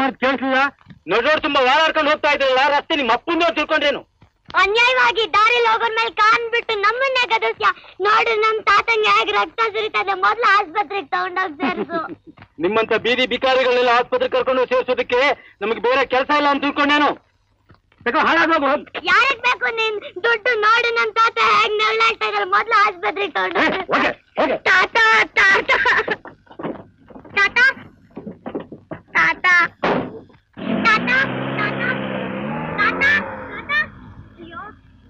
ಅಂತ ಕೇಳಿಸ್ಲಿಲ್ಲ ನಡೋಡ್ ತುಂಬಾ ಓಡಾಡ್ಕೊಂಡು ಹೋಗ್ತಾ ಇದ್ರಲ್ಲ ರಸ್ತೆ ನಿಮ್ಮ ಅಪ್ಪಂದು ಅಂತ ತಿಳ್ಕೊಂಡ್ರೇನು ಅನ್ಯಾಯವಾಗಿ ದಾರಿಲಿ ಹೋಗೋರ್ ಮೇಲೆ ಕಾನ್ ಬಿಟ್ಟು ನಮ್ಮನ್ನೇ ಗದಸ್ಯ ನೋಡು ನಮ್ ತಾತಂಗೆ ಹೇಗೆ ರಕ್ತ ಸುರಿತದೆ ಮೊದ್ಲು ಆಸ್ಪತ್ರೆಗೆ ತಗೊಂಡೋಗ್ ಸೇರ್ಸು ನಿಮ್ಮಂತ ಬೀದಿ ಬಿಕಾರಿಗಳನ್ನೆಲ್ಲ ಆಸ್ಪತ್ರೆ ಕರ್ಕೊಂಡು ಸೇರಿಸೋದಕ್ಕೆ ನಮಗೆ ಬೇರೆ ಕೆಲಸ ಇಲ್ಲ ಅಂತ ತಿಳ್ಕೊಂಡೇನು ತಗೋ ಹಾಳಾಗೋಗು ಯಾರಿಗ್ ಬೇಕು ನೀನ್ ದುಡ್ಡು ನೋಡು ನಮ್ ತಾತ ಹೇಗ್ ನೆರಳಾಗ್ತಾ ಇದಾರೆ ಮೊದ್ಲು ಆಸ್ಪತ್ರೆಗೆ ತಗೊಂಡೋಗ್ ಹೋಗೆ ಹೋಗೆ ತಾತ ತಾತ ತಾತ ತಾತ ತಾತ ತಾತ ತಾತ ತಾತ ಅಯ್ಯೋ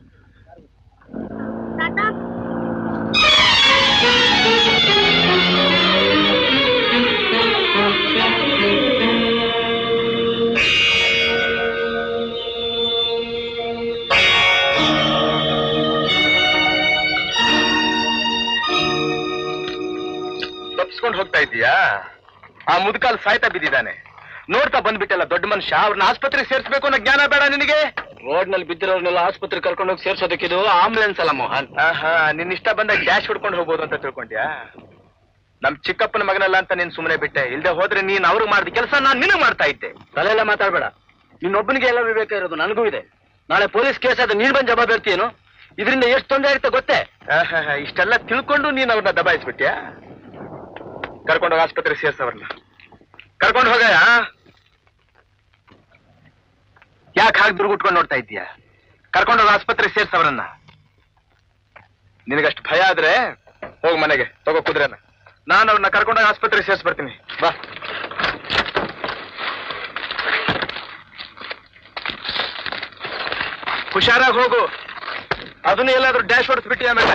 ತಾತ ತಪ್ಪಿಸ್ಕೊಂಡು ಹೋಗ್ತಾ ಇದೀಯಾ ಆ ಮುದುಕಾಲ್ ಸಾಯ್ತಾ ಬಿದ್ದಿದ್ದಾನೆ ನೋಡ್ತಾ ಬಂದ್ಬಿಟ್ಟಲ್ಲ ದೊಡ್ಡ ಮನುಷ್ಯ ಅವ್ರನ್ನ ಆಸ್ಪತ್ರೆಗೆ ಸೇರ್ಸ್ಬೇಕು ಅನ್ನೋ ಜ್ಞಾನ ಬೇಡ ನಿನಗೆ ರೋಡ್ ನಲ್ಲಿ ಬಿದ್ದಿರೋರ್ನೆಲ್ಲ ಆಸ್ಪತ್ರೆ ಕರ್ಕೊಂಡು ಹೋಗಿ ಸೇರ್ಸೋದಕ್ಕೆ ಇದು ಆಂಬುಲೆನ್ಸ್ ಅಲ್ಲ ಮೋಹನ್ ಆಹಾ ನಿನ್ ಇಷ್ಟ ಬಂದಾಗ ಡ್ಯಾಶ್ ಹೊಡ್ಕೊಂಡು ಹೋಗ್ಬೋದು ಅಂತ ತಿಳ್ಕೊಂಡ್ಯಾ ನಮ್ ಚಿಕ್ಕಪ್ಪನ ಮಗನಲ್ಲ ಅಂತ ನೀನ್ ಸುಮ್ಮನೆ ಬಿಟ್ಟೆ ಇಲ್ದೆ ಹೋದ್ರೆ ನೀನ್ ಅವ್ರಿಗೆ ಮಾಡಿದ ಕೆಲಸ ನಾನ್ ನಿನಗ್ ಮಾಡ್ತಾ ಇದ್ದೆ ತಲೆಲ್ಲ ಮಾತಾಡ್ಬೇಡ ನಿನ್ನೊಬ್ಬನಿಗೆ ಎಲ್ಲ ವಿವೇಕ ಇರೋದು ನನಗೂ ಇದೆ ನಾಳೆ ಪೊಲೀಸ್ ಕೇಸ್ ಆದ್ರೆ ನೀನ್ ಬಂದು ಜವಾಬ್ದಾರಿ ಇರ್ತೀಯೇನು ಇದರಿಂದ ಎಷ್ಟು ತೊಂದರೆ ಆಗುತ್ತೆ ಗೊತ್ತೇ ಆಹಾಹಾ, ಇಷ್ಟೆಲ್ಲ ತಿಳ್ಕೊಂಡು ನೀನ್ ಅವ್ರನ್ನ ದಬಾಯಿಸ್ಬಿಟ್ಯಾ ಕರ್ಕೊಂಡೋಗ ಆಸ್ಪತ್ರೆಗೆ ಸೇರ್ಸವ್ರನ್ನ ಕರ್ಕೊಂಡು ಹೋಗಯ್ಯ ಯಾಕೆ ಹಾಗೆ ದುರ್ಗುಟ್ಕೊಂಡು ನೋಡ್ತಾ ಇದ್ದೀಯಾ ಕರ್ಕೊಂಡೋಗ ಆಸ್ಪತ್ರೆಗೆ ಸೇರ್ಸವ್ರನ್ನ ನಿನಗಷ್ಟು ಭಯ ಆದ್ರೆ ಹೋಗ್ ಮನೆಗೆ ತಗೋ ಕುದುರೆನ ನಾನು ಅವ್ರನ್ನ ಕರ್ಕೊಂಡೋಗ ಆಸ್ಪತ್ರೆಗೆ ಸೇರ್ಸ್ ಬರ್ತೀನಿ ಬಾ ಹುಷಾರಾಗಿ ಹೋಗು ಅದನ್ನ ಎಲ್ಲಾದ್ರೂ ಡ್ಯಾಶ್ ಹೊಡೆಸ್ಬಿಟ್ಟಿ ಆಮೇಲೆ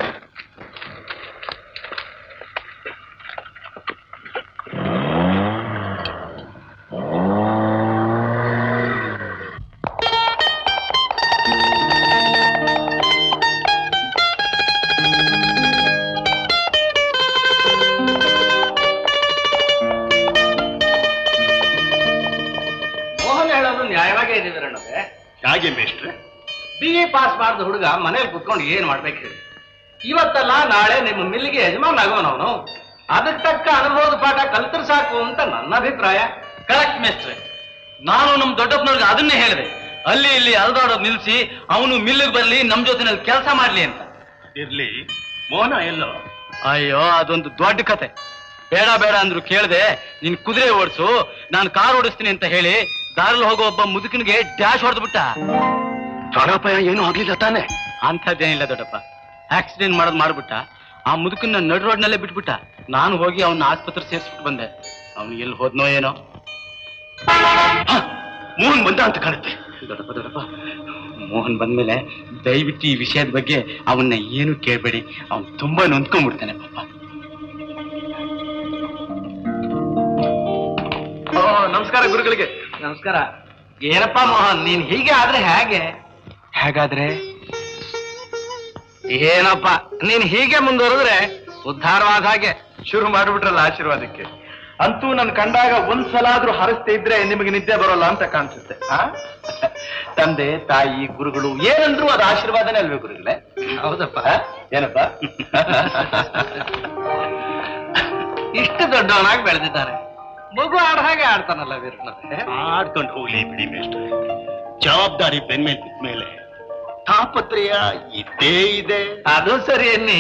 ಮೋಹನ್ ಹೇಳೋದು ನ್ಯಾಯವಾಗೇ ಇದೆ ವೀರಣ್ಣವ್ರೆ ಹಾಗೆ ಮೇಷ್ಟ್ರೆ ಬಿ ಎ ಪಾಸ್ ಮಾಡಿದ ಹುಡುಗ ಮನೇಲಿ ಕುತ್ಕೊಂಡು ಏನ್ ಮಾಡ್ಬೇಕು ಹೇಳಿ ಇವತ್ತಲ್ಲ ನಾಳೆ ನಿಮ್ಮ ಮಿಲ್ಲಿಗೆ ಯಜಮಾನ್ ಆಗೋನವನು ಅದಕ್ಕೆ ತಕ್ಕ ಅನುಭವದ ಪಾಠ ಕಲ್ತ್ರ ಸಾಕು ಅಂತ ನನ್ನ ಅಭಿಪ್ರಾಯ ಕರೆಕ್ಟ್ ಮೇಸ್ಟ್ರೆ ನಾನು ನಮ್ ದೊಡ್ಡಪ್ಪನವ್ರಿಗೆ ಅದನ್ನೇ ಹೇಳಿದೆ ಅಲ್ಲಿ ಇಲ್ಲಿ ಅಲ್ದಾಡೋದು ನಿಲ್ಸಿ ಅವನು ಮಿಲ್ಲಿಗೆ ಬರ್ಲಿ ನಮ್ ಜೊತೆನಲ್ಲಿ ಕೆಲಸ ಮಾಡ್ಲಿ ಅಂತ ಇರ್ಲಿ ಮೋಹನ ಎಲ್ಲೋ ಅಯ್ಯೋ ಅದೊಂದು ದೊಡ್ಡ ಕತೆ ಬೇಡ ಬೇಡ ಅಂದ್ರು ಕೇಳ್ದೆ ನೀನ್ ಕುದುರೆ ಓಡಿಸು ನಾನು ಕಾರ್ ಓಡಿಸ್ತೀನಿ ಅಂತ ಹೇಳಿ ದಾರಲ್ಲಿ ಹೋಗೋ ಒಬ್ಬ ಮುದುಕನಿಗೆ ಡ್ಯಾಶ್ ಹೊಡೆದ್ಬಿಟ್ಟ ಪ್ರಾಣಾಪಾಯ ಏನೂ ಆಗ್ಲಿಲ್ಲ ತಾನೆ ಅಂಥದ್ದೇನಿಲ್ಲ ದೊಡ್ಡಪ್ಪ ಆಕ್ಸಿಡೆಂಟ್ ಮಾಡೋದು ಮಾಡ್ಬಿಟ್ಟ ಆ ಮುದುಕನ್ನ ನಡು ರೋಡ್ನಲ್ಲೇ ಬಿಟ್ಬಿಟ್ಟ ನಾನು ಹೋಗಿ ಅವನ ಆಸ್ಪತ್ರೆ ಸೇರಿಸ್ಬಿಟ್ಟು ಬಂದೆ ಅವನು ಎಲ್ಲಿ ಹೋದ್ನೋ ಏನೋ ಮೋಹನ್ ಬಂದ ಅಂತ ಕಾಣುತ್ತೆ ದೊಡ್ಡಪ್ಪ ದೊಡ್ಡಪ್ಪ ಮೋಹನ್ ಬಂದ್ಮೇಲೆ ದಯವಿಟ್ಟು ಈ ವಿಷಯದ ಬಗ್ಗೆ ಅವನ್ನ ಏನು ಕೇಳಬೇಡಿ ಅವನು ತುಂಬಾ ನೊಂದ್ಕೊಂಡ್ಬಿಡ್ತಾನೆ ಪಾಪ ಓ ನಮಸ್ಕಾರ ಗುರುಗಳಿಗೆ ನಮಸ್ಕಾರ ಏನಪ್ಪ ಮೋಹನ್ ನೀನ್ ಹೀಗೆ ಆದ್ರೆ ಹೇಗೆ ಹೇಗಾದ್ರೆ ಏನಪ್ಪ ನೀನ್ ಹೀಗೆ ಮುಂದುವರೆದ್ರೆ ಉದ್ಧಾರವಾದ ಹಾಗೆ ಶುರು ಮಾಡ್ಬಿಟ್ರಲ್ಲ ಆಶೀರ್ವಾದಕ್ಕೆ ಅಂತೂ ನನ್ ಕಂಡಾಗ ಒಂದ್ಸಲಾದ್ರೂ ಹರಿಸ್ತಾ ಇದ್ರೆ ನಿಮಗೆ ನಿದ್ದೆ ಬರೋಲ್ಲ ಅಂತ ಕಾಣಿಸುತ್ತೆ ಆ? ತಂದೆ ತಾಯಿ ಗುರುಗಳು ಏನಂದ್ರು ಅದು ಆಶೀರ್ವಾದನೇ ಅಲ್ವೇ ಗುರುಗಳೇ ಹೌದಪ್ಪ ಆ? ಏನಪ್ಪ ಇಷ್ಟು ದೊಡ್ಡವನಾಗಿ ಬೆಳೆದಿದ್ದಾನೆ ಮಗು ಆಡ ಹಾಗೆ ಆಡ್ತಾನಲ್ಲ ವೀರಣ್ಣವ್ರೆ ಆಡ್ಕೊಂಡು ಹೋಗ್ಲಿ ಬಿಡಿ ಮೇಷ್ಟ್ರೆ ಜವಾಬ್ದಾರಿ ಬೆನ್ಮೇಲ್ ಬಿದ್ಮೇಲೆ ತಾಪತ್ರಯ ಇದ್ದೇ ಇದೆ ಅದು ಸರಿ ಅನ್ನಿ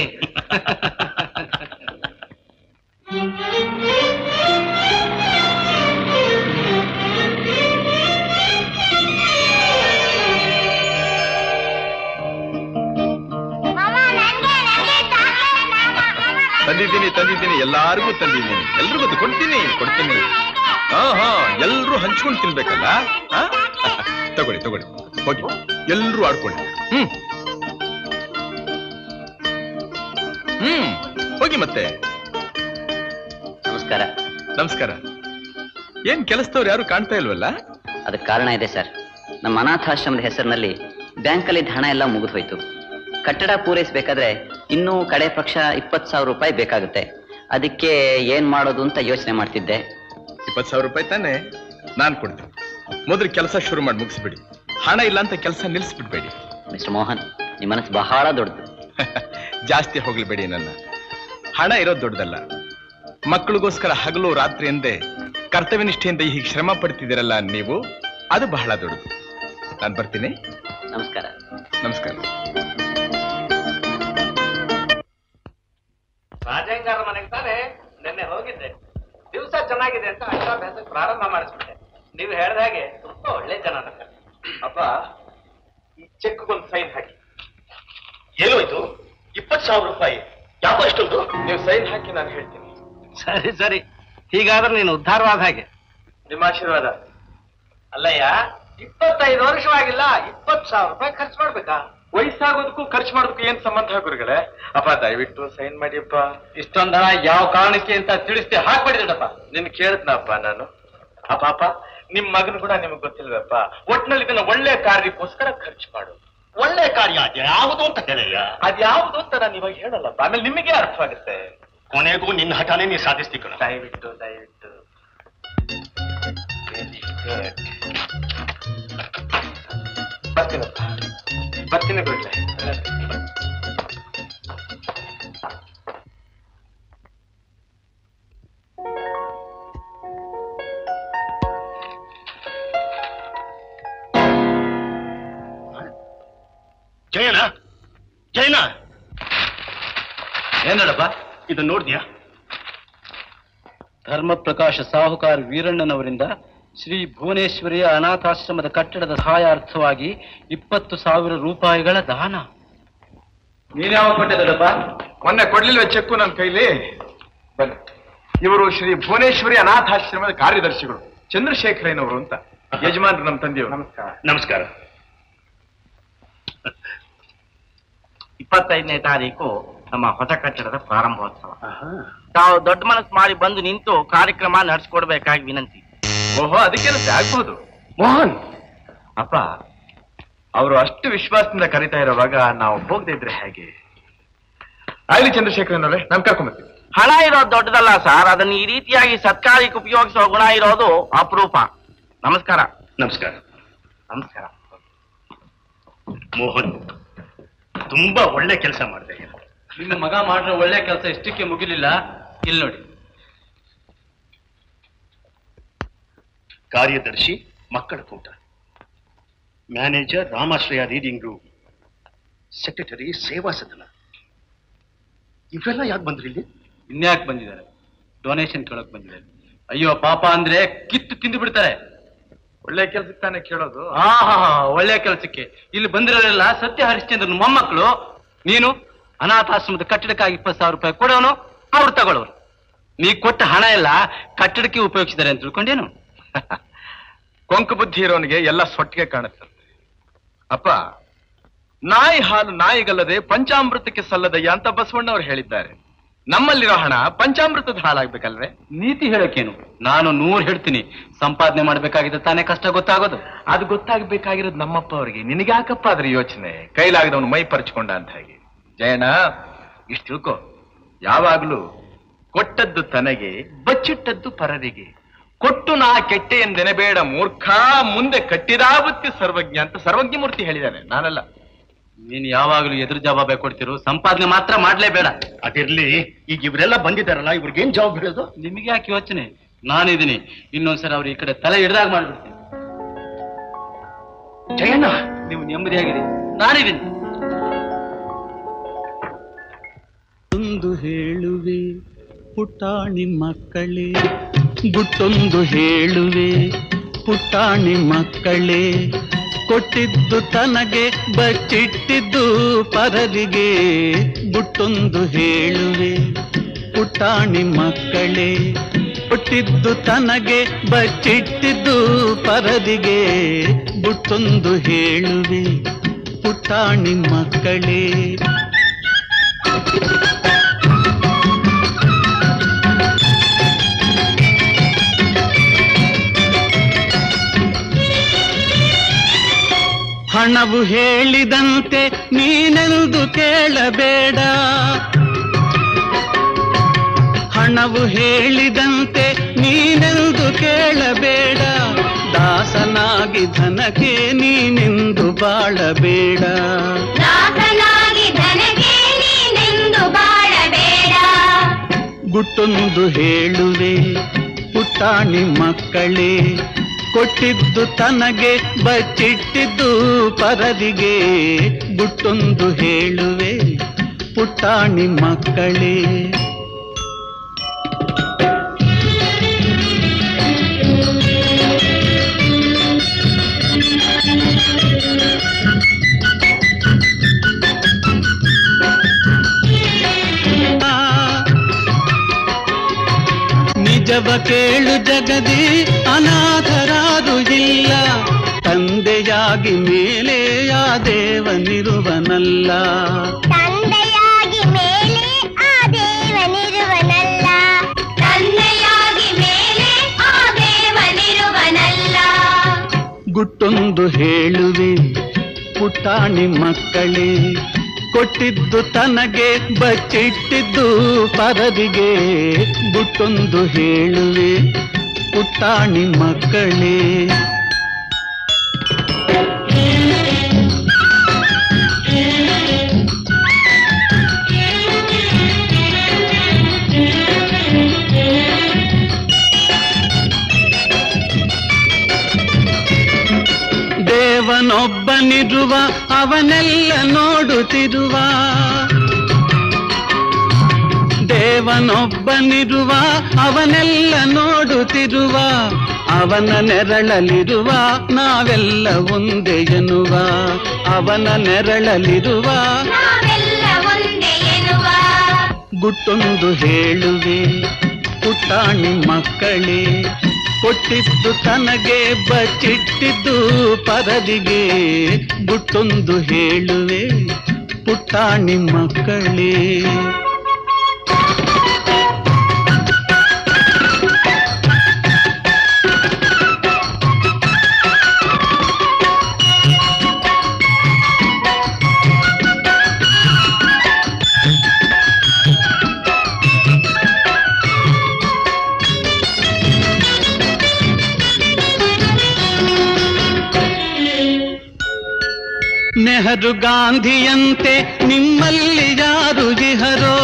ಮಾಮ ನಂಗೆ ನಂಗೆ chocolate ಮಾಮ, ಮಾಮ, ತಂದಿದ್ದೀನಿ ತಂದಿದ್ದೀನಿ ಎಲ್ಲಾರಿಗೂ ತಂದಿದ್ದೀನಿ ಎಲ್ರಿಗೂ ಅದು ಕೊಡ್ತೀನಿ ಕೊಡ್ತೀನಿ ಹಾ ಹಾ ಎಲ್ರೂ ಹಂಚ್ಕೊಂಡು ತಿನ್ಬೇಕಲ್ಲ ಆ? ತಗೊಳ್ಳಿ ತಗೊಳ್ಳಿ ಹೋಗಿ ಎಲ್ರೂ ಆಡ್ಕೊಳ್ಳಿ ಹ್ಮ್ ಹ್ಮ್ ಹೋಗಿ ಮತ್ತೆ ನಮಸ್ಕಾರ ನಮಸ್ಕಾರ ಏನ್ ಕೆಲಸದವ್ರು ಯಾರು ಕಾಣ್ತಾ ಇಲ್ವಲ್ಲ ಅದಕ್ಕೆ ಕಾರಣ ಇದೆ ಸರ್ ನಮ್ಮ ಅನಾಥಾಶ್ರಮದ ಹೆಸರಿನಲ್ಲಿ ಬ್ಯಾಂಕಲ್ಲಿ ಹಣ ಎಲ್ಲ ಮುಗಿದು ಹೋಯ್ತು ಕಟ್ಟಡ ಪೂರೈಸಬೇಕಾದ್ರೆ ಇನ್ನೂ ಕಡೆ ಪಕ್ಷ ಇಪ್ಪತ್ತು ಸಾವಿರ ರೂಪಾಯಿ ಬೇಕಾಗುತ್ತೆ ಅದಕ್ಕೆ ಏನ್ ಮಾಡೋದು ಅಂತ ಯೋಚನೆ ಮಾಡ್ತಿದ್ದೆ ಇಪ್ಪತ್ತು ಸಾವಿರ ರೂಪಾಯಿ ತಾನೆ ನಾನ್ ಕೊಡ್ತೀನಿ ಮೊದಲು ಕೆಲಸ ಶುರು ಮಾಡಿ ಮುಗಿಸ್ಬಿಡಿ ಹಣ ಇಲ್ಲ ಅಂತ ಕೆಲಸ ನಿಲ್ಲಿಸ್ಬಿಡ್ಬೇಡಿ ಮಿಸ್ಟರ್ ಮೋಹನ್ ನಿಮ್ಮ ಮನಸ್ಸು ಬಹಳ ದೊಡ್ಡದು ಜಾಸ್ತಿ ಹೋಗ್ಲಿಬೇಡಿ ನನ್ನ ಹಣ ಇರೋದು ದೊಡ್ಡದಲ್ಲ ಮಕ್ಕಳಿಗೋಸ್ಕರ ಹಗಲು ರಾತ್ರಿ ಎಂದೇ ಕರ್ತವ್ಯ ನಿಷ್ಠೆಯಿಂದ ಹೀಗೆ ಶ್ರಮ ಪಡ್ತಿದ್ದೀರಲ್ಲ ನೀವು ಅದು ಬಹಳ ದೊಡ್ಡದು ನಾನು ಬರ್ತೀನಿ ನಮಸ್ಕಾರ ನಮಸ್ಕಾರ ರಾಜಂಗಾರ ಮನೆಗೆ ತಾನೆ ನಿನ್ನೆ ಹೋಗಿದ್ದೆ ದಿವಸ ಚೆನ್ನಾಗಿದೆ ಅಂತ ಅಕ್ಷರಾಭ್ಯಾಸ ಪ್ರಾರಂಭ ಮಾಡಿಸ್ಬಿಟ್ಟೆ ನೀವು ಹೇಳ್ದ ಹಾಗೆ ತುಂಬಾ ಒಳ್ಳೆ ಜನ ನನ್ನ ಅಪ್ಪ ಈ ಚೆಕ್ ಒಂದು ಸೈನ್ ಹಾಕಿ ಏನೋಯ್ತು ಇಪ್ಪತ್ತು ಸಾವಿರ ರೂಪಾಯಿ ಯಾಕೋ ಅಷ್ಟೊಂದು ನೀವು ಸೈನ್ ಹಾಕಿ ನಾನು ಹೇಳ್ತೀನಿ ಸರಿ ಸರಿ ಹೀಗಾದ್ರೆ ನೀನು ಉದ್ಧಾರವಾದ ಹಾಗೆ ನಿಮ್ಮ ಆಶೀರ್ವಾದ ಅಲ್ಲಯ್ಯ ಇಪ್ಪತ್ತೈದು ವರ್ಷವಾಗಿಲ್ಲ ಇಪ್ಪತ್ತು ಸಾವಿರ ರೂಪಾಯಿ ಖರ್ಚು ಮಾಡ್ಬೇಕಾ ವಯಸ್ಸಾಗೋದಕ್ಕೂ ಖರ್ಚು ಮಾಡೋದಕ್ಕೂ ಏನ್ ಸಂಬಂಧ ಗುರುಗಳೇ ಅಪ್ಪ ದಯವಿಟ್ಟು ಸೈನ್ ಮಾಡಿಯಪ್ಪ ಇಷ್ಟೊಂದ್ ಹಣ ಯಾವ ಕಾರಣಕ್ಕೆ ಅಂತ ತಿಳಿಸ್ತಿ ಹಾಕ್ಬಿಡಿದಪ್ಪ ನಿನ್ ಕೇಳಿದ್ನಪ್ಪ ನಾನು ಅಪ್ಪ ಅಪ್ಪ ನಿಮ್ ಮಗನ್ ಕೂಡ ನಿಮ್ಗೆ ಗೊತ್ತಿಲ್ವಪ್ಪ ಒಟ್ನಲ್ಲಿ ಇದನ್ನ ಒಳ್ಳೆ ಕಾರ್ಯಕ್ಕೋಸ್ಕರ ಖರ್ಚು ಮಾಡು ಒಳ್ಳೆ ಕಾರ್ಯ ಅದು ಯಾವುದು ಅಂತ ಹೇಳಯ್ಯ ಅದ್ಯಾವುದು ಅಂತ ನಾನು ಇವಾಗ ಹೇಳಲ್ಲಪ್ಪ ಆಮೇಲೆ ನಿಮಗೆ ಅರ್ಥವಾಗುತ್ತೆ ಕೊನೆಗೂ ನಿನ್ನ ಹಠಾನೇ ನೀ ಸಾಧಿಸ್ತಿ ಕಣ ದಯವಿಟ್ಟು ದಯವಿಟ್ಟು Very good. ಬರ್ತೀನಪ್ಪ ಬರ್ತೀನಿ ಗುರುಗಳೇ ಜಯನ ಜಯನ ಏನಡಪ್ಪ ಇದನ್ನ ನೋಡ್ದ್ಯಾ ಧರ್ಮಪ್ರಕಾಶ ಸಾಹುಕಾರ ವೀರಣ್ಣನವರಿಂದ ಶ್ರೀ ಭುವನೇಶ್ವರಿಯ ಅನಾಥಾಶ್ರಮದ ಕಟ್ಟಡದ ಸಹಾಯಾರ್ಥವಾಗಿ ಇಪ್ಪತ್ತು ಸಾವಿರ ರೂಪಾಯಿಗಳ ದಾನ ನೀನ್ ಯಾವ ಕೊಟ್ಟಿದ್ದಪ್ಪ ಮೊನ್ನೆ ಕೊಡ್ಲಿಲ್ವ ಚೆಕ್ಕು ನನ್ನ ಕೈಲಿ ಬನ್ನಿ ಇವರು ಶ್ರೀ ಭುವನೇಶ್ವರಿ ಅನಾಥಾಶ್ರಮದ ಕಾರ್ಯದರ್ಶಿಗಳು ಚಂದ್ರಶೇಖರಯ್ಯನವರು ಅಂತ ಯಜಮಾನ್ರು ನಮ್ಮ ತಂದೆಯವರು ನಮಸ್ಕಾರ ನಮಸ್ಕಾರ ಇಪ್ಪತ್ತೈದನೇ ತಾರೀಕು ನಮ್ಮ ಹೊಸ ಕಟ್ಟಡದ ಪ್ರಾರಂಭೋತ್ಸವ ತಾವು ದೊಡ್ಡ ಮನಸ್ಸು ಮಾಡಿ ಬಂದು ನಿಂತು ಕಾರ್ಯಕ್ರಮ ನಡೆಸ್ಕೊಡ್ಬೇಕಾಗಿ ವಿನಂತಿ ಓಹೋ ಅದಕ್ಕೇನಂತೆ ಆಗ್ಬೋದು ಮೋಹನ್ ಅಪ್ಪ ಅವರು ಅಷ್ಟು ವಿಶ್ವಾಸದಿಂದ ಕರಿತಾ ಇರುವಾಗ ನಾವು ಹೋಗದೆ ಇದ್ರೆ ಹೇಗೆ ಆಗ್ಲಿ ಚಂದ್ರಶೇಖರನವರೇ ನಮ್ ಕರ್ಕೊಂಬರ್ತೀವಿ ಹಣ ಇರೋದು ದೊಡ್ಡದಲ್ಲ ಸರ್ ಅದನ್ನ ಈ ರೀತಿಯಾಗಿ ಸತ್ಕಾರಕ್ಕೆ ಉಪಯೋಗಿಸುವ ಗುಣ ಇರೋದು ಅಪರೂಪ ನಮಸ್ಕಾರ ನಮಸ್ಕಾರ ನಮಸ್ಕಾರ ಮೋಹನ್ ತುಂಬಾ ಒಳ್ಳೆ ಕೆಲಸ ಮಾಡಿದೆ ನಿಮ್ಮ ಮಗ ಮಾಡಿರೋ ಒಳ್ಳೆ ಕೆಲಸ ಇಷ್ಟಕ್ಕೆ ಮುಗಿಲಿಲ್ಲ ಇಲ್ಲಿ ನೋಡಿ ಕಾರ್ಯದರ್ಶಿ ಮಕ್ಕಳ ಕೂಟ manager Ramashraya reading room secretary Seva Sadana ಇವೆಲ್ಲ ಯಾಕೆ ಬಂದ್ರಿ ಇಲ್ಲಿ ಇನ್ಯಾಕ್ ಬಂದಿದ್ದಾರೆ ಡೊನೇಷನ್ ಕೇಳಕ್ ಬಂದಿದ್ದಾರೆ ಅಯ್ಯೋ ಪಾಪ ಅಂದ್ರೆ ಕಿತ್ತು ತಿಂದು ಬಿಡ್ತಾರೆ ಒಳ್ಳೆ ಕೆಲ್ಸಕ್ಕೆ ತಾನೇ ಕೇಳೋದು ಆ ಹಾ ಹಾ, ಒಳ್ಳೆ ಕೆಲಸಕ್ಕೆ ಇಲ್ಲಿ ಬಂದಿರೋರೆಲ್ಲ ಸತ್ಯ ಹರಿಶ್ಚಂದ್ರನ ಮೊಮ್ಮಕ್ಕಳು ನೀನು ಅನಾಥಾಶ್ರಮದ ಕಟ್ಟಡಕ್ಕಾಗಿ ಇಪ್ಪತ್ತು ಸಾವಿರ ರೂಪಾಯಿ ಕೊಡೋನು ಅವ್ರು ತಗೊಳ್ಳೋರು ನೀ ಕೊಟ್ಟ ಹಣ ಎಲ್ಲ ಕಟ್ಟಡಕ್ಕೆ ಉಪಯೋಗಿಸಿದ್ದಾರೆ ಅಂತ ತಿಳ್ಕೊಂಡೇನು ಕೊಂಕು ಬುದ್ಧಿ ಇರೋನಿಗೆ ಎಲ್ಲ ಸೊಟ್ಟಿಗೆ ಕಾಣುತ್ತೆ ಅಪ್ಪ ನಾಯಿ ಹಾಲು ನಾಯಿಗಲ್ಲದೆ ಪಂಚಾಮೃತಕ್ಕೆ ಸಲ್ಲದಯ್ಯ ಅಂತ ಬಸವಣ್ಣವ್ರು ಹೇಳಿದ್ದಾರೆ ನಮ್ಮಲ್ಲಿರೋ ಹಣ ಪಂಚಾಮೃತದ ಹಾಳಾಗ್ಬೇಕಲ್ವೇ ನೀತಿ ಹೇಳೋಕೇನು ನಾನು ನೂರ್ ಹೇಳ್ತೀನಿ ಸಂಪಾದನೆ ಮಾಡ್ಬೇಕಾಗಿದ್ದ ತಾನೇ ಕಷ್ಟ ಗೊತ್ತಾಗೋದು ಅದು ಗೊತ್ತಾಗ್ಬೇಕಾಗಿರೋದು ನಮ್ಮಪ್ಪ ಅವರಿಗೆ ನಿನಗೆ ಯಾಕಪ್ಪ ಅದ್ರ ಯೋಚನೆ ಕೈಲಾಗದವನು ಮೈ ಪರ್ಚ್ಕೊಂಡ ಅಂತ ಹಾಗೆ ಜಯಣ್ಣ ಇಷ್ಟು ತಿಳ್ಕೊ ಯಾವಾಗ್ಲೂ ಕೊಟ್ಟದ್ದು ತನಗೆ ಬಚ್ಚಿಟ್ಟದ್ದು ಪರರಿಗೆ ಕೊಟ್ಟು ನಾ ಕೆಟ್ಟೆ ಎಂದೆನಬೇಡ ಮೂರ್ಖ ಮುಂದೆ ಕಟ್ಟಿದಾಬುತ್ತಿ ಸರ್ವಜ್ಞ ಅಂತ ಸರ್ವಜ್ಞ ಮೂರ್ತಿ ಹೇಳಿದ್ದಾನೆ ನಾನಲ್ಲ ನೀನು ಯಾವಾಗಲೂ ಎದುರು ಜವಾಬೆ ಕೊಡ್ತಿರು ಸಂಪಾದನೆ ಮಾತ್ರ ಮಾಡ್ಲೇಬೇಡ ಅದಿರ್ಲಿ ಈಗ ಇವರೆಲ್ಲ ಬಂದಿದ್ದಾರಲ್ಲ ಇವ್ರಿಗೇನ್ ಜವಾಬ್ ಹೇಳೋದು ನಿಮಗೆ ಯಾಕೆ ಯೋಚನೆ ನಾನಿದ್ದೀನಿ ಇನ್ನೊಂದ್ಸಲ ಅವ್ರು ಈ ಕಡೆ ತಲೆ ಹಿಡ್ದಾಗ ಮಾಡ್ಬಿಡ್ತೀನಿ ಜಯಣ್ಣ ನೀವು ನೆಮ್ಮದಿಯಾಗಿರಿ ನಾನಿದ್ದೀನಿ ಒಂದು ಹೇಳುವೆ ಪುಟಾಣಿ ಮಕ್ಕಳೇ ಗುಟ್ಟೊಂದು ಹೇಳುವೆ ಪುಟಾಣಿ ಮಕ್ಕಳೇ ಕೊಟ್ಟಿದ್ದು ತನಗೆ ಬಚ್ಚಿಟ್ಟಿದ್ದು ಪರರಿಗೆ ಗುಟ್ಟೊಂದು ಹೇಳುವೆ ಪುಟಾಣಿ ಮಕ್ಕಳೇ ಕೊಟ್ಟಿದ್ದು ತನಗೆ ಬಚ್ಚಿಟ್ಟಿದ್ದು ಪರರಿಗೆ ಗುಟ್ಟೊಂದು ಹೇಳುವೆ ಪುಟಾಣಿ ಮಕ್ಕಳೇ ಹಣವು ಹೇಳಿದಂತೆ ನೀನೆಂದು ಕೇಳಬೇಡ ಹಣವು ಹೇಳಿದಂತೆ ನೀನೆಂದು ಕೇಳಬೇಡ ದಾಸನಾಗಿ ಧನಕ್ಕೆ ನೀನೆಂದು ಬಾಳಬೇಡ ದಾಸನಾಗಿ ಧನಗೆ ನೀನೆಂದು ಬಾಳಬೇಡ ಗುಟ್ಟೊಂದು ಹೇಳುವೆ ಪುಟ್ಟ ಪುಟಾಣಿ ಮಕ್ಕಳೇ ಕೊಟ್ಟಿದ್ದು ತನಗೆ ಬಚ್ಚಿಟ್ಟಿದ್ದು ಪರದಿಗೆ ಗುಟ್ಟೊಂದು ಹೇಳುವೆ ಪುಟಾಣಿ ಮಕ್ಕಳೇ ನಿಜವ ಕೇಳು ಜಗದಿ ಅನಾಥರಾರು ಇಲ್ಲ ತಂದೆಯಾಗಿ ಮೇಲೆ ಆ ದೇವನಿರುವನಲ್ಲ ತಂದೆಯಾಗಿ ಮೇಲೆ ಆ ದೇವನಿರುವನಲ್ಲ ತಂದೆಯಾಗಿ ಮೇಲೆ ಆ ದೇವನಿರುವನಲ್ಲ ಗುಟ್ಟೊಂದು ಹೇಳುವೆ ಪುಟಾಣಿ ಮಕ್ಕಳೇ ಕೊಟ್ಟಿದ್ದು ತನಗೆ ಬಚ್ಚಿಟ್ಟಿದ್ದು ಪರದಿಗೆ ಗುಟ್ಟೊಂದು ಹೇಳುವೆ ಪುಟಾಣಿ ಮಕ್ಕಳೇ ದೇವನೊಬ್ಬನಿರುವ ಅವನೆಲ್ಲ ನೋಡುತ್ತಿರುವ ದೇವನೊಬ್ಬನಿರುವ ಅವನೆಲ್ಲ ನೋಡುತ್ತಿರುವ ಅವನ ನೆರಳಲಿರುವ ನಾವೆಲ್ಲ ಒಂದೇ ಎನ್ನುವ ಅವನ ನೆರಳಲಿರುವ ನಾವೆಲ್ಲ ಒಂದೇ ಎನ್ನುವ ಗುಟ್ಟೊಂದು ಹೇಳುವೆ ಪುಟಾಣಿ ಮಕ್ಕಳೇ ಕೊಟ್ಟಿದ್ದು ತನಗೆ ಬಚ್ಚಿಟ್ಟಿದ್ದು ಪರದಿಗೆ ಗುಟ್ಟೊಂದು ಹೇಳುವೆ ಪುಟಾಣಿ ಮಕ್ಕಳೇ ನೆಹರು ಗಾಂಧಿಯಂತೆ ನಿಮ್ಮಲ್ಲಿ ಯಾರು ಇಹರೋ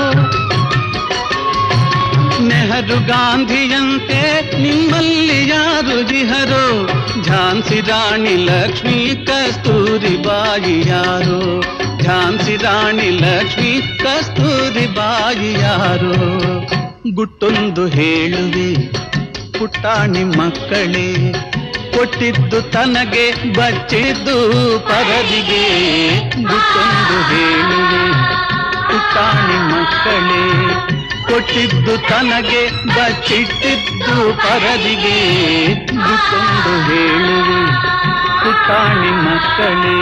ನೆಹರು ಗಾಂಧಿಯಂತೆ ನಿಮ್ಮಲ್ಲಿ ಯಾರು ಇಹರೋ ಝಾನ್ಸಿ ರಾಣಿ ಲಕ್ಷ್ಮೀ ಕಸ್ತೂರಿ ಬಾಯಿ ಯಾರು ಝಾನ್ಸಿ ರಾಣಿ ಲಕ್ಷ್ಮೀ ಕಸ್ತೂರಿ ಬಾಯಿ ಯಾರು ಗುಟ್ಟೊಂದು ಹೇಳುವೆ ಪುಟ್ಟಾಣಿ ಮಕ್ಕಳೇ ಕೊಟ್ಟಿದ್ದು ತನಗೆ ಬಚ್ಚಿದ್ದು ಪರದಿಗೆ ಗುಟ್ಟೊಂದು ಹೇಳುವೆ ಪುಟ್ಟಾಣಿ ಮಕ್ಕಳೇ ಕೊಟ್ಟಿದ್ದು ತನಗೆ ಬಚ್ಚಿಟ್ಟಿದ್ದು ಪರದಿಗೆ ಗುಟ್ಟೊಂದು ಹೇಳುವೆ ಪುಟ್ಟಾಣಿ ಮಕ್ಕಳೇ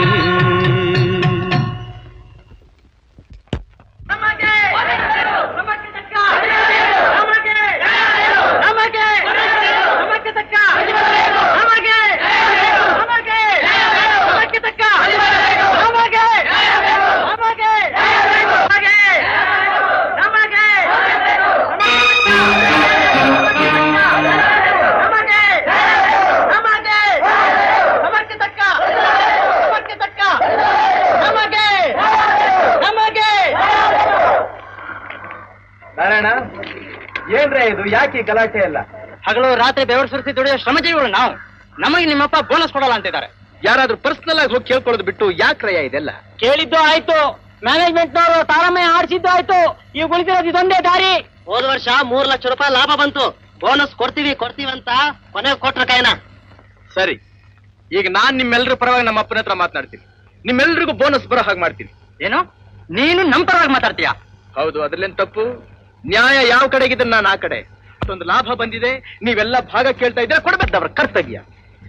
ನಾರಾಯಣ ಏನ್ರೇ ಇದು ಯಾಕೆ ಈ ಗಲಾಟೆ ಎಲ್ಲ ಹಗಲು ರಾತ್ರಿ ಬೆವರು ಸುರಿಸಿ ದುಡಿಯೋ ಶ್ರಮಜೀವಿಗಳು ನಾವು ನಮಗೆ ನಿಮ್ಮಪ್ಪ ಬೋನಸ್ ಕೊಡಲ್ಲ ಅಂತಿದ್ದಾರೆ ಯಾರಾದ್ರೂ ಪರ್ಸನಲ್ ಆಗಿ ಹೋಗಿ ಕೇಳ್ಕೊಳ್ಳೋದು ಬಿಟ್ಟು ಯಾಕ್ರಯ್ಯ ಇದೆಲ್ಲ ಕೇಳಿದ್ದು ಆಯ್ತು ಮ್ಯಾನೇಜ್ಮೆಂಟ್ ನವರು ತಾರಮಯ ಆಡಿಸಿದ್ದು ಆಯ್ತು ಈಗ ಉಳಿದಿರೋದು ಇದೊಂದೇ ದಾರಿ ಹೋದ ವರ್ಷ ಮೂರ್ ಲಕ್ಷ ರೂಪಾಯಿ ಲಾಭ ಬಂತು ಬೋನಸ್ ಕೊಡ್ತೀವಿ ಕೊಡ್ತೀವಿ ಅಂತ ಕೊನೆ ಕೊಟ್ರ ಕೈನ ಸರಿ ಈಗ ನಾನ್ ನಿಮ್ಮೆಲ್ಲರ ಪರವಾಗಿ ನಮ್ಮ ಅಪ್ಪನ ಹತ್ರ ಮಾತನಾಡ್ತೀನಿ ನಿಮ್ಮೆಲ್ರಿಗೂ ಬೋನಸ್ ಬರೋ ಹಾಗೆ ಮಾಡ್ತೀನಿ ಏನು ನೀನು ನಮ್ ಪರವಾಗಿ ಮಾತಾಡ್ತೀಯಾ ಹೌದು ಅದ್ರಲ್ಲೇನ್ ತಪ್ಪು ನ್ಯಾಯ ಯಾವ ಕಡೆಗಿದ್ರೆ ನಾನು ಆ ಕಡೆ ಅಷ್ಟೊಂದು ಲಾಭ ಬಂದಿದೆ ನೀವೆಲ್ಲ ಭಾಗ ಕೇಳ್ತಾ ಇದ್ರೆ ಕೊಡ್ಬೇಕು ಅವ್ರ ಕರ್ತವ್ಯ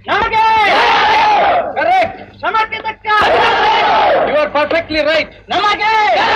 ಯು ಆರ್ ಪರ್ಫೆಕ್ಟ್ಲಿ ರೈಟ್ ನಮಗೆ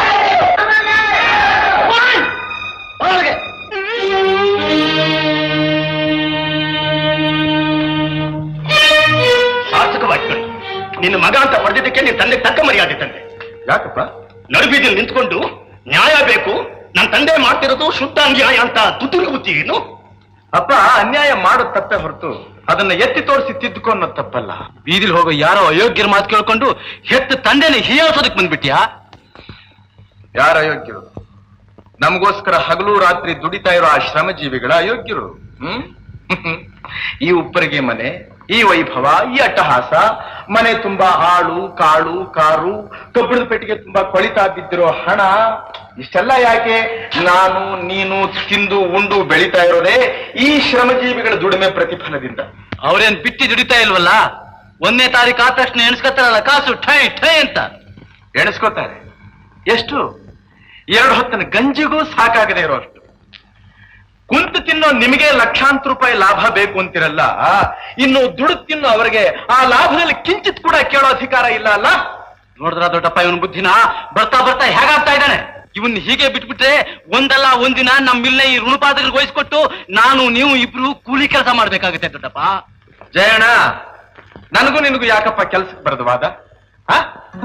ಸಾರ್ಥಕವಾಗಿ ನಿನ್ನ ಮಗ ಅಂತ ಹೊಡೆದಿದ್ದಕ್ಕೆ ನಿನ್ನ ತಂದೆ ತಕ್ಕ ಮರ್ಯಾದೆ ತಂದೆ ಯಾಕಪ್ಪ ನಡುಬೀದಿಯಲ್ಲಿ ನಿಂತ್ಕೊಂಡು ನ್ಯಾಯ ಬೇಕು ನನ್ನ ತಂದೆ ಮಾಡ್ತಿರೋದು ಶುದ್ಧ ಅನ್ಯಾಯ ಅಂತ ತುತ್ತೂರಿ ಏನು ಅಪ್ಪ ಅನ್ಯಾಯ ಮಾಡೋದ್ ತಪ್ಪೇ ಹೊರತು ಅದನ್ನ ಎತ್ತಿ ತೋರಿಸಿ ತಿದ್ದುಕೊ ಅನ್ನೋದು ತಪ್ಪಲ್ಲ ಬೀದಿಲ್ ಹೋಗೋ ಯಾರೋ ಅಯೋಗ್ಯರ ಮಾತು ಕೇಳ್ಕೊಂಡು ಹೆತ್ತ ತಂದೆನ ಹೀಯಾಸೋದಕ್ ಬಂದ್ಬಿಟ್ಯಾ ಯಾರ ಅಯೋಗ್ಯರು ನಮಗೋಸ್ಕರ ಹಗಲು ರಾತ್ರಿ ದುಡಿತಾ ಇರೋ ಆ ಶ್ರಮಜೀವಿಗಳ ಅಯೋಗ್ಯರು ಹ್ಮ್ ಈ ಉಪ್ಪರಿಗೆ ಮನೆ ಈ ವೈಭವ ಈ ಅಟ್ಟಹಾಸ ಮನೆ ತುಂಬಾ ಹಾಳು ಕಾಳು ಕಾರು ಕಬ್ಬಿಣದ ಪೆಟ್ಟಿಗೆ ತುಂಬಾ ಕೊಳಿತಾ ಬಿದ್ದಿರೋ ಹಣ ಇಷ್ಟೆಲ್ಲ ಯಾಕೆ ನಾನು ನೀನು ತಿಂದು ಉಂಡು ಬೆಳೀತಾ ಇರೋದೇ ಈ ಶ್ರಮಜೀವಿಗಳ ದುಡಿಮೆ ಪ್ರತಿಫಲದಿಂದ ಅವ್ರೇನ್ ಬಿಟ್ಟಿ ದುಡಿತಾ ಇಲ್ವಲ್ಲ ಒಂದನೇ ತಾರೀಕು ಆದ ತಕ್ಷಣ ಎಣಿಸ್ಕೊತಾರಲ್ಲ ಕಾಸು ಠೈ ಠೈ ಅಂತ ಎಣಿಸ್ಕೋತಾರೆ ಎಷ್ಟು ಎರಡು ಹೊತ್ತಿನ ಗಂಜಿಗೂ ಸಾಕಾಗದೆ ಇರೋಷ್ಟು ಕುಂತು ತಿನ್ನೋ ನಿಮಗೆ ಲಕ್ಷಾಂತರ ರೂಪಾಯಿ ಲಾಭ ಬೇಕು ಅಂತಿರಲ್ಲ ಇನ್ನು ದುಡ್ಡು ತಿನ್ನೋ ಅವರಿಗೆ ಆ ಲಾಭದಲ್ಲಿ ಕಿಂಚಿತ್ ಕೂಡ ಕೇಳೋ ಅಧಿಕಾರ ಇಲ್ಲ ಅಲ್ಲ ನೋಡಿದ್ರ ದೊಡ್ಡಪ್ಪ ಇವನ್ ಬುದ್ಧಿನ ಬರ್ತಾ ಬರ್ತಾ ಹೇಗಾಗ್ತಾ ಇದ್ದಾನೆ ಇವನ್ ಹೀಗೆ ಬಿಟ್ಬಿಟ್ರೆ ಒಂದಲ್ಲ ಒಂದಿನ ನಮ್ಮ ಮಿಲ್ನ ಈ ಋಣಪಾತಗಳಿಗೆ ವಹಿಸ್ಕೊಟ್ಟು ನಾನು ನೀವು ಇಬ್ರು ಕೂಲಿ ಕೆಲಸ ಮಾಡ್ಬೇಕಾಗುತ್ತೆ ದೊಡ್ಡಪ್ಪ ಜಯಣ್ಣ ನನಗೂ ನಿನಗೂ ಯಾಕಪ್ಪ ಕೆಲ್ಸಕ್ಕೆ ಬರೋದು ವಾದ ಆ?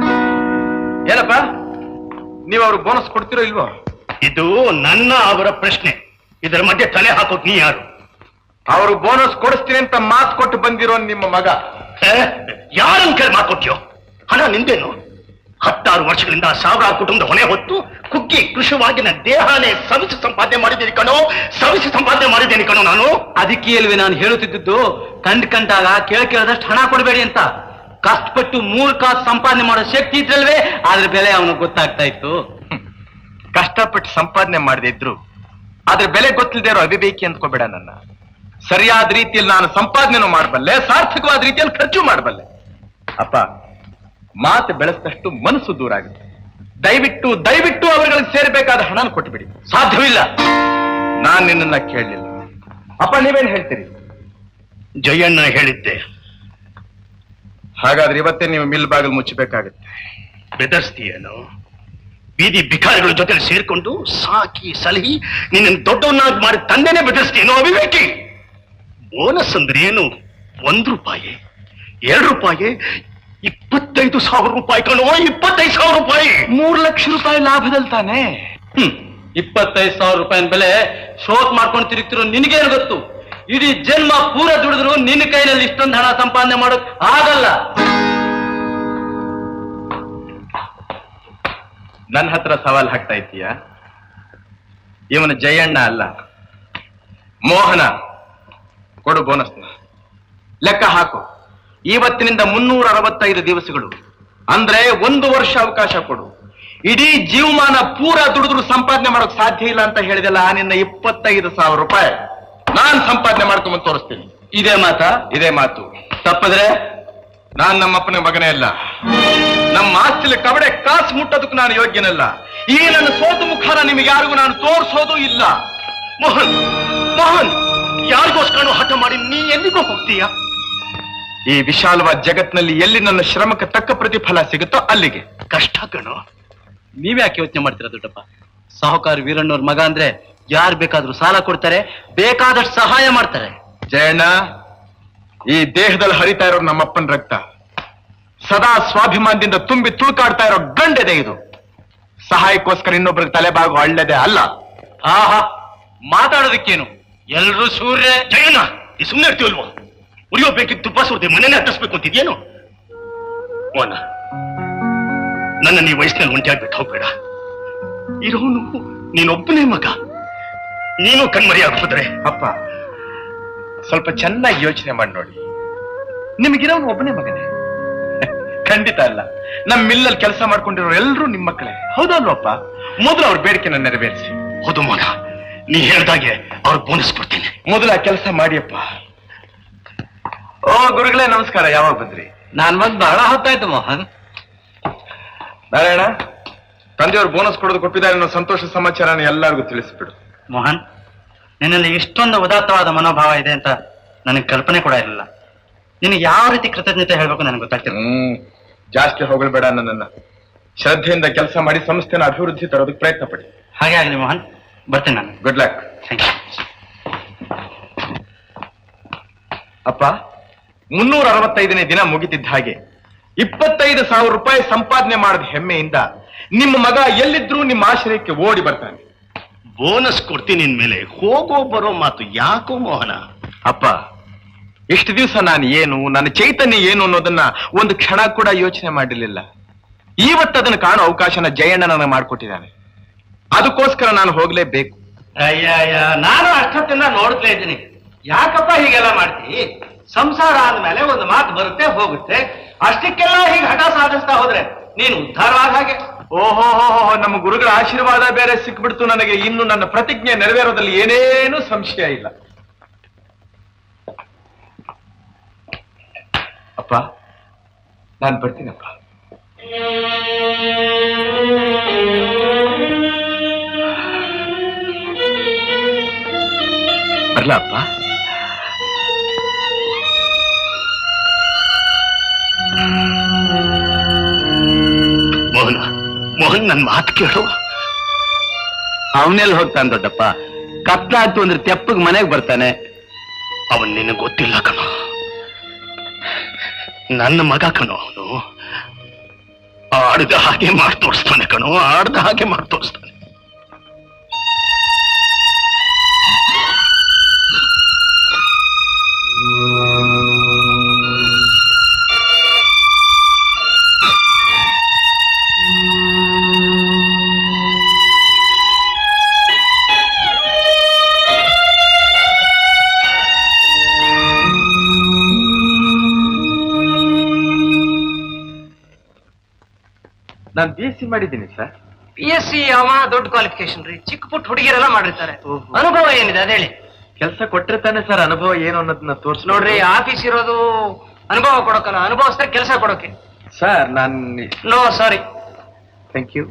ಏನಪ್ಪ ನೀವು ಅವ್ರಿಗೆ ಬೋನಸ್ ಕೊಡ್ತಿರೋ ಇಲ್ವೋ ಇದು ನನ್ನ ಅವರ ಪ್ರಶ್ನೆ ಇದರ ಮಧ್ಯೆ ತಲೆ ಹಾಕೋಕ್ ನೀ ಯಾರು ಅವರು ಬೋನಸ್ ಕೊಡಿಸ್ತೀನಿ ಅಂತ ಮಾತು ಕೊಟ್ಟು ಬಂದಿರೋ ನಿಮ್ಮ ಮಗ ಯಾರನ್ ಕೇಳಿ ಮಾಕೊಟ್ಯೋ ಹಣ ನಿಂದೇನು ಹತ್ತಾರು ವರ್ಷಗಳಿಂದ ಸಾವಿರಾರು ಕುಟುಂಬದ ಹೊಣೆ ಹೊತ್ತು ಕುಗ್ಗಿ ಕೃಷಿವಾಗಿ ನನ್ನ ದೇಹನೇ ಸವಿಸಿ ಸಂಪಾದನೆ ಮಾಡಿದ್ದೀನಿ ಕಣೋ ಸವಿಸಿ ಸಂಪಾದನೆ ಮಾಡಿದ್ದೀನಿ ಕಣೋ ನಾನು ಅದಕ್ಕೆ ಅಲ್ವೇ ನಾನು ಹೇಳುತ್ತಿದ್ದು ಕಂಡ್ ಕಂಡಾಗ ಕೇಳ ಕೇಳದಷ್ಟು ಹಣ ಕೊಡಬೇಡಿ ಅಂತ ಕಷ್ಟಪಟ್ಟು ಮೂರ್ ಕಾಸು ಸಂಪಾದನೆ ಮಾಡೋ ಶಕ್ತಿ ಇದ್ರಲ್ವೇ ಅದ್ರ ಬೆಲೆ ಅವನಿಗೆ ಗೊತ್ತಾಗ್ತಾ ಇತ್ತು ಕಷ್ಟಪಟ್ಟು ಸಂಪಾದನೆ ಮಾಡದೇ ಇದ್ರು ಅದ್ರ ಬೆಲೆ ಗೊತ್ತಿಲ್ಲದೆ ಇರೋ ಅವಿವೇಕಿ ಅಂದ್ಕೋಬೇಡ ನನ್ನ ಸರಿಯಾದ ರೀತಿಯಲ್ಲಿ ನಾನು ಸಂಪಾದನೆನೂ ಮಾಡಬಲ್ಲೆ ಸಾರ್ಥಕವಾದ ರೀತಿಯಲ್ಲಿ ಖರ್ಚು ಮಾಡಬಲ್ಲೆ ಅಪ್ಪ ಮಾತು ಬೆಳೆಸಿದಷ್ಟು ಮನಸ್ಸು ದೂರ ಆಗುತ್ತೆ ದಯವಿಟ್ಟು ದಯವಿಟ್ಟು ಅವರುಗಳಿಗೆ ಸೇರಬೇಕಾದ ಹಣನ ಕೊಟ್ಟುಬಿಡಿ ಸಾಧ್ಯವಿಲ್ಲ ನಾನ್ ನಿನ್ನನ್ನ ಕೇಳಲಿಲ್ಲ ಅಪ್ಪ ನೀವೇನ್ ಹೇಳ್ತೀರಿ ಜಯಣ್ಣ ಹೇಳಿದ್ದೆ ಹಾಗಾದ್ರೆ ಇವತ್ತೇ ನೀವು ಮಿಲ್ ಬಾಗಿಲು ಮುಚ್ಚಬೇಕಾಗುತ್ತೆ ಬೆದರ್ಸ್ತೀಯೇನು ಬೀದಿ ಬಿಕಾರಿಗಳ ಜೊತೆ ಸೇರ್ಕೊಂಡು ಸಾಕಿ ಸಲಹಿ ನಿನ್ನ ದೊಡ್ಡವನ್ನಾಗಿ ಮಾಡಿ ತಂದೆನೇ ಬೆದರ್ಸ್ತೀಯೇನೋ ಅವಿವೇಕಿ ಬೋನಸ್ ಅಂದ್ರೆ ಏನು ಒಂದ್ ರೂಪಾಯಿ ಎರಡು ರೂಪಾಯಿ ಇಪ್ಪತ್ತೈದು ಸಾವಿರ ರೂಪಾಯಿ ಕಣೋ ಇಪ್ಪತ್ತೈದು ಸಾವಿರ ರೂಪಾಯಿ ಮೂರ್ ಲಕ್ಷ ರೂಪಾಯಿ ಲಾಭದಲ್ಲಿ ತಾನೇ ಹ್ಮ್ ಇಪ್ಪತ್ತೈದು ಸಾವಿರ ರೂಪಾಯಿನ ಬೆಲೆ ಶೋಕ್ ಮಾಡ್ಕೊಂಡು ತಿರುಗ್ತಿರೋ ನಿನಗೇನು ಗೊತ್ತು ಇಡೀ ಜನ್ಮ ಪೂರ ದುಡಿದ್ರು ನಿನ್ನ ಕೈನಲ್ಲಿ ಇಷ್ಟೊಂದು ಹಣ ಸಂಪಾದನೆ ಮಾಡೋಕ್ ಆಗಲ್ಲ ನನ್ನ ಹತ್ರ ಸವಾಲ್ ಹಾಕ್ತಾ ಇದ್ದೀಯ ಇವನ ಜಯಣ್ಣ ಅಲ್ಲ ಮೋಹನ ಕೊಡು ಬೋನಸ್ ಲೆಕ್ಕ ಹಾಕು ಇವತ್ತಿನಿಂದ ಮುನ್ನೂರ ಅರವತ್ತೈದು ದಿವಸಗಳು ಅಂದ್ರೆ ಒಂದು ವರ್ಷ ಅವಕಾಶ ಕೊಡು ಇಡೀ ಜೀವಮಾನ ಪೂರ ದುಡಿದ್ರು ಸಂಪಾದನೆ ಮಾಡೋಕ್ ಸಾಧ್ಯ ಇಲ್ಲ ಅಂತ ಹೇಳಿದೆಲ್ಲ ನಿನ್ನ ಇಪ್ಪತ್ತೈದು ಸಾವಿರ ರೂಪಾಯಿ ನಾನ್ ಸಂಪಾದನೆ ಮಾಡ್ಕೊಂಬಂದು ತೋರಿಸ್ತೀನಿ ಇದೇ ಮಾತಾ ಇದೇ ಮಾತು ತಪ್ಪಿದ್ರೆ ನಾನ್ ನಮ್ಮಪ್ಪನ ಮಗನೇ ಅಲ್ಲ ನಮ್ಮ ಆಸ್ತಿಲಿ ಕಬಡೆ ಕಾಸು ಮುಟ್ಟೋದಕ್ಕೆ ನಾನು ಯೋಗ್ಯನಲ್ಲ ಈ ನನ್ನ ಸೋತು ಮುಖಾನ ನಿಮಗೆ ಯಾರಿಗೂ ನಾನು ತೋರಿಸೋದು ಇಲ್ಲ ಮೋಹನ್ ಮೋಹನ್ ಯಾರಿಗೋಸ್ಕರ ಹಠ ಮಾಡಿ ನೀ ಎಲ್ಲಿಗೋ ಹೋಗ್ತೀಯ ಈ ವಿಶಾಲವಾದ ಜಗತ್ನಲ್ಲಿ ಎಲ್ಲಿ ನನ್ನ ಶ್ರಮಕ್ಕೆ ತಕ್ಕ ಪ್ರತಿಫಲ ಸಿಗುತ್ತೋ ಅಲ್ಲಿಗೆ ಕಷ್ಟ ಕಣೋ ನೀವ್ಯಾಕೆ ಯೋಚನೆ ಮಾಡ್ತೀರಾ ದೊಡ್ಡಪ್ಪ ಸಾಹುಕಾರ ವೀರಣ್ಣವ್ರ ಮಗ ಅಂದ್ರೆ ಯಾರು ಬೇಕಾದ್ರೂ ಸಾಲ ಕೊಡ್ತಾರೆ ಬೇಕಾದಷ್ಟು ಸಹಾಯ ಮಾಡ್ತಾರೆ ಜಯಣ್ಣ ಈ ದೇಹದಲ್ಲಿ ಹರಿತಾ ಇರೋ ನಮ್ಮಪ್ಪನ ರಕ್ತ ಸದಾ ಸ್ವಾಭಿಮಾನದಿಂದ ತುಂಬಿ ತುಳುಕಾಡ್ತಾ ಇರೋ ಗಂಡೆದೆ ಇದು ಸಹಾಯಕ್ಕೋಸ್ಕರ ಇನ್ನೊಬ್ರಿಗೆ ತಲೆಬಾಗು ಒಳ್ಳೆದೆ ಅಲ್ಲ ಆಹಾ ಮಾತಾಡೋದಕ್ಕೇನು ಎಲ್ರೂ ಸೂರ್ಯ ಜಯಣ್ಣ ಈ ಸುಮ್ಮನೆ ಇರ್ತೀವಲ್ವೋ ಉರಿಯೋ ಬೇಕಿತ್ತು ತುಪ್ಪ ಸುರ್ದೆ ಮನೆನೇ ಹತ್ತಿಸ್ಬೇಕು ಅಂತಿದ್ಯೇನು ಮೋಹನ ನನ್ನ ನೀ ವಯಸ್ಸಿನಲ್ಲಿ ಒಂಟಿಯಾಗ್ಬಿಟ್ಟು ಹೋಗ್ಬೇಡ ಇರೋನು ನೀನೊಬ್ಬನೇ ಮಗ ನೀನು ಕಣ್ಮರಿ ಆಗ್ಬಿಟ್ರೆ ಅಪ್ಪ ಸ್ವಲ್ಪ ಚೆನ್ನಾಗಿ ಯೋಚನೆ ಮಾಡಿ ನೋಡಿ ನಿಮಗಿರೋನು ಒಬ್ಬನೇ ಮಗನೇ ಖಂಡಿತ ಅಲ್ಲ ನಮ್ಮ ಮಿಲ್ಲಲ್ಲಿ ಕೆಲಸ ಮಾಡ್ಕೊಂಡಿರೋ ಎಲ್ಲರೂ ನಿಮ್ಮ ಮಕ್ಕಳೇ ಹೌದಲ್ವಪ್ಪ ಮೊದಲು ಅವ್ರ ಬೇಡಿಕೆನ ನೆರವೇರಿಸಿ ಹೌದು ಮೋನ ನೀ ಹೇಳ್ದಾಗೆ ಅವ್ರ ಬೋನಸ್ ಕೊಡ್ತೀನಿ ಮೊದಲು ಆ ಕೆಲಸ ಮಾಡಿಯಪ್ಪ ಓ ಗುರುಗಳೇ ನಮಸ್ಕಾರ ಯಾವಾಗ ಬಂದ್ರಿ ನಾನ್ ಬಂದ್ ಬಹಳ ಹೊತ್ತಾಯ್ತು ಮೋಹನ್ ನಾರಾಯಣ ತಂದೆಯವ್ರು ಬೋನಸ್ ಕೊಡೋದು ಕೊಟ್ಟಿದ್ದಾರೆ ಅನ್ನೋ ಸಂತೋಷ ಸಮಾಚಾರನ ಎಲ್ಲರಿಗೂ ತಿಳಿಸ್ಬಿಡು ಮೋಹನ್ ನಿನ್ನಲ್ಲಿ ಇಷ್ಟೊಂದು ಉದಾತ್ತವಾದ ಮನೋಭಾವ ಇದೆ ಅಂತ ನನಗೆ ಕಲ್ಪನೆ ಕೂಡ ಇರಲಿಲ್ಲ ನಿನಗೆ ಯಾವ ರೀತಿ ಕೃತಜ್ಞತೆ ಹೇಳ್ಬೇಕು ನನಗೆ ಗೊತ್ತಾಗ್ತಿಲ್ಲ ಹ್ಮ್ ಜಾಸ್ತಿ ಹೊಗಳ್ಬೇಡ ನನ್ನನ್ನ ಶ್ರದ್ಧೆಯಿಂದ ಕೆಲಸ ಮಾಡಿ ಸಂಸ್ಥೆನ ಅಭಿವೃದ್ಧಿ ತರೋದಕ್ಕೆ ಪ್ರಯತ್ನ ಪಡಿ ಹಾಗೆ ಆಗಲಿ ಮೋಹನ್ ಬರ್ತೀನಿ ನಾನು ಗುಡ್ ಲಕ್ ಥ್ಯಾಂಕ್ ಯು ಅಪ್ಪ ಮುನ್ನೂರ ಅರವತ್ತೈದನೇ ದಿನ ಮುಗಿತಿದ್ದ ಹಾಗೆ ಇಪ್ಪತ್ತೈದು ಸಾವಿರ ರೂಪಾಯಿ ಸಂಪಾದನೆ ಮಾಡಿದ ಹೆಮ್ಮೆಯಿಂದ ನಿಮ್ಮ ಮಗ ಎಲ್ಲಿದ್ರೂ ನಿಮ್ಮ ಆಶ್ರಯಕ್ಕೆ ಓಡಿ ಬರ್ತಾನೆ ಬೋನಸ್ ಕೊಡ್ತೀನಿ ಮೇಲೆ ಹೋಗೋ ಬರೋ ಮಾತು ಯಾಕೋ ಮೋಹನ ಅಪ್ಪ ಇಷ್ಟು ದಿವಸ ನಾನು ಏನು ನನ್ನ ಚೈತನ್ಯ ಏನು ಅನ್ನೋದನ್ನ ಒಂದು ಕ್ಷಣ ಕೂಡ ಯೋಚನೆ ಮಾಡಿರ್ಲಿಲ್ಲ ಇವತ್ತು ಅದನ್ನು ಕಾಣೋ ಅವಕಾಶನ ಜಯಣ್ಣ ನನಗೆ ಮಾಡಿಕೊಟ್ಟಿದ್ದಾನೆ ಅದಕ್ಕೋಸ್ಕರ ನಾನು ಹೋಗ್ಲೇಬೇಕು ಅಯ್ಯ ಅಯ್ಯ ನಾನು ಅಷ್ಟೊತ್ತಿಂದ ನೋಡ್ತಾ ಇದ್ದೀನಿ ಯಾಕಪ್ಪ ಹೀಗೆಲ್ಲ ಮಾಡ್ತಿ ಸಂಸಾರ ಆದ್ಮೇಲೆ ಒಂದು ಮಾತು ಬರುತ್ತೆ ಹೋಗುತ್ತೆ ಅಷ್ಟಕ್ಕೆಲ್ಲ ಹೀಗೆ ಹಠ ಸಾಧಿಸ್ತಾ ಹೋದ್ರೆ ನೀನು ಉದ್ಧಾರವಾದ ಹಾಗೆ ಓಹೋ ನಮ್ಮ ಗುರುಗಳ ಆಶೀರ್ವಾದ ಬೇರೆ ಸಿಕ್ಬಿಡ್ತು ನನಗೆ ಇನ್ನು ನನ್ನ ಪ್ರತಿಜ್ಞೆ ನೆರವೇರೋದ್ರಲ್ಲಿ ಏನೇನು ಸಂಶಯ ಇಲ್ಲ ಅಪ್ಪ ನಾನು ಬರ್ತೀನಪ್ಪ ಬರ್ಲಾ ಅಪ್ಪ ಮೋಹನ ಮೋಹನ್ ನನ್ನ ಮಾತು ಕೇಳು ಅವನೆಲ್ಲಿ ಹೋಗ್ತಾನೆ ದೊಡ್ಡಪ್ಪ ಕತ್ಲಾಯ್ತು ಅಂದ್ರೆ ತೆಪ್ಪಗ್ ಮನೆಗೆ ಬರ್ತಾನೆ ಅವನ್ ನಿನಗೆ ಗೊತ್ತಿಲ್ಲ ಕಣೋ ನನ್ನ ಮಗ ಕಣೋ ಅವನು ಆಡ್ದ ಹಾಗೆ ಮಾಡಿ ತೋರಿಸ್ತಾನೆ ಕಣೋ ಆಡ್ದ ಹಾಗೆ ಮಾಡಿ ತೋರಿಸ್ತಾನೆ ನಾನು ಬಿ ಎಸ್ ಸಿ ಮಾಡಿದ್ದೀನಿ ಸರ್ ಪಿ ಎಸ್ ಸಿ ಅವ ದೊಡ್ಡ ಕ್ವಾಲಿಫಿಕೇಶನ್ ರೀ ಚಿಕ್ಕ ಪುಟ್ಟ ಹುಡುಗಿಯರೆಲ್ಲ ಮಾಡಿರ್ತಾರೆ ಅನುಭವ ಏನಿದೆ ಅದ ಹೇಳಿ ಕೆಲಸ ಕೊಟ್ಟಿರ್ತಾನೆ ಸರ್ ಅನುಭವ ಏನು ಅನ್ನೋದನ್ನ ತೋರ್ಸ್ ನೋಡ್ರಿ ಆಫೀಸ್ ಇರೋದು ಅನುಭವ ಕೊಡೋಕಲ್ಲ ಅನುಭವಿಸ್ತಾರೆ ಕೆಲಸ ಕೊಡೋಕೆ ಸರ್ ನಾನು no sorry thank you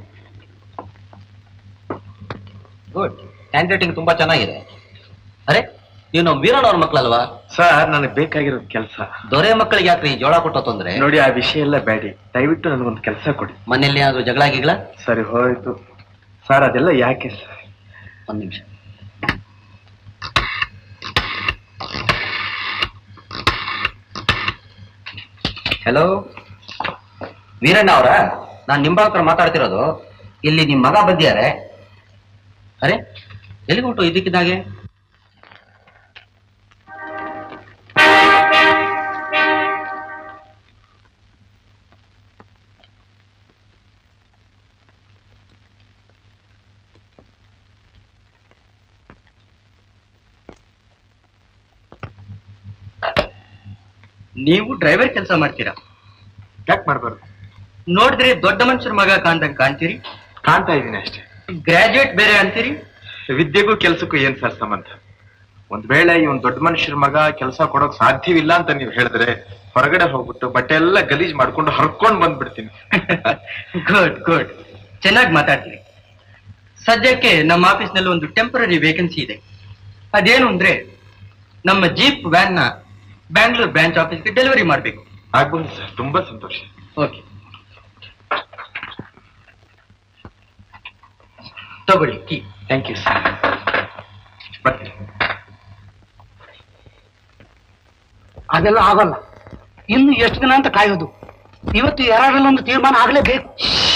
good hand writing ತುಂಬಾ ಚೆನ್ನಾಗಿದೆ ಅರೆ ನೀವು ನಮ್ಮ ವೀರಣ್ಣವ್ರ ಮಕ್ಕಳಲ್ವಾ ಸರ್ ನನಗೆ ಬೇಕಾಗಿರೋದು ಕೆಲಸ ದೊರೆ ಮಕ್ಕಳಿಗೆ ಯಾಕ್ರಿ ಜೋಳ ಕೊಟ್ಟೋ ತೊಂದ್ರೆ ನೋಡಿ ಆ ವಿಷಯ ಎಲ್ಲ ಬೇಡಿ ದಯವಿಟ್ಟು ನನಗೊಂದು ಕೆಲಸ ಕೊಡಿ ಮನೆಯಲ್ಲಿ ಏನಾದ್ರು ಜಗಳ ಗಿಗಳ ಸರಿ ಹೋಯ್ತು ಸರ್ ಅದೆಲ್ಲ ಯಾಕೆ ಸರ್ ಒಂದ್ ನಿಮಿಷ ಹಲೋ ವೀರಣ್ಣ ಅವರ ನಾನ್ ನಿಂಬಾಳ್ಕರ್ ಮಾತಾಡ್ತಿರೋದು ಇಲ್ಲಿ ನಿಮ್ ಮಗ ಬಂದಿದ್ದಾರೆ ಅರೆ ಎಲ್ಲಿ ಹೊಂಟು ಇದಕ್ಕಿದ್ದಾಗೆ ನೀವು ಡ್ರೈವರ್ ಕೆಲಸ ಮಾಡ್ತೀರಾ ಯಾಕೆ ಮಾಡಬಾರ್ದು ನೋಡಿದ್ರೆ ದೊಡ್ಡ ಮನುಷ್ಯರ ಮಗ ಕಾಣ್ದಂಗ್ ಕಾಣ್ತೀರಿ ಕಾಣ್ತಾ ಇದ್ದೀನಿ ಅಷ್ಟೇ ಗ್ರಾಜುಯೇಟ್ ಬೇರೆ ಅಂತೀರಿ ವಿದ್ಯೆಗೂ ಕೆಲಸಕ್ಕೂ ಏನ್ ಸರ್ ಸಂಬಂಧ ಒಂದ್ ವೇಳೆ ಇವನ್ ದೊಡ್ಡ ಮನುಷ್ಯರ ಮಗ ಕೆಲಸ ಕೊಡೋಕ್ ಸಾಧ್ಯವಿಲ್ಲ ಅಂತ ನೀವು ಹೇಳಿದ್ರೆ ಹೊರಗಡೆ ಹೋಗ್ಬಿಟ್ಟು ಬಟ್ಟೆ ಎಲ್ಲ ಗಲೀಜ್ ಮಾಡ್ಕೊಂಡು ಹರ್ಕೊಂಡ್ ಬಂದ್ಬಿಡ್ತೀನಿ ಗುಡ್ ಗುಡ್ ಚೆನ್ನಾಗಿ ಮಾತಾಡ್ತೀರಿ ಸದ್ಯಕ್ಕೆ ನಮ್ಮ ಆಫೀಸ್ನಲ್ಲಿ ಒಂದು ಟೆಂಪರರಿ ವೇಕೆನ್ಸಿ ಇದೆ ಅದೇನು ಅಂದ್ರೆ ನಮ್ಮ ಜೀಪ್ ವ್ಯಾನ್ ನ ಬ್ಯಾಂಗ್ಳೂರ್ ಬ್ರಾಂಚ್ ಆಫೀಸ್ಗೆ ಡೆಲಿವರಿ ಮಾಡಬೇಕು ಆಗ್ಬೋದು ಸರ್ ತುಂಬಾ ಸಂತೋಷ ಓಕೆ ತಗೊಳ್ಳಿ ಕೀ ಥ್ಯಾಂಕ್ ಯು ಸರ್ ಬರ್ತೀನಿ ಅದೆಲ್ಲ ಆಗಲ್ಲ ಇನ್ನು ಎಷ್ಟು ದಿನ ಅಂತ ಕಾಯೋದು ಇವತ್ತು ಯಾರಾದ್ರಲ್ಲಿ ಒಂದು ತೀರ್ಮಾನ ಆಗ್ಲೇಬೇಕು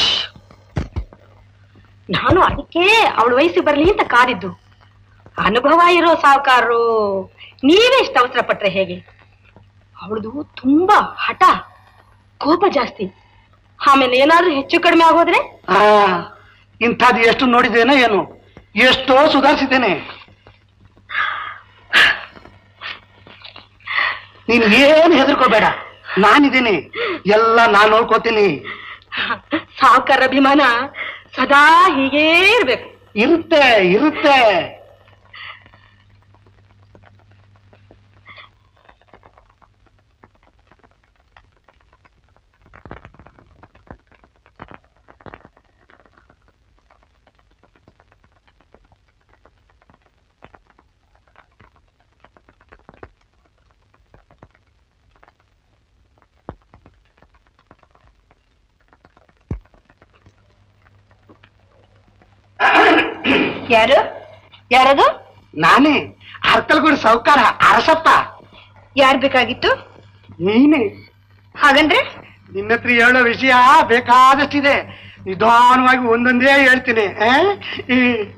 ನಾನು ಅದಕ್ಕೆ ಅವಳ ವಯಸ್ಸಿಗೆ ಬರ್ಲಿ ಅಂತ ಕಾದಿದ್ದು ಅನುಭವ ಇರೋ ಸಾವುಕಾರರು ನೀವೇ ಇಷ್ಟು ಅವಸರ ಪಟ್ರೆ ಹೇಗೆ ಅವಳದು ತುಂಬಾ ಹಠ ಕೋಪ ಜಾಸ್ತಿ ಆಮೇಲೆ ಏನಾದ್ರೂ ಹೆಚ್ಚು ಕಡಿಮೆ ಆಗೋದ್ರೆ ಆ ಇಂಥದ್ದು ಎಷ್ಟು ನೋಡಿದ್ದೇನೆ ಏನು ಎಷ್ಟೋ ಸುಧಾರಿಸಿದ್ದೇನೆ ನೀನ್ ಏನ್ ಹೆದರ್ಕೋಬೇಡ ನಾನಿದ್ದೀನಿ ಎಲ್ಲ ನಾನ್ ನೋಡ್ಕೋತೀನಿ ಸಾವುಕಾರ ಅಭಿಮಾನ ಸದಾ ಹೀಗೇ ಇರ್ಬೇಕು ಇರುತ್ತೆ ಇರುತ್ತೆ ಯಾರು ಯಾರದು ನಾನೇ ಅರ್ಕಲ್ಗೂಡು ಸೌಕಾರ ಅರಸಪ್ಪ ಯಾರ್ ಬೇಕಾಗಿತ್ತು ನೀನೇ ಹಾಗಂದ್ರೆ ನಿನ್ನ ಹತ್ರ ಹೇಳೋ ವಿಷಯ ಬೇಕಾದಷ್ಟಿದೆ ನಿಧಾನವಾಗಿ ಒಂದೊಂದೇ ಹೇಳ್ತೀನಿ ಆ? ಈ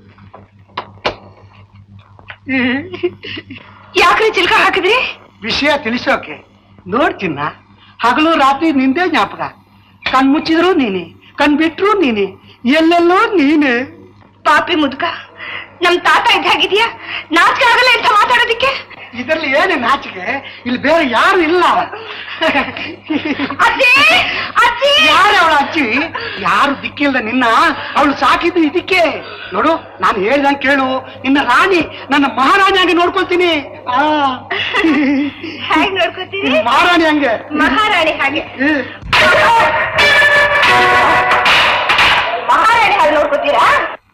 ಈ ಯಾಕ್ರಿ ಚಿಲ್ಕ ಹಾಕಿದ್ರಿ ವಿಷಯ ತಿಳಿಸೋಕೆ ನೋಡ್ತೀನ ಹಗಲು ರಾತ್ರಿ ನಿಂದೇ ಜ್ಞಾಪಕ ಕಣ್ ಮುಚ್ಚಿದ್ರು ನೀನೆ ಕಣ್ ಬಿಟ್ರು ನೀನೆ ಎಲ್ಲೆಲ್ಲೋ ನೀನೆ ಪಾಪಿ ಮುದುಕ ನಮ್ ತಾತ ಇದ್ದಾಗಿದ್ಯಾ ನಾಚಿಕೆ ಆಗಲ್ಲ ಅಂತ ಮಾತಾಡೋದಿಕ್ಕೆ ಇದರಲ್ಲಿ ಏನೇ ನಾಚಿಕೆ ಇಲ್ಲಿ ಬೇರೆ ಯಾರು ಇಲ್ಲ ಯಾರು ಅವಳ ಅಜ್ಜಿ ಯಾರು ದಿಕ್ಕಿಲ್ದ ನಿನ್ನ ಅವಳು ಸಾಕಿದ್ದು ಇದಕ್ಕೆ ನೋಡು ನಾನು ಹೇಳ್ದಂಗೆ ಕೇಳು ನಿನ್ನ ರಾಣಿ ನನ್ನ ಮಹಾರಾಣಿ ಹಂಗೆ ನೋಡ್ಕೊಳ್ತೀನಿ ಆ ಹೇಗ್ ನೋಡ್ಕೋತೀವಿ ಮಹಾರಾಣಿ ಹಂಗೆ ಮಹಾರಾಣಿ ಹಾಗೆ ಮಹಾರಾಣಿ ಹಾಗೆ ನೋಡ್ಕೋತೀರಾ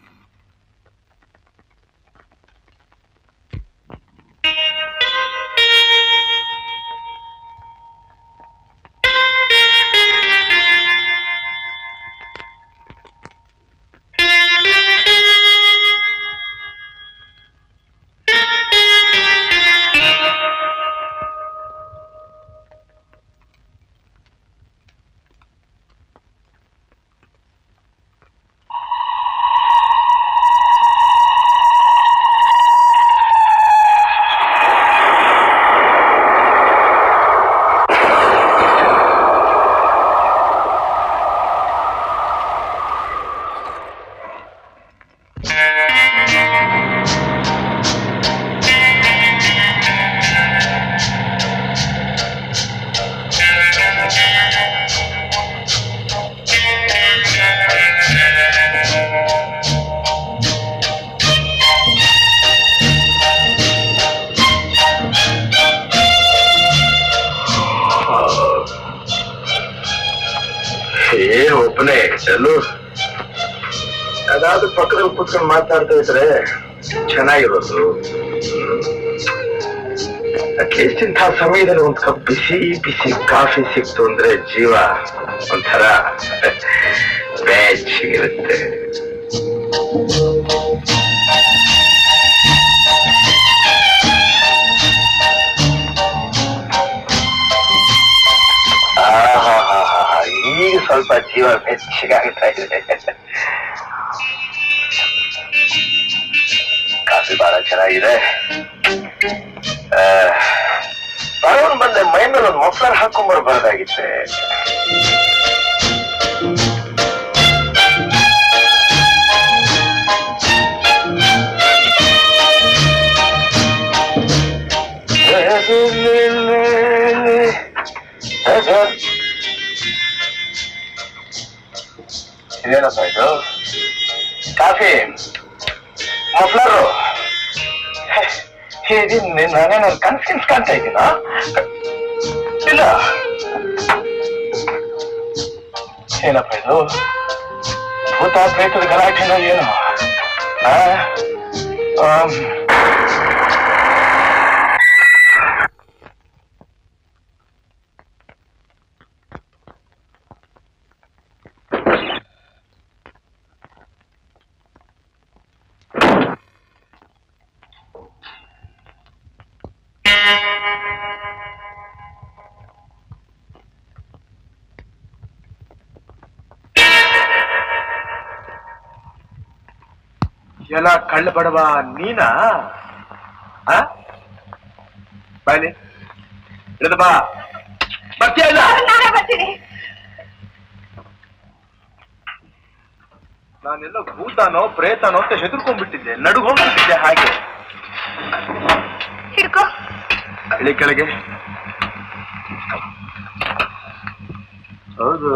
ಏನ್ ಒಬ್ಬನೇ ಚಲು ಅದಾದ್ರೂ ಪಕ್ಕದಲ್ಲಿ ಕೂತ್ಕೊಂಡು ಮಾತಾಡ್ತಾ ಇದ್ರೆ ಚೆನ್ನಾಗಿರೋದು ಅಟ್ಲೀಸ್ಟ್ ಇಂಥ ಸಮಯದಲ್ಲಿ ಒಂದ್ ಕಪ್ ಬಿಸಿ ಬಿಸಿ ಕಾಫಿ ಸಿಕ್ತು ಅಂದ್ರೆ ಜೀವ ಒಂಥರ ಬೆಚ್ಚಗಿರುತ್ತೆ ಆಹಾಹಾಹಾ, ಈಗ ಸ್ವಲ್ಪ ಜೀವ ಬೆಚ್ಚಗಾಗ್ತಾ ಇದೆ ಕಾಫಿ ಬಹಳ ಚೆನ್ನಾಗಿದೆ ಆ, ಬರೋನ್ ಬಂದೆ ಮೈ ಮೇಲೆ ಒಂದು ಮಫ್ಲರ್ ಹಾಕೊಂಡ್ಬರ್ಬಾರ್ದಾಗಿತ್ತೆ ಇದೇನಪ್ಪ ಇದು ಕಾಫಿ ಮಫ್ಲರು ನಾನೇನಾದ್ರು ಕನ್ಸ್ ಕಿನ್ಸ್ ಕಾಣ್ತಾ ಇದ್ದೀನಾ ಇಲ್ಲ ಏನಪ್ಪ ಇದು ಭೂತ ಪ್ರೇತದ ಗಲಾಟೆನ ಏನು ಆ? ಆಮ್. ಎಲ್ಲ ಕಳ್ಳ ಬಡವ ನೀನಾ ಆ? ಬಾಯ್ಲಿ ಇಳಿದು ಬಾ ಬರ್ತೀಯ ಇಲ್ಲ ನಾನೆಲ್ಲ ಭೂತಾನೋ ಪ್ರೇತಾನೋ ಅಂತ ಹೆದರ್ಕೊಂಡ್ಬಿಟ್ಟಿದ್ದೆ ನಡುಗೋಗ್ಬಿಟ್ಟಿದ್ದೆ ಹಾಗೆ ಹಿಡ್ಕೋ ಇಳಿ ಕೆಳಗೆ ಹೌದು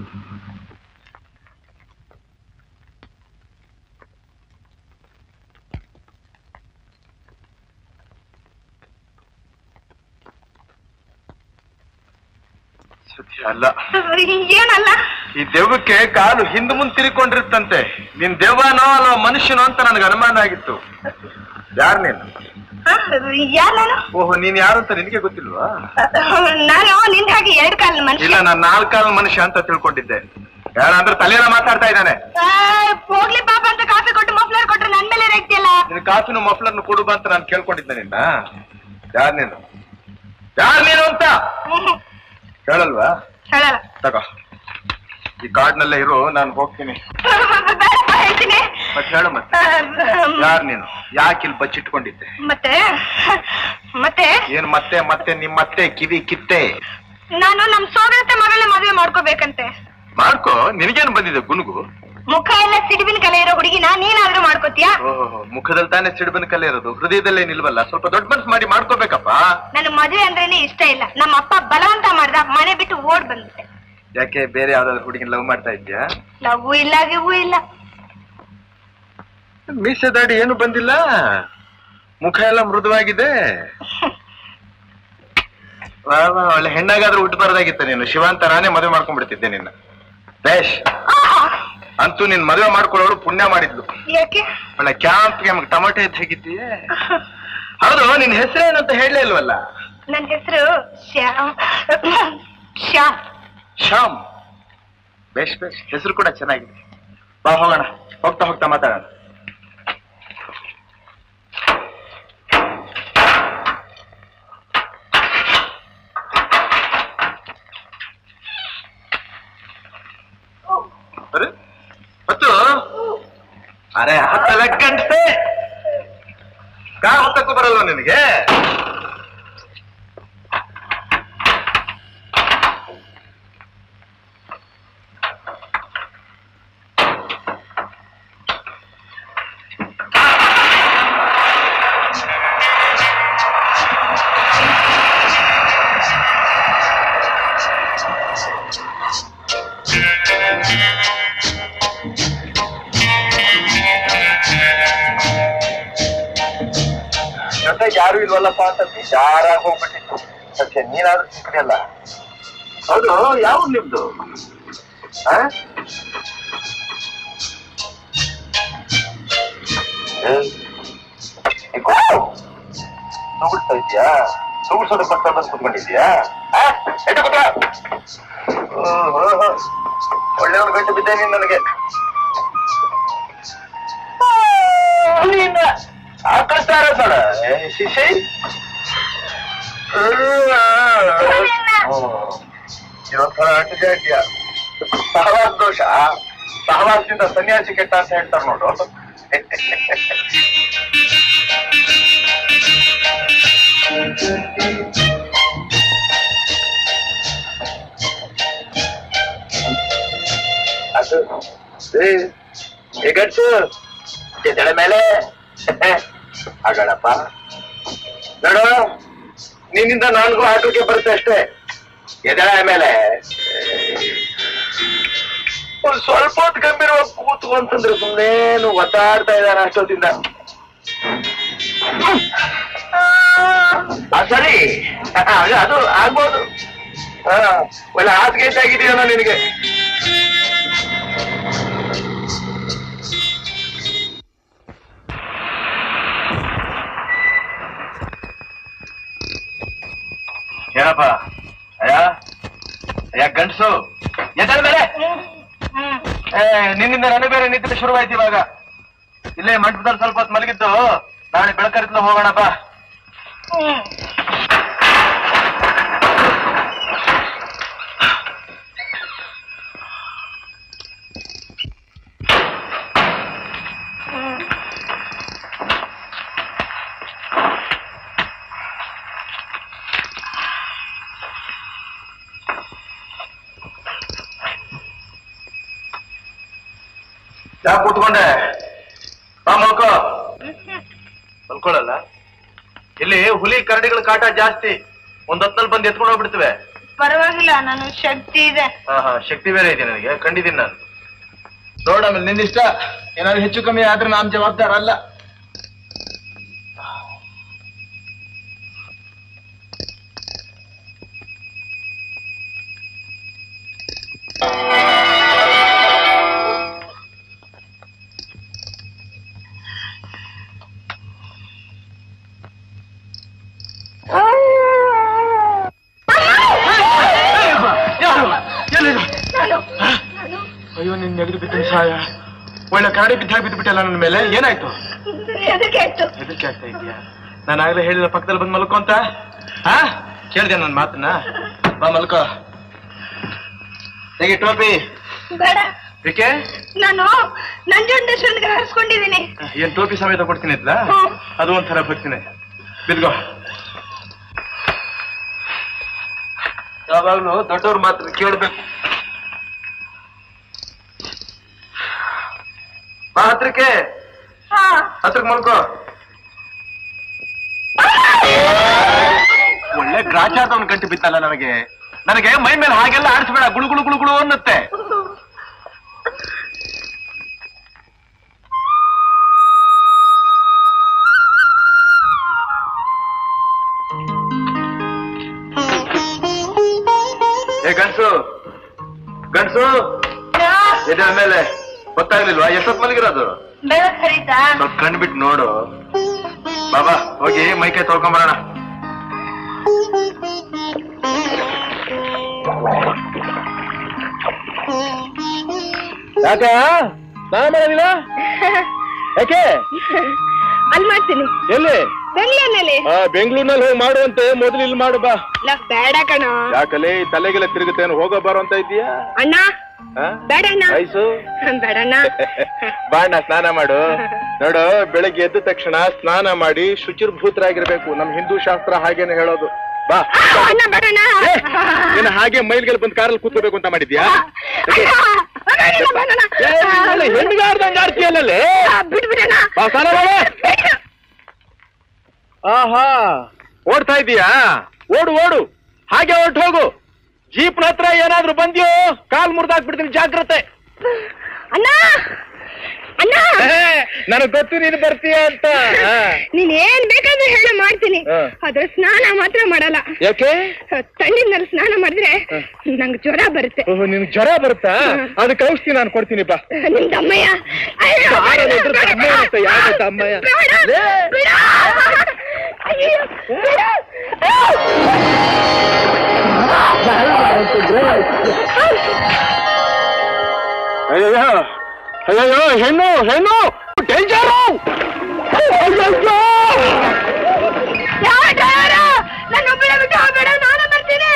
ಸತ್ಯ ಅಲ್ಲ ಏನಲ್ಲ ಈ ದೆವ್ವಕ್ಕೆ ಕಾಲು ಹಿಂದ್ ಮುಂದ್ ತಿರ್ಕೊಂಡಿರುತ್ತಂತೆ ನೀನ್ ದೆವ್ವನೋ ಅಲ್ಲ ಮನುಷ್ಯನೋ ಅಂತ ನನಗೆ ಅನುಮಾನ ಆಗಿತ್ತು ಯಾರ್ ನೀನು ಯಾರು ನಾನು ಓಹೋ ನೀನ್ ಯಾರು ಅಂತ ನಿನಗೆ ಗೊತ್ತಿಲ್ವಾ ನಾನು ನಿನ್ ಹಾಗೆ ಎರಡು ಕಾಲ ಮನುಷ್ಯ ಇಲ್ಲ ನಾನ್ ನಾಲ್ಕಾಲ್ ಮನುಷ್ಯ ಅಂತ ತಿಳ್ಕೊಂಡಿದ್ದೆ ಯಾರಂದ್ರೆ ತಲೆನ ಮಾತಾಡ್ತಾ ಇದ್ದಾನೆ ಆ, ಹೋಗ್ಲಿ ಪಾಪ ಅಂತ ಕಾಫಿ ಕೊಟ್ಟು ಮಫ್ಲರ್ ಕೊಟ್ರೆ ನನ್ ಮೇಲೆ ರೇಗ್ತಿಯಲ್ಲ ನಿನ್ ಕಾಫಿನ ಮಫ್ಲರ್ನ ಕೊಡು ಬಾ ಅಂತ ನಾನು ಕೇಳ್ಕೊಂಡಿದ್ದೆ ನಿನ್ನ ಯಾರ್ ನೀನು ಯಾರ್ ನೀನು ಅಂತ ಹೇಳಲ್ವಾ ಹೇಳಲ್ಲ ತಗೋ ಈ ಕಾರ್ಡ್ನಲ್ಲೇ ಇರು ನಾನು ಹೋಗ್ತೀನಿ ಬೇಡಪ್ಪ, ಹೇಳ್ತೀನಿ ಮತ್ತೆ ಹೇಳು ಮತ್ತೆ ಯಾರ್ ನೀನು ಯಾಕೆ ಇಲ್ಲಿ ಬಚ್ಚಿಟ್ಕೊಂಡಿದ್ದೆ ಮತ್ತೆ ಮತ್ತೆ ಏನ್ ಮತ್ತೆ ಮತ್ತೆ ನಿಮ್ ಮತ್ತೆ ಕಿವಿ ಕಿತ್ತೆ ನಾನು ನಮ್ ಸೋದರತೆ ಮಗಳನ್ನ ಮದುವೆ ಮಾಡ್ಕೋಬೇಕಂತೆ ಮಾಡ್ಕೋ ನಿನಗೇನ್ ಬಂದಿದೆ ಗುನುಗು ಮುಖ ಎಲ್ಲ ಸಿಡಿಬಿನ ಕಲೆ ಇರೋ ಹುಡುಗಿನ ನೀನಾದ್ರೂ ಮಾಡ್ಕೋತೀಯಾ ಓಹೋ ಮುಖದಲ್ಲಿ ತಾನೇ ಸಿಡಿಬನ್ ಕಲೆ ಇರೋದು ಹೃದಯದಲ್ಲೇ ನಿಲ್ವಲ್ಲ ಸ್ವಲ್ಪ ದೊಡ್ಡ ಮನ್ಸು ಮಾಡಿ ಮಾಡ್ಕೋಬೇಕಪ್ಪ ನನ್ನ ಮದುವೆ ಅಂದ್ರೇನೆ ಇಷ್ಟ ಇಲ್ಲ ನಮ್ಮ ಅಪ್ಪ ಬಲವಂತ ಮಾಡ್ದ ಮನೆ ಬಿಟ್ಟು ಓಡ್ ಬಂದ್ಬಿಟ್ಟೆ ಯಾಕೆ ಬೇರೆ ಯಾವ್ದಾದ್ರು ಹುಡುಗಿನ ಲವ್ ಮಾಡ್ತಾ ಇದ್ಯಾ ಲವ್ವು ಇಲ್ಲ ಗಿವ್ವು ಇಲ್ಲ ಮೀಸೆ ದಾಡಿ ಏನು ಬಂದಿಲ್ಲ ಮುಖ ಎಲ್ಲ ಮೃದುವಾಗಿದೆ ವಾ, ವಾ, ಒಳ್ಳೆ ಹೆಣ್ಣಾಗಾದ್ರೂ ಹುಟ್ಟಬಾರ್ದಾಗಿತ್ತು ನೀನು ಶಿವಾಂತ ನಾನೇ ಮದುವೆ ಮಾಡ್ಕೊಂಡ್ಬಿಡ್ತಿದ್ದೆ ನಿನ್ನ ಬೇಷ್ ಅಂತೂ ನಿನ್ ಮದುವೆ ಮಾಡ್ಕೊಳ್ಳೋರು ಪುಣ್ಯ ಮಾಡಿದ್ಲು ಯಾಕೆ ಒಳ್ಳೆ ಕ್ಯಾಂಪ್ ನಮ್ಗೆ ಟೊಮೆಟೊ ಎದ್ದು ಹೇಗಿದ್ದೀಯೇ ಹೌದು ನಿನ್ ಹೆಸರೇನು ಅಂತ ಹೇಳಲೇ ಇಲ್ವಲ್ಲ ನನ್ನ ಹೆಸರು ಶ್ಯಾಮ್ ಶ್ಯಾಮ್ ಶ್ಯಾಮ್ ಬೇಷ್ ಬೇಷ್ ಹೆಸರು ಕೂಡ ಚೆನ್ನಾಗಿದೆ ಬಾ ಹೋಗೋಣ ಹೋಗ್ತಾ ಹೋಗ್ತಾ ಮಾತಾಡೋಣ ಅರೆ ಮತ್ತು ಅರೆ ಹತ್ತಲ ಗಂಟೆ ಕಾರ್ ಹತ್ತಕ್ಕೂ ಬರಲ್ವ ನಿನಗೆ ಜೊತೆಗೆ ಯಾರು ಇಲ್ವಲ್ಲಪ್ಪ ಅಂತ ಬೇಜಾರಾಗಿ ಹೋಗ್ಬಿಟ್ಟಿತ್ತು ಸತ್ಯ ನೀನಾದ್ರೂ ಸಿಕ್ಕಲ್ಲ ಹೌದು ಯಾವ ನಿಮ್ದು ಆ? ಏ, ಇಗೋ, ನುಗ್ಗಿಸ್ತಾ ಇದ್ಯಾ ನುಗ್ಗಿಸೋದಕ್ಕೆ ಬರ್ತಾ ಬಂದು ಕುತ್ಕೊಂಡಿದ್ಯಾ ಆ? ಎದ್ದು ಕೂತ್ಕೋ. ಓ, ಓ, ಓ. ಒಳ್ಳೆ ಒಂದು ಗಂಟು ಬಿದ್ದೆ ನೀನ್ ನನಗೆ ನೀನ್ ಆಕಳಿಸ್ತಾ ಇರೋದ್ ನೋಡ ಏ, ಶಿಶಿ ಇದೊಂಥರ ಅಂಟಜಾಡ್ಯ ಸಹವಾಸ ದೋಷ ಸಹವಾಸದಿಂದ ಸನ್ಯಾಸಿ ಕೆಟ್ಟ ಅಂತ ಹೇಳ್ತಾರೆ ನೋಡು ಅದು ಏ, ಏ ಗಂಡ್ಸು ಎದ್ದಳ ಮೇಲೆ ಆಗಳಪ್ಪ ನೋಡು ನಿನ್ನಿಂದ ನಾಲ್ಕು ಹಾಕಲಿಕ್ಕೆ ಬರುತ್ತೆ ಅಷ್ಟೇ ಎದಳ ಮೇಲೆ ಒಂದ್ ಸ್ವಲ್ಪ ಹೊತ್ತು ಗಂಭೀರವಾಗಿ ಕೂತು ಅಂತಂದ್ರೆ ಸುಮ್ಮನೇನು ಒತ್ತಾಡ್ತಾ ಇದ್ದಾನೆ ಅಷ್ಟೊತ್ತಿಂದ ಆ, ಸರಿ ಅದು- ಅದು ಆಗ್ಬೋದು ಹಾ ಒಳ್ಳೆ ಹಾಸಿಗೆ ಇದ್ದಾಗಿದೆಯಲ್ಲ ನಿನಗೆ ಏನಪ್ಪ ಅಯ್ಯ ಅಯ್ಯ ಗಂಡಸು ಎದ್ದಳ ಮೇಲೆ ಏ ನಿನ್ನಿಂದ ನನಗೆ ಬೇರೆ ನಿದ್ರೆ ಶುರುವಾಯ್ತು ಇವಾಗ ಇಲ್ಲೇ ಮಂಟಪದಲ್ಲಿ ಸ್ವಲ್ಪ ಹೊತ್ತು ಮಲಗಿದ್ದು ನಾಳೆ ಬೆಳಕರಿತ್ಲ ಹೋಗೋಣ ಬಾ ಯಾಕೆ ಕೂತ್ಕೊಂಡೆ ಬಾ ಮಲ್ಕೋ ಮಲ್ಕೊಳ್ಳಲ್ಲ ಇಲ್ಲಿ ಹುಲಿ ಕರಡಿಗಳ ಕಾಟ ಜಾಸ್ತಿ ಒಂದ್ ಹೊತ್ತಲ್ಲಿ ಬಂದು ಎತ್ಕೊಂಡು ಹೋಗ್ಬಿಡ್ತವೆ ಪರವಾಗಿಲ್ಲ ನಾನು ಶಕ್ತಿ ಇದೆ ಹಾ ಹಾ ಶಕ್ತಿ ಬೇರೆ ಇದೆ ನನಗೆ ಕಂಡಿದ್ದೀನಿ ನಾನು ನೋಡ ಆಮೇಲೆ ನಿನ್ನಿಷ್ಟ ಏನಾದ್ರು ಹೆಚ್ಚು ಕಮ್ಮಿ ಆದ್ರೆ ನಾನ್ ಜವಾಬ್ದಾರ ಅಲ್ಲ ಅಯ್ಯೋ ನಿನ್ ನೆಗದು ಬಿದ್ದ ಸಹಾಯ ಒಳ್ಳೆ ಕರಡಿ ಬಿದ್ದಾಗ ಬಿದ್ದು ಬಿಟ್ಟಲ್ಲ ನನ್ನ ಮೇಲೆ ಏನಾಯ್ತು ಎದಕ್ಕೆ ಆಯ್ತು ಹೆದರಿಕೆ ಆಗ್ತಾ ಇದೆಯಾ ನಾನು ಆಗ್ಲೇ ಹೇಳಿದ ಪಕ್ಕದಲ್ಲಿ ಬಂದು ಮಲ್ಕೋ ಅಂತ ಹಾ ಕೇಳ್ದೆ ನನ್ನ ಮಾತನ್ನ ಬಾ ಮಲ್ಕೋ ಹೇಗೆ ಟೋಪಿ ಬೇಡ ಏಕೆ ನಾನು ನಂಜುಂಡೇಶ್ವರನಿಗೆ ಹರಿಸ್ಕೊಂಡಿದ್ದೀನಿ ಏನ್ ಟೋಪಿ ಸಮೇತ ಕೊಡ್ತೀನಿ ಇದ್ಲ ಹ್ಮ್. ಅದು ಒಂಥರ ಭಕ್ತಿನೇ ಬಿದ್ಗೋ ಯಾವಾಗ್ಲೂ ದೊಡ್ಡವ್ರ ಮಾತ್ರ ಕೇಳ್ಬೇಕು ಬಾ ಹತ್ರಕ್ಕೆ ಹತ್ರಕ್ಕೆ ಮಲ್ಕೋ ಒಳ್ಳೆ ಗ್ರಾಚಾರದವನ್ ಗಂಟು ಬಿತ್ತಲ್ಲ ನನಗೆ ನನಗೆ ಮೈ ಮೇಲೆ ಹಾಗೆಲ್ಲ ಆಡಿಸ್ಬೇಡ ಗುಳು ಗುಳು ಗುಳು ಗುಳು ಅನ್ನತ್ತೆ ಏ ಗಂಡ್ಸು ಗಂಡ್ಸು ಇದೆ ಮೇಲೆ ಗೊತ್ತಾಗ್ಲಿಲ್ವಾ ಎಷ್ಟೊತ್ ಮಲಗಿರೋದು ಬೆಳಕ್ ಹರಿತಾ ಸ್ವಲ್ಪ ಕಣ್ಬಿಟ್ಟು ನೋಡು ಬಾಬಾ ಹೋಗಿ ಮೈಕೈ ತೊಳ್ಕೊಂಬರೋಣ ಯಾಕ ಸ್ನಾನ ಮಾಡೋದಿಲ್ಲ ಯಾಕೆ ಅಲ್ಲಿ ಮಾಡ್ತೀನಿ ಎಲ್ಲಿ ಬೆಂಗಳೂರಿನಲ್ಲಿ ಆ ಬೆಂಗಳೂರಿನಲ್ಲಿ ಹೋಗಿ ಮಾಡುವಂತೆ ಮೊದಲು ಇಲ್ಲಿ ಮಾಡು ಬಾ ನಾ ಬೇಡ ಕಣ ಯಾಕಲೆ ಈ ತಲೆಗೆಲ್ಲ ತಿರುಗುತ್ತೇನು ಹೋಗೋ ಬರೋ ಅಂತ ಇದೀಯಾ ಅಣ್ಣ ಆ? ಬೇಡ ಅಣ್ಣ ವಯಸ್ಸು ಬೇಡಣ್ಣ ಬಾಣ ಸ್ನಾನ ಮಾಡು ನೋಡು ಬೆಳಗ್ಗೆ ಎದ್ದ ತಕ್ಷಣ ಸ್ನಾನ ಮಾಡಿ ಶುಚಿರ್ಭೂತರಾಗಿರ್ಬೇಕು ನಮ್ ಹಿಂದೂ ಶಾಸ್ತ್ರ ಹಾಗೇನೆ ಹೇಳೋದು ಬಾ ಅಣ್ಣ ಬೇಡಣ್ಣ ನೀನು ಹಾಗೆ ಮೈಲ್ಗೆಲ್ ಬಂದ್ ಕಾರಲ್ಲಿ ಕೂತ್ಕೋಬೇಕು ಅಂತ ಮಾಡಿದ್ಯಾ ಹೆಣ್ಗಾರ್ದಂಗ್ ಆಡ್ತೀಯಲ್ಲೇ ಬಿಡ್ಬಿಡಣ್ಣ ಬಾ ಸ್ನಾನ ಮಾಡು ಆಹಾ ಓಡ್ತಾ ಇದೀಯಾ ಓಡು ಓಡು ಹಾಗೆ ಹೊರಟು ಹೋಗು ಜೀಪ್ನ ಹತ್ರ ಏನಾದ್ರೂ ಬಂದ್ಯೋ ಕಾಲ್ ಮುರಿದಾಕ್ಬಿಡ್ತೀನಿ ಜಾಗ್ರತೆ ಅಣ್ಣ ಅಣ್ಣ ನನಗ್ ಗೊತ್ತು ನೀನು ಬರ್ತೀಯ ಅಂತ ಆ. ನೀನ್ ಏನ್ ಬೇಕಾದ್ರೆ ಹೇಳ ಮಾಡ್ತೀನಿ ಹಾ. ಆದ್ರೆ ಸ್ನಾನ ಮಾತ್ರ ಮಾಡಲ್ಲ ಯಾಕೆ ತಣ್ಣೀರ್ನಲ್ಲಿ ಸ್ನಾನ ಮಾಡಿದ್ರೆ ನಂಗೆ ಜ್ವರ ಬರುತ್ತೆ ಓಹೋ ನಿನ್ ಜ್ವರ ಬರುತ್ತಾ ಅದಕ್ಕೆ ಔಷಧಿ ನಾನು ಕೊಡ್ತೀನಿ ಬಾ ನಿಮ್ ತಮ್ಮಯ್ಯ ಅಯ್ಯೋ, ಯಾರು ಬೇಡ, ಎದುರು ಬೇಡ, ತಮ್ಮಯ್ಯ ಅಂತ ಯಾರು ತಮ್ಮಯ್ಯ? ಬೇಡ, ಲೇ. ಬೇಡ. ಅಯ್ಯೋ, ಬೇಡ. ಅಯ್ಯಯ್ಯೋ ಅಯ್ಯಯ್ಯೋ ಹೆಣ್ಣು ಹೆಣ್ಣು ಡೇಂಜರು ಯಾವ ಡ್ರೈವರ? ನನ್ನ ಒಬ್ಬಳೆ ಬಿಟ್ಟು ಹೋಗ್ಬೇಡ ನಾನು ಬರ್ತೀನಿ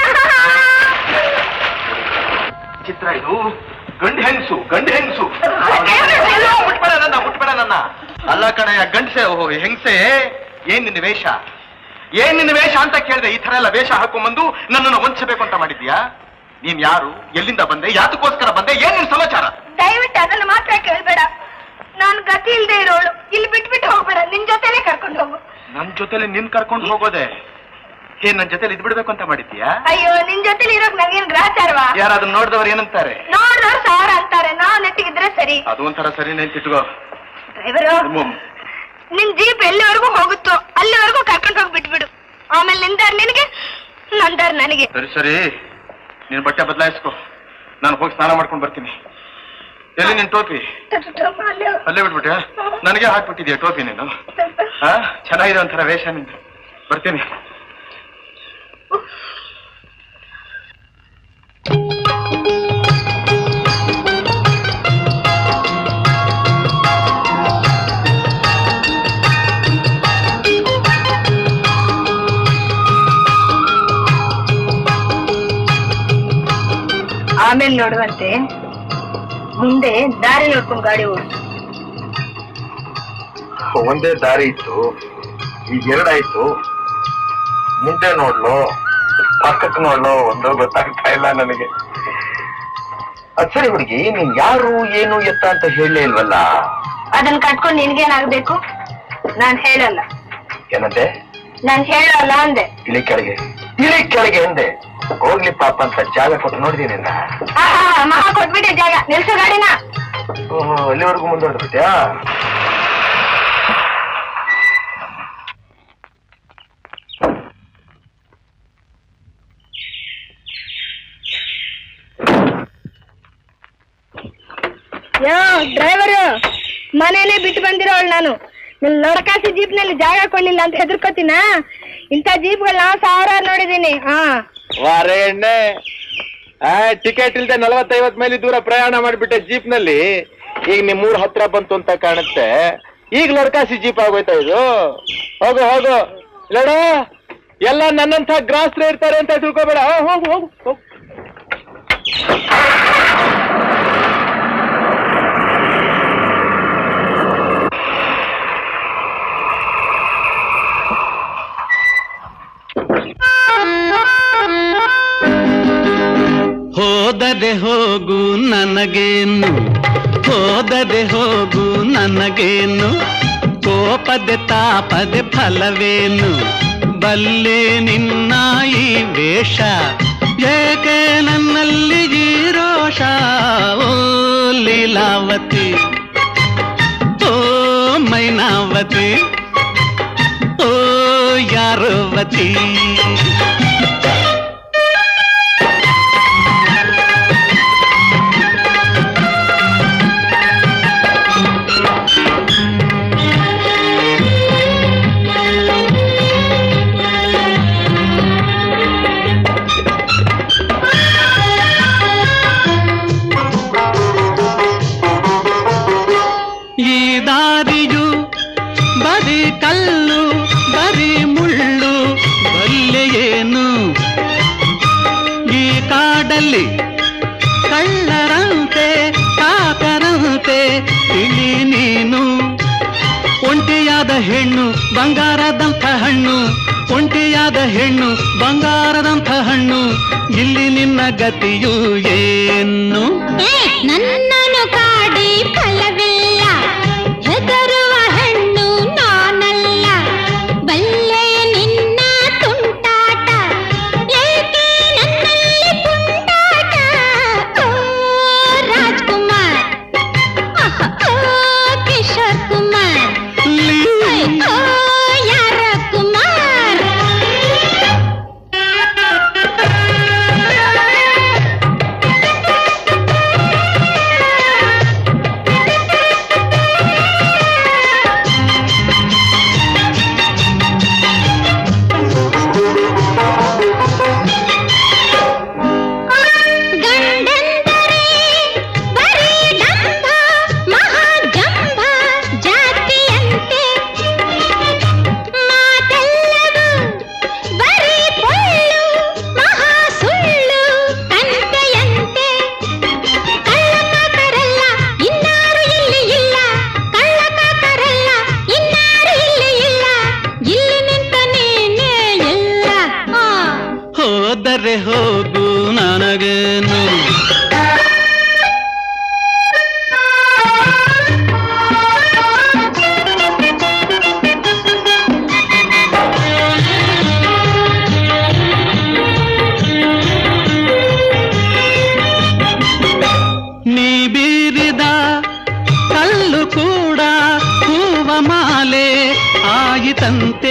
ಚಿತ್ರ ಇದು ಗಂಡು ಹೆಂಗಸು ಗಂಡು ಹೆಂಗಸು ಮುಟ್ಬೇಡ ನನ್ನ ಮುಟ್ಬೇಡ ನನ್ನ ಅಲ್ಲ ಕಣಯ್ಯ ಗಂಡಸೆ ಓಹೋ ಹೆಂಗಸೆ ಏನ್ ನಿನ್ನ ವೇಷ ಏನ್ ನಿನ್ನ ವೇಷ ಅಂತ ಕೇಳಿದೆ ಈ ತರ ಎಲ್ಲ ವೇಷ ಹಾಕೊಂಬಂದು ನನ್ನನ್ನು ವಂಚಬೇಕು ಅಂತ ಮಾಡಿದ್ಯಾ ನೀನ್ ಯಾರು ಎಲ್ಲಿಂದ ಬಂದೆ ಯಾತಕ್ಕೋಸ್ಕರ ಬಂದೆ ಏನ್ ನಿನ್ ಸಮಾಚಾರ ದಯವಿಟ್ಟು ಅದನ್ನ ಮಾತ್ರ ಕೇಳ್ಬೇಡ ನಾನು ಗತಿ ಇಲ್ದೆ ಇರೋಳು ಇಲ್ಲಿ ಬಿಟ್ಬಿಟ್ಟು ಹೋಗ್ಬೇಡ ನಿನ್ ಜೊತೆನೆ ಕರ್ಕೊಂಡು ಹೋಗು ನನ್ ಜೊತೆಲಿ ನಿನ್ ಕರ್ಕೊಂಡು ಹೋಗೋದೆ ಏನ್ ನನ್ ಜೊತೆಲಿ ಇದ್ಬಿಡ್ಬೇಕು ಅಂತ ಮಾಡಿದ್ಯಾ ಅಯ್ಯೋ ನಿನ್ ಜೊತೆಲಿ ಇರೋಕ್ ನಂಗೇನ್ ಗ್ರಾಚಾರವಾ ಯಾರಾದ್ರೂ ನೋಡಿದವ್ರು ಏನಂತಾರೆ ನೋಡ್ದವ್ರು ಸಾವಿರ ಅಂತಾರೆ ನಾವ್ ನೆಟ್ಟಿಗಿದ್ರೆ ಸರಿ ಅದು ಒಂಥರ ಸರಿನೇ ಅಂತ ಇಟ್ಕೋ ಡ್ರೈವರು ಹ್ಮ್. ನಿನ್ ಜೀಪ್ ಎಲ್ಲಿವರೆಗೂ ಹೋಗುತ್ತೋ ಅಲ್ಲಿವರೆಗೂ ಕರ್ಕೊಂಡು ಹೋಗಿ ಬಿಟ್ಬಿಡು ಆಮೇಲೆ ನಿಂದಾರ್ ನಿನಗೆ ನಂದಾರ್ ನನಗೆ ಸರಿ ಸರಿ ನೀನ್ ಬಟ್ಟೆ ಬದಲಾಯಿಸ್ಕೊ ನಾನು ಹೋಗಿ ಸ್ನಾನ ಮಾಡ್ಕೊಂಡು ಬರ್ತೀನಿ ಎಲ್ಲಿ ನಿನ್ ಟೋಪಿ ಅಲ್ಲೇ ಬಿಟ್ಬಿಟ್ಟೆ ನನಗೆ ಹಾಕ್ಬಿಟ್ಟಿದ್ಯಾ ಟೋಪಿ ನೀನು ಹಾ ಚೆನ್ನಾಗಿದೆ ಒಂಥರ ವೇಷ ನಿಂದು ಬರ್ತೀನಿ ಆಮೇಲೆ ನೋಡುವಂತೆ ಮುಂದೆ ದಾರಿ ನೋಡ್ಕೊಂಡು ಗಾಡಿ ಓಡಿಸು ಒಂದೇ ದಾರಿ ಇತ್ತು ಈಗ ಎರಡಾಯ್ತು ಮುಂದೆ ನೋಡ್ಲು ಪಕ್ಕಕ್ಕೆ ನೋಡ್ಲು ಒಂದು ಗೊತ್ತಾಗ್ತಾ ಇಲ್ಲ ನನಗೆ ಅದ್ ಸರಿ ಹುಡುಗಿ ನೀನ್ ಯಾರು ಏನು ಎತ್ತ ಅಂತ ಹೇಳಲೇ ಇಲ್ವಲ್ಲ ಅದನ್ನ ಕಟ್ಕೊಂಡು ನಿನ್ಗೇನಾಗ್ಬೇಕು ನಾನ್ ಹೇಳಲ್ಲ ಏನಂತೆ ನಾನ್ ಹೇಳಲ್ಲ ಅಂದೆ ಇಳಿ ಕೆಳಗೆ ಇಳಿ ಕೆಳಗೆ ಎಂದೆ ಹೋಗ್ಲಿ ಪಾಪ ಅಂತ ಜಾಗ ಕೊಟ್ಟು ನೋಡಿದೀನಿ ನಿನ್ನ ಆಹಾ, ಮಹಾ ಕೊಟ್ಬಿಟ್ಟೆ ಜಾಗ ನಿಲ್ಸು ಗಾಡಿನ ಓಹೋ ಅಲ್ಲಿವರೆಗೂ ಮುಂದೋಡ್ಬಿಟ್ಯಾ ಯೋ ಡ್ರೈವರು ಮನೇನೆ ಬಿಟ್ಟು ಬಂದಿರೋಳು ನಾನು ನಿನ್ ಲೊಡಕಾಸಿ ಜೀಪ್ ನಲ್ಲಿ ಜಾಗ ಕೊಡ್ಲಿಲ್ಲ ಅಂತ ಹೆದರ್ಕೋತೀನ ಇಂಥ ಜೀಪ್ಗಳನ್ನ ಸಾವಿರಾರು ನೋಡಿದೀನಿ ಹಾ ವಾರೇ ಎಣ್ಣೆ ಆ ಟಿಕೆಟ್ ಇಲ್ದೆ ನಲವತ್ತೈವತ್ ಮೈಲಿ ದೂರ ಪ್ರಯಾಣ ಮಾಡಿಬಿಟ್ಟೆ ಜೀಪ್ ನಲ್ಲಿ ಈಗ ನಿಮ್ಮೂರ್ ಹತ್ರ ಬಂತು ಅಂತ ಕಾಣುತ್ತೆ ಈಗ ಲಡ್ಕಾಸಿ ಜೀಪ್ ಆಗೋಯ್ತಾ ಇದು ಹೋಗು ಹೋಗು ಲಡ ಎಲ್ಲ ನನ್ನಂತ ಗ್ರಾಸ್ರ ಇರ್ತಾರೆ ಅಂತ ತಿಳ್ಕೊಬೇಡ ಆ, ಹೋಗು ಹೋಗು ಹೋಗು ಹೋದರೆ ಹೋಗು ನನಗೇನು ಹೋದರೆ ಹೋಗು ನನಗೇನು ಕೋಪದೆ ತಾಪದೆ ಫಲವೇನು ಬಲ್ಲೆ ನಿನ್ನ ಈ ವೇಷ ಏಕೆ ನನ್ನಲ್ಲಿ ಈ ರೋಷ ಓ ಲೀಲಾವತಿ ಓ ಮೈನಾವತಿ ಓ ಯಾರೋವತಿ ಈ ದಾರಿಯು ಬರೀ ಕಲ್ಲು ಬರೀ ಮುಳ್ಳು ಬಲ್ಲೆಯೇನು ಈ ಕಾಡಲ್ಲಿ ಕಳ್ಳರಂತೆ ಕಾಕರಂತೆ ತಿಳಿ ನೀನು ಒಂಟಿಯಾದ ಹೆಣ್ಣು ಬಂಗಾರದಂಥ ಹಣ್ಣು ಒಂಟಿಯಾದ ಹೆಣ್ಣು ಬಂಗಾರದಂಥ ಹಣ್ಣು ಇಲ್ಲಿ ನಿನ್ನ ಗತಿಯು ಏನು ನನ್ನನು ಕಾಡಿ ಫಲವಿಲ್ಲ ಹೆದರುವ ಹೆಣ್ಣು ನಾನಲ್ಲ ಬಲ್ಲೆ ನಿನ್ನ ತುಂಟಾಟ ಏಕೆ ನನ್ನಲ್ಲಿ ಪುಂಡಾಟ ಓ ರಾಜ್ಕುಮಾರ್ ಆಹ್, ಓ ಕಿಶೋರ್ ಕುಮಾರ್ ಓ ಯಾರ ಕುಮಾರ್ ಗಂಡಂದರೆ ಬರೀ ಡಂಭ ಮಹಾಜಂಭ ಜಾತಿಯಂತೆ ಮಾತೆಲ್ಲವೂ ಬರೀ ಪೊಳ್ಳು ಮಹಾ ಸುಳ್ಳು ಕಂತೆಯಂತೆ ಕಳ್ಳಕಾಕರಲ್ಲ ಇನ್ನಾರು ಇಲ್ಲಿ ಇಲ್ಲ ಕಳ್ಳಕಾಕರಲ್ಲ ಇನ್ನಾರು ಇಲ್ಲಿ ಇಲ್ಲ ಇಲ್ಲಿ ನಿಂತ ನೀನೇ ಇಲ್ಲ ಆ ಹೋದರೆ ಹೋಗು ನನಗೇನು ನೀ ಬೀರಿದ ಕಲ್ಲು ಕೂಡ ಹೂವ ಮಾಲೆ ಆಯಿತಂತೆ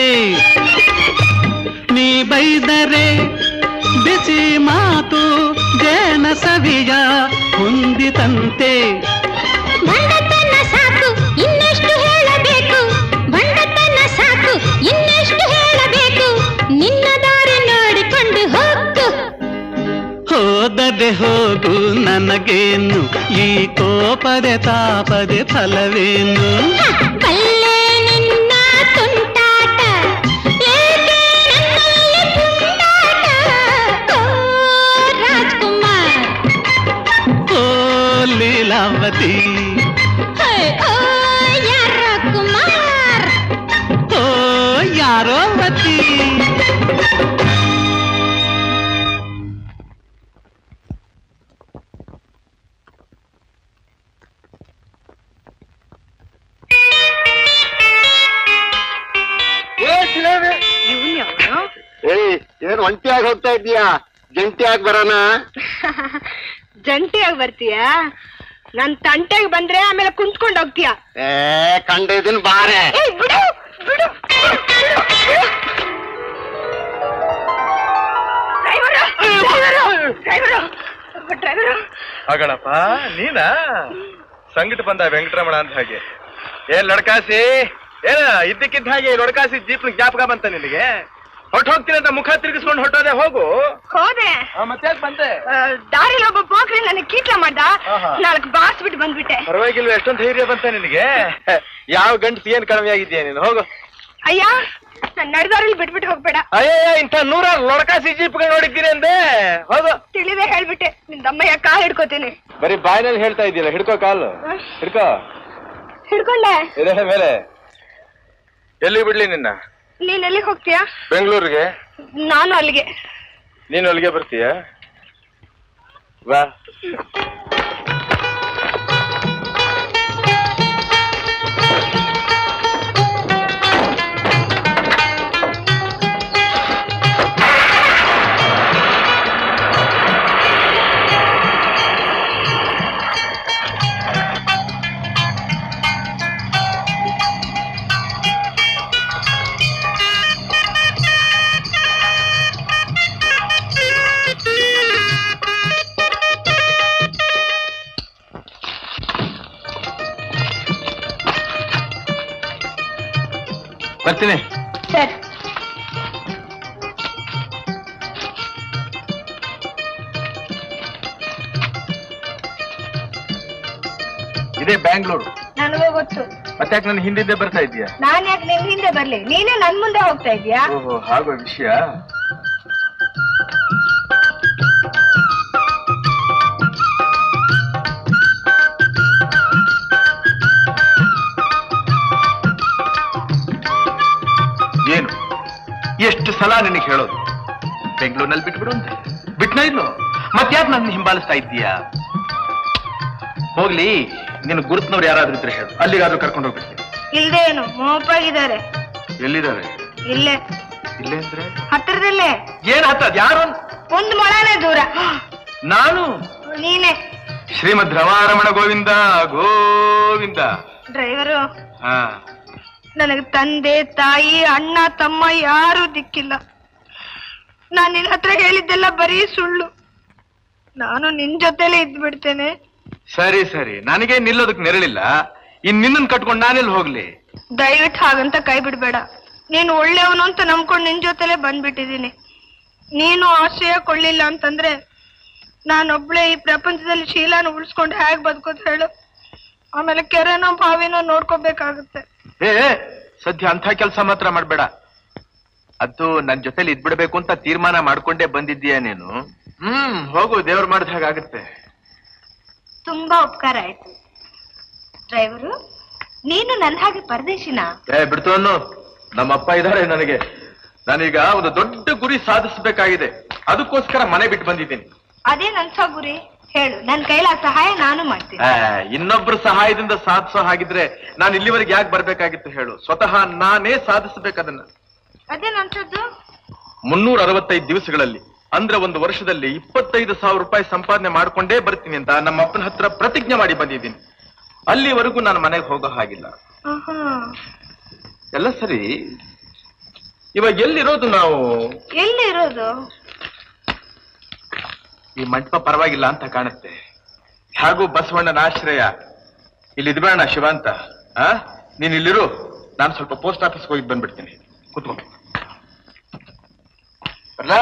ನೀ ಬೈದರೆ ಬಿಸಿ ಮಾತು ಜೇನ ಸವಿಯ ಹೊಂದಿತಂತೆ ಬಂಡತನ ಸಾಕು ಇನ್ನೆಷ್ಟು ಹೇಳಬೇಕು ಬಂಡತನ ಸಾಕು ಇನ್ನೆಷ್ಟು ಹೇಳಬೇಕು ನಿನ್ನ ದಾರಿ ನೋಡಿಕೊಂಡು ಹೋಗು ಹೋದರೆ ಹೋಗು ನನಗೇನು ಈ ಕೋಪದೆ ತಾಪದೆ ಫಲವೇನು ಬಲ್ಲೆ ನಿನ್ನ ತುಂಟಾಟ ಏಕೆ ನನ್ನಲ್ಲಿ ಪುಂಡಾಟ ಓ ರಾಜ್ಕುಮಾರ್ ಓ ಲೀಲಾವತಿ ಹೇ, ಓ ಯಾರ ಕುಮಾರ್ ಓ ಯಾರೋ ವತಿ ಏಯ್ ಏನ್ ಒಂಟಿಯಾಗಿ ಹೋಗ್ತಾ ಇದ್ದೀಯಾ ಜಂಟಿಯಾಗಿ ಬರೋಣ ಜಂಟಿಯಾಗಿ ಬರ್ತೀಯಾ ನನ್ ತಂಟೆಗೆ ಬಂದ್ರೆ ಆಮೇಲೆ ಕುಂತ್ಕೊಂಡು ಹೋಗ್ತೀಯಾ ಏ ಕಂಡಿದ್ದೀನಿ ಬಾರೆ ಏಯ್ ಬಿಡು ಬಿಡು ಡ್ರೈವರು ಡ್ರೈವರು ಡ್ರೈವರು ಹಾಗಣಪ್ಪ ನೀನಾ ಸಂಗಟ ಬಂದ ವೆಂಕಟರಮಣ ಅಂತ ಹಾಗೆ ಏನ್ ಲಡ್ಕಾಸಿ ಏನ ಇದ್ದಕ್ಕಿದ್ದ ಹಾಗೆ ಲಡ್ಕಾಸಿ ಜೀಪ್ ಜ್ಞಾಪಕ ಬಂತ ನಿನಗೆ ಹೊಟ್ಟು ಹೋಗ್ತೀನಿ ಅಂತ ಮುಖ ತಿರುಗಿಸ್ಕೊಂಡು ಹೊಟ್ಟೋದೆ ಹೋಗು ಹೋದೆ ಮತ್ತೆ ಬಂದೆ ಆ, ದಾರಿಲಿ ಒಬ್ಬ ಪೋಖ್ರಿ ನನಗೆ ಕೀಟ್ಲ ಮಾಡ್ದ ಆಹಾ. ನಾಲ್ಕು ಬಾರ್ಸ್ಬಿಟ್ಟು ಬಂದ್ಬಿಟ್ಟೆ ಪರವಾಗಿಲ್ವ ಎಷ್ಟೊಂದು ಧೈರ್ಯ ಬಂತ ನಿನಗೆ ಯಾವ ಗಂಟು ಏನ್ ಕಡಿಮೆ ಆಗಿದ್ಯಾ ನೀನು ಹೋಗು ಅಯ್ಯ ನಾನ್ ನಡೆದವ್ರಲ್ಲಿ ಬಿಟ್ಬಿಟ್ಟು ಹೋಗ್ಬೇಡ ಅಯ್ಯ ಇಂಥ ನೂರಾರು ಲೊಡಕಾಸಿ ಜೀಪ್ಗಳು ನೋಡಿದ್ದೀನಿ ಅಂದೆ ಹೋಗು ತಿಳಿದೆ ಹೇಳ್ಬಿಟ್ಟೆ ನಿನ್ ದಮ್ಮಯ್ಯ ಕಾಲ್ ಹಿಡ್ಕೋತೀನಿ ಬರೀ ಬಾಯಿನಲ್ಲಿ ಹೇಳ್ತಾ ಇದೆಯಲ್ಲ ಹಿಡ್ಕೋ ಕಾಲು ಹಿಡ್ಕೋ ಹಿಡ್ಕೊಂಡೆ ಇದೆ ಮೇಲೆ ಎಲ್ಲಿ ಬಿಡ್ಲಿ ನಿನ್ನ ನೀನ್ ಎಲ್ಲಿಗೆ ಹೋಗ್ತೀಯಾ ಬೆಂಗಳೂರಿಗೆ ನಾನು ಅಲ್ಲಿಗೆ ನೀನು ಅಲ್ಲಿಗೆ ಬರ್ತೀಯ ಬಾ ಬರ್ತೀನಿ ಸರಿ ಇದೇ ಬ್ಯಾಂಗ್ಳೂರು ನನಗೂ ಗೊತ್ತು ಮತ್ತೆ ಯಾಕೆ ನನ್ನ ಹಿಂದಿಂದೆ ಬರ್ತಾ ಇದೀಯಾ ನಾನ್ ಯಾಕೆ ನಿನ್ ಹಿಂದೆ ಬರ್ಲಿ ನೀನೇ ನನ್ ಮುಂದೆ ಹೋಗ್ತಾ ಇದೀಯಾ ಓಹೋ ಹಾಗೋ ವಿಷಯ ಏನು ಎಷ್ಟು ಸಲ ನಿನಗೆ ಹೇಳೋದು ಬೆಂಗಳೂರಿನಲ್ಲಿ ಬಿಟ್ಬಿಡು ಅಂತ ಬಿಟ್ನ ಇನ್ನು ಮತ್ತ್ಯಾಕೆ ನನ್ನ ಹಿಂಬಾಲಿಸ್ತಾ ಇದ್ದೀಯಾ ಹೋಗ್ಲಿ ನಿನ್ನ ಗುರುತ್ನವ್ರು ಯಾರಾದ್ರೂ ಇದ್ರೆ ಹೇಳು ಅಲ್ಲಿಗಾದ್ರೂ ಕರ್ಕೊಂಡು ಹೋಗ್ಬಿಡ್ತೀನಿ ಇಲ್ದೇ ಏನು ಮೋಪಾಗಿದ್ದಾರೆ ಎಲ್ಲಿದ್ದಾರೆ ಇಲ್ಲೇ ಇಲ್ಲೇ ಅಂದ್ರೆ ಹತ್ರದಲ್ಲೇ ಏನ್ ಹತ್ತದ ಯಾರು ಅಂತ? ಒಂದ್ ಮೊಳನೇ ದೂರ ನಾನು ನೀನೆ ಶ್ರೀಮದ್ ರಮಾರಮಣ ಗೋವಿಂದ ಗೋವಿಂದ ಡ್ರೈವರು ಹಾ ನನಗೆ ತಂದೆ ತಾಯಿ ಅಣ್ಣ ತಮ್ಮ ಯಾರು ದಿಕ್ಕಿಲ್ಲ ನಾನ್ ನಿನ್ ಹತ್ರ ಹೇಳಿದ್ದೆಲ್ಲ ಬರೀ ಸುಳ್ಳು ನಾನು ನಿನ್ ಜೊತೆಲೇ ಇದ್ಬಿಡ್ತೇನೆ ಸರಿ ಸರಿ ನನಗೆ ನಿಲ್ಲೋದಕ್ ನೆರಳಿಲ್ಲ ಇನ್ ನಿನ್ನನ್ ಕಟ್ಕೊಂಡು ನಾನೆಲ್ಲಿ ಹೋಗ್ಲಿ ದಯವಿಟ್ಟು ಹಾಗಂತ ಕೈ ಬಿಡ್ಬೇಡ ನೀನು ಒಳ್ಳೆಯವನು ಅಂತ ನಂಬ್ಕೊಂಡು ನಿನ್ ಜೊತೆಲೇ ಬಂದ್ಬಿಟ್ಟಿದೀನಿ ನೀನು ಆಶ್ರಯ ಕೊಳ್ಳಿಲ್ಲ ಅಂತಂದ್ರೆ ನಾನೊಬ್ಳೆ ಈ ಪ್ರಪಂಚದಲ್ಲಿ ಶೀಲಾನ ಉಳಿಸ್ಕೊಂಡು ಹೇಗ್ ಬದುಕೋದು ಹೇಳು ಆಮೇಲೆ ಕೆರೆನೋ ಬಾವಿನೋ ನೋಡ್ಕೋಬೇಕಾಗುತ್ತೆ ಏ ಏ, ಸದ್ಯ ಅಂಥ ಕೆಲಸ ಮಾತ್ರ ಮಾಡ್ಬೇಡ ಅದು ನನ್ ಜೊತೆಲಿ ಇದ್ಬಿಡ್ಬೇಕು ಅಂತ ತೀರ್ಮಾನ ಮಾಡ್ಕೊಂಡೇ ಬಂದಿದ್ದೀಯ ನೀನು ಹ್ಮ್ ಹೋಗು ದೇವ್ರು ಮಾಡಿದ ಹಾಗಾಗುತ್ತೆ ತುಂಬಾ ಉಪಕಾರ ಆಯ್ತು ಡ್ರೈವರು ನೀನು ನನ್ನ ಹಾಗೆ ಪರದೇಶಿನ ಏ ಬಿಡ್ತು ಅನ್ನು ನಮ್ಮಪ್ಪ ಇದ್ದಾರೆ ನನಗೆ ನಾನೀಗ ಒಂದು ದೊಡ್ಡ ಗುರಿ ಸಾಧಿಸಬೇಕಾಗಿದೆ ಅದಕ್ಕೋಸ್ಕರ ಮನೆ ಬಿಟ್ಟು ಬಂದಿದ್ದೀನಿ ಅದೇ ನನ್ಸ ಗುರಿ ಹೇಳು ನನ್ ಕೈಲ ಸಹಾಯ ನಾನು ಮಾಡ್ತೀನಿ ಆ, ಇನ್ನೊಬ್ರ ಸಹಾಯದಿಂದ ಸಾಧಿಸೋ ಹಾಗಿದ್ರೆ ನಾನು ಇಲ್ಲಿವರೆಗೆ ಯಾಕೆ ಬರ್ಬೇಕಾಗಿತ್ತು ಹೇಳು ಸ್ವತಃ ನಾನೇ ಸಾಧಿಸಬೇಕದನ್ನ ಅದೇ ನನ್ಸದ್ದು ಮುನ್ನೂರ ಅರವತ್ತೈದು ದಿವಸಗಳಲ್ಲಿ ಅಂದ್ರೆ ಒಂದು ವರ್ಷದಲ್ಲಿ ಇಪ್ಪತ್ತೈದು ಸಾವಿರ ರೂಪಾಯಿ ಸಂಪಾದನೆ ಮಾಡ್ಕೊಂಡೇ ಬರ್ತೀನಿ ಅಂತ ನಮ್ಮ ಅಪ್ಪನ ಹತ್ರ ಪ್ರತಿಜ್ಞೆ ಮಾಡಿ ಬಂದಿದ್ದೀನಿ ಅಲ್ಲಿವರೆಗೂ ನಾನು ಮನೆಗೆ ಹೋಗೋ ಹಾಗಿಲ್ಲ ಎಲ್ಲ ಸರಿ ಇವಾಗ ಎಲ್ಲಿರೋದು ನಾವು ಎಲ್ಲಿ ಇರೋದು ಈ ಮಂಟಪ ಪರವಾಗಿಲ್ಲ ಅಂತ ಕಾಣುತ್ತೆ ಹಾಗೂ ಬಸವಣ್ಣನ ಆಶ್ರಯ ಇಲ್ಲಿ ಇದ್ಬೇಡ ಶಿವ ಅಂತ ಆ ನೀನ್ ಇಲ್ಲಿರು ನಾನು ಸ್ವಲ್ಪ ಪೋಸ್ಟ್ ಆಫೀಸ್ಗೆ ಹೋಗಿ ಬಂದ್ಬಿಡ್ತೀನಿ ಕೂತ್ಕೊ ಬರ್ಲಾ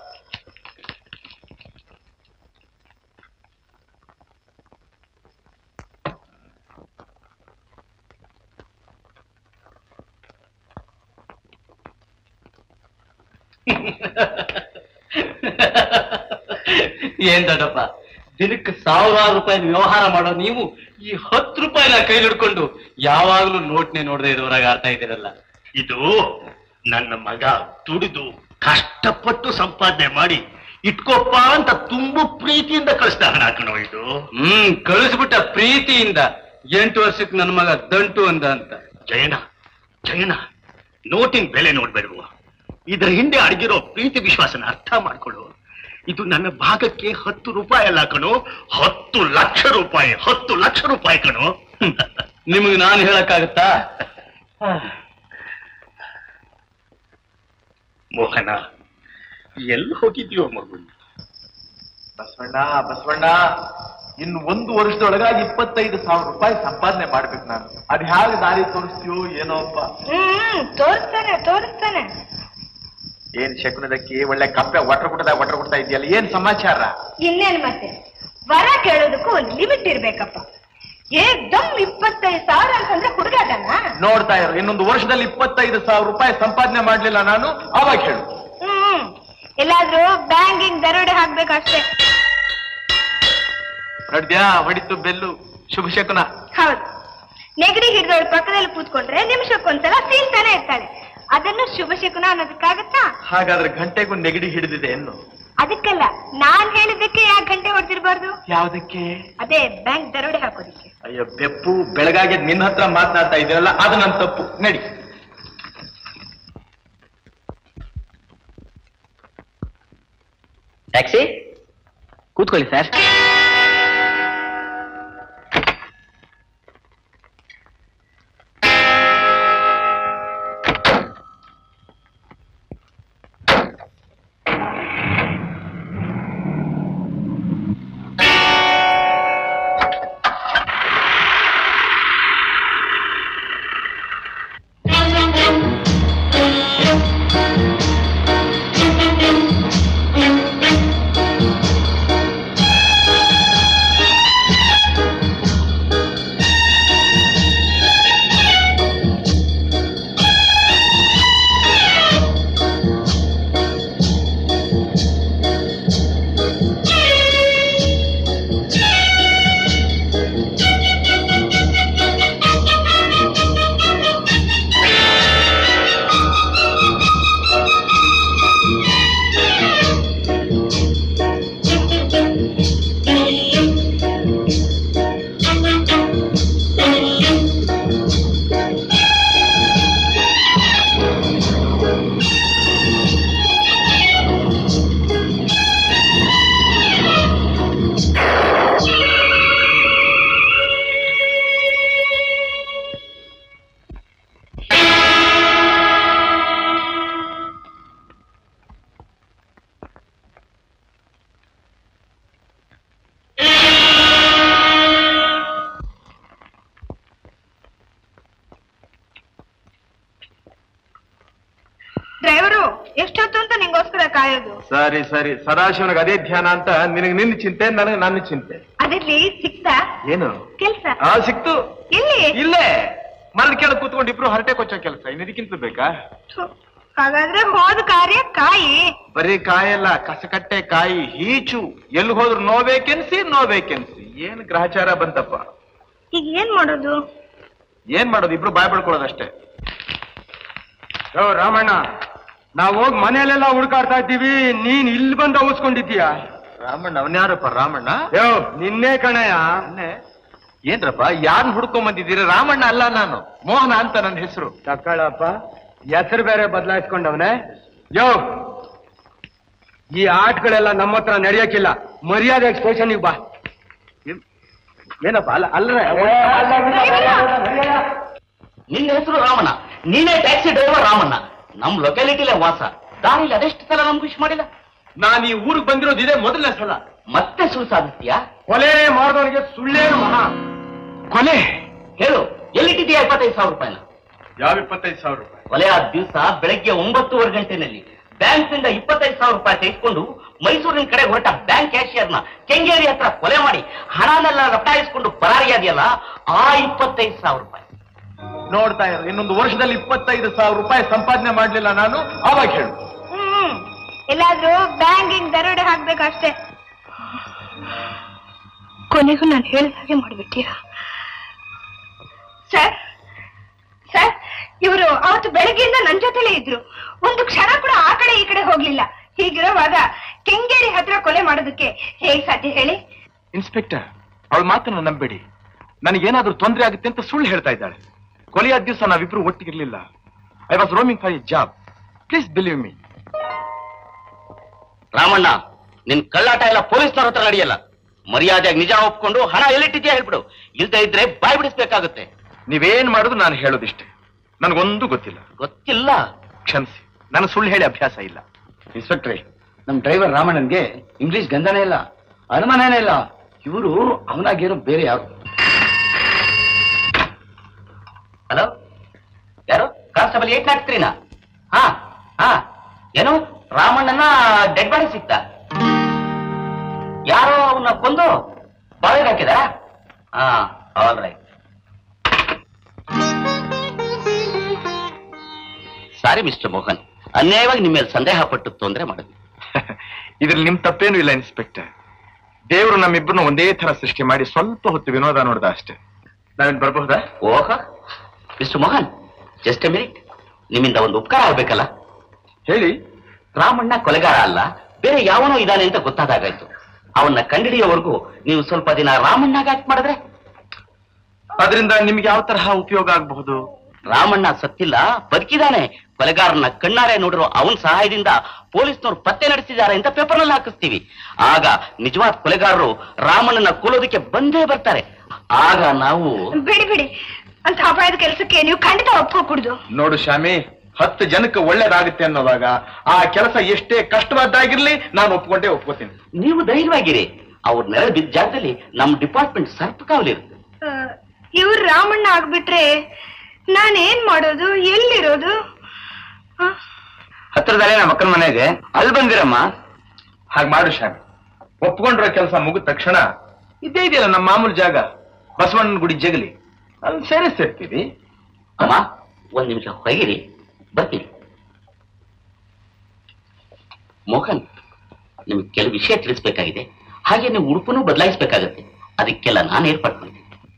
ಏನ್ ದೊಡ್ಡಪ್ಪ ದಿನಕ್ಕೆ ಸಾವಿರಾರು ರೂಪಾಯಿ ವ್ಯವಹಾರ ಮಾಡೋ ನೀವು ಈ ಹತ್ತು ರೂಪಾಯಿನ ಕೈ ಹಿಡ್ಕೊಂಡು ಯಾವಾಗ್ಲೂ ನೋಟ್ನೆ ನೋಡದೆ ಇರೋರಾಗ ಆಡ್ತಾ ಇದ್ದೀರಲ್ಲ ಇದು ನನ್ನ ಮಗ ದುಡಿದು ಕಷ್ಟಪಟ್ಟು ಸಂಪಾದನೆ ಮಾಡಿ ಇಟ್ಕೋಪ್ಪ ಅಂತ ತುಂಬಾ ಪ್ರೀತಿಯಿಂದ ಕಳಿಸ್ತಾ ಹಣ ಕಣೋ ಇದು ಹ್ಮ್ ಕಳಿಸ್ಬಿಟ್ಟ ಪ್ರೀತಿಯಿಂದ ಎಂಟು ವರ್ಷಕ್ಕೆ ನನ್ನ ಮಗ ದಂಟು ಅಂದ ಅಂತ ಜಯನ ಜಯನ ನೋಟಿನ ಬೆಲೆ ನೋಡ್ಬೇಡುವ ಇದರ ಹಿಂದೆ ಅಡಗಿರೋ ಪ್ರೀತಿ ವಿಶ್ವಾಸನ ಅರ್ಥ ಮಾಡ್ಕೊಳ್ಳು ಇದು ನನ್ನ ಭಾಗಕ್ಕೆ ಹತ್ತು ರೂಪಾಯಿ ಅಲ್ಲ ಕಣೋ ಹತ್ತು ಲಕ್ಷ ರೂಪಾಯಿ ಹತ್ತು ಲಕ್ಷ ರೂಪಾಯಿ ಕಣೋ ನಿಮಗೆ ನಾನು ಹೇಳಕ್ಕಾಗತ್ತಾ ಮೋಹನ ಎಲ್ಲಿ ಹೋಗಿದ್ಯೋ ಮಗು ಬಸವಣ್ಣ ಬಸವಣ್ಣ ಇನ್ನು ಒಂದು ವರ್ಷದೊಳಗಾಗಿ ಇಪ್ಪತ್ತೈದು ಸಾವಿರ ರೂಪಾಯಿ ಸಂಪಾದನೆ ಮಾಡ್ಬೇಕು ನಾನು ಅದ್ ಹೇಗೆ ದಾರಿ ತೋರಿಸ್ತೀಯೋ ಏನೋ ಅಪ್ಪ ಹ್ಮ್ ತೋರಿಸ್ತಾನೆ ತೋರಿಸ್ತಾನೆ ಏನ್ ಶಕುನದಕ್ಕೆ ಒಳ್ಳೆ ಕಪ್ಪೆ ಒಟ್ರ ಕುಟ್ಟದಾಗ ಒಟ್ರ ಕುಟ್ತಾ ಇದೆಯಲ್ಲ ಏನ್ ಸಮಾಚಾರ ಇನ್ನೇನ್ ಮತ್ತೆ ವರ ಕೇಳೋದಕ್ಕೂ ಒಂದು ಲಿಮಿಟ್ ಇರ್ಬೇಕಪ್ಪ ಏಕ್ದಮ್ ಇಪ್ಪತ್ತೈದು ಸಾವಿರ ಅಂತಂದ್ರೆ ಹುಡುಗಾಟನ ನೋಡ್ತಾ ಇರು ಇನ್ನೊಂದು ವರ್ಷದಲ್ಲಿ ಇಪ್ಪತ್ತೈದು ಸಾವಿರ ರೂಪಾಯಿ ಸಂಪಾದನೆ ಮಾಡ್ಲಿಲ್ಲ ನಾನು ಅವಾಗ ಹೇಳು ಹ್ಮ್ ಎಲ್ಲಾದ್ರೂ ಬ್ಯಾಂಕಿಂಗ್ ದರೋಡೆ ಹಾಕ್ಬೇಕಷ್ಟೇ ನಡ್ದ್ಯಾ ಹೊಡಿತು ಬೆಲ್ಲು ಶುಭ ಶಕುನ ಹೌದು ನೆಗಡಿ ಹಿಡಿದವಳ ಪಕ್ಕದಲ್ಲಿ ಕೂತ್ಕೊಂಡ್ರೆ ನಿಮಿಷಕ್ಕೊಂದ್ಸಲ ಸೀಲ್ತಾನೆ ಇರ್ತಾಳೆ ಅದನ್ನು ಶುಭ ಶಕುನ ಅನ್ನೋದಕ್ಕಾಗತ್ತಾ ಹಾಗಾದ್ರೆ ಗಂಟೆಗೂ ನೆಗಡಿ ಹಿಡಿದಿದೆ ಎನ್ನು ಅದಕ್ಕಲ್ಲ ನಾನ್ ಹೇಳಿದ್ದಕ್ಕೆ ಯಾಕೆ ಗಂಟೆ ಹೊಡೆದಿರ್ಬಾರ್ದು ಯಾವ್ದಕ್ಕೆ ಅದೇ ಬ್ಯಾಂಕ್ ದರೋಡೆ ಹಾಕೋದಿಕ್ಕೆ ಅಯ್ಯೋ ಬೆಪ್ಪು ಬೆಳಗಾಗಿ ನಿನ್ನ ಹತ್ರ ಮಾತನಾಡ್ತಾ ಇದೀರಲ್ಲ ಅದು ನನ್ನ ತಪ್ಪು ನಡಿ ಟ್ಯಾಕ್ಸಿ ಕೂತ್ಕೊಳ್ಳಿ ಸರ್ ಕಾಯೋದು ಸರಿ ಸರಿ ಸದಾಶಿವನಿಗೆ ಅದೇ ಧ್ಯಾನ ಅಂತ ನಿನಗೆ ನಿನ್ನ ಚಿಂತೆ ನನಗೆ ನನ್ನ ಚಿಂತೆ ಅದಿರ್ಲಿ ಸಿಕ್ತಾ ಏನು ಕೆಲ್ಸ ಆ ಸಿಕ್ತು ಎಲ್ಲಿ ಇಲ್ಲೇ ಮರದ ಕೆಳಗೆ ಕೂತ್ಕೊಂಡು ಇಬ್ರು ಹರಟೆ ಕೊಚ್ಚೋ ಕೆಲಸ ಇನ್ನದಕ್ಕಿಂತ ಬೇಕಾ ಥು, ಹಾಗಾದ್ರೆ ಹೋದ ಕಾರ್ಯ ಕಾಯಿ ಬರೀ ಕಾಯಲ್ಲ ಕಸಕಟ್ಟೆ ಕಾಯಿ ಹೀಚು ಎಲ್ಲಿ ಹೋದ್ರು ನೋ ವೇಕೆನ್ಸಿ ನೋ ವೇಕೆನ್ಸಿ ಏನ್ ಗ್ರಹಚಾರ ಬಂತಪ್ಪ ಈಗ ಏನ್ ಮಾಡೋದು ಏನ್ ಮಾಡೋದು ಇಬ್ರು ಬಾಯ್ ಬಡ್ಕೊಳ್ಳೋದಷ್ಟೇ ಯೋ ರಾಮಣ್ಣ ನಾವ್ ಹೋಗ್ ಮನೆಯಲ್ಲೆಲ್ಲ ಹುಡುಕಾಡ್ತಾ ಇದ್ದೀವಿ ನೀನ್ ಇಲ್ಲಿ ಬಂದು ಅವಸ್ಕೊಂಡಿದ್ದೀಯ ರಾಮಣ್ಣ ಅವನ್ಯಾರಪ್ಪ ರಾಮಣ್ಣ ಯೋ ನಿನ್ನೆ ಕಣಯ್ಯ ಏನ್ರಪ್ಪ ಯಾರನ್ನ ಹುಡ್ಕೊಂಡ್ ಬಂದಿದ್ದೀರಿ ರಾಮಣ್ಣ ಅಲ್ಲ ನಾನು ಮೋಹನ ಅಂತ ನನ್ನ ಹೆಸರು ತಕ್ಕಳಪ್ಪ ಹೆಸರು ಬೇರೆ ಬದಲಾಯಿಸ್ಕೊಂಡವನೆ ಯೋ ಈ ಆಟಗಳೆಲ್ಲ ನಮ್ಮ ಹತ್ರ ನಡೆಯಕ್ಕಿಲ್ಲ ಮರ್ಯಾದೆ ಸ್ಟೇಷನ್ಗೆ ಬಾ ಏನಪ್ಪ ಅಲ್ಲ ಅಲ್ಲರೆ ನಿನ್ನ ಹೆಸರು ರಾಮಣ್ಣ ನೀನೇ ಟ್ಯಾಕ್ಸಿ ಡ್ರೈವರ್ ರಾಮಣ್ಣ ನಮ್ ಲೊಕ್ಯಾಲಿಟಿಲೇ ವಾಸ ದಾರಿಲಿ ಅದೆಷ್ಟು ಸಲ ನಮ್ಗೆ ವಿಶ್ ಮಾಡಿಲ್ಲ ನಾನು ಈ ಊರಿಗೆ ಬಂದಿರೋದು ಇದೇ ಮೊದಲನೇ ಸಲ ಮತ್ತೆ ಸುಳ್ಳು ಸಾಧಿಸ್ತೀಯಾ ಕೊಲೆ ಮಾಡಿದವನಿಗೆ ಸುಳ್ಳೇನು ಮಹಾ ಕೊಲೆ ಹೇಳು ಎಲ್ಲಿಟ್ಟಿದ್ಯಾ ಇಪ್ಪತ್ತೈದು ಸಾವಿರ ರೂಪಾಯಿನ ಯಾವ ಇಪ್ಪತ್ತೈದು ಸಾವಿರ ರೂಪಾಯಿ ಕೊಲೆ ಆದ ದಿವಸ ಬೆಳಗ್ಗೆ ಒಂಬತ್ತೂವರೆ ಗಂಟೆನಲ್ಲಿ ಬ್ಯಾಂಕ್ ನಿಂದ ಇಪ್ಪತ್ತೈದು ಸಾವಿರ ರೂಪಾಯಿ ತೆಗೆದುಕೊಂಡು ಮೈಸೂರಿನ ಕಡೆ ಹೊರಟ ಬ್ಯಾಂಕ್ ಕ್ಯಾಶಿಯರ್ನ ಕೆಂಗೇರಿ ಹತ್ರ ಕೊಲೆ ಮಾಡಿ ಹಣನೆಲ್ಲ ರಫ್ತಾಯಿಸ್ಕೊಂಡು ಪರಾರಿಯಾದೆಯಲ್ಲ ಆ ಇಪ್ಪತ್ತೈದು ಸಾವಿರ ರೂಪಾಯಿ ನೋಡ್ತಾ ಇರೋ ಇನ್ನೊಂದು ವರ್ಷದಲ್ಲಿ ಇಪ್ಪತ್ತೈದು ಸಾವಿರ ರೂಪಾಯಿ ಸಂಪಾದನೆ ಮಾಡ್ಲಿಲ್ಲ ನಾನು ಆವಾಗ ಹೇಳು ಹ್ಮ್ ಎಲ್ಲಾದ್ರೂ ಬ್ಯಾಂಕಿಂಗ್ ದರೋಡೆ ಹಾಕ್ಬೇಕಷ್ಟೇ ಕೊನೆಗೂ ನಾನು ಹೇಳಿದ ಹಾಗೆ ಮಾಡ್ಬಿಟ್ಟಿಯ ಸರ್ ಸರ್ ಇವರು ಅವತ್ತು ಬೆಳಗ್ಗೆಯಿಂದ ನನ್ ಜೊತೆಲೇ ಇದ್ರು ಒಂದು ಕ್ಷಣ ಕೂಡ ಆ ಕಡೆ ಈ ಕಡೆ ಹೋಗ್ಲಿಲ್ಲ ಹೀಗಿರುವಾಗ ಕೆಂಗೇರಿ ಹತ್ರ ಕೊಲೆ ಮಾಡೋದಕ್ಕೆ ಹೇಗ್ ಸಾಧ್ಯ ಹೇಳಿ ಇನ್ಸ್ಪೆಕ್ಟರ್ ಅವಳ ಮಾತನ್ನ ನಂಬೇಡಿ ನನಗೇನಾದ್ರೂ ತೊಂದರೆ ಆಗುತ್ತೆ ಅಂತ ಸುಳ್ಳು ಹೇಳ್ತಾ ಇದ್ದಾಳೆ ಕೊಲೆಯಾದ ದಿವಸ ನಾವಿಬ್ರು ಒಟ್ಟಿಗಿರ್ಲಿಲ್ಲ I was roaming for a job please believe me Ramanna ನಿನ್ ಕಳ್ಳಾಟ ಎಲ್ಲ ಪೊಲೀಸ್ನವ್ರ ಹತ್ರ ನಡೆಯಲ್ಲ ಮರ್ಯಾದೆಯಾಗಿ ನಿಜ ಒಪ್ಕೊಂಡು ಹಣ ಎಲ್ಲಿಟ್ಟಿದ್ಯಾ ಹೇಳ್ಬಿಡು ಇಲ್ದೇ ಇದ್ರೆ ಬಾಯ್ ಬಿಡಿಸ್ಬೇಕಾಗುತ್ತೆ ನೀವೇನ್ ಮಾಡುದು ನಾನು ಹೇಳೋದಿಷ್ಟೇ ನನಗೊಂದು ಗೊತ್ತಿಲ್ಲ ಗೊತ್ತಿಲ್ಲ ಕ್ಷಮಿಸಿ ನಾನು ಸುಳ್ಳು ಹೇಳಿ ಅಭ್ಯಾಸ ಇಲ್ಲ ಇನ್ಸ್ಪೆಕ್ಟ್ರೆ ನಮ್ ಡ್ರೈವರ್ ರಾಮಣ್ಣನ್ಗೆ ಇಂಗ್ಲಿಷ್ ಗಂಧನೇ ಇಲ್ಲ ಅನುಮಾನನೇ ಇಲ್ಲ ಇವರು ಅವನಾಗಿರೋ ಬೇರೆ ಯಾರು ಹಲೋ ಯಾರು ಕಾನ್ಸ್ಟೇಬಲ್ ಏಟ್ ನಾಟ್ ತ್ರೀನಾ ಹಾ ಹಾ ಏನು ರಾಮಣ್ಣನ ಡೆಡ್ ಬಾಡಿ ಸಿಕ್ತ ಯಾರೋ ಅವನ್ನ ಕೊಂದು ಬಾಳೆಗೆ ಹಾಕಿದ ಹಾ all right sorry mister Mohan ಅನ್ಯಾಯವಾಗಿ ನಿಮ್ಮ ಮೇಲೆ ಸಂದೇಹ ಪಟ್ಟು ತೊಂದರೆ ಮಾಡಿದ್ವಿ ಇದ್ರಲ್ಲಿ ನಿಮ್ ತಪ್ಪೇನು ಇಲ್ಲ ಇನ್ಸ್ಪೆಕ್ಟರ್ ದೇವರು ನಮ್ಮಿಬ್ಬರನ್ನ ಒಂದೇ ತರ ಸೃಷ್ಟಿ ಮಾಡಿ ಸ್ವಲ್ಪ ಹೊತ್ತು ವಿನೋದ ನೋಡ್ದ ಅಷ್ಟೇ ನಾವೇನ್ ಬರಬಹುದಾ ಓಹ mister Mohan just a minute ನಿಮ್ಮಿಂದ ಒಂದು ಉಪಕಾರ ಆಗ್ಬೇಕಲ್ಲ ಹೇಳಿ ರಾಮಣ್ಣ ಕೊಲೆಗಾರ ಅಲ್ಲ ಬೇರೆ ಯಾವನೋ ಇದ್ದಾನೆ ಅಂತ ಗೊತ್ತಾದಾಗಾಯ್ತು ಅವನ್ನ ಕಂಡಿಡಿಯೋವರೆಗೂ ನೀವು ಸ್ವಲ್ಪ ದಿನ ರಾಮಣ್ಣಗೆ ಆಕ್ಟ್ ಮಾಡಿದ್ರೆ ಅದರಿಂದ ನಿಮ್ಗೆ ಯಾವ ತರಹ ಉಪಯೋಗ ಆಗಬಹುದು ರಾಮಣ್ಣ ಸತ್ತಿಲ್ಲ ಬದುಕಿದಾನೆ ಕೊಲೆಗಾರನ ಕಣ್ಣಾರೆ ನೋಡಿರೋ ಅವನ ಸಹಾಯದಿಂದ ಪೊಲೀಸ್ನವ್ರು ಪತ್ತೆ ನಡೆಸಿದ್ದಾರೆ ಅಂತ ಪೇಪರ್ನಲ್ಲಿ ಹಾಕಿಸ್ತೀವಿ ಆಗ ನಿಜವಾದ ಕೊಲೆಗಾರರು ರಾಮಣ್ಣನ ಕೊಲ್ಲೋದಕ್ಕೆ ಬಂದೇ ಬರ್ತಾರೆ ಆಗ ನಾವು ಬಿಡಿ ಬಿಡಿ ಅಂತ ಅಪಾಯದ ಕೆಲಸಕ್ಕೆ ನೀವು ಖಂಡಿತ ಒಪ್ಕೋಕೂಡ್ದು ನೋಡು ಶಾಮಿ ಹತ್ತು ಜನಕ್ಕೆ ಒಳ್ಳೇದಾಗುತ್ತೆ ಅನ್ನೋವಾಗ ಆ ಕೆಲಸ ಎಷ್ಟೇ ಕಷ್ಟವಾದ್ದಾಗಿರ್ಲಿ ನಾನು ಒಪ್ಕೊಂಡೇ ಒಪ್ಕೋತೀನಿ ನೀವು ಧೈರ್ಯವಾಗಿರಿ ಅವ್ರ ನೆರೆ ಬಿದ್ದ ಜಾಗದಲ್ಲಿ ನಮ್ಮ ಡಿಪಾರ್ಟ್ಮೆಂಟ್ ಸರ್ಪಕಾವಲಿರುತ್ತೆ ಇವ್ರು ರಾಮಣ್ಣ ಆಗ್ಬಿಟ್ರೆ ನಾನೇನ್ ಮಾಡೋದು ಎಲ್ಲಿರೋದು ಆ? ಹತ್ರದಲ್ಲೇ ನಮ್ಮ ಅಕ್ಕನ ಮನೆ ಇದೆ ಅಲ್ಲಿ ಬಂದಿರಮ್ಮ ಹಾಗೆ ಮಾಡು ಶಾಮಿ ಒಪ್ಕೊಂಡಿರೋ ಕೆಲಸ ಮುಗಿದ ತಕ್ಷಣ ಇದ್ದೇ ಇದೆಯಲ್ಲ ನಮ್ಮ ಮಾಮೂಲು ಜಾಗ ಬಸವಣ್ಣನ ಗುಡಿ ಜಗಲಿ ಅಲ್ಲಿ ಸೇರಿಸ್ತಿರ್ತೀವಿ ಅಮ್ಮ ಒಂದ್ ನಿಮಿಷ ಹೊರಗಿರಿ ಬರ್ತೀನಿ ಮೋಹನ್ ನಿಮ್ಗೆ ಕೆಲವು ವಿಷಯ ತಿಳಿಸ್ಬೇಕಾಗಿದೆ ಹಾಗೆ ನೀವು ಉಡುಪನ್ನು ಬದಲಾಯಿಸಬೇಕಾಗತ್ತೆ ಅದಕ್ಕೆಲ್ಲ ನಾನು ಏರ್ಪಾಡು ಮಾಡಿದ್ದೀನಿ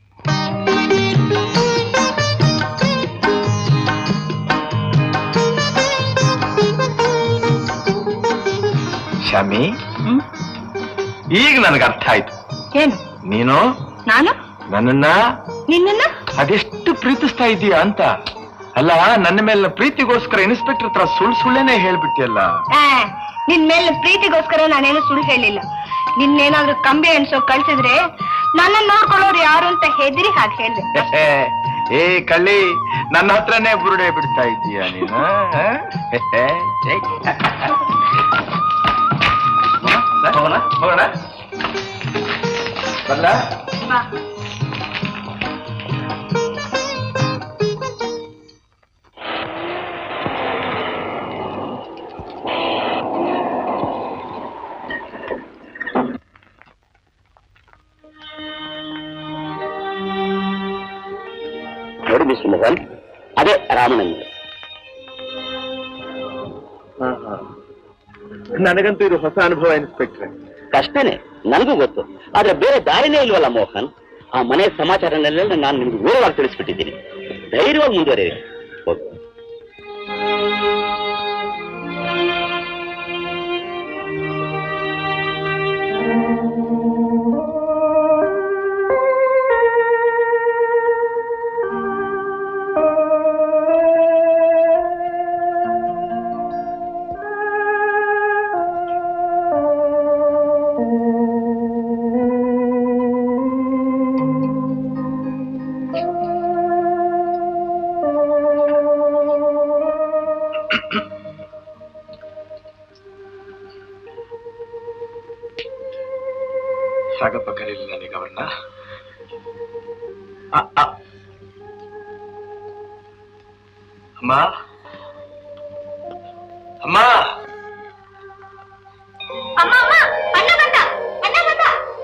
ಶಾಮಿ ಈಗ ನನಗೆ ಅರ್ಥ ಆಯ್ತು ಏನು ನೀನು ನಾನು ನನ್ನನ್ನ ನಿನ್ನನ್ನ ಅದೆಷ್ಟು ಪ್ರೀತಿಸ್ತಾ ಇದೀಯಾ ಅಂತ ಅಲ್ಲ ನನ್ನ ಮೇಲಿನ ಪ್ರೀತಿಗೋಸ್ಕರ ಇನ್ಸ್ಪೆಕ್ಟರ್ ಹತ್ರ ಸುಳ್ಳು ಸುಳ್ಳೇನೆ ಹೇಳ್ಬಿಟ್ಟಿಯಲ್ಲ ಆ, ನಿನ್ ಮೇಲೆ ಪ್ರೀತಿಗೋಸ್ಕರ ನಾನೇನು ಸುಳ್ಳು ಹೇಳಿಲ್ಲ ನಿನ್ನೇನಾದ್ರೂ ಕಂಬಿ ಎಣ್ಸೋ ಕಳ್ಸಿದ್ರೆ ನನ್ನ ನೋಡ್ಕೊಳ್ಳೋರು ಯಾರು ಅಂತ ಹೆದರಿ ಹಾಗೆ ಹೇಳ್ದೆ ಏ ಕಳ್ಳಿ ನನ್ನ ಹತ್ರನೇ ಬುರುಡೆ ಬಿಡ್ತಾ ಇದ್ದೀಯ ನೀನು ಆ? ಛೇ. ಹೋಗೋಣ ಹೋಗೋಣ ಬರ್ಲಾ ನೋಡಿ ಮಿಸ್ಟರ್ ಮೋಹನ್ ಅದೇ ರಾಮನಂದ ನನಗಂತೂ ಇದು ಹೊಸ ಅನುಭವ ಇನ್ಸ್ಪೆಕ್ಟ್ರೆ ಕಷ್ಟನೇ ನನಗೂ ಗೊತ್ತು ಆದ್ರೆ ಬೇರೆ ದಾರಿನೇ ಇಲ್ವಲ್ಲ ಮೋಹನ್ ಆ ಮನೆ ಸಮಾಚಾರನೆಲ್ಲ ನಾನು ನಿಮ್ಗೆ ವಿವರವಾಗಿ ತಿಳಿಸ್ಬಿಟ್ಟಿದ್ದೀನಿ ಧೈರ್ಯವಾಗಿ ಮುಂದುವರಿ ಹೋಗಿ ಸಾಗಪ್ಪ ಕರೀಲಿ ನನಗೆ ಅವ್ರನ್ನ ಅಮ್ಮ ಅಮ್ಮ ಅಮ್ಮ ಅಮ್ಮ ಅಣ್ಣ ಬಂದ ಅಣ್ಣ ಬಂದ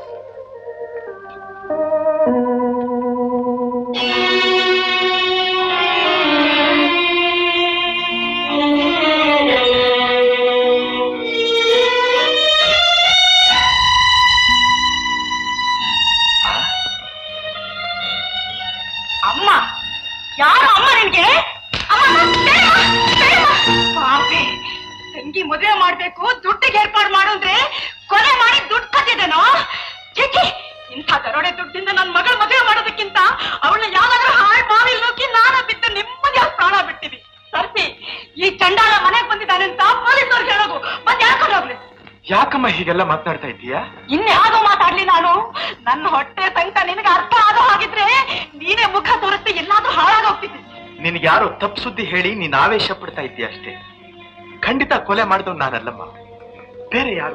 ಅಮ್ಮ ಯಾರು ಅಮ್ಮ ನಿನ್ಗೆ ಅಮ್ಮ, ಬೇಡಮ್ಮ, ಬೇಡಮ್ಮ. ಪಾಪಿ ತಂಗಿ ಮದುವೆ ಮಾಡ್ಬೇಕು ದುಡ್ಡಿಗೆ ಏರ್ಪಾಡು ಮಾಡೋದ್ರೆ ಕೊಲೆ ಮಾಡಿ ದುಡ್ಡು ಕತ್ತಿದ್ದೇನೋ ಚಿಕ್ಕಿ ಇಂಥ ದರೋಡೆ ದುಡ್ಡಿಂದ ನನ್ನ ಮಗಳ ಮದುವೆ ಮಾಡೋದಕ್ಕಿಂತ ಅವಳನ್ನ ಯಾವ್ದಾದ್ರೂ ಹಾಳು ಬಾವಿ ನುಗ್ಗಿ ನಾನು ಬಿದ್ದು ನೆಮ್ಮದಿ ಪ್ರಾಣ ಬಿಟ್ಟಿವಿ ಸರ್ಸಿ ಈ ಚಂಡಾಳ ಮನೆಗೆ ಬಂದಿದ್ದಾನೆ ಅಂತ ಪೊಲೀಸವ್ರಿಗೆ ಹೇಳೋದು ಬಂದು ಹೇಳ್ಕೊಂಡು ಹೋಗ್ಲಿ ಯಾಕಮ್ಮ ಹೀಗೆಲ್ಲ ಮಾತನಾಡ್ತಾ ಇದ್ದೀಯಾ ಇನ್ಯಾವುದೋ ಮಾತಾಡ್ಲಿ ನಾನು ನನ್ನ ಹೊಟ್ಟೆ ಸಂಕಟ ನಿನಗೆ ಅರ್ಥ ಆಗೋ ಹಾಗಿದ್ರೆ ನೀನೇ ಮುಖ ತೋರಿಸ್ತಿ ಎಲ್ಲಾದ್ರೂ ಹಾಳಾಗೋಗ್ತಿದ್ದೆ ನಿನ್ಗೆ ಯಾರೋ ತಪ್ಪು ಸುದ್ದಿ ಹೇಳಿ ನೀನ್ ಆವೇಶ ಪಡ್ತಾ ಇದ್ದೀಯ ಅಷ್ಟೇ ಖಂಡಿತ ಕೊಲೆ ಮಾಡಿದವ್ ನಾನಲ್ಲಮ್ಮ ಬೇರೆ ಯಾರು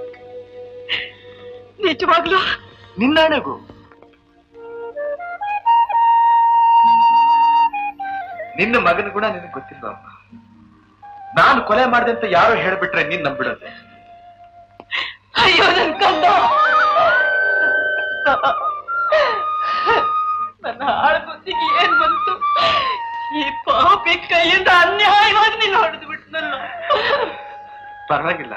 ನಿಜವಾಗ್ಲೂ ನಿನ್ನಾಣೆಗೂ ನಿನ್ನ ಮಗನ ಗುಣ ನಿನಗೆ ಗೊತ್ತಿಲ್ವಾ ಅಮ್ಮ ನಾನು ಕೊಲೆ ಮಾಡಿದೆ ಅಂತ ಯಾರೋ ಹೇಳ್ಬಿಟ್ರೆ ನೀನ್ ನಂಬಿಡೋದೆ ಅಯ್ಯೋ ನನ್ ಕಂದ ನನ್ನ ಹಾಳು ಬುದ್ಧಿಗೆ ಏನ್ ಬಂತು ಈ ಪಾಪಿ ಕೈಯಿಂದ ಅನ್ಯಾಯವಾಗಿ ನೀನು ಹೊಡೆದು ಬಿಟ್ನಲ್ಲ ಪರವಾಗಿಲ್ಲ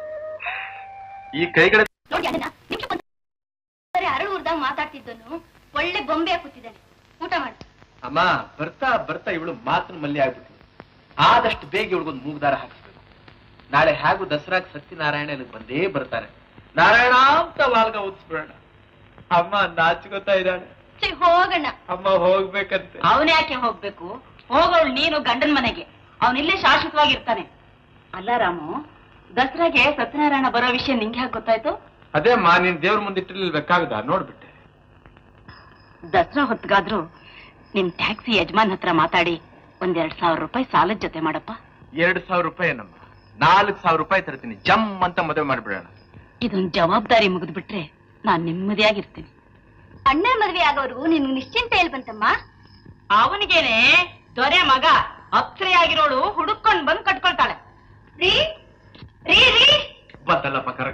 ಈ ಕೈಗಳ ನೋಡಿ ಅದನ್ನ ನಿಮಿಷ ಸರಿ ಅರಳು ಉರ್ದಾಗ ಮಾತಾಡ್ತಿದ್ದನು ಒಳ್ಳೆ ಬೊಂಬೆ ಕೂತಿದ್ದಾನೆ ಊಟ ಮಾಡು ಅಮ್ಮ ಬರ್ತಾ ಬರ್ತಾ ಇವಳು ಮಾತಿನ ಮಲ್ಲಿ ಆಗ್ಬಿಟ್ಟು ಆದಷ್ಟು ಬೇಗ ಇವಳಿಗೊಂದು ಮೂಗ್ದಾರ ಹಾಕಿಸ್ಬೇಕು ನಾಳೆ ಹೇಗೂ ದಸರಾಗ್ ಸತ್ಯನಾರಾಯಣ ಇಲ್ಲಿಗ್ ಬಂದೇ ಬರ್ತಾರೆ ನಾರಾಯಣ ಅಂತ ವಾಲ್ಗ ಉತ್ಸ್ಬಿಡೋಣ ಅಮ್ಮ ನಾಚ್ಕೋತಾ ಇದ್ದಾಳೆ ಛೀ, ಹೋಗೋಣ ಅಮ್ಮ ಹೋಗ್ಬೇಕಂತೆ ಅವನ್ ಯಾಕೆ ಹೋಗ್ಬೇಕು ಹೋಗೋಳು ನೀನು ಗಂಡನ್ ಮನೆಗೆ ಅವನಿಲ್ಲೇ ಶಾಶ್ವತವಾಗಿರ್ತಾನೆ ಅಲ್ಲ ರಾಮು ದಸರಾಗೆ ಸತ್ಯನಾರಾಯಣ ಬರೋ ವಿಷಯ ನಿಂಗೆ ಹೇಗೆ ಗೊತ್ತಾಯ್ತು ಅದೇ ಅಮ್ಮ ನೀನ್ ದೇವ್ರ ಮುಂದಿಟ್ಟಿರ್ಬೇಕಾಗದ ನೋಡ್ಬಿಟ್ಟೆ ದಸರಾ ಹೊತ್ಗಾದ್ರೂ ನಿಮ್ ಟ್ಯಾಕ್ಸಿ ಯಜಮಾನ್ ಹತ್ರ ಮಾತಾಡಿ ಒಂದೆರಡ್ ಸಾವಿರ ರೂಪಾಯಿ ಸಾಲದ ಜೊತೆ ಮಾಡಪ್ಪ ಎರಡ್ ಸಾವಿರ ರೂಪಾಯಿ ನಮ್ಮ ನಾಲ್ಕು ಸಾವಿರ ರೂಪಾಯಿ ತರ್ತೀನಿ ಜಮ್ ಅಂತ ಮದುವೆ ಮಾಡ್ಬಿಡೋಣ ಇದೊಂದ್ ಜವಾಬ್ದಾರಿ ಮುಗಿದ್ಬಿಟ್ರೆ ನಾನ್ ನೆಮ್ಮದಿಯಾಗಿರ್ತೀನಿ ಅಣ್ಣನ ಮದ್ವೆ ಆಗೋರ್ಗು ನಿನ್ ನಿಶ್ಚಿಂತೆ ಎಲ್ ಬಂತಮ್ಮ ಅವನಿಗೇನೆ ದೊರೆ ಮಗ ಅಪ್ಸರೆಯಾಗಿರೋಳು ಹುಡುಕೊಂಡ್ ಬಂದ್ ಕಟ್ಕೊಳ್ತಾಳೆ ರೀ ರೀ ರೀ ಬತ್ತಲ್ಲಪ್ಪ ಕರಗ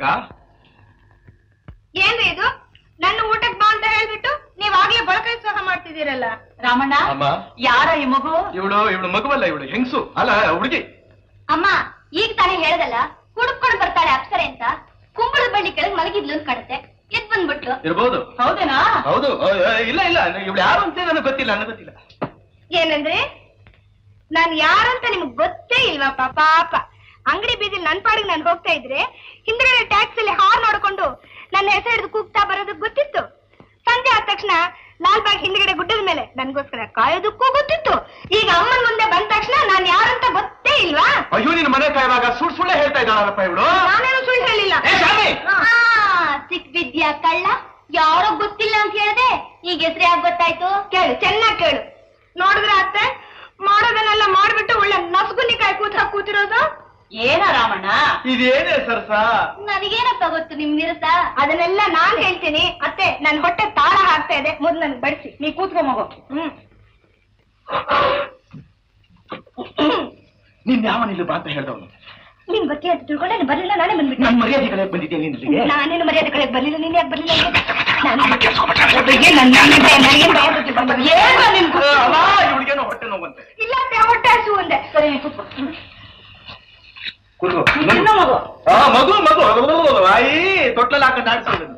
ಏನ್ರಿ ಇದು ನನ್ನ ಊಟಕ್ ಬಾ ಅಂತ ಹೇಳ್ಬಿಟ್ಟು ನೀವ್ ಆಗ್ಲೇ ಬಳಕೆ ಸಹ ಮಾಡ್ತಿದ್ದೀರಲ್ಲ ರಾಮಣ್ಣ ಅಮ್ಮ ಯಾರ ಈ ಮಗು ಇವಳು ಇವಳು ಮಗುವಲ್ಲ ಇವಳು ಹೆಂಗಸು ಅಲ್ಲ ಹುಡುಗಿ ಅಮ್ಮ ಈಗ ತಾನೇ ಹೇಳ್ದಲ್ಲ ಹುಡುಕೊಂಡು ಬರ್ತಾಳೆ ಅಪ್ಸರೆ ಅಂತ ಕುಂಬಳದ ಬಳ್ಳಿ ಕೆಳಗ್ ಮಲಗಿದ್ಲು ಅಂತ ಕಾಣುತ್ತೆ ಎದ್ ಬಂದ್ಬಿಟ್ಲು ಇರ್ಬೋದು ಹೌದೇನಾ ಹೌದು ಅ, ಅ, ಇಲ್ಲ ಇಲ್ಲ ಇವಳು ಯಾರು ಅಂತ ನನಗೆ ಗೊತ್ತಿಲ್ಲ ನನಗೆ ಗೊತ್ತಿಲ್ಲ ಏನಂದ್ರೆ ನಾನ್ ಯಾರಂತ ನಿಮ್ಗ್ ಗೊತ್ತೇ ಇಲ್ವಾಪ ಪಾಪ ಅಂಗಡಿ ಬೀದಿ ನನ್ ಪಾಡಿಗೆ ನಾನು ಹೋಗ್ತಾ ಇದ್ರೆ ಹಿಂದ್ಗಡೆ ಟ್ಯಾಕ್ಸ್ ಅಲ್ಲಿ ಹಾರ್ ನೋಡ್ಕೊಂಡು ನನ್ನ ಹೆಸರು ಹಿಡಿದು ಕೂಗ್ತಾ ಬರೋದು ಗೊತ್ತಿತ್ತು ಸಂಜೆ ಆದ ತಕ್ಷಣ ಲಾಲ್ಬಾಗ್ ಹಿಂದ್ಗಡೆ ಗುಡ್ಡದ ಮೇಲೆ ನನ್ಗೋಸ್ಕರ ಕಾಯೋದಕ್ಕೂ ಗೊತ್ತಿತ್ತು ಈಗ ಅಮ್ಮನ್ ಮುಂದೆ ಬಂದ ತಕ್ಷಣ ನಾನ್ ಯಾರಂತ ಗೊತ್ತೇ ಇಲ್ವಾ ಅಯ್ಯೋ ನಿನ್ನ ಮನೆ ಕಾಯುವಾಗ ಸುಳ್ಳು ಸುಳ್ಳೆ ಹೇಳ್ತಾ ಇದ್ದಾಳಲ್ಲಪ್ಪ ಇವಳು ನಾನೇನು ಸುಳ್ಳು ಹೇಳಿಲ್ಲ ಏ, ಶಾಮಿ! ಸಿಕ್ ವಿದ್ಯಾ ಕಳ್ಳ ಯಾರೋ ಗೊತ್ತಿಲ್ಲ ಅಂತ ಹೇಳ್ದೆ ಈಗ ಹೆಸರು ಯಾಕೆ ಗೊತ್ತಾಯ್ತು ಕೇಳು ಚೆನ್ನಾಗ್ ಕೇಳು ನೋಡಿದ್ರ ಅತ್ತೆ ಮಾಡೋದನ್ನೆಲ್ಲ ಮಾಡ್ಬಿಟ್ಟು ಒಳ್ಳೆ ನಸ್ಗುನಿಕಾಯಿ ಕೂತ ಕೂತಿರೋದು ಏನ ರಾಮಣ್ಣ ಇದೇನೇ ಸರ್ಸ ನನಗೇನಪ್ಪ ಗೊತ್ತು ನಿಮ್ ನಿರಸ ಅದನ್ನೆಲ್ಲ ನಾನ್ ಹೇಳ್ತೀನಿ ಅತ್ತೆ ನನ್ ಹೊಟ್ಟೆ ತಾಳ ಹಾಕ್ತಾ ಇದೆ ಮೊದ್ಲು ನನ್ ಬಡಿಸಿ ನೀ ಕೂತ್ಕೊ ಮಗು ಹ್ಮ್ ನೀನ್ ಯಾವನಿಲ್ಲ ಬಾ ಅಂತ ಹೇಳ್ದವನು ನೀನ್ ಬರ್ತೀಯ ಅಂತ ತಿಳ್ಕೊಂಡೆ ನಾನು ಬರ್ಲಿಲ್ಲ ನಾನೇ ಬಂದ್ಬಿಟ್ಟೆ ನನ್ ಮರ್ಯಾದೆ ಕಡೆ ಬಂದಿದ್ದೇನೆ ಇಲ್ಲಿಗೆ ನಾನೇನು ಮರ್ಯಾದೆ ಕಡೆ ಬರ್ಲಿಲ್ಲ ನೀನ್ ಯಾಕೆ ಬರ್ಲಿಲ್ಲ ಅಂದ್ರೆ? ನಾನು- ಅದ್ರಿಗೆ ನನ್- ನನ್ಗೆ ಭಯ- ನನಗೇನ್ ಭಯ ಗೊತ್ತಿಲ್ಲ. ಏನೋ ನಿನ್ ಗೊತ್ತು? ಇವಳಿಗೇನೋ ಹೊಟ್ಟೆ ನೋವಂತೆ ಇಲ್ಲ ಅಂತ ಹೊಟ್ಟೆ ಹಸು ಅಂದೆ ಸರಿ ಕೂತ್ಕೋ. ಕೂತ್ಕೋ ಚಿನ್ನ ಮಗು ಆ, ಮಗು ಮಗು ಆಯಿ ತೊಟ್ಲಲ್ಲಿ ಹಾಕೊಂಡು ಆಡ್ಸೋದು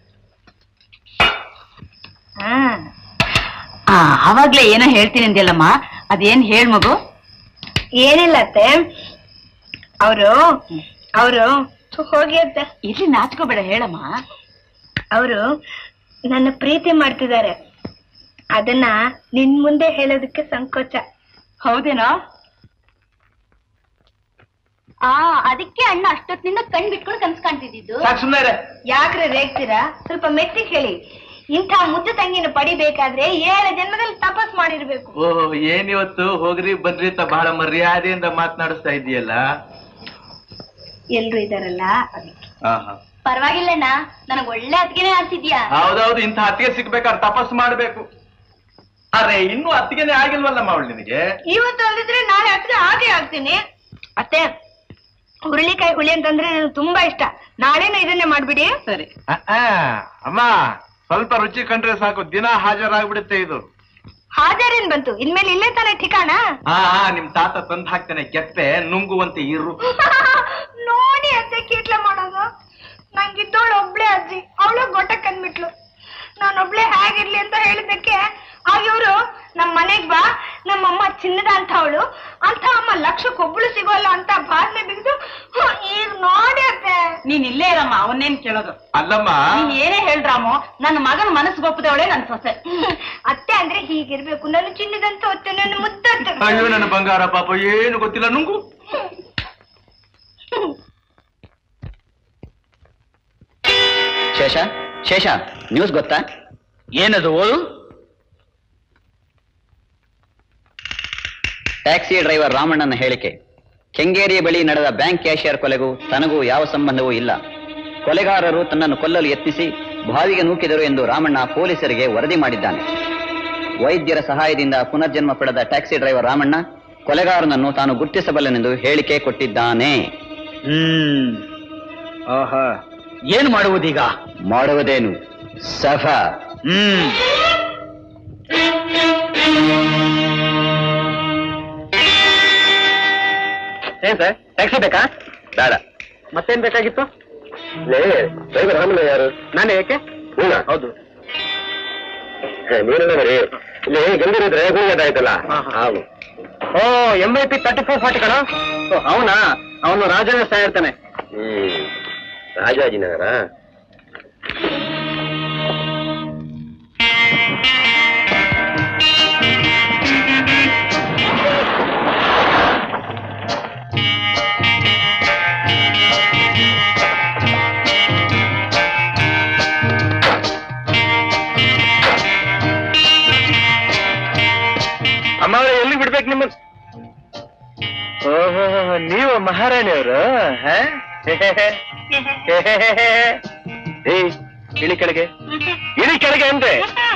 ಆ ಅವಾಗ್ಲೇ ಏನೋ ಹೇಳ್ತೀನಿ ಅಂದ್ಯಲ್ಲಮ್ಮ ಅದೇನ್ ಹೇಳ್ ಮಗು ಏನಿಲ್ಲ ಅತ್ತೆ ಅವರು ಅವರು ಹೋಗಿ ಅತ್ತೆ ಇಲ್ಲಿ ನಾಚ್ಕೋಬೇಡ ಹೇಳಮ್ಮ ಅವರು ನನ್ನ ಪ್ರೀತಿ ಮಾಡ್ತಿದ್ದಾರೆ ಅದನ್ನ ನಿನ್ ಮುಂದೆ ಹೇಳೋದಕ್ಕೆ ಸಂಕೋಚ ಹೌದೇನೋ ಆ ಅದಕ್ಕೆ ಅಣ್ಣ ಅಷ್ಟೊತ್ತಿನಿಂದ ಕಣ್ ಬಿಟ್ಕೊಂಡು ಕನ್ಸ್ ಕಾಣ್ತಿದ್ದು ಸಾಕು ಸುಮ್ಮನೆ ಯಾಕ್ರೆ ರೇಗ್ತೀರಾ ಸ್ವಲ್ಪ ಮೆತ್ತಿಗೆ ಹೇಳಿ ಇಂಥ ಮುದ್ದು ತಂಗಿನ ಪಡಿಬೇಕಾದ್ರೆ ಏಳು ಜನ್ಮದಲ್ಲಿ ತಪಸ್ ಮಾಡಿರ್ಬೇಕು ಓ ಏನಿವತ್ತು ಹೋಗ್ರಿ ಬನ್ರಿ ಅಂತ ಬಹಳ ಮರ್ಯಾದೆಯಿಂದ ಮಾತನಾಡಿಸ್ತಾ ಇದೆಯಲ್ಲ ಎಲ್ರು ಇದಾರಲ್ಲ ಅದಕ್ಕೆ ಪರವಾಗಿಲ್ಲಣ್ಣ ನನಗ್ ಒಳ್ಳೆ ಅದ್ಗೆನೆ ಆಗ್ತಿದ್ಯಾ ಹೌದೌದು ಇಂಥ ಅತ್ತಿಗೆ ಸಿಗ್ಬೇಕಾದ್ರೆ ತಪಸ್ಸು ಮಾಡ್ಬೇಕು ಅರೆ ಇನ್ನೂ ಅತ್ತಿಗೆನೆ ಆಗಿಲ್ವಲ್ಲಮ್ಮ ಅವಳು ನಿನಗೆ ಇವತ್ತು ಅಲ್ಲಿದ್ರೆ ನಾಳೆ ಹತ್ರ ಹಾಗೆ ಆಗ್ತೀನಿ ಅತ್ತೆ ಹುರುಳಿಕಾಯಿ ಹುಳಿ ಅಂತಂದ್ರೆ ನನಗೆ ತುಂಬಾ ಇಷ್ಟ ನಾಳೆನೂ ಇದನ್ನೇ ಮಾಡ್ಬಿಡಿ ಸರಿ ಆ, ಆ, ಅಮ್ಮ ಸ್ವಲ್ಪ ರುಚಿ ಕಂಡ್ರೆ ಸಾಕು ದಿನ ಹಾಜರಾಗ್ಬಿಡುತ್ತೆ ಇದು ಹಾಜರೇನ್ ಬಂತು ಇನ್ಮೇಲೆ ಇಲ್ಲೇ ತಾನೇ ಠಿಕಾಣ ಆ ಆ, ನಿಮ್ ತಾತ ತಂದ್ ಹಾಕ್ತಾನೆ ಗೆಪ್ಪೆ ನುಂಗುವಂತೆ ಇರು ನೋಡಿ ಅತ್ತೆ ಕೀಟ್ಲ ಮಾಡೋದು ನಂಗಿದ್ದೋಳು ಒಬ್ಳೆ ಅಜ್ಜಿ ಅವಳು ಗೊಟ್ಟಕ್ ಅಂದ್ಬಿಟ್ಲು ನಾನೊಬ್ಳೆ ಹೇಗಿರ್ಲಿ ಅಂತ ಹೇಳಿದ್ದಕ್ಕೆ ಆಗ ಇವ್ರು ನಮ್ ಮನೆಗ್ ಬಾ ನಮ್ಮಮ್ಮ ಚಿನ್ನದ ಅಂತ ಅವಳು ಅಂತ ಅಮ್ಮ ಲಕ್ಷಕ್ಕೆ ಒಬ್ಳು ಸಿಗೋಲ್ಲ ಅಂತ ಬಾದ್ಮೆ ಬಿದ್ದು ಈಗ ನೋಡಿ ಅತ್ತೆ ನೀನ್ ಇಲ್ಲೇ ಇರಮ್ಮ ಅವನ್ನೇನ್ ಕೇಳೋದು ಅಲ್ಲಮ್ಮ ನೀನ್ ಏನೇ ಹೇಳ್ರಾಮೋ ನನ್ನ ಮಗನ ಮನಸ್ಸು ಒಪ್ಪದವಳೆ ನನ್ ಸೊಸೆ ಅತ್ತೆ ಅಂದ್ರೆ ಹೀಗಿರ್ಬೇಕು ನಾನು ಚಿನ್ನದಂತ ಹೊತ್ತು ನನ್ನ ಮುದ್ದತ್ತೆ ಅಯ್ಯೋ ನನ್ನ ಬಂಗಾರ ಪಾಪ ಏನು ಗೊತ್ತಿಲ್ಲ ನುಂಗು ಶೇಷ ಶೇಷ ನ್ಯೂಸ್ ಗೊತ್ತಾ ಏನದು ಓದು ಟ್ಯಾಕ್ಸಿ ಡ್ರೈವರ್ ರಾಮಣ್ಣನ ಹೇಳಿಕೆ ಕೆಂಗೇರಿ ಬಳಿ ನಡೆದ ಬ್ಯಾಂಕ್ ಕ್ಯಾಶಿಯರ್ ಕೊಲೆಗೂ ತನಗೂ ಯಾವ ಸಂಬಂಧವೂ ಇಲ್ಲ ಕೊಲೆಗಾರರು ತನ್ನನ್ನು ಕೊಲ್ಲಲು ಯತ್ನಿಸಿ ಬಾವಿಗೆ ನೂಕಿದರು ಎಂದು ರಾಮಣ್ಣ ಪೊಲೀಸರಿಗೆ ವರದಿ ಮಾಡಿದ್ದಾನೆ ವೈದ್ಯರ ಸಹಾಯದಿಂದ ಪುನರ್ಜನ್ಮ ಪಡೆದ ಟ್ಯಾಕ್ಸಿ ಡ್ರೈವರ್ ರಾಮಣ್ಣ ಕೊಲೆಗಾರನನ್ನು ತಾನು ಗುರ್ತಿಸಬಲ್ಲನೆಂದು ಹೇಳಿಕೆ ಕೊಟ್ಟಿದ್ದಾನೆ ಹ್ಮ್ ಆಹಾ ಏನು ಮಾಡುವುದೀಗ ಮಾಡುವುದೇನು ಸಫಾ ಹ್ಮ್ ಏನ್ ಸರ್ ಟ್ಯಾಕ್ಸಿ ಬೇಕಾ ಬೇಡ ಮತ್ತೇನ್ ಬೇಕಾಗಿತ್ತು ಡ್ರೈವರ್ ರಾಮಣ್ಣ ಯಾರು ನಾನೇ ಯಾಕೆ ಹೌದು ನೀನಲ್ಲ ಬರೀ ಇಲ್ಲಿ ಗಂಭೀರಿದ್ರೆ ಹೋಗೋದಾಯ್ತಲ್ಲ ಅವನು O M I P thirty four forty ಕಣ ಅವನಾ ಅವನು ರಾಜನ ಇರ್ತಾನೆ ಹ್ಮ್ ರಾಜಾಜಿನಗರ ಅಮ್ಮ ಎಲ್ಲಿ ಬಿಡ್ಬೇಕು ನಿಮ್ಮ ಓಹೋ ನೀವು ಮಹಾರಾಣಿಯವರು ಏಯ್ ಇಳಿ ಕೆಳಗೆ ಇಳಿ ಕೆಳಗೆ ಅಂದ್ರೆ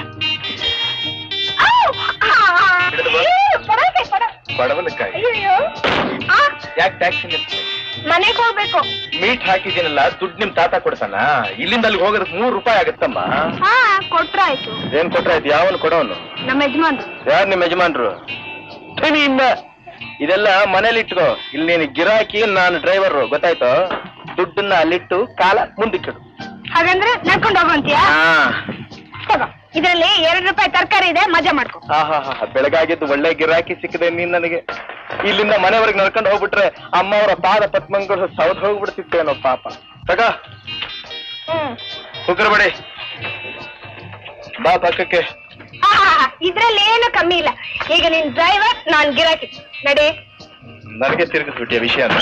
ಪಡವಲಕ್ಕಾಯಿ ಯಾಕೆ ಟ್ಯಾಕ್ಸಿ ಮನೆಗ್ ಹೋಗ್ಬೇಕು ಮೀಟ್ ಹಾಕಿದ್ದೀನಲ್ಲ ದುಡ್ಡು ನಿಮ್ ತಾತ ಕೊಡ್ತಾನ ಇಲ್ಲಿಂದ ಅಲ್ಲಿಗೆ ಹೋಗೋದಕ್ಕೆ ಮೂರು ರೂಪಾಯಿ ಆಗುತ್ತಮ್ಮ ಹಾ ಕೊಟ್ರಾಯ್ತು ಏನ್ ಕೊಟ್ರೆ ಆಯ್ತು ಯಾವನು ಕೊಡೋನು ನಮ್ಮ ಯಜಮಾನ್ ಯಾರು ನಿಮ್ಮ ಯಜಮಾನ್ರು ಇನ್ನ ಇದೆಲ್ಲ ಮನೇಲಿ ಇಟ್ಕೋ ಇಲ್ಲಿ ನೀನು ಗಿರಾಕಿ ನಾನು ಡ್ರೈವರ್ ಗೊತ್ತಾಯ್ತು ದುಡ್ಡನ್ನ ಅಲ್ಲಿಟ್ಟು ಕಾಲ ಮುಂದಕ್ಕಿಡು ಹಾಗಂದ್ರೆ ನಡ್ಕೊಂಡು ಹೋಗುವಂತೀಯಾ ಹಾ ತಗೋ ಇದ್ರಲ್ಲಿ ಎರಡು ರೂಪಾಯಿ ತರಕಾರಿ ಇದೆ ಮಜಾ ಮಾಡ್ಕೊ ಹಾ ಹಾ ಹಾ ಬೆಳಗಾಗಿದ್ದು ಒಳ್ಳೆ ಗಿರಾಕಿ ಸಿಕ್ಕಿದೆ ನೀನ್ ನನಗೆ ಇಲ್ಲಿಂದ ಮನೆವರೆಗೆ ನಡ್ಕೊಂಡು ಹೋಗ್ಬಿಟ್ರೆ ಅಮ್ಮ ಅವರ ಪಾದ ಪದ್ಮಂಗಳು ಸೌದ್ ಹೋಗ್ಬಿಡ್ತಿತ್ತೇನೋ ಪಾಪ ತಗ ಹ್ಮ್ ಕುಕ್ಕರ್ ಬಡಿ ಬಾ ಪಕ್ಕಕ್ಕೆ ಇದ್ರಲ್ಲಿ ಏನು ಕಮ್ಮಿ ಇಲ್ಲ ಈಗ ನೀನ್ ಡ್ರೈವರ್ ನಾನ್ ಗಿರಾಕಿ ನಡಿ ನನಗೆ ತಿರುಗಿಸ್ಬಿಟ್ಟಿಯ ವಿಷಯನ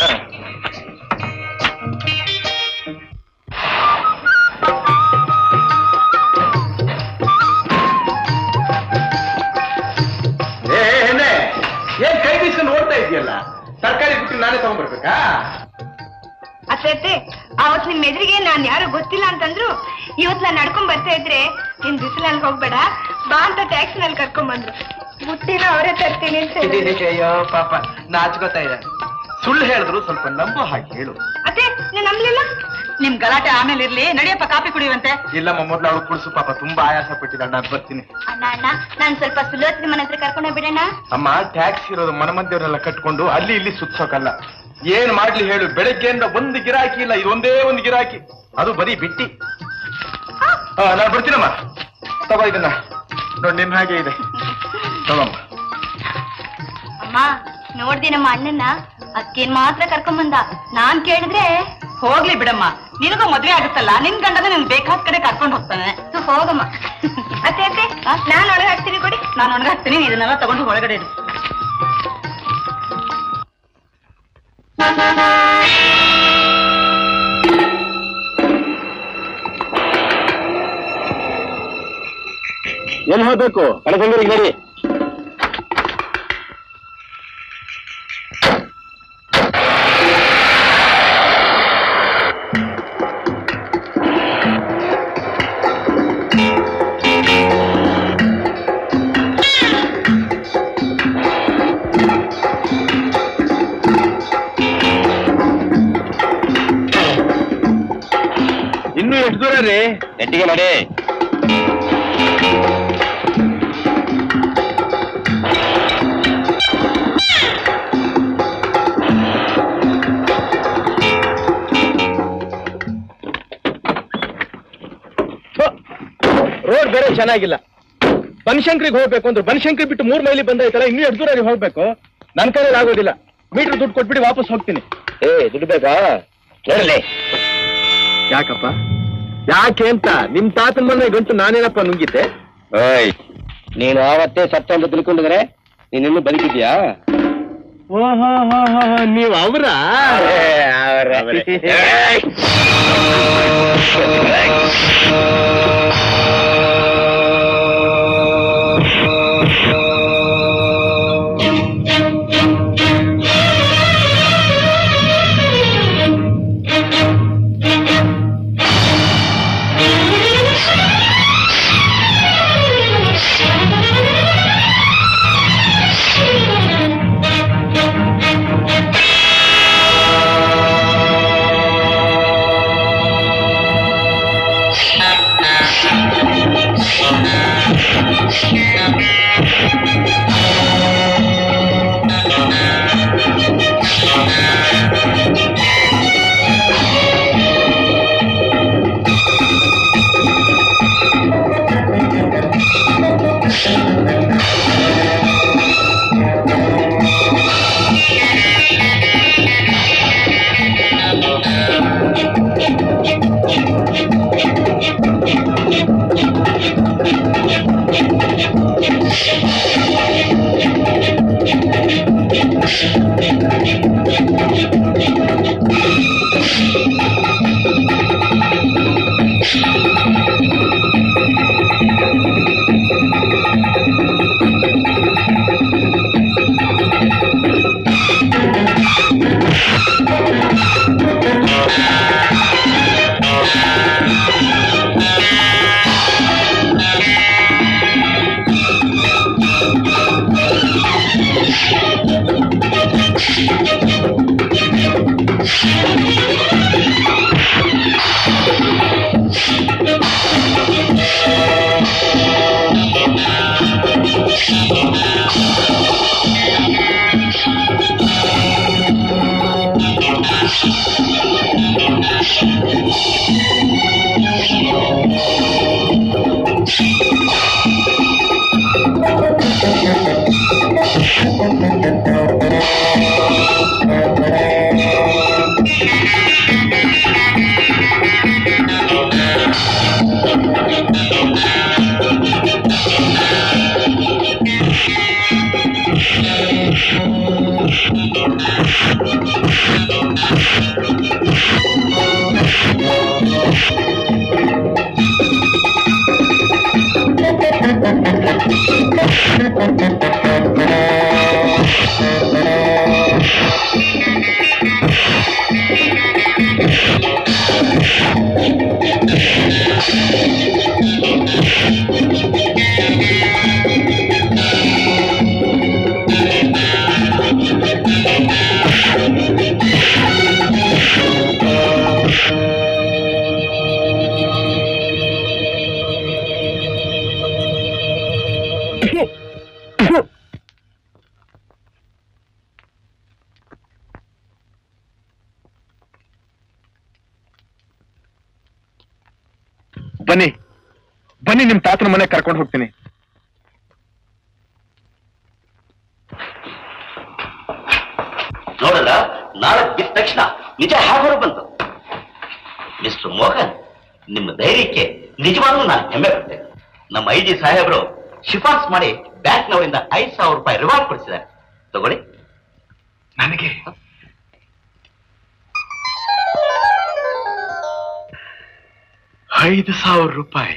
ಏ ಹೆಣ್ಣೆ ಏನ್ ಕೈ ಬೀಸ್ಕೊಂಡು ಓಡ್ತಾ ಇದೆಯಲ್ಲ ತರಕಾರಿ ಬಿಟ್ಟು ನಾನೇ ತಗೊಂಡ್ಬರ್ಬೇಕಾ ಅತ್ತೆ ಅವತ್ ನಿಮ್ ಎದುರಿಗೆ ನಾನ್ ಯಾರು ಗೊತ್ತಿಲ್ಲ ಅಂತಂದ್ರು ಇವತ್ ನಾನ್ ನಡ್ಕೊಂಡ್ ಬರ್ತಾ ಇದ್ರೆ ನೀನ್ ಬಿಸಿಲಲ್ಲಿ ಹೋಗ್ಬೇಡ ಬಾ ಅಂತ ಟ್ಯಾಕ್ಸಿನಲ್ಲಿ ಕರ್ಕೊಂಡ್ ಬಂದ್ರು ಬುಟ್ಟಿನ ಅವರೇ ತರ್ತೀನಿ ಅಂತ ಹೇಳಿದ್ರು. ಅಯ್ಯೋ ಪಾಪ ನಾಚ್ಕೋತಾ ಇದೆ ಸುಳ್ಳು ಹೇಳಿದ್ರು ಸ್ವಲ್ಪ ನಂಬೋ ಹಾಗೆ ಹೇಳು ಅತ್ತೆ ನೀನ್ ನಂಬ್ಲಿಲ್ಲ ನಿಮ್ ಗಲಾಟೆ ಆಮೇಲೆ ಇರ್ಲಿ ನಡಿಯಪ್ಪ ಕಾಫಿ ಕುಡಿಯುವಂತೆ ಇಲ್ಲಮ್ಮ ಮೊದ್ಲು ಅವಳು ಕುಡಿಸು ಪಾಪ ತುಂಬಾ ಆಯಾಸ ಪಟ್ಟಿದ್ದಾಳೆ ನಾನು ಬರ್ತೀನಿ ಅಣ್ಣ ಅಣ್ಣ ನಾನ್ ಸ್ವಲ್ಪ ಸುಲೋಚನೆ ಮನೆ ಹತ್ರ ಕರ್ಕೊಂಡೋಗ್ ಬಿಡೋಣ ಅಮ್ಮ ಟ್ಯಾಕ್ಸ್ ಇರೋದು ಮನ ಮಧ್ಯವರೆಲ್ಲ ಕಟ್ಕೊಂಡು ಅಲ್ಲಿ ಇಲ್ಲಿ ಸುತ್ಸೋಕಲ್ಲ ಏನ್ ಮಾಡ್ಲಿ ಹೇಳು ಬೆಳಗ್ಗೆಯಿಂದ ಒಂದು ಗಿರಾಕಿ ಇಲ್ಲ ಇದೊಂದೇ ಒಂದು ಗಿರಾಕಿ ಅದು ಬರೀ ಬಿಟ್ಟಿ ಹಾ ನಾನು ಬರ್ತೀನಮ್ಮ ತಗೋ ಇದನ್ನ ನೋಡಿ ನಿನ್ ಹಾಗೆ ಇದೆ ತಗೊಮ್ಮ ಅಮ್ಮ ನೋಡ್ದಿ ನಮ್ಮ ಅಣ್ಣನ ಅಕ್ಕೇನ್ ಮಾತ್ರ ಕರ್ಕೊಂಡ್ ಬಂದ ನಾನ್ ಕೇಳಿದ್ರೆ ಹೋಗ್ಲಿ ಬಿಡಮ್ಮ ನಿನಗೂ ಮದ್ವೆ ಆಗುತ್ತಲ್ಲ ನಿನ್ ಗಂಡನ ನಿನ್ ಬೇಕಾದ ಕಡೆ ಕರ್ಕೊಂಡು ಹೋಗ್ತಾನೆ ತು ಹೋಗಮ್ಮ ಅತ್ತೆ ಅತ್ತೆ ನಾನ್ ಒಳಗೆ ಹಾಕ್ತೀನಿ ಕೊಡಿ ನಾನು ಒಣಗಾಕ್ತೀನಿ ಇದನ್ನೆಲ್ಲ ತಗೊಂಡು ಒಳಗಡೆ ಇಡು ಎಲ್ಲಿ ಹೋಗ್ಬೇಕು ಕಳಸಂಗರಿಗೆ ನಡಿ ಇನ್ನು ಎಷ್ಟು ದೂರ ರೀ ನೆಟ್ಟಿಗೆ ನಡಿ ರೋಡ್ ಬೇರೆ ಚೆನ್ನಾಗಿಲ್ಲ ಬನಶಂಕರಿಗೆ ಹೋಗ್ಬೇಕು ಅಂದ್ರೆ ಬನಶಂಕರಿ ಬಿಟ್ಟು ಮೂರ್ ಮೈಲಿ ಬಂದೈತಲ್ಲ ಇನ್ನೂ ಎಷ್ಟು ದೂರ ನೀವು ಹೋಗ್ಬೇಕು ನನ್ ಕೈಯಲ್ಲಿ ಆಗೋದಿಲ್ಲ ಮೀಟರ್ ದುಡ್ಡು ಕೊಟ್ಬಿಟ್ಟು ವಾಪಸ್ ಹೋಗ್ತೀನಿ ಏ ದುಡ್ಡು ಬೇಕಾ ನೋಡಲಿ ಯಾಕಪ್ಪ ಯಾಕೆ ಅಂತ ನಿಮ್ ತಾತನ ಮನೆ ಗಂಟು ನಾನೇನಪ್ಪ ನುಂಗಿದ್ದೆ ಓಯ್ ನೀನು ಆವತ್ತೇ ಸತ್ತ ಅಂತ ತಿಳ್ಕೊಂಡಿದ್ರೆ ನೀನಿನ್ನೂ ಬದುಕಿದ್ಯಾ ನೀವು ಅವರ ಬನ್ನಿ ಬನ್ನಿ ನಿಮ್ ತಾತನ ಮನೆ ಕರ್ಕೊಂಡು ಹೋಗ್ತೀನಿ ನೋಡಲ್ಲ ನಾಳೆ ಬಿದ್ದ ತಕ್ಷಣ ನಿಜ ಹೇಗೆ ಬಂತು ಮಿಸ್ಟರ್ ಮೋಹನ್ ನಿಮ್ಮ ಧೈರ್ಯಕ್ಕೆ ನಿಜವಾಗ್ಲೂ ನಾನು ಹೆಮ್ಮೆ ಪಡ್ತೇನೆ ನಮ್ಮ ಐ ಜಿ ಸಾಹೇಬರು ಶಿಫಾರಸ್ ಮಾಡಿ ಬ್ಯಾಂಕ್ನವರಿಂದ ಐದು ಸಾವಿರ ರೂಪಾಯಿ ರಿವಾರ್ಡ್ ಕೊಡಿಸಿದ್ದಾರೆ ತಗೊಳ್ಳಿ ನನಗೆ ಐದು ಸಾವಿರ ರೂಪಾಯಿ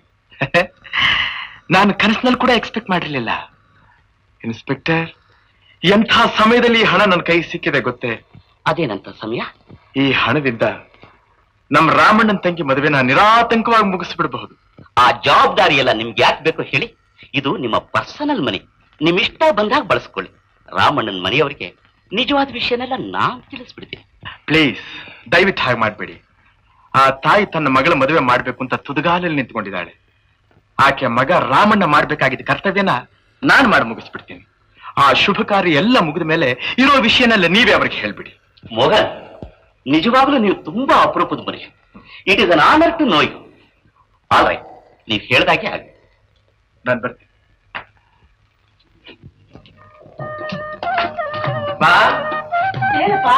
ನಾನು ಕನಸಿನಲ್ಲಿ ಕೂಡ ಎಕ್ಸ್ಪೆಕ್ಟ್ ಮಾಡಿರ್ಲಿಲ್ಲ ಇನ್ಸ್ಪೆಕ್ಟರ್ ಎಂಥ ಸಮಯದಲ್ಲಿ ಈ ಹಣ ನನ್ನ ಕೈ ಸಿಕ್ಕಿದೆ ಗೊತ್ತೇ ಅದೇನಂತ ಸಮಯ ಈ ಹಣದಿಂದ ನಮ್ಮ ರಾಮಣ್ಣನ ತಂಗಿ ಮದುವೆನ ನಿರಾತಂಕವಾಗಿ ಮುಗಿಸ್ಬಿಡಬಹುದು ಆ ಜವಾಬ್ದಾರಿ ಎಲ್ಲ ನಿಮ್ಗೆ ಯಾಕೆ ಬೇಕು ಹೇಳಿ ಇದು ನಿಮ್ಮ ಪರ್ಸನಲ್ ಮನಿ ನಿಮ್ ಇಷ್ಟ ಬಂದಾಗ ಬಳಸ್ಕೊಳ್ಳಿ ರಾಮಣ್ಣನ ಮನೆಯವರಿಗೆ ನಿಜವಾದ ವಿಷಯನೆಲ್ಲ ನಾನ್ ತಿಳಿಸ್ಬಿಡ್ತೀನಿ ಪ್ಲೀಸ್ ದಯವಿಟ್ಟು ಹಾಗೆ ಮಾಡಬೇಡಿ ಆ ತಾಯಿ ತನ್ನ ಮಗಳ ಮದುವೆ ಮಾಡ್ಬೇಕು ಅಂತ ತುದಿಗಾಲಲ್ಲಿ ನಿಂತ್ಕೊಂಡಿದ್ದಾಳೆ ಆಕೆ ಮಗ ರಾಮಣ್ಣ ಮಾಡ್ಬೇಕಾಗಿದ್ದ ಕರ್ತವ್ಯನ ನಾನ್ ಮಾಡಿ ಮುಗಿಸ್ಬಿಡ್ತೀನಿ ಆ ಶುಭ ಕಾರ್ಯ ಎಲ್ಲ ಮುಗಿದ ಮೇಲೆ ಇರೋ ವಿಷಯನೆಲ್ಲ ನೀವೇ ಅವ್ರಿಗೆ ಹೇಳ್ಬಿಡಿ ಮೋಹನ್ ನಿಜವಾಗ್ಲೂ ನೀವು ತುಂಬಾ ಅಪರೂಪದ ಮನುಷ್ಯ it is an honour to know you all right ನೀವು ಹೇಳ್ದಾಗೆ ಆಗಿ ನಾನು ಬರ್ತೀನಿ ಬಾ ಏನಪ್ಪ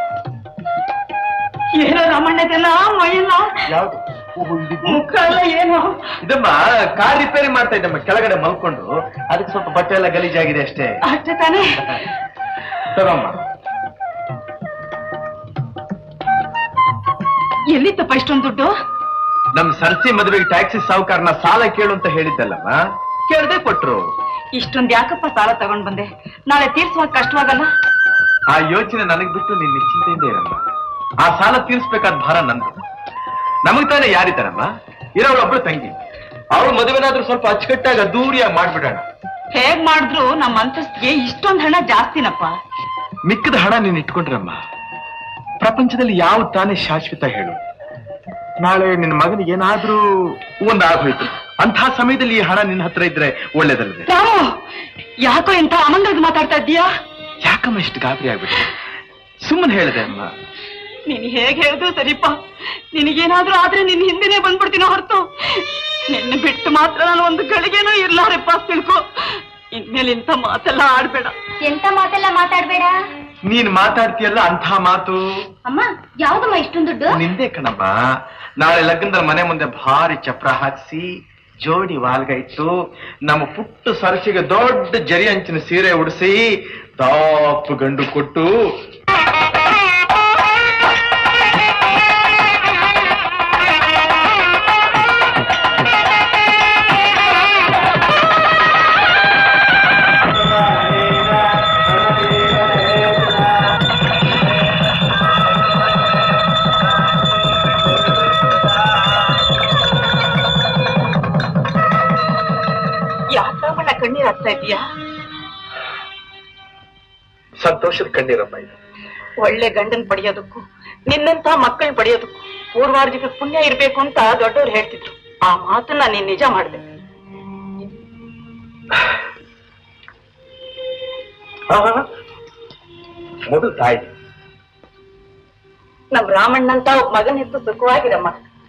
ಏನೋ ರಮಣ್ಣದೆಲ್ಲ ಮೈಯೆಲ್ಲ ಯಾವ್ದು ಮುಖ ಎಲ್ಲ ಏನು ಇದಮ್ಮ ಕಾರ್ ರಿಪೇರಿ ಮಾಡ್ತಾ ಇದ್ದಮ್ಮ ಕೆಳಗಡೆ ಮಲ್ಕೊಂಡು ಅದಕ್ಕೆ ಸ್ವಲ್ಪ ಬಟ್ಟೆ ಎಲ್ಲ ಗಲೀಜಾಗಿದೆ ಅಷ್ಟೇ ಅಷ್ಟೇ ತಾನೇ ತಗೊಮ್ಮ ಎಲ್ಲಿತ್ತಪ್ಪ ಇಷ್ಟೊಂದು ದುಡ್ಡು ನಮ್ ಸರ್ಸಿ ಮದುವೆಗೆ ಟ್ಯಾಕ್ಸಿ ಸಾಹುಕಾರನ ಸಾಲ ಕೇಳು ಅಂತ ಹೇಳಿದ್ದಲ್ಲಮ್ಮ ಕೇಳದೆ ಕೊಟ್ರು ಇಷ್ಟೊಂದ್ ಯಾಕಪ್ಪ ಸಾಲ ತಗೊಂಡ್ ಬಂದೆ ನಾಳೆ ತೀರ್ಸುವಾಗ ಕಷ್ಟವಾಗಲ್ಲ ಆ ಯೋಚನೆ ನನಗ್ ಬಿಟ್ಟು ನೀನ್ ನಿಶ್ಚಿಂತೆಯಿಂದ ಇರಮ್ಮ ಆ ಸಾಲ ತೀರ್ಸ್ಬೇಕಾದ ಭಾರ ನಂದು ನಮಗ್ ತಾನೇ ಯಾರಿದ್ದಾರಮ್ಮ ಇರೋಳೊಬ್ಳು ತಂಗಿ ಅವಳು ಮದುವೆನಾದ್ರೂ ಸ್ವಲ್ಪ ಅಚ್ಚುಕಟ್ಟಾಗಿ ಅದ್ದೂರಿಯಾಗಿ ಮಾಡ್ಬಿಡೋಣ ಹೇಗ್ ಮಾಡಿದ್ರು ನಮ್ಮ ಅಂತಸ್ತಿಗೆ ಇಷ್ಟೊಂದ್ ಹಣ ಜಾಸ್ತಿನಪ್ಪ ಮಿಕ್ಕದ ಹಣ ನೀನ್ ಇಟ್ಕೊಂಡ್ರಮ್ಮ ಪ್ರಪಂಚದಲ್ಲಿ ಯಾವ ತಾನೇ ಶಾಶ್ವತ ಹೇಳು ನಾಳೆ ನಿನ್ನ ಮಗನಿಗೆ ಏನಾದ್ರೂ ಒಂದ್ ಆಗೋಯ್ತು ಅಂಥ ಸಮಯದಲ್ಲಿ ಈ ಹಣ ನಿನ್ನ ಹತ್ರ ಇದ್ರೆ ಒಳ್ಳೇದಲ್ಲದೆ ರಾಮು ಯಾಕೋ ಇಂಥ ಅಮಂಗಲ್ದು ಮಾತಾಡ್ತಾ ಇದ್ದೀಯಾ ಯಾಕಮ್ಮ ಇಷ್ಟು ಗಾಬರಿ ಆಗ್ಬಿಟ್ಟು ಸುಮ್ಮನೆ ಹೇಳಿದೆ ಅಮ್ಮ ನೀನ್ ಹೇಗ್ ಹೇಳಿದ್ರು ಸರಿಪ್ಪ ನಿನಗೇನಾದ್ರೂ ಆದ್ರೆ ನಿನ್ ಹಿಂದೆನೆ ಬಂದ್ಬಿಡ್ತೀನೋ ಹೊರತು ನಿನ್ನ ಬಿಟ್ಟು ಮಾತ್ರ ನಾನು ಒಂದು ಗಳಿಗೆನೂ ಇರ್ಲಾರಪ್ಪ ತಿಳ್ಕೊ ಇನ್ಮೇಲೆ ಇಂಥ ಮಾತೆಲ್ಲ ಆಡ್ಬೇಡ ಎಂತ ಮಾತೆಲ್ಲ ಮಾತಾಡ್ಬೇಡ ನೀನ್ ಮಾತಾಡ್ತೀಯಲ್ಲ ಅಂಥ ಮಾತು ಅಮ್ಮ ಯಾವ್ದಮ್ಮ ಇಷ್ಟೊಂದು ದುಡ್ಡು ನಿಂದೆ ಕಣಮ್ಮ ನಾಳೆ ಲಗ್ನದ ಮನೆ ಮುಂದೆ ಭಾರಿ ಚಪ್ರ ಹಾಕ್ಸಿ ಜೋಡಿ ವಾಲ್ಗ ಇಟ್ಟು ನಮ್ಮ ಪುಟ್ಟು ಸರಸಿಗೆ ದೊಡ್ಡ ಜರಿ ಅಂಚಿನ ಸೀರೆ ಉಡಿಸಿ ದಾಪು ಗಂಡು ಕೊಟ್ಟು ಯಾಕಮ್ಮಣ್ಣ ಕಣ್ಣೀರ್ ಹಾಕ್ತಾ ಇದೀಯಾ ಸಂತೋಷದ ಕಣ್ಣೀರಮ್ಮ ಇದು ಒಳ್ಳೆ ಗಂಡನ್ ಪಡೆಯೋದಕ್ಕೂ ನಿನ್ನಂತ ಮಕ್ಕಳನ್ನ ಪಡೆಯೋದಕ್ಕೂ ಪೂರ್ವಾರ್ಜಿಕ ಪುಣ್ಯ ಇರ್ಬೇಕು ಅಂತ ದೊಡ್ಡವ್ರು ಹೇಳ್ತಿದ್ರು ಆ ಮಾತನ್ನ ನೀನ್ ನಿಜ ಮಾಡ್ದೆ ಮೊದಲು ತಾಯಿ ನಮ್ ರಾಮಣ್ಣಂತ ಒಬ್ಬ ಮಗನ್ ಹೆತ್ತು ಸುಖವಾಗಿರಮ್ಮ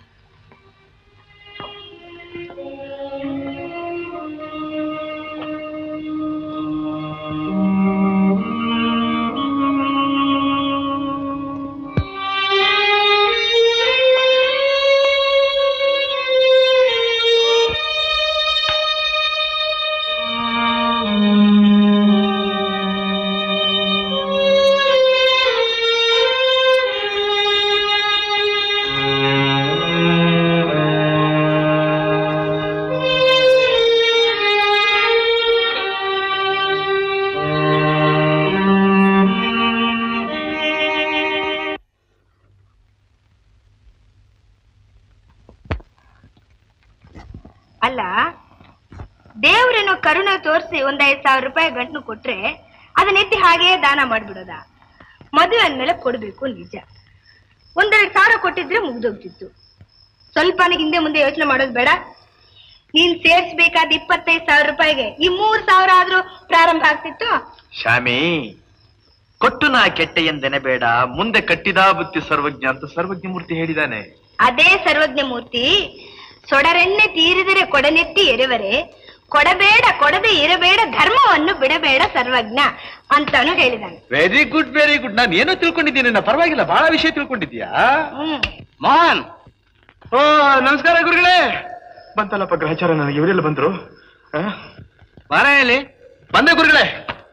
ಅಲ್ಲ ದೇವ್ರೇನೋ ಕರುಣೆ ತೋರಿಸಿ ಒಂದ್ ಐದ್ ಸಾವಿರ ರೂಪಾಯಿ ಗಂಟು ಕೊಟ್ರೆ ಅದನ್ನ ಎತ್ತಿ ಹಾಗೆಯೇ ದಾನ ಮಾಡ್ಬಿಡೋದ ಮದುವೆ ಅಂದ್ಮೇಲೆ ಕೊಡ್ಬೇಕು ನಿಜ ಒಂದೆರಡು ಸಾವಿರ ಕೊಟ್ಟಿದ್ರೆ ಮುಗ್ದೋಗ್ತಿತ್ತು ಸ್ವಲ್ಪ ಹಿಂದೆ ಮುಂದೆ ಯೋಚನೆ ಮಾಡೋದು ಬೇಡ ನೀನ್ ಸೇರ್ಸ್ಬೇಕಾದ ಇಪ್ಪತ್ತೈದು ಸಾವಿರ ರೂಪಾಯಿಗೆ ಈ ಮೂರ್ ಸಾವಿರ ಆದ್ರೂ ಪ್ರಾರಂಭ ಆಗ್ತಿತ್ತು ಶಾಮಿ ಕೊಟ್ಟು ನಾ ಕೆಟ್ಟ ಎಂದೆನೆ ಬೇಡ ಮುಂದೆ ಕಟ್ಟಿದ ಬುತ್ತಿ ಸರ್ವಜ್ಞ ಅಂತ ಸರ್ವಜ್ಞ ಮೂರ್ತಿ ಹೇಳಿದಾನೆ ಅದೇ ಸರ್ವಜ್ಞ ಮೂರ್ತಿ ಸೊಡರೆನ್ನೆ ತೀರಿದರೆ ಕೊಡನೆತ್ತಿ ಎರೆವರೆ ಕೊಡಬೇಡ ಕೊಡದೆ ಇರಬೇಡ ಧರ್ಮವನ್ನು ಬಿಡಬೇಡ ಸರ್ವಜ್ಞ ಅಂತಾನು ಹೇಳಿದಾನೆ ವೆರಿ ಗುಡ್ ವೆರಿ ಗುಡ್ ನಾನು ಏನೋ ತಿಳ್ಕೊಂಡಿದ್ದೀನಿ ನಾ ಪರವಾಗಿಲ್ಲ ಬಹಳ ವಿಷಯ ತಿಳ್ಕೊಂಡಿದ್ಯಾ ಹ್ಮ್ ಮೋಹನ್ ಓ ನಮಸ್ಕಾರ ಗುರುಗಳೇ ಬಂತಲ್ಲಪ್ಪ ಗ್ರಹಚಾರ ನನಗೆ ಇವರೆಲ್ಲ ಬಂದ್ರು ಬಾರ ಹೇಳಿ ಬಂದೆ ಗುರುಗಳೇ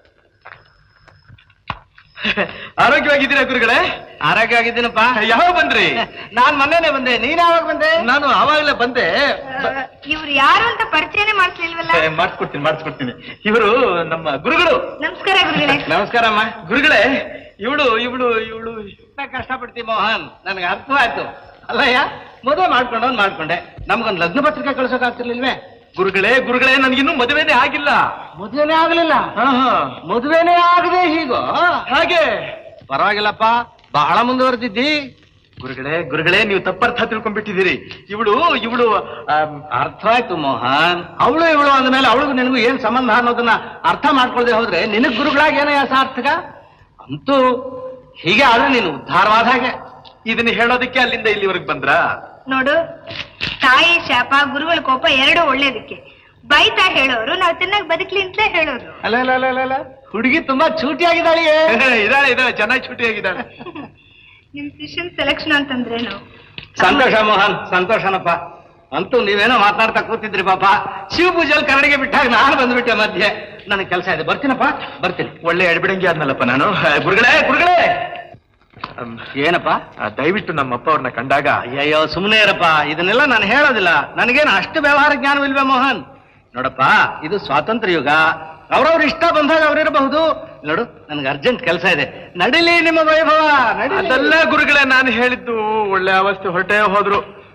ಆರೋಗ್ಯವಾಗಿದ್ದೀರಾ ಗುರುಗಳೇ ಆರೋಗ್ಯ ಆಗಿದ್ದೀನಪ್ಪ ಯಾವಾಗ ಬಂದ್ರಿ ನಾನ್ ಮೊನ್ನೆನೆ ಬಂದೆ ನೀನ್ ಯಾವಾಗ ಬಂದೆ ನಾನು ಆವಾಗಲೇ ಬಂದೆ ಇವ್ರು ಯಾರು ಅಂತ ಪರಿಚಯನೇ ಮಾಡಿಸ್ಲಿಲ್ವಲ್ಲ ಏ, ಮಾಡ್ಸ್ಕೊಡ್ತೀನಿ ಮಾಡ್ಸ್ಕೊಡ್ತೀನಿ ಇವರು ನಮ್ಮ ಗುರುಗಳು ನಮಸ್ಕಾರ ಗುರುಗಳೇ ನಮಸ್ಕಾರಮ್ಮ ಗುರುಗಳೇ ಇವಳು ಇವಳು ಇವಳು ಕಷ್ಟಪಡ್ತಿ ಮೋಹನ್ ನನಗೆ ಅರ್ಥವಾಯ್ತು ಅಲ್ಲಯ್ಯ ಮದುವೆ ಮಾಡ್ಕೊಂಡವ್ನು ಮಾಡ್ಕೊಂಡೆ ನಮ್ಗೊಂದು ಲಗ್ನ ಪತ್ರಿಕೆ ಕಳ್ಸೋಕ್ ಆಗ್ತಿರ್ಲಿಲ್ವೇ ಗುರುಗಳೇ ಗುರುಗಳೇ ನನಗಿನ್ನೂ ಮದುವೆನೇ ಆಗಿಲ್ಲ ಮದುವೆನೇ ಆಗ್ಲಿಲ್ಲ ಹಾ ಹಾ ಮದುವೆನೇ ಆಗದೆ ಹೀಗೋ ಹಾಗೆ ಪರವಾಗಿಲ್ಲಪ್ಪ ಬಹಳ ಮುಂದುವರೆದಿದ್ದಿ ಗುರುಗಳೇ ಗುರುಗಳೇ ನೀವು ತಪ್ಪರ್ಥ ತಿಳ್ಕೊಂಡ್ಬಿಟ್ಟಿದ್ದೀರಿ ಇವಳು ಇವಳು ಅರ್ಥವಾಯ್ತು ಮೋಹನ್ ಅವಳು ಇವಳು ಅಂದ್ಮೇಲೆ ಅವಳಿಗೂ ನಿನಗೂ ಏನ್ ಸಂಬಂಧ ಅನ್ನೋದನ್ನ ಅರ್ಥ ಮಾಡ್ಕೊಳ್ದೆ ಹೋದ್ರೆ ನಿನಗ್ ಗುರುಗಳಾಗಿ ಏನೋ ಸಾರ್ಥಕ ಅಂತೂ ಹೀಗೆ ಆದ್ರೆ ನೀನು ಉದ್ಧಾರವಾದ ಹಾಗೆ ಇದನ್ನ ಹೇಳೋದಕ್ಕೆ ಅಲ್ಲಿಂದ ಇಲ್ಲಿವರೆಗೆ ಬಂದ್ರಾ ನೋಡು ತಾಯಿ ಶಾಪ ಗುರುಗಳ ಕೋಪ ಎರಡೂ ಒಳ್ಳೇದಕ್ಕೆ ಬೈತಾ ಹೇಳೋರು ನಾವು ಚೆನ್ನಾಗಿ ಬದುಕ್ಲಿ ಅಂತಲೇ ಹೇಳೋರು ಅಲ್ಲ ಅಲ್ಲ ಅಲ್ಲ ಅಲ್ಲ, ಅಲ್ಲ ಹುಡುಗಿ ತುಂಬಾ ಚೂಟಿಯಾಗಿದ್ದಾಳೆಯೇ ಇದಾಳೆ ಇದಾಳೆ ಚೆನ್ನಾಗಿ छुट्टिಯಾಗಿದ್ದಾಳೆ ನಿಮ್ ಶಿಷ್ಯನ್ ಸೆಲೆಕ್ಷನ್ ಅಂತಂದ್ರೇನು ಸಂತೋಷ ಮೋಹನ್ ಸಂತೋಷನಪ್ಪ ಅಂತೂ ನೀವೇನೋ ಮಾತನಾಡ್ತಾ ಕೂತಿದ್ರಿ ಪಾಪ ಶಿವ ಪೂಜೆಯಲ್ಲಿ ಕರಡಿಗೆ ಬಿಟ್ಟಾಗ ನಾನು ಬಂದ್ಬಿಟ್ಟೆ ಮಧ್ಯೆ ನನಗೆ ಕೆಲಸ ಇದೆ ಬರ್ತೀನಪ್ಪ ಬರ್ತೀನಿ ಒಳ್ಳೆ ಎಡಬಿಡಂಗಿ ಆದ್ನಲ್ಲಪ್ಪ ನಾನು ಆ, ಗುರುಗಳೇ ಗುರುಗಳೇ ಅಮ್, ಏನಪ್ಪ ಆ, ದಯವಿಟ್ಟು ನಮ್ಮ ಅಪ್ಪ ಅವ್ರನ್ನ ಕಂಡಾಗ ಅಯ್ಯಯ್ಯೋ ಸುಮ್ಮನೆ ಇರಪ್ಪ ಇದನ್ನೆಲ್ಲ ನಾನು ಹೇಳೋದಿಲ್ಲ ನನಗೇನು ಅಷ್ಟು ವ್ಯವಹಾರ ಜ್ಞಾನವಿಲ್ವೇ ಮೋಹನ್ ನೋಡಪ್ಪ ಇದು ಸ್ವಾತಂತ್ರ್ಯ ಯುಗ ಅವ್ರವ್ರ ಇಷ್ಟ ಬಂದಾಗ ಅವ್ರಿರಬಹುದು ನೋಡು ನನಗೆ ಅರ್ಜೆಂಟ್ ಕೆಲಸ ಇದೆ ನಡಿಲಿ ನಿಮ್ಮ ವೈಭವ ನಡೀಲಿ. ಅದೆಲ್ಲ ಗುರುಗಳೇ ನಾನು ಹೇಳಿದ್ದು ಒಳ್ಳೆ ಅವಸ್ಥೆ ಹೊರಟೇ ಹೋದ್ರು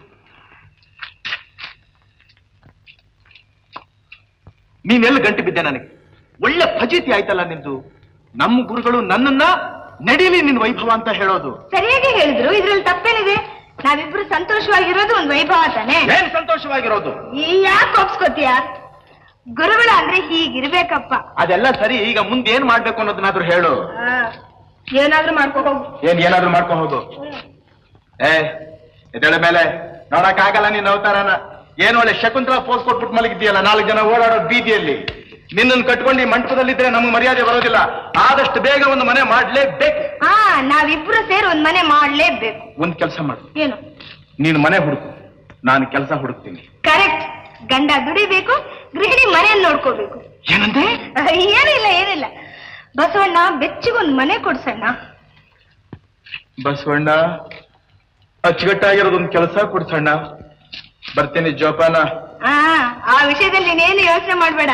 ನೀನೆಲ್ಲ ಗಂಟು ಬಿದ್ದೆ ನನಗೆ ಒಳ್ಳೆ ಫಜಿತಿ ಆಯ್ತಲ್ಲ ನಿಂದು ನಮ್ಮ ಗುರುಗಳು ನನ್ನನ್ನ ನಡೀಲಿ ನಿನ್ ವೈಭವ ಅಂತ ಹೇಳೋದು ಸರಿಯಾಗಿ ಹೇಳಿದ್ರು ಇದ್ರಲ್ಲಿ ತಪ್ಪೇನಿದೆ ನಾವಿಬ್ರು ಸಂತೋಷವಾಗಿರೋದು ಒಂದ್ ವೈಭವ ತಾನೆ ಏನ್ ಸಂತೋಷವಾಗಿರೋದು ಈ ಯಾಕೆ ಒಪ್ಸ್ಕೊತೀಯ ಗುರುಗಳ ಅಂದ್ರೆ ಹೀಗಿರ್ಬೇಕಪ್ಪ ಅದೆಲ್ಲ ಸರಿ ಈಗ ಮುಂದೆ ಏನ್ ಮಾಡ್ಬೇಕು ಅನ್ನೋದನ್ನಾದ್ರೂ ಹೇಳು ಆ, ಏನಾದ್ರೂ ಮಾಡ್ಕೊ ಹೋಗು ಏನ್ ಏನಾದ್ರೂ ಮಾಡ್ಕೊಂಡು ಹೋಗು ಏ ಎದ್ದೇಳ ಮೇಲೆ ನೋಡಕ್ ಆಗಲ್ಲ ನೀನ್ ಅವತಾರನ ಏನ್ ಒಳ್ಳೆ ಶಕುಂತಲ ಪೋಸ್ ಕೊಟ್ಬಿಟ್ಟು ಮಲಗಿದ್ಯಲ್ಲ ನಾಲ್ಕು ಜನ ಓಡಾಡೋ ಬೀದಿಯಲ್ಲಿ ನಿನ್ನನ್ನು ಕಟ್ಕೊಂಡು ಈ ಮಂಟಪದಲ್ಲಿದ್ರೆ ನಮ್ಗೆ ಮರ್ಯಾದೆ ಬರೋದಿಲ್ಲ ಆದಷ್ಟು ಬೇಗ ಒಂದು ಮನೆ ಮಾಡ್ಲೇಬೇಕು ಹಾ ನಾವಿಬ್ರು ಸೇರಿ ಒಂದ್ ಮನೆ ಮಾಡ್ಲೇಬೇಕು ಒಂದ್ ಕೆಲಸ ಮಾಡು ಏನು ನೀನು ಮನೆ ಹುಡುಕು ನಾನು ಕೆಲಸ ಹುಡುಕ್ತೀನಿ ಕರೆಕ್ಟ್ ಗಂಡ ದುಡಿಬೇಕು ಗೃಹಿಣಿ ಮನೆಯನ್ನು ನೋಡ್ಕೋಬೇಕು ಏನಂದೆ ಏನಿಲ್ಲ ಏನಿಲ್ಲ ಬಸವಣ್ಣ ಬೆಚ್ಚಿಗೊಂದ್ ಮನೆ ಕೊಡ್ಸಣ್ಣ ಬಸವಣ್ಣ ಅಚ್ಚುಕಟ್ಟಾಗಿರೋದೊಂದು ಕೆಲಸ ಕೊಡ್ಸಣ್ಣ ಬರ್ತೀನಿ ಜೋಪಾನ ಆ ಆ ವಿಷಯದಲ್ಲಿ ನೀನೇನು ಯೋಚನೆ ಮಾಡ್ಬೇಡ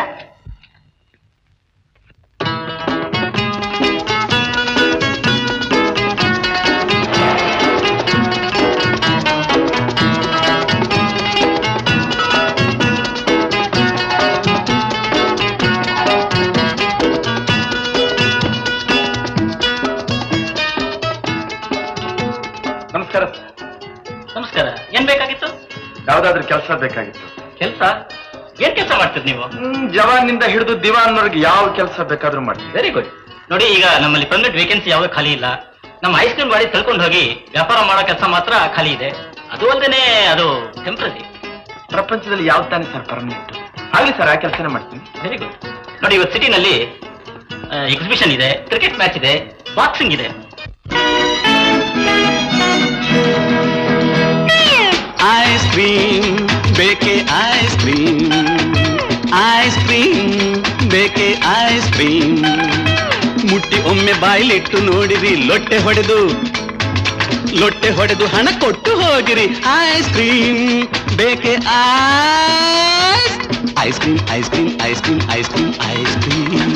ನಮಸ್ಕಾರ ನಮಸ್ಕಾರ ಏನ್ ಬೇಕಾಗಿತ್ತು ಯಾವ್ದಾದ್ರು ಕೆಲಸ ಬೇಕಾಗಿತ್ತು ಕೆಲ್ಸ ಏನ್ ಕೆಲಸ ಮಾಡ್ತೀರಿ ನೀವು ಹ್ಮ್, ಜವಾನ್ನಿಂದ ಹಿಡಿದು ದಿವಾನ್ನವರೆಗೆ ಯಾವ ಕೆಲಸ ಬೇಕಾದ್ರೂ ಮಾಡ್ತೀನಿ ವೆರಿ ಗುಡ್ ನೋಡಿ ಈಗ ನಮ್ಮಲ್ಲಿ ಪರ್ಮನೆಂಟ್ ವೇಕೆನ್ಸಿ ಯಾವ ಖಾಲಿ ಇಲ್ಲ ನಮ್ಮ ಐಸ್ ಕ್ರೀಮ್ ಗಾಡಿ ತಿಳ್ಕೊಂಡು ಹೋಗಿ ವ್ಯಾಪಾರ ಮಾಡೋ ಕೆಲಸ ಮಾತ್ರ ಖಾಲಿ ಇದೆ ಅದು ಅಲ್ಲದೆ ಅದು ಟೆಂಪ್ರರಿ ಪ್ರಪಂಚದಲ್ಲಿ ಯಾವ ತಾನೇ ಸರ್ ಪರ್ಮನೆಂಟ್ ಆಗ್ಲಿ ಸರ್ ಆ ಕೆಲಸನೇ ಮಾಡ್ತೀನಿ ವೆರಿ ಗುಡ್ ನೋಡಿ ಇವತ್ತು ಸಿಟಿನಲ್ಲಿ ಎಕ್ಸಿಬಿಷನ್ ಇದೆ ಕ್ರಿಕೆಟ್ ಮ್ಯಾಚ್ ಇದೆ ಬಾಕ್ಸಿಂಗ್ ಇದೆ ಐಸ್ ಕ್ರೀಮ್ ಬೇಕೆ ಐಸ್ ಕ್ರೀಮ್ ಐಸ್ ಕ್ರೀಮ್ ಬೇಕೆ ಐಸ್ ಕ್ರೀಮ್ ಮುಟ್ಟಿ ಒಮ್ಮೆ ಬಾಯಿಲಿಟ್ಟು ನೋಡಿರಿ ಲೊಟ್ಟೆ ಹೊಡೆದು ಲೊಟ್ಟೆ ಹೊಡೆದು ಹಣ ಕೊಟ್ಟು ಹೋಗಿರಿ ಐಸ್ ಕ್ರೀಮ್ ಬೇಕೆ ice ice cream ice cream ice cream ice cream ice cream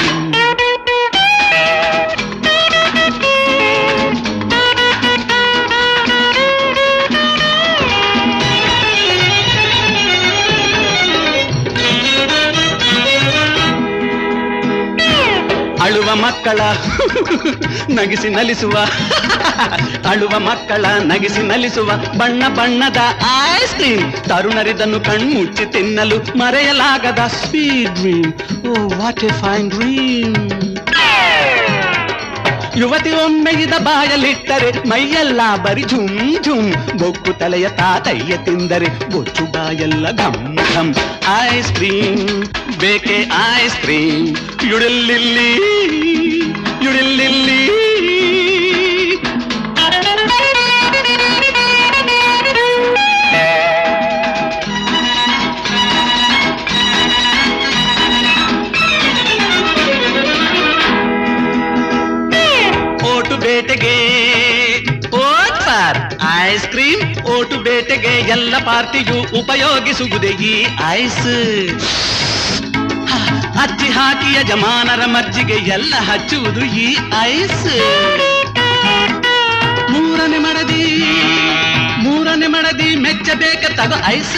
ಅಳುವ ಮಕ್ಕಳ ನಗಿಸಿ ನಲಿಸುವ ಅಳುವ ಮಕ್ಕಳ ನಗಿಸಿ ನಲಿಸುವ ಬಣ್ಣ ಬಣ್ಣದ ಐಸ್ ಕ್ರೀಮ್ ತರುಣರಿದನ್ನು ಕಣ್ಮುಚ್ಚಿ ತಿನ್ನಲು ಮರೆಯಲಾಗದ sweet dream oh what a fine dream ಯುವತಿ ಒಮ್ಮೆ ಇದ ಬಾಯಲಿಟ್ಟರೆ ಮೈಯೆಲ್ಲ ಬರಿ ಝುಮ್ ಝುಮ್ ಬೊಕ್ಕು ತಲೆಯ ತಾತಯ್ಯ ತಿಂದರೆ ಬೊಚ್ಚು ಬಾಯೆಲ್ಲ ಘಮ್ ಘಮ್ ಐಸ್ ಕ್ರೀಮ್ ಬೇಕೆ ಐಸ್ ಕ್ರೀಮ್ ಯುಡಿಲ್ಲಿಲ್ಲಿ ಯುಡಿಲ್ಲಿಲ್ಲಿ ಓಟು ಬೇಟೆಗೆ vote for ice cream vote ಬೇಟೆಗೆ ಎಲ್ಲ ಪಾರ್ಟಿಯು ಉಪಯೋಗಿಸುವುದೇ ಈ ಐಸ್ ಹ, ಹಚ್ಚಿ ಹಾಕಿ ಯಜಮಾನರ ಮರ್ಜಿಗೆ ಎಲ್ಲ ಹಚ್ಚುವುದು ಈ ಐಸ್ ಮೂರನೇ ಮಡದಿ ಮೂರನೇ ಮಡದಿ ಮೆಚ್ಚಬೇಕ ತಗೋ ಐಸ್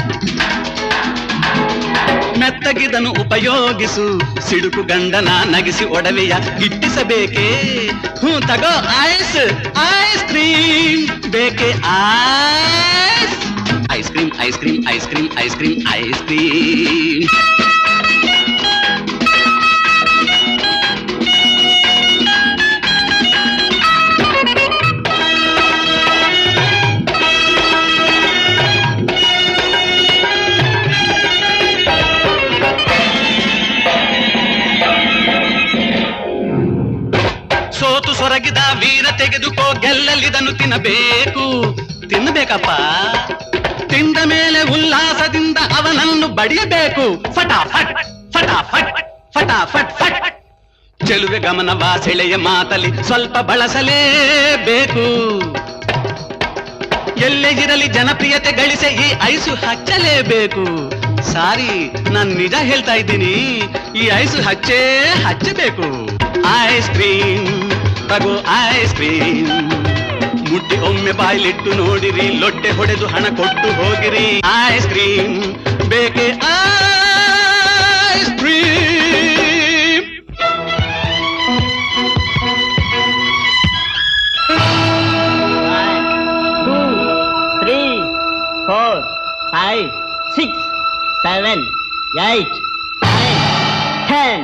ಮೆತ್ತಗಿದನು ಉಪಯೋಗಿಸು ಸಿಡುಕು ಗಂಡನ ನಗಿಸಿ ಒಡವೆಯ ಗಿಟ್ಟಿಸಬೇಕೇ ಹ್ಞೂ ತಗೋ ಐಸ್ ಐಸ್ ಕ್ರೀಮ್ ಬೇಕೆ ice ice cream ice cream ice cream ice cream ice cream ಸೋತು ಸೊರಗಿದ ವೀರ ತೆಗೆದುಕೋ ಗೆಲ್ಲಲಿದನು ತಿನ್ನಬೇಕು ತಿನ್ನಬೇಕಪ್ಪ ತಿಂದ ಮೇಲೆ ಉಲ್ಲಾಸದಿಂದ ಅವನನ್ನು ಬಡಿಯಬೇಕು ಫಟಾಫಟ್ ಫಟಾಫಟ್ ಫಟಾಫಟ್ ಫಟ್ ಚೆಲುವೆ ಗಮನವ ಸೆಳೆಯ ಮಾತಲಿ ಸ್ವಲ್ಪ ಬಳಸಲೇಬೇಕು ಎಲ್ಲೇ ಇರಲಿ ಜನಪ್ರಿಯತೆ ಗಳಿಸೆ ಈ ಐಸು ಹಚ್ಚಲೇಬೇಕು ಸಾರಿ ನಾನ್ ನಿಜ ಹೇಳ್ತಾ ಇದ್ದೀನಿ ಈ ಐಸು ಹಚ್ಚೇ ಹಚ್ಚಬೇಕು ಐಸ್ ಕ್ರೀಮ್ ತಗೋ ಐಸ್ ಕ್ರೀಮ್ ಮುಟ್ಟಿ ಒಮ್ಮೆ ಬಾಯ್ಲಿಟ್ಟು ನೋಡಿರಿ ಲೊಟ್ಟೆ ಹೊಡೆದು ಹಣ ಕೊಟ್ಟು ಹೋಗಿರಿ ಐಸ್ ಕ್ರೀಮ್ ಬೇಕೆ ice cream three, four, five, six, seven, eight, nine, ten.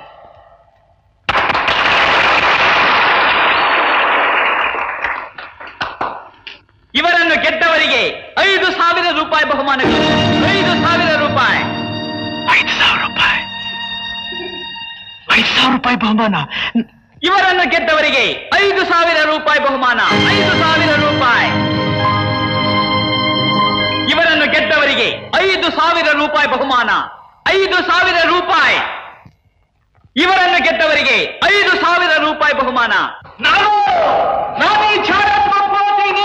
ಇವರನ್ನು ಗೆದ್ದವರಿಗೆ ಐದು ಸಾವಿರ ರೂಪಾಯಿ ಬಹುಮಾನಗಳು ಐದು ಸಾವಿರ ರೂಪಾಯಿ ಐದು ಸಾವಿರ ರೂಪಾಯಿ ಐದು ಸಾವಿರ ರೂಪಾಯಿ ಬಹುಮಾನ ಇವರನ್ನು ಗೆದ್ದವರಿಗೆ ಐದು ಸಾವಿರ ರೂಪಾಯಿ ಬಹುಮಾನ ಐದು ಸಾವಿರ ರೂಪಾಯಿ ಇವರನ್ನು ಗೆದ್ದವರಿಗೆ ಐದು ಸಾವಿರ ರೂಪಾಯಿ ಬಹುಮಾನ ಐದು ಸಾವಿರ ರೂಪಾಯಿ ಇವರನ್ನು ಗೆದ್ದವರಿಗೆ ಐದು ಸಾವಿರ ರೂಪಾಯಿ ಬಹುಮಾನ ನಾನು ನಾನು ಈ ಚಾಲೆಂಜ್ ಒಪ್ಕೊಳ್ತೀನಿ.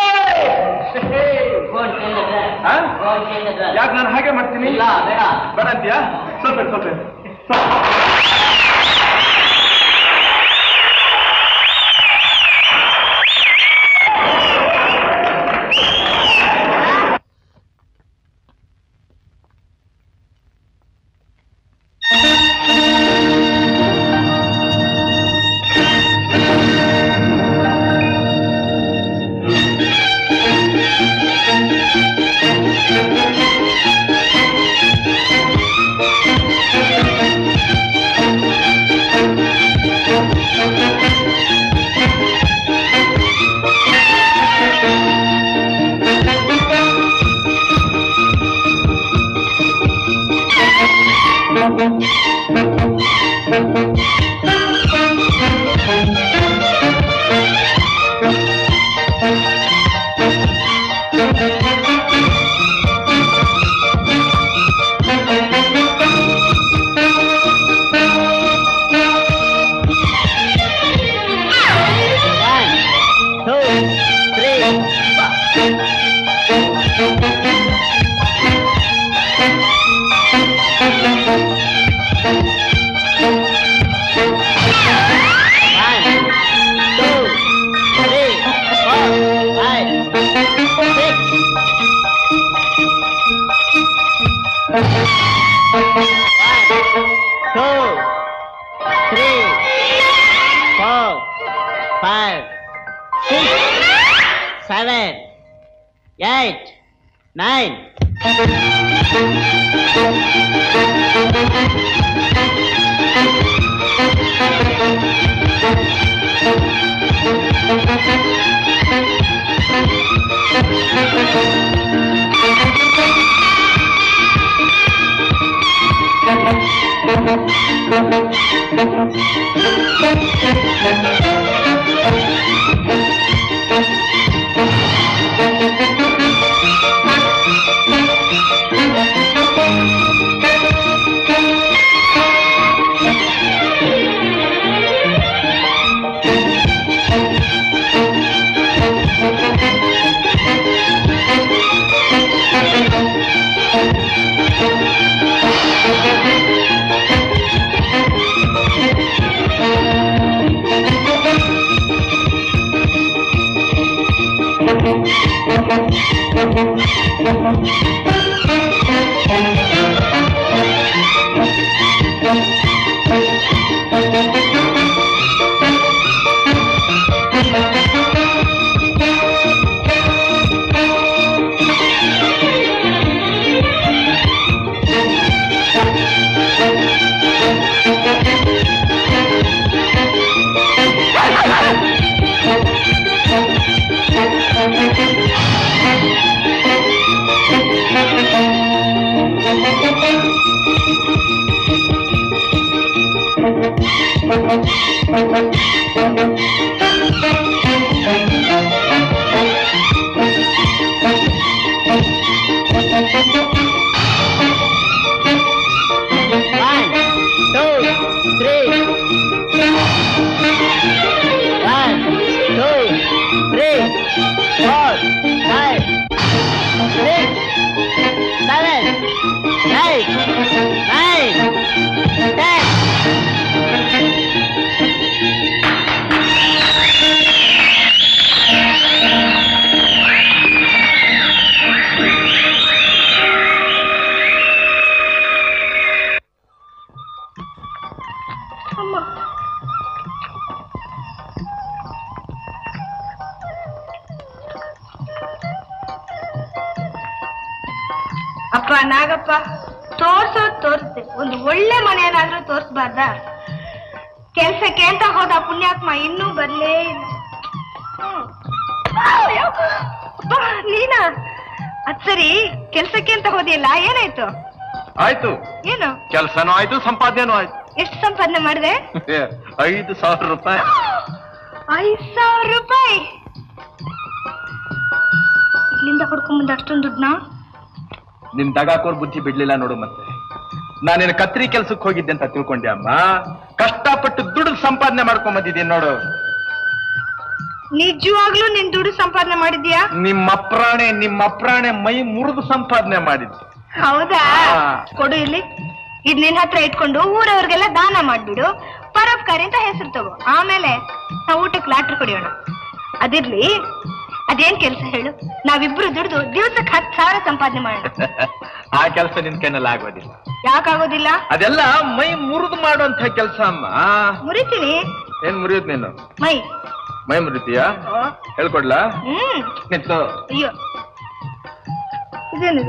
ಯಾಕೆ ನಾನು ಹಾಗೆ ಮಾಡ್ತೀನಿ ಬೇಡ ಅಂತೀಯಾ ಸ್ವಲ್ಪ ಸ್ವಲ್ಪ One, two, three, four. Eight nine One, two, three. One, two, three, four, five, six, seven, eight, nine, ten. ಅಪ್ಪ ನಾಗಪ್ಪ ತೋರ್ಸೋದ್ ತೋರಿಸ್ದೆ ಒಂದು ಒಳ್ಳೆ ಮನೆಯನ್ನಾದ್ರೂ ತೋರ್ಸ್ಬಾರ್ದ ಕೆಲ್ಸಕ್ಕೆ ಅಂತ ಹೋದ ಪುಣ್ಯಾತ್ಮ ಇನ್ನೂ ಬರ್ಲೇ ಇಲ್ಲ ಹ್ಮ್. ಅಯ್ಯೋ, ಅಪ್ಪ, ನೀನಾ ಅದ್ ಸರಿ ಕೆಲ್ಸಕ್ಕೆ ಅಂತ ಹೋದಿಯಲ್ಲ ಏನಾಯ್ತು ಆಯ್ತು ಏನು ಕೆಲಸನೂ ಆಯ್ತು ಸಂಪಾದನೆನೂ ಆಯ್ತು ಎಷ್ಟು ಸಂಪಾದನೆ ಮಾಡಿದೆ ಏ, ಐದು ಸಾವಿರ ರೂಪಾಯಿ ಐದ್ ಸಾವಿರ ರೂಪಾಯಿ ಇಲ್ಲಿಂದ ಹೊಡ್ಕೊಂಬಂದ ಅಷ್ಟೊಂದು ದುಡ್ಡನ್ನ ನಿನ್ ದಗಾಕೋರ್ ಬುದ್ಧಿ ಬಿಡ್ಲಿಲ್ಲ ನೋಡು ಮತ್ತೆ ನಾನೇನು ಕತ್ರಿ ಕೆಲ್ಸಕ್ಕೆ ಹೋಗಿದ್ದೆ ಅಂತ ತಿಳ್ಕೊಂಡೆ ಅಮ್ಮ ಕಷ್ಟಪಟ್ಟು ದುಡ್ಡು ಸಂಪಾದನೆ ಮಾಡ್ಕೊಂಡ್ ಬಂದಿದ್ದೀನಿ ನೋಡು ನಿಜವಾಗ್ಲೂ ನಿನ್ ದುಡ್ಡು ಸಂಪಾದನೆ ಮಾಡಿದ್ಯಾ ನಿಮ್ಮ ಅಪ್ರಾಣೆ ನಿಮ್ಮ ಅಪ್ರಾಣೆ ಮೈ ಮುರಿದು ಸಂಪಾದನೆ ಮಾಡಿದ್ದು ಹೌದಾ ಹಾ. ಕೊಡು ಇಲ್ಲಿ ಇದ್ ನಿನ್ ಹತ್ರ ಇಟ್ಕೊಂಡು ಊರವ್ರಿಗೆಲ್ಲ ದಾನ ಮಾಡ್ಬಿಡು ಪರೋಪಕಾರಿ ಅಂತ ಹೆಸರು ತಗೋ ಆಮೇಲೆ ನಾವು ಊಟಕ್ಕೆ ಲಾಟ್ರಿ ಕುಡಿಯೋಣ ಅದಿರ್ಲಿ ಅದೇನ್ ಕೆಲ್ಸ ಹೇಳು ನಾವಿಬ್ರು ದುಡ್ದು ದಿವ್ಸಕ್ಕೆ ಹತ್ತು ಸಾವಿರ ಸಂಪಾದನೆ ಮಾಡೋಣ ಆ ಕೆಲಸ ನಿನ್ ಕೈನಲ್ಲಿ ಆಗೋದಿಲ್ಲ ಯಾಕಾಗೋದಿಲ್ಲ ಅದೆಲ್ಲ ಮೈ ಮುರಿದು ಮಾಡುವಂತ ಕೆಲಸ ಅಮ್ಮ ಮುರಿತೀನಿ ಏನ್ ಮುರಿಯೋದ್ ನೀನು ಮೈ ಮೈ ಮುರಿತೀಯಾ ಹೇಳ್ಕೊಡ್ಲಾ ಹ್ಮ್ ನಿಂತು ಅಯ್ಯೋ ಇದೇನಿದು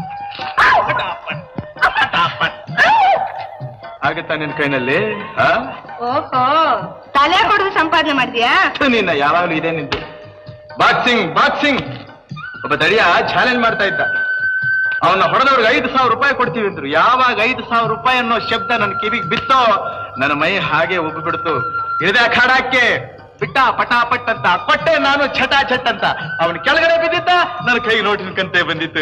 ಆಗತ್ತಾ ನಿನ್ ಕೈನಲ್ಲಿ ಆ? ಓಹೋ ತಲೆ ಕೊಡದು ಸಂಪಾದನೆ ಮಾಡಿದ್ಯಾ ಥು, ನಿನ್ನ ಯಾವಾಗ್ಲೂ ಇದೆ ನಿಂತು ಬಾಕ್ಸಿಂಗ್ ಬಾಕ್ಸಿಂಗ್ ಒಬ್ಬ ದಡಿಯ ಚಾಲೆಂಜ್ ಮಾಡ್ತಾ ಇದ್ದ ಅವನ್ನ ಹೊಡೆದವ್ರಿಗೆ ಐದು ಸಾವಿರ ರೂಪಾಯಿ ಕೊಡ್ತೀವಿ ಅಂದ್ರು ಯಾವಾಗ ಐದು ಸಾವಿರ ರೂಪಾಯಿ ಅನ್ನೋ ಶಬ್ದ ನನ್ನ ಕಿವಿಗೆ ಬಿತ್ತೋ ನನ್ನ ಮೈ ಹಾಗೆ ಉಬ್ಬಿ ಬಿಡ್ತು ಇಳಿದ ಖಾಡಕ್ಕೆ ಬಿಟ್ಟ ಪಟಾಪಟ್ ಅಂತ ಕೊಟ್ಟೆ ನಾನು ಛಟ ಛಟ್ ಅಂತ ಅವನ ಕೆಳಗಡೆ ಬಿದ್ದಿದ್ದ ನನ್ನ ಕೈಗೆ ನೋಟಿನ ಕಂತೆ ಬಂದಿತ್ತು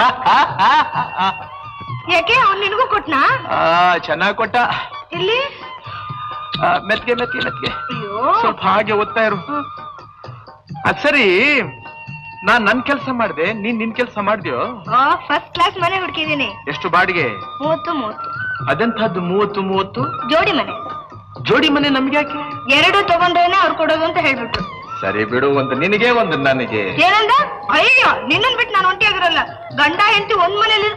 ಯಾಕೆ ಅವ್ನ್ ನಿನಗೂ ಕೊಟ್ನಾ ಆ ಚೆನ್ನಾಗ್ ಕೊಟ್ಟ ಇಲ್ಲಿ ಆ, ಮೆತ್ಗೆ ಮೆತ್ಗೆ ಮೆತ್ಗೆ ಅಯ್ಯೋ ಸ್ವಲ್ಪ ಹಾಗೆ ಓದ್ತಾ ಇರು ಅದ್ ಸರಿ ನಾನ್ ನನ್ ಕೆಲಸ ಮಾಡ್ದೆ ನೀನ್ ನಿನ್ ಕೆಲಸ ಮಾಡ್ದ್ಯೋ ಫಸ್ಟ್ ಕ್ಲಾಸ್ ಮನೆ ಹುಡ್ಕಿದೀನಿ ಎಷ್ಟು ಬಾಡಿಗೆ ಮೂವತ್ತು ಮೂವತ್ತು ಅದೆಂತಹದ್ದು ಮೂವತ್ತು ಮೂವತ್ತು ಜೋಡಿ ಮನೆ ಜೋಡಿ ಮನೆ ನಮ್ಗೆ ಯಾಕೆ ಎರಡು ತಗೊಂಡ್ರೇನೆ ಅವ್ರು ಕೊಡೋದು ಅಂತ ಹೇಳ್ಬಿಟ್ರು ಸರಿ ಬಿಡು ಒಂದು ನಿನಗೆ ಒಂದು ನನಗೆ ಏನಂದ ಅಯ್ಯೋ ನಿನ್ನನ್ ಬಿಟ್ಟು ನಾನು ಒಂಟಿಯಾಗಿರಲ್ಲ ಗಂಡ ಹೆಂಡತಿ ಒಂದ್ ಮನೇಲಿ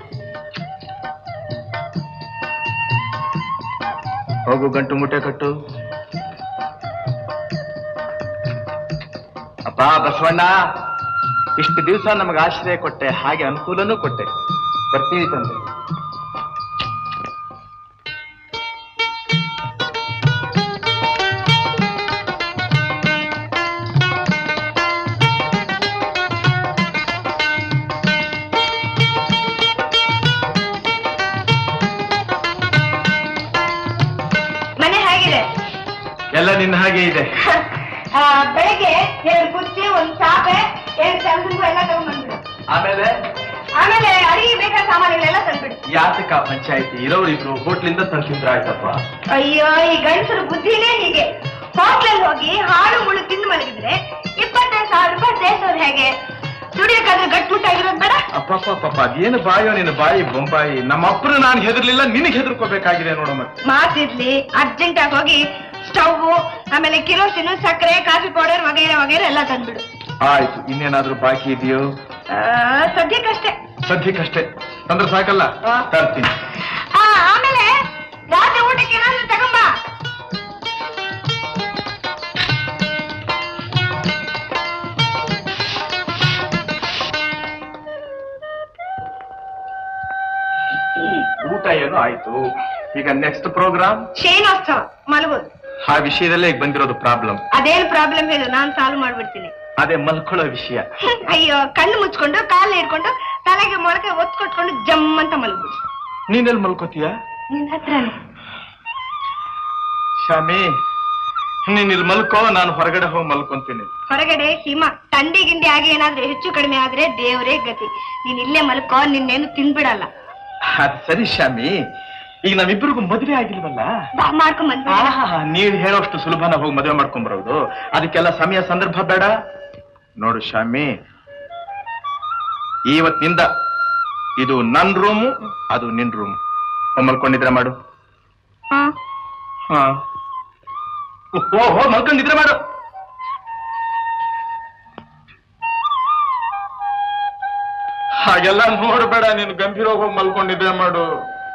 ಹೋಗು ಗಂಟು ಮುಟ್ಟೆ ಕಟ್ಟು ಅಪ್ಪ ಬಸವಣ್ಣ ಇಷ್ಟು ದಿವಸ ನಮಗೆ ಆಶ್ರಯ ಕೊಟ್ಟೆ ಹಾಗೆ ಅನುಕೂಲನೂ ಕೊಟ್ಟೆ ಬರ್ತೀವಿ ತಂದೆ ಮನೆ ಹೇಗಿದೆ ಎಲ್ಲ ನಿನ್ನ ಹಾಗೆ ಇದೆ ಆ, ಬೆಳಗ್ಗೆ ಎರಡು ಕುರ್ಚಿ ಒಂದ್ ಚಾಪೆ ಎರಡು ಚಂದ್ರ ಎಲ್ಲ ತಗೊಂಡ್ಬಂದ್ಬಿಡು ಆಮೇಲೆ ಆಮೇಲೆ ಅಡಿಗೆ ಬೇಕಾದ ಸಾಮಾನುಗಳೆಲ್ಲ ತಂದ್ಬಿಡು ಯಾತಕ ಪಂಚಾಯತಿ ಇರೋರು ಇಬ್ರು ಹೋಟ್ಲಿಂದ ತಂತಿದ್ರ ಆಯ್ತಪ್ಪ ಅಯ್ಯೋ ಈ ಗಂಡಸರ ಬುದ್ಧಿನೇ ಹೀಗೆ ಹೋಟ್ಲಲ್ಲಿ ಹೋಗಿ ಹಾಳು ಮುಳು ತಿಂದು ಮಲಗಿದ್ರೆ ಇಪ್ಪತ್ತೈದು ಸಾವಿರ ರೂಪಾಯಿ ಸೇರ್ಸೋದು ಹೇಗೆ ದುಡಿಯಕ್ಕಾದ್ರೆ ಗಟ್ಮುಟ್ಟಾಗಿರೋದು ಬೇಡ ಅಪ್ಪಪ್ಪ ಪಾಪ ಅದೇನು ಬಾಯೋ ನಿನ್ನ ಬಾಯಿ ಬೊಂಬಾಯಿ ನಮ್ಮ ಅಪ್ಪನ ನಾನು ಹೆದರ್ಲಿಲ್ಲ ನಿನಗೆ ಹೆದರ್ಕೋಬೇಕಾಗಿದೆ ನೋಡು ಮತ್ತೆ ಮಾತಿರ್ಲಿ ಅರ್ಜೆಂಟ್ ಆಗಿ ಹೋಗಿ ಸ್ಟವ್ ಆಮೇಲೆ ಕಿರೋಸಿನ್ ಸಕ್ಕರೆ ಕಾಫಿ ಪೌಡರ್ ವಗೈರೆ ವಗೈರೆ ಎಲ್ಲ ತಂದ್ಬಿಡು ಆಯ್ತು ಇನ್ನೇನಾದ್ರೂ ಬಾಕಿ ಇದೆಯೋ ಆ, ಸದ್ಯಕ್ಕಷ್ಟೇ ಸದ್ಯಕ್ಕಷ್ಟೇ ಅಂದ್ರೆ ಸಾಕಲ್ಲ ತರ್ತೀನಿ ಆ, ಆಮೇಲೆ ರಾತ್ರಿ ಊಟಕ್ಕೆ ಏನಾದ್ರು ತಗೊಂಬ ಊಟ ಏನೋ ಆಯ್ತು ಈಗ ನೆಕ್ಸ್ಟ್ ಪ್ರೋಗ್ರಾಮ್ ಶೇನೋತ್ಸವ ಮಲಗೋದು ಆ ವಿಷಯದಲ್ಲೇ ಈಗ ಬಂದಿರೋದು ಪ್ರಾಬ್ಲಮ್ ಅದೇನ್ ಪ್ರಾಬ್ಲಮ್ ಹೇಳು ನಾನ್ ಸಾಲ್ವ್ ಮಾಡ್ಬಿಡ್ತೀನಿ ಅದೇ ಮಲ್ಕೊಳ್ಳೋ ವಿಷಯ ಅಯ್ಯೋ ಕಣ್ಣು ಮುಚ್ಕೊಂಡು ಕಾಲು ಹಿಡ್ಕೊಂಡು ತಲೆಗೆ ಮೊಳಕೆ ಒತ್ತು ಕೊಟ್ಕೊಂಡು ಜಮ್ ಅಂತ ಮಲಗ್ಬಿಡು ನೀನೆಲ್ಲಿ ಮಲ್ಕೋತೀಯ ನಿನ್ ಹತ್ರನೇ ಶಾಮಿ ನೀನ್ ಇಲ್ಲಿ ಮಲ್ಕೋ ನಾನು ಹೊರಗಡೆ ಹೋಗಿ ಮಲ್ಕೊಂತೀನಿ ಹೊರಗಡೆ ಹಿಮ ಥಂಡಿ ಗಿಂಡಿ ಆಗಿ ಏನಾದ್ರೂ ಹೆಚ್ಚು ಕಡಿಮೆ ಆದ್ರೆ ದೇವರೇ ಗತಿ ನೀನ್ ಇಲ್ಲೇ ಮಲ್ಕೋ ನಿನ್ನೇನು ತಿನ್ಬಿಡಲ್ಲ ಅದ್ ಸರಿ ಶಾಮಿ ಈಗ ನಮ್ಮಿಬ್ಬರಿಗೂ ಮದುವೆ ಆಗಿಲ್ವಲ್ಲ ಬಾ ಮಾಡ್ಕೊಂಡ್ ಬಂದ್ಬಿಡ ಆಹಾ, ನೀವ್ ಹೇಳೋಷ್ಟು ಸುಲಭನ ಹೋಗಿ ಮದುವೆ ಮಾಡ್ಕೊಂಬರೋದು ಅದಕ್ಕೆಲ್ಲ ಸಮಯ ಸಂದರ್ಭ ಬೇಡ ನೋಡು ಶಾಮಿ ಇವತ್ತಿನಿಂದ ಇದು ನನ್ ರೂಮು ಅದು ನಿನ್ ರೂಮ್ ಮಲ್ಕೊಂಡಿದ್ರೆ ಮಾಡು ಹಾ ಹಾ ಓಹೋ ಮಲ್ಕೊಂಡಿದ್ರೆ ಮಾಡು ಹಾಗೆಲ್ಲ ನೋಡ್ಬೇಡ ನೀನು ಗಂಭೀರ ಹೋಗಿ ಮಲ್ಕೊಂಡಿದ್ರೆ ಮಾಡು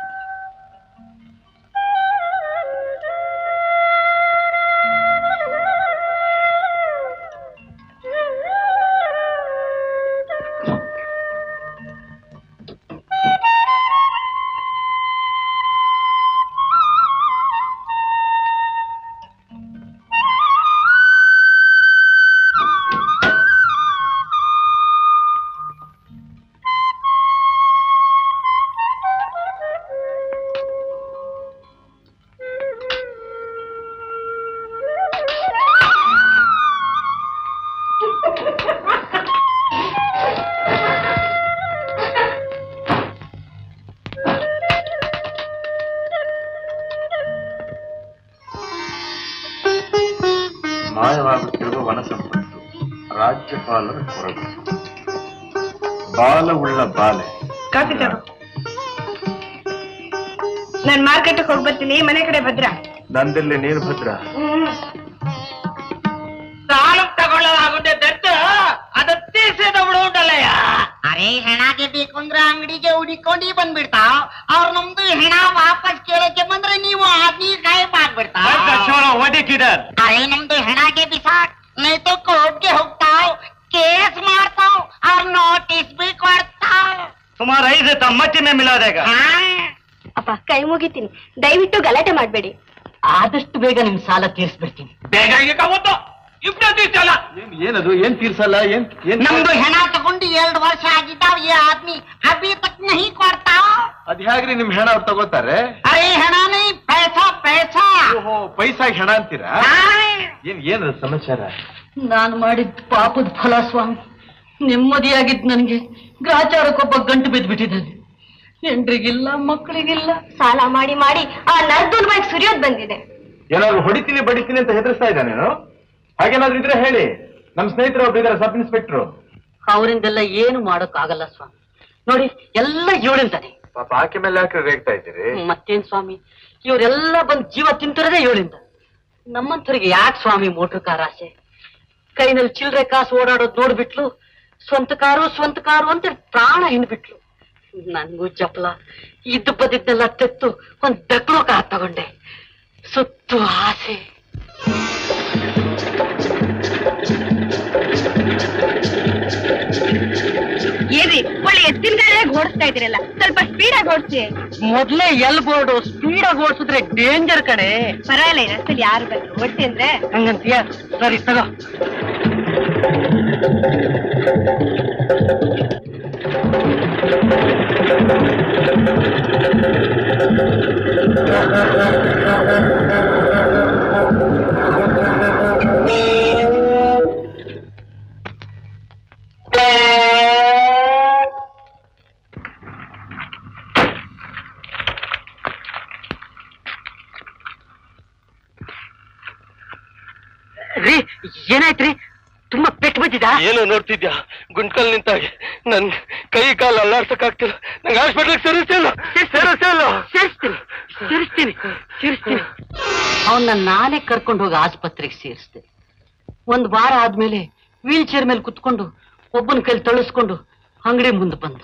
ಮಾಯವಾಗುತ್ತಿರುವ ವನ ಸಂಪತ್ತು ರಾಜ್ಯಪಾಲರ ಕೊರಗು ಬಾಲವುಳ್ಳ ಬಾಲೆ ಕಾಫಿ ತಗೋ ನಾನ್ ಮಾರ್ಕೆಟ್ ಹೋಗಿ ಬರ್ತೀನಿ ಮನೆ ಕಡೆ ಭದ್ರ ನಂದಲ್ಲಿ ನೀರು ಭದ್ರ ಸಾಲ ತಗೊಳ್ಳೋದಾಗುತ್ತೆ ದತ್ತು ಅದು ತೀರ್ಸಿದವಳು ಉಂಟಲ್ಲಯ್ಯ ಅರೆ ಹೆಣಗೆ ಬೇಕು ಅಂದ್ರೆ ಅಂಗಡಿಗೆ ಹುಡಿಕೊಂಡು ಬಂದ್ಬಿಡ್ತಾವ್ ಅವ್ರು ನಮ್ದು ಹೆಣ ವಾಪಸ್ ಕೇಳಕ್ಕೆ ಬಂದ್ರೆ ನೀವು ಆದ್ಮಿ ಗಾಯಬ್ ಆಗ್ಬಿಡ್ತಾವ್ ಅರೆ ನಮ್ದು ಹೆಣಗೆ ಬಿಸಾಕ್ ನೈ तो ಕೋರ್ಟ್ಗೆ ಹೋಗ್ತಾವ್ ಕೇಸ್ ಮಾಡ್ತಾವ್ ಅವ್ರ ನೋಟಿಸ್ ಬಿ ಕೊಡ್ತಾವ್ ಸುಮಾರು ಐದು ತಮ್ಮಚ್ಚಿನ ಮಿಲಾದೇಗ ಅಪ್ಪ ಕೈ ಮುಗಿತೀನಿ ದಯವಿಟ್ಟು ಗಲಾಟೆ ಮಾಡ್ಬೇಡಿ ಆದಷ್ಟು ಬೇಗ ನಿಮ್ ಸಾಲ ತೀರ್ಸ್ಬಿಡ್ತೀನಿ ಬೇಗ ಈಗ ಒಂದು ಇಬ್ಬರು ತೀರ್ಸಲ್ಲ ಏನದು ಏನ್ ತೀರ್ಸಲ್ಲ ಏನ್ ಏನ್ ನಮ್ದು ಹೆಣ ತಗೊಂಡು ಎರಡು ವರ್ಷ ಆಗಿದ್ದಾವ್ ಈ ಆದ್ಮಿ ಅಭಿ ತಕ್ ನಹಿ ಕೊಡ್ತಾವ್ ಅದ್ ಹೇಗ್ರಿ ನಿಮ್ ಹೆಣ ಅವ್ರು ತಗೋತಾರೆ ಅರೆ ಹೆಣ ನೈ ಪೈಸಾ ಪೈಸಾ ಓಹೋ ಪೈಸಾಗಿ ಹೆಣ ಅಂತೀರಾ ಏನ್ ಏನದು ಸಮಾಚಾರ ನಾನು ಮಾಡಿದ ಪಾಪದ ಫಲ ಸ್ವಾಮಿ ನೆಮ್ಮದಿಯಾಗಿದ್ ನನಗೆ ಗ್ರಾಚಾರಕ್ಕೊಬ್ಬ ಗಂಟು ಬಿದ್ದ್ಬಿಟ್ಟಿದ್ದಾನೆ ಹೆಂಡ್ರಿಗಿಲ್ಲ ಮಕ್ಕಳಿಗಿಲ್ಲ ಸಾಲ ಮಾಡಿ ಮಾಡಿ ಆ ನರ್ದೂಲ್ ಬಾಯಿಗೆ ಸುರಿಯೋದ್ ಬಂದಿದೆ ಏನಾದ್ರು ಹೊಡಿತೀನಿ ಬಡಿತೀನಿ ಅಂತ ಹೆದರ್ಸ್ತಾ ಇದ್ದಾನೇನು ಹಾಗೇನಾದ್ರು ಇದ್ರೆ ಹೇಳಿ ನಮ್ ಸ್ನೇಹಿತರು ಒಬ್ರು ಇದಾರೆ ಸಬ್ ಇನ್ಸ್ಪೆಕ್ಟ್ರು ಅವರಿಂದೆಲ್ಲ ಏನು ಮಾಡೋಕ್ಕಾಗಲ್ಲ ಸ್ವಾಮಿ ನೋಡಿ ಎಲ್ಲ ಏಳಿಂದಾನೆ ಪಾಪ ಆಕೆ ಮೇಲೆ ಯಾಕೆ ರೇಗ್ತಾ ಇದ್ದೀರಿ ಮತ್ತೇನ್ ಸ್ವಾಮಿ ಇವರೆಲ್ಲ ಬಂದ್ ಜೀವ ತಿಂತಿರೋದೇ ಏಳಿಂದ ನಮ್ಮಂತವ್ರಿಗೆ ಯಾಕೆ ಸ್ವಾಮಿ ಮೋಟ್ರ್ ಕಾರ್ ಆಸೆ ಕೈನಲ್ಲಿ ಚಿಲ್ಲರೆ ಕಾಸು ಓಡಾಡೋದ್ ನೋಡ್ಬಿಟ್ಲು ಸ್ವಂತ ಕಾರು ಸ್ವಂತ ಕಾರು ಅಂತ ಪ್ರಾಣ ಹಿಂಡ್ಬಿಟ್ಲು ನನ್ಗೂ ಜಪ್ಲ ಇದ್ದು ಬದಿದ್ದೆಲ್ಲ ತೆತ್ತು ಒಂದ್ ಡಕ್ಲೋ ಕಾರ್ ತಗೊಂಡೆ ಸುತ್ತು ಆಸೆ ನೋಡಿ ಎತ್ತಿನ ಗಾಡಿಯಾಗ ಓಡಿಸ್ತಾ ಇದ್ದೀರಲ್ಲ ಸ್ವಲ್ಪ ಸ್ಪೀಡಾಗಿ ಓಡಿಸಿ ಮೊದ್ಲೇ ಎಲ್ ಬೋರ್ಡು ಸ್ಪೀಡ್ ಆಗಿ ಓಡಿಸಿದ್ರೆ ಡೇಂಜರ್ ಕಣೆ ಪರವಾಗಿಲ್ಲ ಈ ರಸ್ತೆಲಿ ಯಾರು ಬಂದ್ರು ಓಡಿಸಿ ಅಂದ್ರೆ ಹಂಗಂತೀಯ ಸರಿ ತಗೋ ರೀ ಏನಾಯ್ತ್ರಿ ತುಂಬಾ ಪೆಟ್ಟು ಬಿದ್ದಿದ ಏನು ನೋಡ್ತಿದ್ಯಾ ಗುಂಟ್ಕಲ್ ನಿಂತಾಗೆ ನನ್ ಕೈ ಕಾಲು ಅಲ್ಲಾಡ್ಸಕ್ ಆಗ್ತಿಲ್ಲ ನಂಗೆ ಹಾಸ್ಪಿಟ್ಲಿಗೆ ಸೇರಿಸ್ತಿಲ್ಲ ಸೇರಿಸ್ತಿಲ್ಲ ಸೇರಿಸ್ತೀನಿ ಸೇರಿಸ್ತೀನಿ ಸೇರಿಸ್ತೀನಿ ಅವನ್ನ ನಾನೇ ಕರ್ಕೊಂಡು ಹೋಗಿ ಆಸ್ಪತ್ರೆಗೆ ಸೇರಿಸ್ದೆ ಒಂದ್ ವಾರ ಆದ್ಮೇಲೆ ವೀಲ್ ಚೇರ್ ಮೇಲೆ ಕುತ್ಕೊಂಡು ಒಬ್ಬನ ಕೈಲಿ ತಳಿಸ್ಕೊಂಡು ಅಂಗಡಿ ಮುಂದೆ ಬಂದ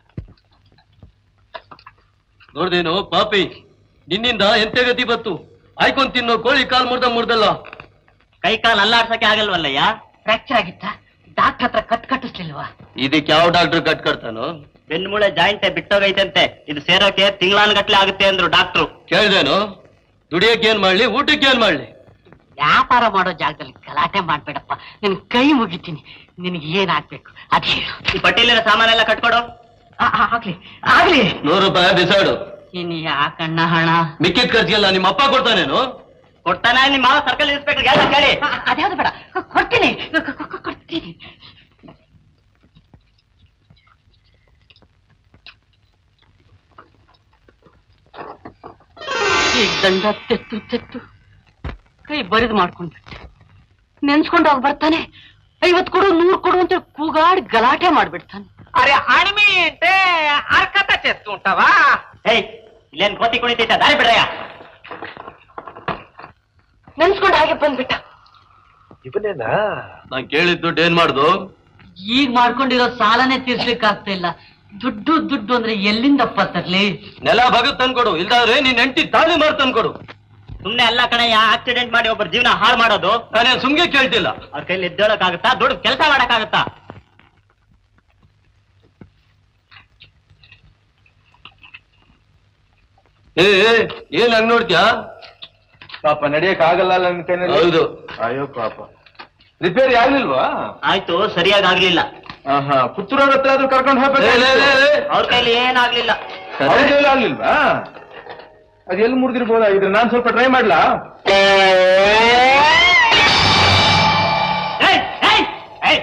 ನೋಡ್ದೇನು ಪಾಪಿ ನಿನ್ನಿಂದ ಎಂತೆ ಗತಿ ಬತ್ತು ಆಯ್ಕೊಂಡ್ ತಿನ್ನೋ ಕೋಳಿ ಕಾಲ್ ಮುರ್ದ ಮುರ್ದಲ್ಲ ಕೈ ಕಾಲು ಅಲ್ಲಾಡ್ಸಕ್ಕೆ ಆಗಲ್ವಲ್ಲಯ್ಯ ಫ್ರಾಕ್ಚರ್ ಆಗಿತ್ತ ಡಾಕ್ಟರ್ ಹತ್ರ ಕಟ್ ಕಟ್ಟಿಸ್ಲಿಲ್ವಾ ಇದಕ್ಕೆ ಯಾವ ಡಾಕ್ಟರ್ ಕಟ್ ಕಟ್ತಾನೋ ಬೆನ್ಮೂಳೆ ಜಾಯಿಂಟ್ ಬಿಟ್ಟೋಗೈತಂತೆ ಇದು ಸೇರೋಕೆ ತಿಂಗಳಾನ್ಗಟ್ಲೆ ಆಗುತ್ತೆ ಅಂದ್ರು ಡಾಕ್ಟ್ರು ಕೇಳ್ದೇನು ದುಡಿಯಕ್ಕೆ ಏನ್ ಮಾಡ್ಲಿ ಊಟಕ್ಕೆ ಏನ್ ಮಾಡ್ಲಿ ವ್ಯಾಪಾರ ಮಾಡೋ ಜಾಗದಲ್ಲಿ ಗಲಾಟೆ ಮಾಡ್ಬೇಡಪ್ಪ ನಿನ್ ಕೈ ಮುಗಿತೀನಿ ನಿನಗೆ ಏನ್ ಆಗ್ಬೇಕು ಅದ್ ಹೇಳು ಈ ಪಟ್ಟಿಲಿರೋ ಸಾಮಾನೆಲ್ಲ ಕಟ್ಕೊಡು ಆ, ಆ, ಆಗ್ಲಿ ಆಗ್ಲಿ ನೂರು ರೂಪಾಯಿ ಬಿಸಾಡು ಇನ್ ಯಾಕಣ್ಣ ಹಣ ಮಿಕ್ಕಿದ ಖರ್ಚಿಗೆಲ್ಲ ನಿಮ್ಮ ಅಪ್ಪ ಕೊಡ್ತಾನೇನು ಕೊಡ್ತಾನೆ ನಿಮ್ಮ ಮಾವ ಸರ್ಕಲ್ ಇನ್ಸ್ಪೆಕ್ಟರ್ ಎಲ್ಲ ಕೇಳಿ ಅದ್ಯಾವ್ದು ಬೇಡ ಕೊಡ್ತೀನಿ ಕ- ಕ- ಕ- ಕೊಡ್ತೀನಿ ಈಗ ದಂಡ ತೆತ್ತು ತೆತ್ತು ಕೈ ಬರಿದು ಮಾಡ್ಕೊಂಡ್ಬಿಟ್ಟೆ ನೆನ್ಸ್ಕೊಂಡು ಹೋಗಿ ಬರ್ತಾನೆ ಐವತ್ ಕೊಡು ನೂರ್ ಕೊಡು ಅಂತ ಕೂಗಾಡಿ ಗಲಾಟೆ ಮಾಡ್ಬಿಡ್ತಾನೆ ಅರೆ ಅಣಿಮೆ అంటే ಅರ್ಕತ చేస్తుంటావా ಏಯ್ ಇಲ್ಲೇನ್ ಕೋತಿ ಕುಣಿತೈತ ದಾರಿ ಬಿಡ್ರಯ್ಯ ನೆನ್ಸ್ಕೊಂಡು ಹಾಗೆ ಬಂದ್ಬಿಟ್ಟ ಇವನೇನಾ ನಾನ್ ಕೇಳಿದ್ ದುಡ್ಡು ಏನ್ ಮಾಡ್ದು ಈಗ ಮಾಡ್ಕೊಂಡಿರೋ ಸಾಲನೇ ತೀರ್ಸ್ಲಿಕ್ಕೆ ಆಗ್ತಾ ಇಲ್ಲ ದುಡ್ಡು ದುಡ್ಡು ಅಂದ್ರೆ ಎಲ್ಲಿಂದಪ್ಪ ತರ್ಲಿ ನೆಲ ಭಗತ್ ತಂದ್ಕೊಡು ಇಲ್ದಾದ್ರೆ ನೀನ್ ಎಂಟಿ ತಾಳಿ ಮಾರ್ ತಂದ್ಕೊಡು ಸುಮ್ನೆ ಅಲ್ಲ ಕಣಯ್ಯ ಆಕ್ಸಿಡೆಂಟ್ ಮಾಡಿ ಒಬ್ಬರ ಜೀವನ ಹಾಳು ಮಾಡೋದು ನಾನೇನ್ ಸುಮ್ಗೆ ಕೇಳ್ತಿಲ್ಲ ಅವ್ರ ಕೈಲಿ ಎದ್ದೇಳಕ್ಕಾಗತ್ತಾ ದುಡ್ಡು ಕೆಲಸ ಮಾಡಕ್ಕಾಗತ್ತಾ ಏ ಏ, ಏನ್ ಹಂಗ್ ನೋಡ್ತ್ಯಾ ಪಾಪ ನಡಿಯಕ್ ಆಗಲ್ಲ ಅಲ್ಲ ನಿನ್ ಕೈನಲ್ಲಿ ಹೌದು ಅಯ್ಯೋ ಪಾಪ ರಿಪೇರಿ ಆಗ್ಲಿಲ್ವಾ ಆಯ್ತು ಸರಿಯಾಗಿ ಆಗ್ಲಿಲ್ಲ ಹಾ ಪುತ್ತೂರವ್ರ ಹತ್ರ ಆದ್ರೂ ಕರ್ಕೊಂಡು ಹೋಗ್ಬೇಕು ಅವ್ರ ಕೈಲಿ ಏನಾಗ್ಲಿಲ್ಲ ಅವ್ರ ಕೈಲಿ ಆಗ್ಲಿಲ್ವಾ ಅದ್ ಎಲ್ಲಿ ಮುರಿದಿರ್ಬೋದಾಗಿದ್ರೆ ನಾನ್ ಸ್ವಲ್ಪ ಟ್ರೈ ಮಾಡ್ಲಾ ಏಯ್, ಏಯ್, ಏಯ್.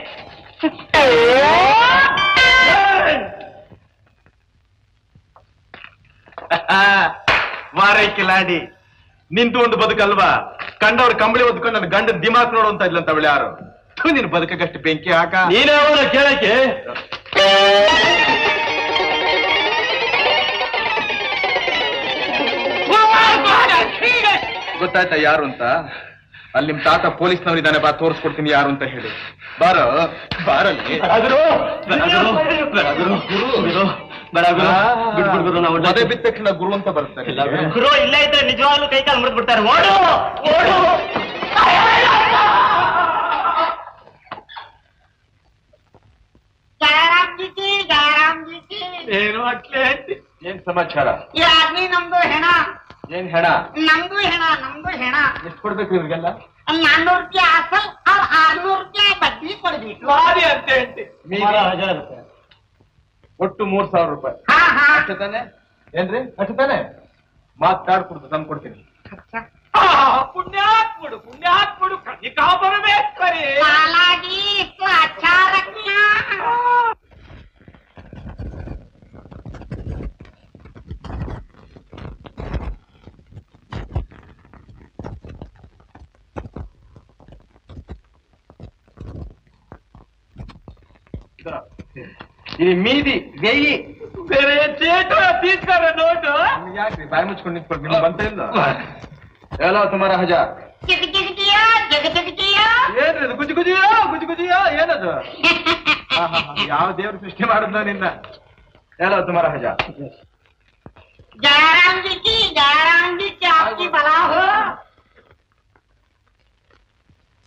ಮಾರೇ ಕಿಲಾಡಿ ನಿಂತು ಒಂದು ಬದುಕಲ್ವಾ ಕಂಡವ್ರ ಕಂಬಳಿ ಒದ್ಕೊಂಡು ನನ್ನ ಗಂಡನ ದಿಮಾಕ್ ನೋಡು ಅಂತ ಇದ್ಲಂತ ಅವಳು ಯಾರು ಥು, ನಿನ್ ಬದುಕಕ್ಕಷ್ಟು ಬೆಂಕಿ ಹಾಕ ನೀನೇ ಅವನ ಕೇಳಕ್ಕೆ ಗೊತ್ತಾಯ್ತಾ ಯಾರು ಅಂತ ಅಲ್ಲಿ ನಿಮ್ ತಾತ ಪೊಲೀಸ್ನವರಿದ್ದಾನೆ ಬಾ ತೋರಿಸ್ಕೊಡ್ತೀನಿ ಯಾರು ಅಂತ ಹೇಳಿ ಬಾರೋ ಬಾರಲ್ಲಿ ಮದುವೆ ಬಿದ್ದ ತಕ್ಷಣ ಗುರು ಅಂತ ಬರ್ತಾರೆ ಗುರು ಇಲ್ಲೇ ಇದ್ರೆ ನಿಜವಾಗ್ಲೂ ಕೈ ಕಾಲು ಮುರಿದು ಬಿಡ್ತಾರೆ ಓಡು ಓಡು ಜಯರಾಮ್ ಜಿ ಕಿ ಜಯರಾಮ್ ಜಿ ಕಿ ಏನು ಅಟ್ಲೆ ಏನ್ ಸಮಾಚಾರ ಈ ಆದ್ಮಿ ನಮ್ದು ಹೆಣ ಏನ್ ಹೆಣ ನಮ್ದು ಹೆಣ ನಮ್ದು ಹೆಣ ಎಷ್ಟು ಕೊಡ್ಬೇಕು ಇವ್ರಿಗೆಲ್ಲ ನಾನ್ನೂರು ರೂಪಾಯಿ ಅಸಲ್ ಅವ್ರ ಆರ್ನೂರು ರೂಪಾಯಿ ಬಡ್ಡಿ ಕೊಡ್ಬೇಕು ಮೀರಿ. ಒಟ್ಟು ಮೂರ್ ಸಾವಿರ ರೂಪಾಯಿ ಅಷ್ಟು ತಾನೆ ಏನ್ರಿ ಅಷ್ಟು ತಾನೆ ಮಾತಾಡ್ಕೊಡ್ತು ತಂದು ಕೊಡ್ತೀನಿ ಪುಣ್ಯಾತ್ಮುಡು ಪುಣ್ಯಾತ್ಮುಡು ಕನ್ನಿಕಾ ಬರಬೇಕರಿ ಹಾಲಾಗಿ ಇಷ್ಟು ಅಚಾರಜ್ಞ ಈ ಮೀದಿ ವೆಯ್ಯಿ ಬೇರೆ ಚೇಟು ತೀಸ್ಕರ ನೋಟು ಯಾಕ್ರಿ ಬಾಯಿ ಮುಚ್ಕೊಂಡು ನಿಂತ್ಕೊಂಡು ನಿಮ್ಗೆ ಬಂತ ಇಲ್ಲ ಹೇಳೋ ತುಮಾರ ಹಜ ಕಿಟ ಕಿಟಕಿಯ ಜಗ ಜಗಜಿಯ ಏನ್ರಿ ಇದು ಗುಜಿ ಗುಜಿಯೋ ಗುಜಿ ಗುಜಿಯೋ ಏನದು ಹಾ, ಹಾ, ಹಾ. ಯಾವ ದೇವ್ರ ಸೃಷ್ಟಿ ಮಾಡಿದ್ನ ನಿನ್ನ ಹೇಳೋ ತುಮಾರ ಹಜ जयराम जी की जयराम जी की आपकी भला हो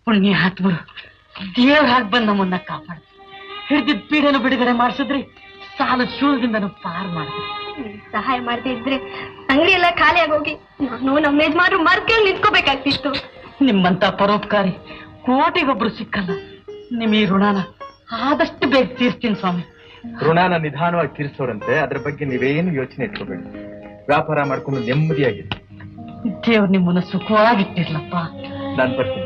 ಪುಣ್ಯಾತ್ಮರು ದೇವ್ರ ಹಾಗೆ ಬಂದು ನಮ್ಮನ್ನ ಕಾಪಾಡ ಹಿಡಿದಿದ್ ಪೀಡೆನು ಬಿಡುಗಡೆ ಮಾಡಿಸಿದ್ರಿ ಸಾಲದ ಶೂಲದಿಂದ ಪಾರು ಮಾಡಿದೆ ನೀವ್ ಸಹಾಯ ಮಾಡದೆ ಇದ್ರೆ ಅಂಗಡಿ ಎಲ್ಲ ಖಾಲಿ ಆಗೋಗಿ ನಾನು ನಮ್ಮ ಯಜಮಾನ್ರು ಮರ್ಕೇಳಿ ನಿಂತ್ಕೋಬೇಕಾಗ್ತಿತ್ತು ನಿಮ್ಮಂತ ಪರೋಪಕಾರಿ ಕೋಟಿಗೊಬ್ರು ಸಿಕ್ಕಲ್ಲ ನಿಮ್ ಈ ಋಣನ ಆದಷ್ಟು ಬೇಗ ತೀರ್ಸ್ತೀನಿ ಸ್ವಾಮಿ ಋಣನ ನಿಧಾನವಾಗಿ ತೀರಿಸೋರಂತೆ ಅದ್ರ ಬಗ್ಗೆ ನೀವೇನು ಯೋಚನೆ ಇಟ್ಕೋಬೇಡಿ ವ್ಯಾಪಾರ ಮಾಡ್ಕೊಂಡು ನೆಮ್ಮದಿಯಾಗಿದೆ ದೇವ್ರು ನಿಮ್ಮನ್ನ ಸುಖವಾಗಿಟ್ಟಿರ್ಲಪ್ಪ ನಾನ್ ಬರ್ತೀನಿ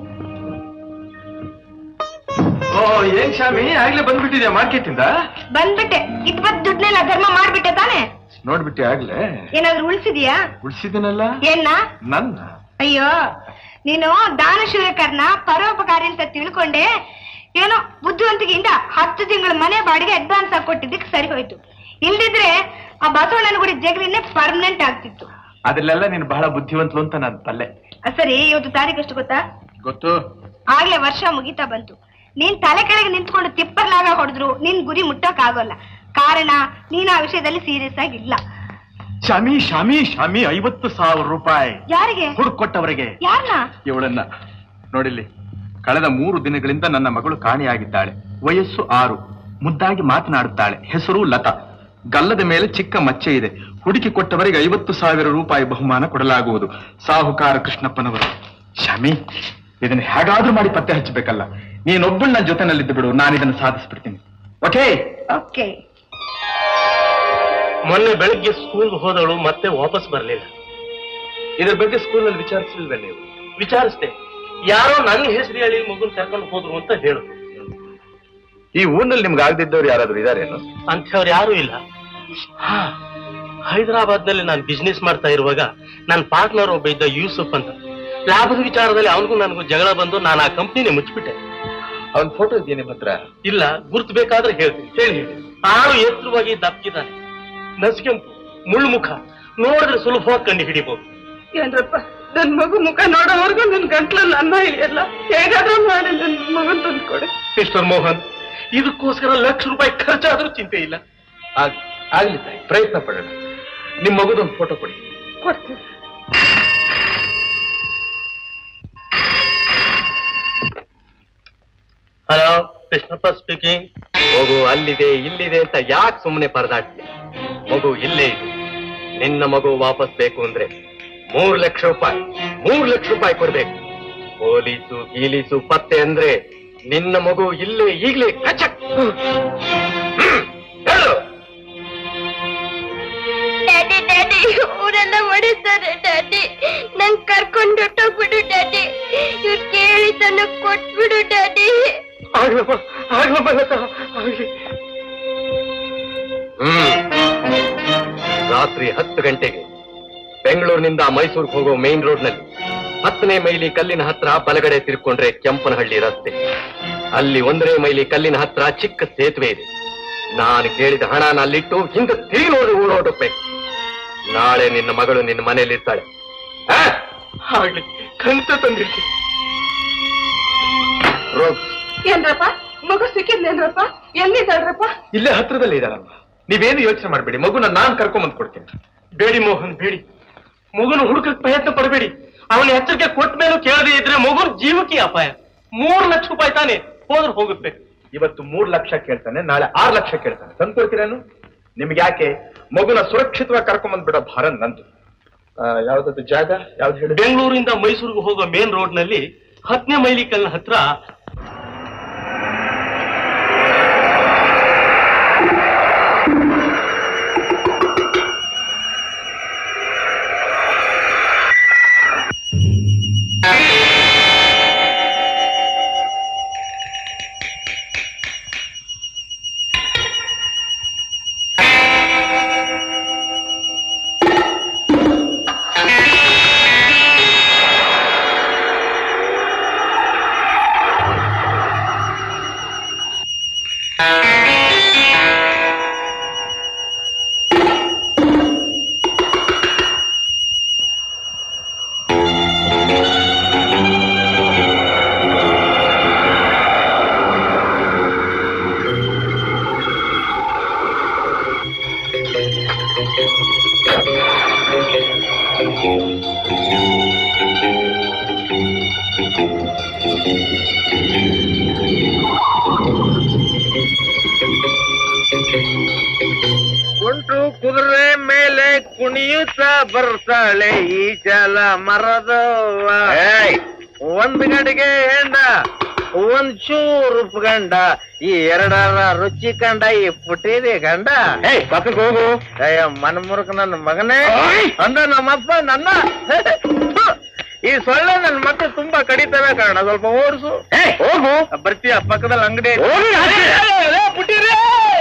ಓ ಏನ್ ಶಾಮಿ ಆಗ್ಲೇ ಬಂದ್ಬಿಟ್ಟಿದ್ಯಾ ಮಾರ್ಕೆಟ್ ಇಂದ ಬಂದ್ಬಿಟ್ಟೆ ಇಪ್ಪತ್ ದುಡ್ನೆಲ್ಲ ಧರ್ಮ ಮಾಡ್ಬಿಟ್ಟೆ ತಾನೆ ನೋಡ್ಬಿಟ್ಟೆ ಆಗ್ಲೇ ಏನಾದ್ರು ಉಳ್ಸಿದ್ಯಾ ಉಳ್ಸಿದ್ದೀನಲ್ಲ ಏನ್ನ ನನ್ನ ಅಯ್ಯೋ ನೀನು ದಾನಶೂರಕರ್ನ ಪರೋಪಕಾರಿ ಅಂತ ತಿಳ್ಕೊಂಡೆ ಏನೋ ಬುದ್ಧಿವಂತಿಕೆಯಿಂದ ಹತ್ತು ತಿಂಗಳ ಮನೆ ಬಾಡಿಗೆ ಅಡ್ವಾನ್ಸ್ ಆಗಿ ಕೊಟ್ಟಿದ್ದಕ್ಕೆ ಸರಿ ಹೋಯ್ತು ಇಲ್ದಿದ್ರೆ ಆ ಬಸವಣ್ಣನ ಗುಡಿ ಜಗಲಿನೇ ಪರ್ಮನೆಂಟ್ ಆಗ್ತಿತ್ತು ಅದ್ರಲ್ಲೆಲ್ಲ ನೀನು ಬಹಳ ಬುದ್ಧಿವಂತಲು ಅಂತ ನಾನು ತಲ್ಲೆ ಆ, ಸರಿ ಇವತ್ತು ತಾರೀಕು ಎಷ್ಟು ಗೊತ್ತಾ ಗೊತ್ತು ಆಗ್ಲೇ ವರ್ಷ ಮುಗಿತಾ ಬಂತು ನೀನ್ ತಲೆ ಕೆಳಗೆ ನಿಂತ್ಕೊಂಡು ತಿಪ್ಪರ್ಲಾಗ ಹೊಡೆದ್ರು ನಿನ್ ಗುರಿ ಮುಟ್ಟಕ್ ಆಗೋಲ್ಲ ಕಾರಣ ನೀನ್ ಆ ವಿಷಯದಲ್ಲಿ ಸೀರಿಯಸ್ ಆಗಿಲ್ಲ ಶಾಮಿ ಶಾಮಿ ಶಾಮಿ ಐವತ್ತು ಸಾವಿರ ರೂಪಾಯಿ ಯಾರಿಗೆ ಹುಡುಕೊಟ್ಟವರಿಗೆ ಯಾರನ್ನ ಇವಳನ್ನ ನೋಡಿಲ್ಲಿ ಕಳೆದ ಮೂರು ದಿನಗಳಿಂದ ನನ್ನ ಮಗಳು ಕಾಣೆಯಾಗಿದ್ದಾಳೆ ವಯಸ್ಸು ಆರು ಮುದ್ದಾಗಿ ಮಾತನಾಡುತ್ತಾಳೆ ಹೆಸರು ಲತಾ ಗಲ್ಲದ ಮೇಲೆ ಚಿಕ್ಕ ಮಚ್ಚೆ ಇದೆ ಹುಡುಕಿ ಕೊಟ್ಟವರಿಗೆ ಐವತ್ತು ಸಾವಿರ ರೂಪಾಯಿ ಬಹುಮಾನ ಕೊಡಲಾಗುವುದು ಸಾಹುಕಾರ ಕೃಷ್ಣಪ್ಪನವರು ಶಾಮಿ ಇದನ್ನ ಹೇಗಾದ್ರೂ ಮಾಡಿ ಪತ್ತೆ ಹಚ್ಚಬೇಕಲ್ಲ ನೀನೊಬ್ಬಳು ನನ್ನ ಜೊತೆನಲ್ಲಿದ್ದು ಬಿಡು ನಾನು ಇದನ್ನು ಸಾಧಿಸ್ಬಿಡ್ತೀನಿ ಓಕೆ ಓಕೆ ಮೊನ್ನೆ ಬೆಳಗ್ಗೆ ಸ್ಕೂಲ್ ಹೋದವಳು ಮತ್ತೆ ವಾಪಸ್ ಬರಲಿಲ್ಲ ಇದ್ರ ಬಗ್ಗೆ ಸ್ಕೂಲ್ನಲ್ಲಿ ವಿಚಾರಿಸಲಿಲ್ವೇ ನೀವು ವಿಚಾರಿಸ್ದೆ ಯಾರೋ ನನ್ನ ಹೆಸರು ಹೇಳಿ ಮಗುನ್ ಕರ್ಕೊಂಡು ಹೋದ್ರು ಅಂತ ಹೇಳು ಈ ಊರಿನಲ್ಲಿ ನಿಮ್ಗೆ ಆಗದಿದ್ದವ್ರು ಯಾರಾದ್ರೂ ಇದಾರೇನು ಅಂಥವ್ರು ಯಾರು ಇಲ್ಲ ಹಾ, ಹೈದರಾಬಾದ್ ನಲ್ಲಿ ನಾನು ಬಿಸ್ನೆಸ್ ಮಾಡ್ತಾ ಇರುವಾಗ ನನ್ನ ಪಾರ್ಟ್ನರ್ ಒಬ್ಬ ಇದ್ದ ಯೂಸುಫ್ ಅಂತ ಲಾಭದ ವಿಚಾರದಲ್ಲಿ ಅವನಿಗೂ ನನಗೂ ಜಗಳ ಬಂದು ನಾನು ಆ ಕಂಪ್ನಿನೇ ಮುಚ್ಚಿಬಿಟ್ಟೆ ಅವನ್ ಫೋಟೋ ಇದೆಯಾ ನಿಮ್ಮ ಹತ್ರ ಇಲ್ಲ ಗುರ್ತು ಬೇಕಾದ್ರೆ ಹೇಳ್ತೀನಿ ಹೇಳಿ ಹೇಳಿ ಆಳು ಎತ್ತರವಾಗಿ ದಪ್ಪಿದ್ದಾನೆ ನಸ್ಕೆಂಪು ಮುಳ್ಳು ಮುಖ ನೋಡಿದ್ರೆ ಸುಲಭವಾಗಿ ಕಂಡು ಹಿಡಿಬಹುದು ಏನ್ರಪ್ಪ ನನ್ ಮಗು ಮುಖ ನೋಡೋವರೆಗೂ ನನ್ ಗಂಟ್ಲಲ್ಲಿ ಅನ್ನ ಇಳಿಯಲ್ಲ ಹೇಗಾದ್ರೂ ಮಾಡಿ ನನ್ ಮಗನ್ ತಂದ್ಕೊಡಿ ಮಿಸ್ಟರ್ ಮೋಹನ್ ಇದಕ್ಕೋಸ್ಕರ ಲಕ್ಷ ರೂಪಾಯಿ ಖರ್ಚಾದ್ರೂ ಚಿಂತೆ ಇಲ್ಲ ಆಗ್- ಆಗ್ಲಿ ತಾಯಿ ಪ್ರಯತ್ನ ಪಡೋಣ ನಿಮ್ ಮಗುದೊಂದು ಫೋಟೋ ಕೊಡಿ ಕೊಡ್ತೀನಿ ಹಲೋ ಕೃಷ್ಣಪ್ಪ ಸ್ಪೀಕಿಂಗ್ ಮಗು ಅಲ್ಲಿದೆ ಇಲ್ಲಿದೆ ಅಂತ ಯಾಕೆ ಸುಮ್ಮನೆ ಪರದಾಡ್ತಿ ಮಗು ಇಲ್ಲೇ ಇದೆ ನಿನ್ನ ಮಗು ವಾಪಸ್ ಬೇಕು ಅಂದ್ರೆ ಮೂರ್ ಲಕ್ಷ ರೂಪಾಯಿ ಮೂರ್ ಲಕ್ಷ ರೂಪಾಯಿ ಕೊಡ್ಬೇಕು ಪೊಲೀಸು ಗೀಲೀಸು ಪತ್ತೆ ಅಂದ್ರೆ ನಿನ್ನ ಮಗು ಇಲ್ಲೇ ಈಗ್ಲೇ ಕಚಕ್ ಹ್ಮ್. ಹೇಳು ಡ್ಯಾಡಿ ಡ್ಯಾಡಿ ಊರೆಲ್ಲ ಹೊಡಿತಾರೆ ಡ್ಯಾಡಿ ನಂಗ್ ಕರ್ಕೊಂಡು ಹೊಟ್ಟೋಗ್ಬಿಡು ಡ್ಯಾಡಿ ಇವ್ರು ಕೇಳಿದ್ದನ್ನ ಕೊಟ್ಬಿಡು ಡ್ಯಾಡಿ ಆಗ್ಲಪ್ಪ ಆಗ್ಲಪ್ಪ ಲತಾ, ಆಗ್ಲಿ. ಹ್ಮ್ ರಾತ್ರಿ ಹತ್ತು ಗಂಟೆಗೆ ಬೆಂಗಳೂರಿನಿಂದ ಮೈಸೂರಿಗೆ ಹೋಗೋ ಮೇನ್ ರೋಡ್ ನಲ್ಲಿ ಹತ್ತನೇ ಮೈಲಿ ಕಲ್ಲಿನ ಹತ್ರ ಬಲಗಡೆ ತಿರ್ಕೊಂಡ್ರೆ ಕೆಂಪನಹಳ್ಳಿ ರಸ್ತೆ ಅಲ್ಲಿ ಒಂದನೇ ಮೈಲಿ ಕಲ್ಲಿನ ಹತ್ರ ಚಿಕ್ಕ ಸೇತುವೆ ಇದೆ ನಾನು ಕೇಳಿದ ಹಣನ ಅಲ್ಲಿಟ್ಟು ಹಿಂದೆ ತಿರುಗಿ ನೋಡಿ ಓಡೋಟಬೇಕು ನಾಳೆ ನಿನ್ನ ಮಗಳು ನಿನ್ನ ಮನೆಯಲ್ಲಿ ಇರ್ತಾಳೆ ಆ? ಆಗ್ಲಿ ಖಂಡಿತ ತಂದಿರ್ತೀನಿ ರೋಗ್ ಏನ್ರಪ್ಪ ಮಗು ಸಿಕ್ಕಿದ್ನೇನ್ರಪ್ಪ ಎಲ್ಲಿದ್ದಾಳ್ರಪ್ಪ ಇಲ್ಲೇ ಹತ್ರದಲ್ಲೇ ಇದಾರಮ್ಮ ನೀವೇನು ಯೋಚನೆ ಮಾಡಬೇಡಿ ಮಗುನ ನಾನ್ ಕರ್ಕೊಂಡ್ ಬಂದ್ ಕೊಡ್ತೀನಿ ಬೇಡಿ ಮೋಹನ್ ಬೇಡಿ ಮಗುನ ಹುಡುಕಕ್ ಪ್ರಯತ್ನ ಪಡಬೇಡಿ ಅವನ ಎಚ್ಚರಿಕೆ ಕೊಟ್ಟ ಮೇಲೂ ಕೇಳದೆ ಇದ್ರೆ ಮಗುನ ಜೀವಕ್ಕೆ ಅಪಾಯ ಮೂರು ಲಕ್ಷ ರೂಪಾಯಿ ತಾನೆ ಹೋದ್ರೆ ಹೋಗುತ್ತೆ ಇವತ್ತು ಮೂರ್ ಲಕ್ಷ ಕೇಳ್ತಾನೆ ನಾಳೆ ಆರ್ ಲಕ್ಷ ಕೇಳ್ತಾನೆ ತಂದು ಕೊಡ್ತೀರೇನು ನಿಮ್ಗೆ ಯಾಕೆ ಮಗುನ ಸುರಕ್ಷಿತವಾಗಿ ಕರ್ಕೊಂಡ್ ಬಂದ್ಬಿಡೋ ಭಾರ ನಂದು ಆ, ಯಾವ್ದದ್ದು ಜಾಗ ಯಾವ್ದು ಹೇಳಿ ಬೆಂಗಳೂರಿಂದ ಮೈಸೂರಿಗೆ ಹೋಗೋ ಮೇನ್ ರೋಡ್ ನಲ್ಲಿ ಹತ್ತನೇ ಮೈಲಿ ಕಲ್ಲಿನ ಹತ್ರ ಕುಣಿಯುತ್ತ ಬರ್ತಾಳೆ ಈ ಜಲ ಮರದವ್ವ ಒಂದ್ ಗಡಿಗೆ ಹೆಂಡ ಒಂದ್ ಚೂರು ಗಂಡ ಈ ಎರಡರ ರುಚಿ ಕಂಡ ಈ ಪುಟಿದೆ ಗಂಡ ಪಕ್ಕಕ್ಕೆ ಹೋಗು ಅಯ್ಯ ಮನ್ಮುರುಕ ನನ್ನ ಮಗನೇ ಅಂದ ನಮ್ಮಪ್ಪ ನನ್ನ ಈ ಸೊಳ್ಳೆ ನನ್ನ ಮಕ್ಕಳು ತುಂಬಾ ಕಡಿತವೆ ಕಾರಣ ಸ್ವಲ್ಪ ಓಡಿಸು ಹೋಗು ಬರ್ತೀಯ ಪಕ್ಕದಲ್ಲಿ ಅಂಗಡಿ ಪುಟ್ಟಿರೇ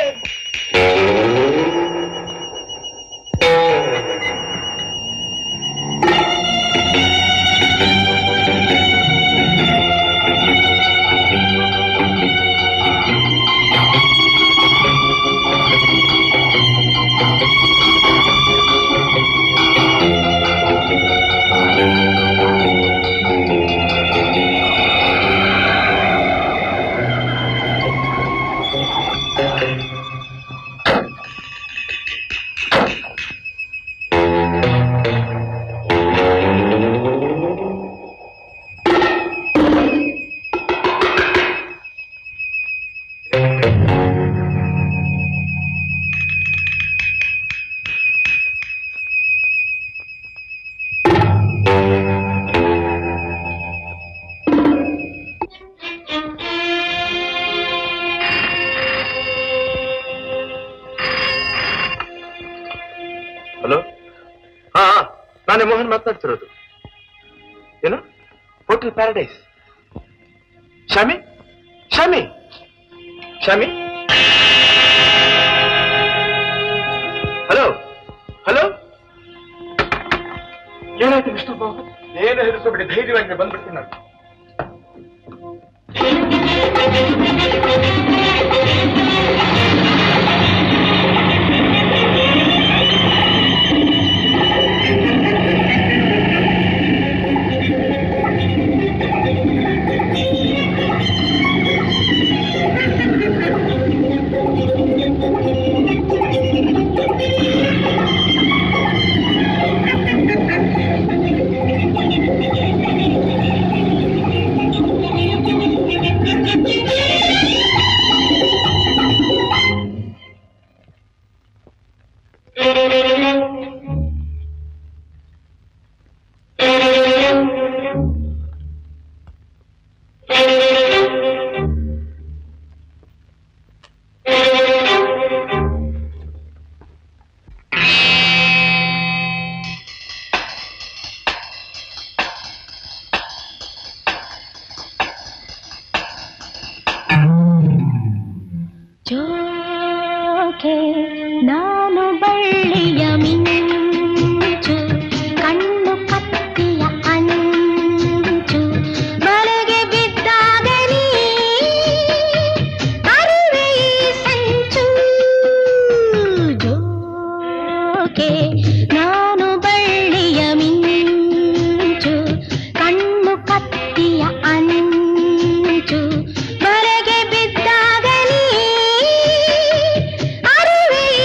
ಹಲೋ ಹಾ ಹಾ, ನಾನೇ ಮೋಹನ್ ಮಾತನಾಡ್ತಿರೋದು ಏನು hotel Paradise Shami Shami Shami hello hello ಏನಾಯ್ತು ಮಿಸ್ಟರ್ ಮೋಹನ್ ಏನು ಹೆದರ್ಸ್ಬಿಡಿ ಧೈರ್ಯವಾಗಿ ಬಂದ್ಬಿಡ್ತೀನಿ ನಾನು ಜೋಕೆ ನಾನು ಬಳ್ಳಿಯ ಮಿಂಚು ಕಣ್ಣು ಕತ್ತಿಯ ಅಂಚು ಬಲೆಗೆ ಬಿದ್ದಾಗಲಿ ಅರಿವೆ ಈ ಸಂಚು ಜೋಕೆ ನಾನು ಬಳ್ಳಿಯ ಮಿಂಚು ಕಣ್ಣು ಕತ್ತಿಯ ಅಂಚು ಬಲೆಗೆ ಬಿದ್ದಾಗಲಿ ಅರಿವೆ ಈ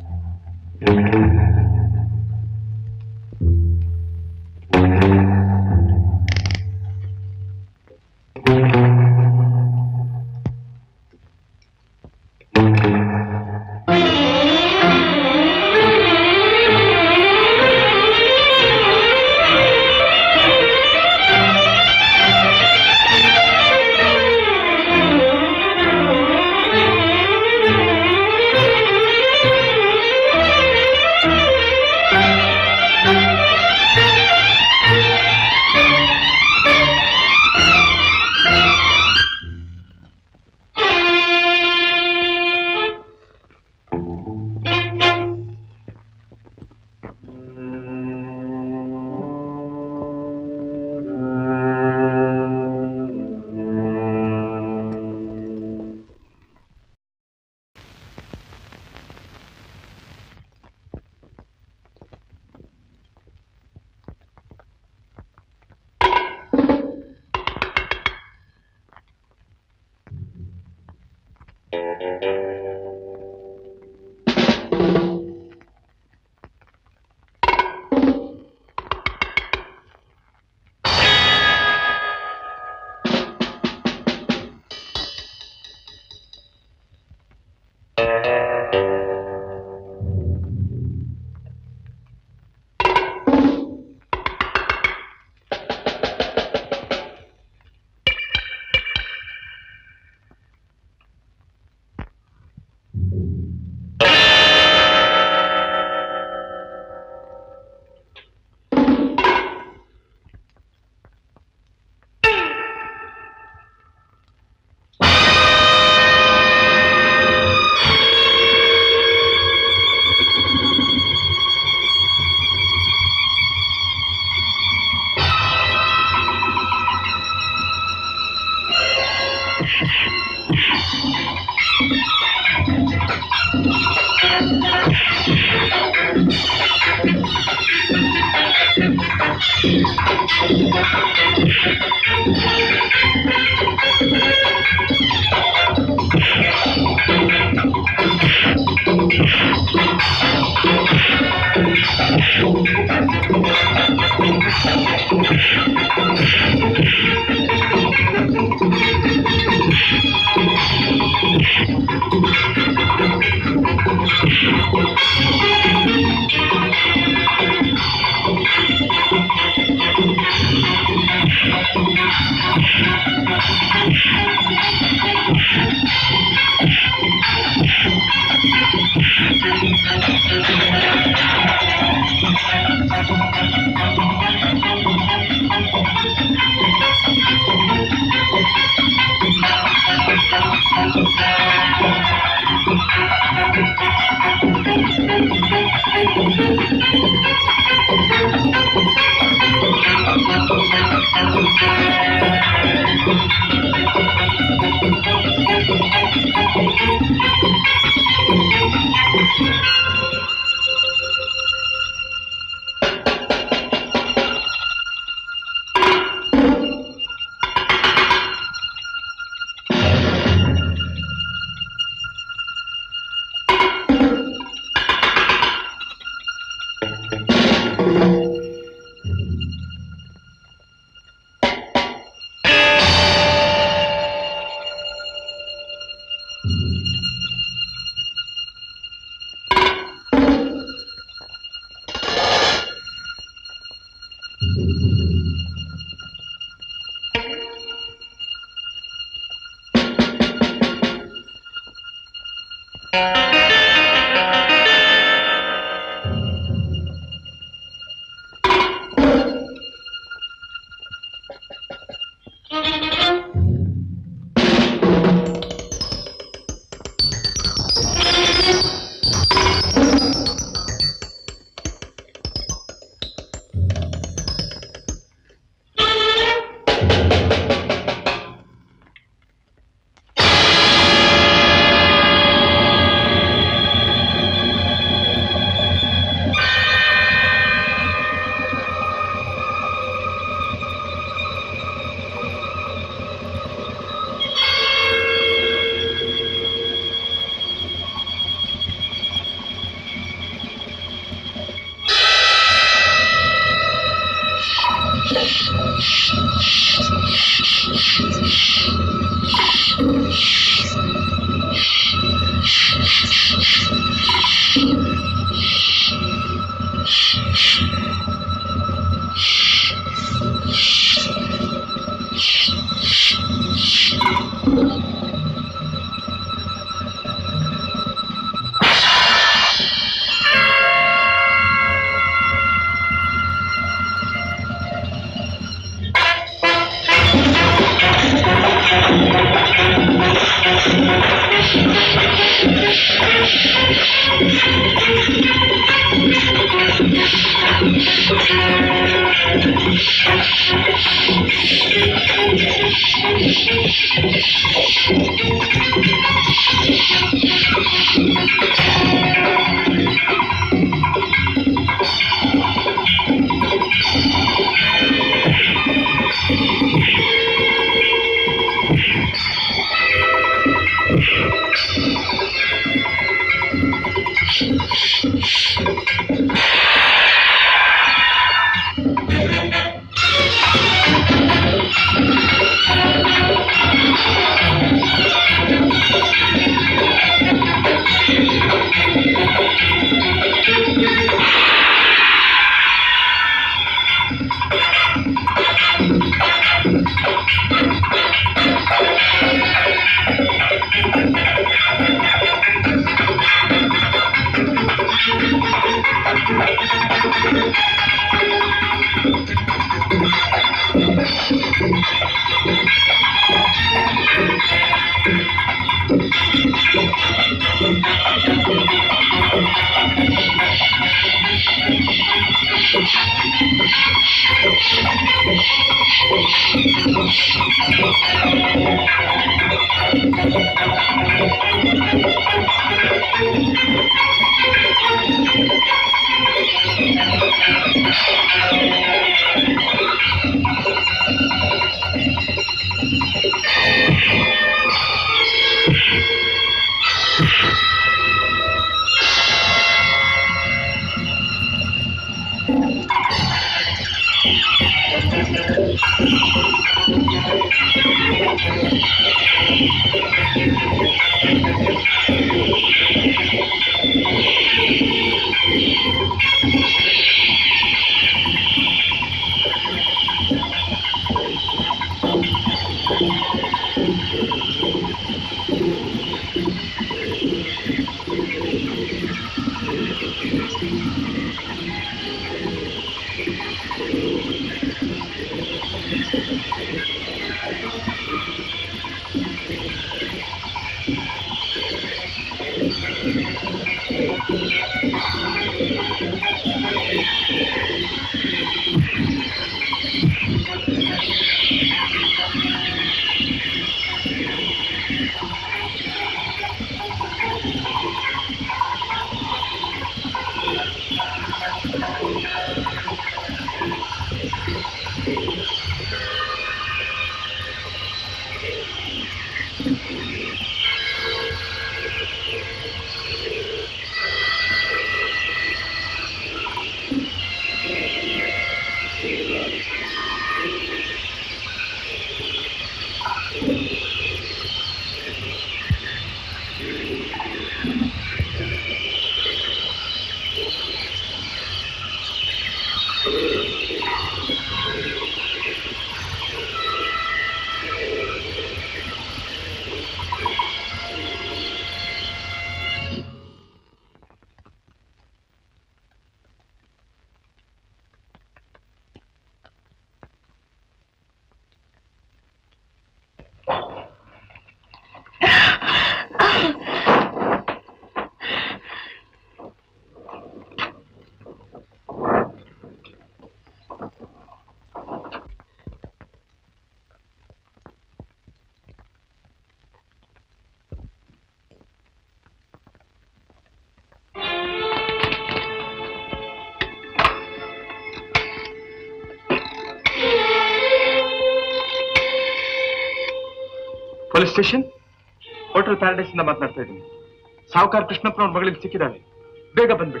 ಪೊಲೀಸ್ ಸ್ಟೇಷನ್ ಹೋಟೆಲ್ ಪ್ಯಾರಡೈಸ್ ಇಂದ ಮಾತನಾಡ್ತಾ ಇದ್ದೀನಿ ಸಾವುಕಾರ ಕೃಷ್ಣಪ್ಪನವ್ರ ಮಗಳಿಗೆ ಸಿಕ್ಕಿದ್ದಾಳೆ ಬೇಗ ಬಂದ್ಬಿಡಿ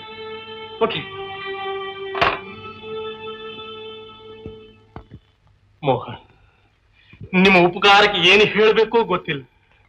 ಓಕೆ ಮೋಹನ್ ನಿಮ್ಮ ಉಪಕಾರಕ್ಕೆ ಏನು ಹೇಳಬೇಕೋ ಗೊತ್ತಿಲ್ಲ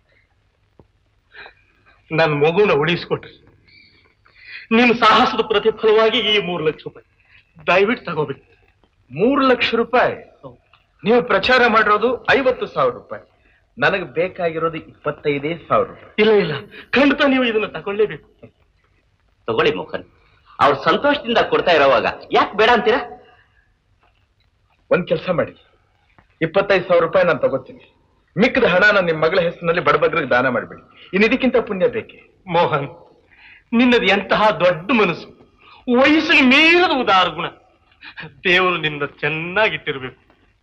ನನ್ನ ಮಗುನ ಉಳಿಸ್ಕೊಟ್ರಿ ನಿಮ್ಮ ಸಾಹಸದ ಪ್ರತಿಫಲವಾಗಿ ಈ ಮೂರು ಲಕ್ಷ ರೂಪಾಯಿ ದಯವಿಟ್ಟು ತಗೋಬೇಕು ಮೂರು ಲಕ್ಷ ರೂಪಾಯಿ ನೀವು ಪ್ರಚಾರ ಮಾಡಿರೋದು ಐವತ್ತು ಸಾವಿರ ರೂಪಾಯಿ ನನಗೆ ಬೇಕಾಗಿರೋದು ಇಪ್ಪತ್ತೈದೇ ಸಾವಿರ ರೂಪಾಯಿ ಇಲ್ಲ ಇಲ್ಲ ಖಂಡಿತ ನೀವು ಇದನ್ನ ತಗೊಳ್ಳೇಬೇಕು ತಗೊಳ್ಳಿ ಮೋಹನ್ ಅವ್ರು ಸಂತೋಷದಿಂದ ಕೊಡ್ತಾ ಇರೋವಾಗ ಯಾಕೆ ಬೇಡ ಅಂತೀರಾ ಒಂದ್ ಕೆಲಸ ಮಾಡಿ ಇಪ್ಪತ್ತೈದು ಸಾವಿರ ರೂಪಾಯಿ ನಾನು ತಗೋತೀನಿ ಮಿಕ್ಕದ ಹಣನ ನಿಮ್ಮ ಮಗಳ ಹೆಸರಿನಲ್ಲಿ ಬಡಬಗ್ರಿಗೆ ದಾನ ಮಾಡಿಬಿಡಿ ಇನ್ನು ಇದಕ್ಕಿಂತ ಪುಣ್ಯ ಬೇಕೆ ಮೋಹನ್ ನಿನ್ನದು ಎಂತಹ ದೊಡ್ಡ ಮನಸ್ಸು ವಯಸ್ಸಿಗೆ ಮೀರದ ಉದಾರ ಗುಣ ದೇವರು ನಿನ್ನ ಚೆನ್ನಾಗಿಟ್ಟಿರ್ಬೇಕು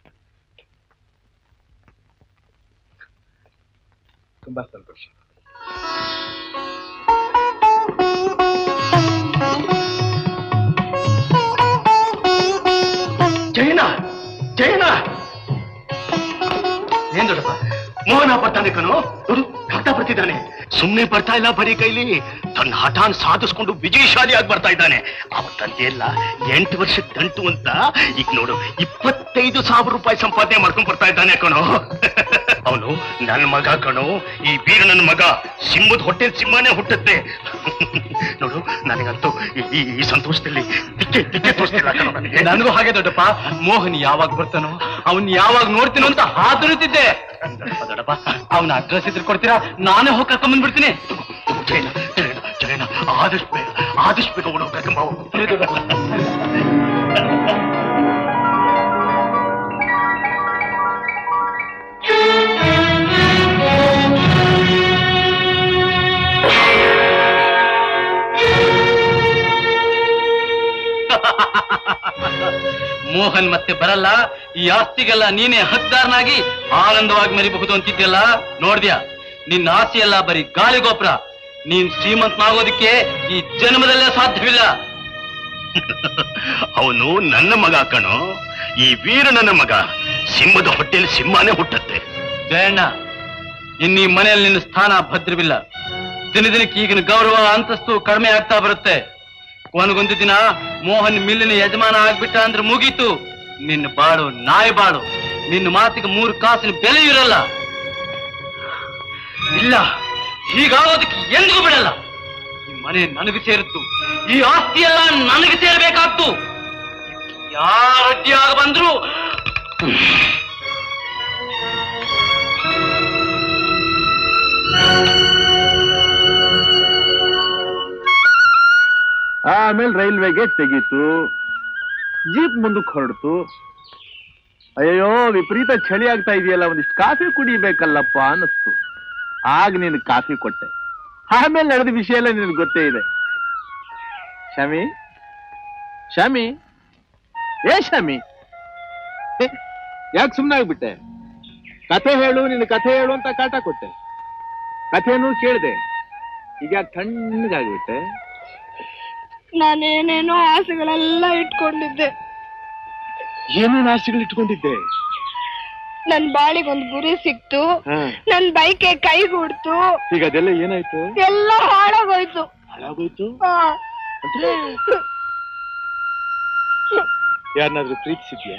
ತುಂಬಾ ಸಂತೋಷ ಜೈನ ಜೈನ ಏನ್ ದೊಡ್ಡಪ್ಪ ಮೋಹನ ಬರ್ತಾನೆ ಕಣೋ ನೋಡು ಕಾಗ್ದ ಬರ್ತಿದ್ದಾನೆ ಸುಮ್ನೆ ಬರ್ತಾ ಇಲ್ಲ ಬರೀ ಕೈಲಿ ತನ್ನ ಹಠಾನ್ ಸಾಧಿಸ್ಕೊಂಡು ವಿಜಯಶಾಲಿಯಾಗಿ ಬರ್ತಾ ಇದ್ದಾನೆ ಅವ ತಂದೆ ಎಲ್ಲ ಎಂಟು ವರ್ಷದ ದಂಟು ಅಂತ ಈಗ ನೋಡು ಇಪ್ಪತ್ತೈದು ಸಾವಿರ ರೂಪಾಯಿ ಸಂಪಾದನೆ ಮಾಡ್ಕೊಂಡ್ ಬರ್ತಾ ಇದ್ದಾನೆ ಕಣೋ ಅವನು ನನ್ನ ಮಗ ಕಣೋ ಈ ಬೀರ ನನ್ನ ಮಗ ಸಿಂಹದ ಹೊಟ್ಟೆ ಸಿಂಹನೇ ಹುಟ್ಟುತ್ತೆ ನೋಡು ನನಗಂತೂ ಈ- ಈ ಈ ಸಂತೋಷದಲ್ಲಿ ದಿಕ್ಕೆ ದಿಕ್ಕೆ ತೋರಿಸ್ತಿಲ್ಲ ಕಣೋ ನನಗೆ ನನಗೂ ಹಾಗೆ ದೊಡ್ಡಪ್ಪ ಮೋಹನ್ ಯಾವಾಗ ಬರ್ತಾನೋ ಅವನ್ ಯಾವಾಗ ನೋಡ್ತೀನೋ ಅಂತ ಹಾತುರುತ್ತಿದ್ದೆ ದೊಡ್ಡಪ್ಪ ಅವನ ಅಡ್ರೆಸ್ ಇದ್ರೆ ಕೊಡ್ತೀರಾ ನಾನೇ ಹೋಗಿ ಕರ್ಕೊಂಡ್ ಬಂದ್ಬಿಡ್ತೀನಿ ಜೈನ ಜೈನ ಜೈನ ಆದಷ್ಟು ಬೇಗ ಆದಷ್ಟು ಬೇಗ ಓಡೋಗ್ಬೇಕಮ್ಮ ಮೋಹನ್ ಮತ್ತೆ ಬರಲ್ಲ ಈ ಆಸ್ತಿಗೆಲ್ಲ ನೀನೇ ಹಕ್ದಾರನಾಗಿ ಆನಂದವಾಗಿ ಮರಿಬಹುದು ಅಂತಿದ್ಯಲ್ಲ ನೋಡ್ದ್ಯಾ ನಿನ್ನ ಆಸೆಯೆಲ್ಲ ಬರೀ ಗಾಳಿಗೋಪುರ ನೀನ್ ಶ್ರೀಮಂತನಾಗೋದಕ್ಕೆ ಈ ಜನ್ಮದಲ್ಲೇ ಸಾಧ್ಯವಿಲ್ಲ ಅವನು ನನ್ನ ಮಗ ಕಣೋ ಈ ವೀರ ನನ್ನ ಮಗ ಸಿಂಹದ ಹೊಟ್ಟೆಯಲ್ಲಿ ಸಿಂಹನೇ ಹುಟ್ಟತ್ತೆ ಜಯಣ್ಣ ಇನ್ನು ಈ ಮನೆಯಲ್ಲಿ ನಿನ್ನ ಸ್ಥಾನ ಭದ್ರವಿಲ್ಲ ದಿನ ದಿನಕ್ಕೆ ಈಗಿನ ಗೌರವ ಅಂತಸ್ತು ಕಡಿಮೆ ಆಗ್ತಾ ಬರುತ್ತೆ ಕೊನೆಗೊಂದು ದಿನ ಮೋಹನ್ ಮಿಲ್ಲಿನ ಯಜಮಾನ ಆಗ್ಬಿಟ್ಟ ಅಂದ್ರೆ ಮುಗೀತು ನಿನ್ನ ಬಾಳು ನಾಯಿ ಬಾಳು ನಿನ್ನ ಮಾತಿಗೆ ಮೂರು ಕಾಸಿನ ಬೆಲೆ ಇರಲ್ಲ ಇಲ್ಲ ಹೀಗಾಗೋದಕ್ಕೆ ಎಂದಿಗೂ ಬಿಡಲ್ಲ ಈ ಮನೆ ನನಗೆ ಸೇರಿತ್ತು ಈ ಆಸ್ತಿ ಎಲ್ಲ ನನಗೆ ಸೇರ್ಬೇಕಾಗ್ತು ಯಾರ ಅಡ್ಡಿಯಾಗ ಬಂದ್ರು ಆಮೇಲೆ ರೈಲ್ವೆ ಗೇಟ್ ತೆಗೀತು ಜೀಪ್ ಮುಂದಕ್ಕೆ ಹೊರಡ್ತು ಅಯ್ಯೋ ವಿಪರೀತ ಚಳಿ ಆಗ್ತಾ ಇದೆಯಲ್ಲ ಒಂದಿಷ್ಟು ಕಾಫಿ ಕುಡಿಬೇಕಲ್ಲಪ್ಪ ಅನ್ನಿಸ್ತು ಆಗ ನೀನು ಕಾಫಿ ಕೊಟ್ಟೆ ಆಮೇಲೆ ನಡೆದ ವಿಷಯ ಎಲ್ಲ ನಿನಗೆ ಗೊತ್ತೇ ಇದೆ ಶಮಿ ಶಮಿ ಏ ಶಮಿ ಯಾಕೆ ಸುಮ್ಮನೆ ಆಗ್ಬಿಟ್ಟೆ ಕಥೆ ಹೇಳು ನಿನ್ನ ಕಥೆ ಹೇಳು ಅಂತ ಕಾಟ ಕೊಟ್ಟೆ ಕಥೆನೂ ಕೇಳಿದೆ ಈಗ ಯಾಕೆ ತಣ್ಣಗಾಗ್ಬಿಟ್ಟೆ ನಾನೇನೇನೋ ಆಸೆಗಳೆಲ್ಲ ಇಟ್ಕೊಂಡಿದ್ದೆ ಏನೇನು ಆಸೆಗಳು ಇಟ್ಕೊಂಡಿದ್ದೆ ನನ್ ಬಾಳಿಗೆ ಒಂದ್ ಗುರಿ ಸಿಕ್ತು ಹಾ. ನನ್ ಬೈಕೆ ಕೈಗೂಡ್ತು ಈಗ ಅದೆಲ್ಲ ಏನಾಯ್ತು ಎಲ್ಲ ಹಾಳಾಗೋಯ್ತು ಹಾಳಾಗೋಯ್ತು ಆ. ಅಂದ್ರೆ ಯಾರನ್ನಾದ್ರೂ ಪ್ರೀತಿಸಿದ್ಯಾ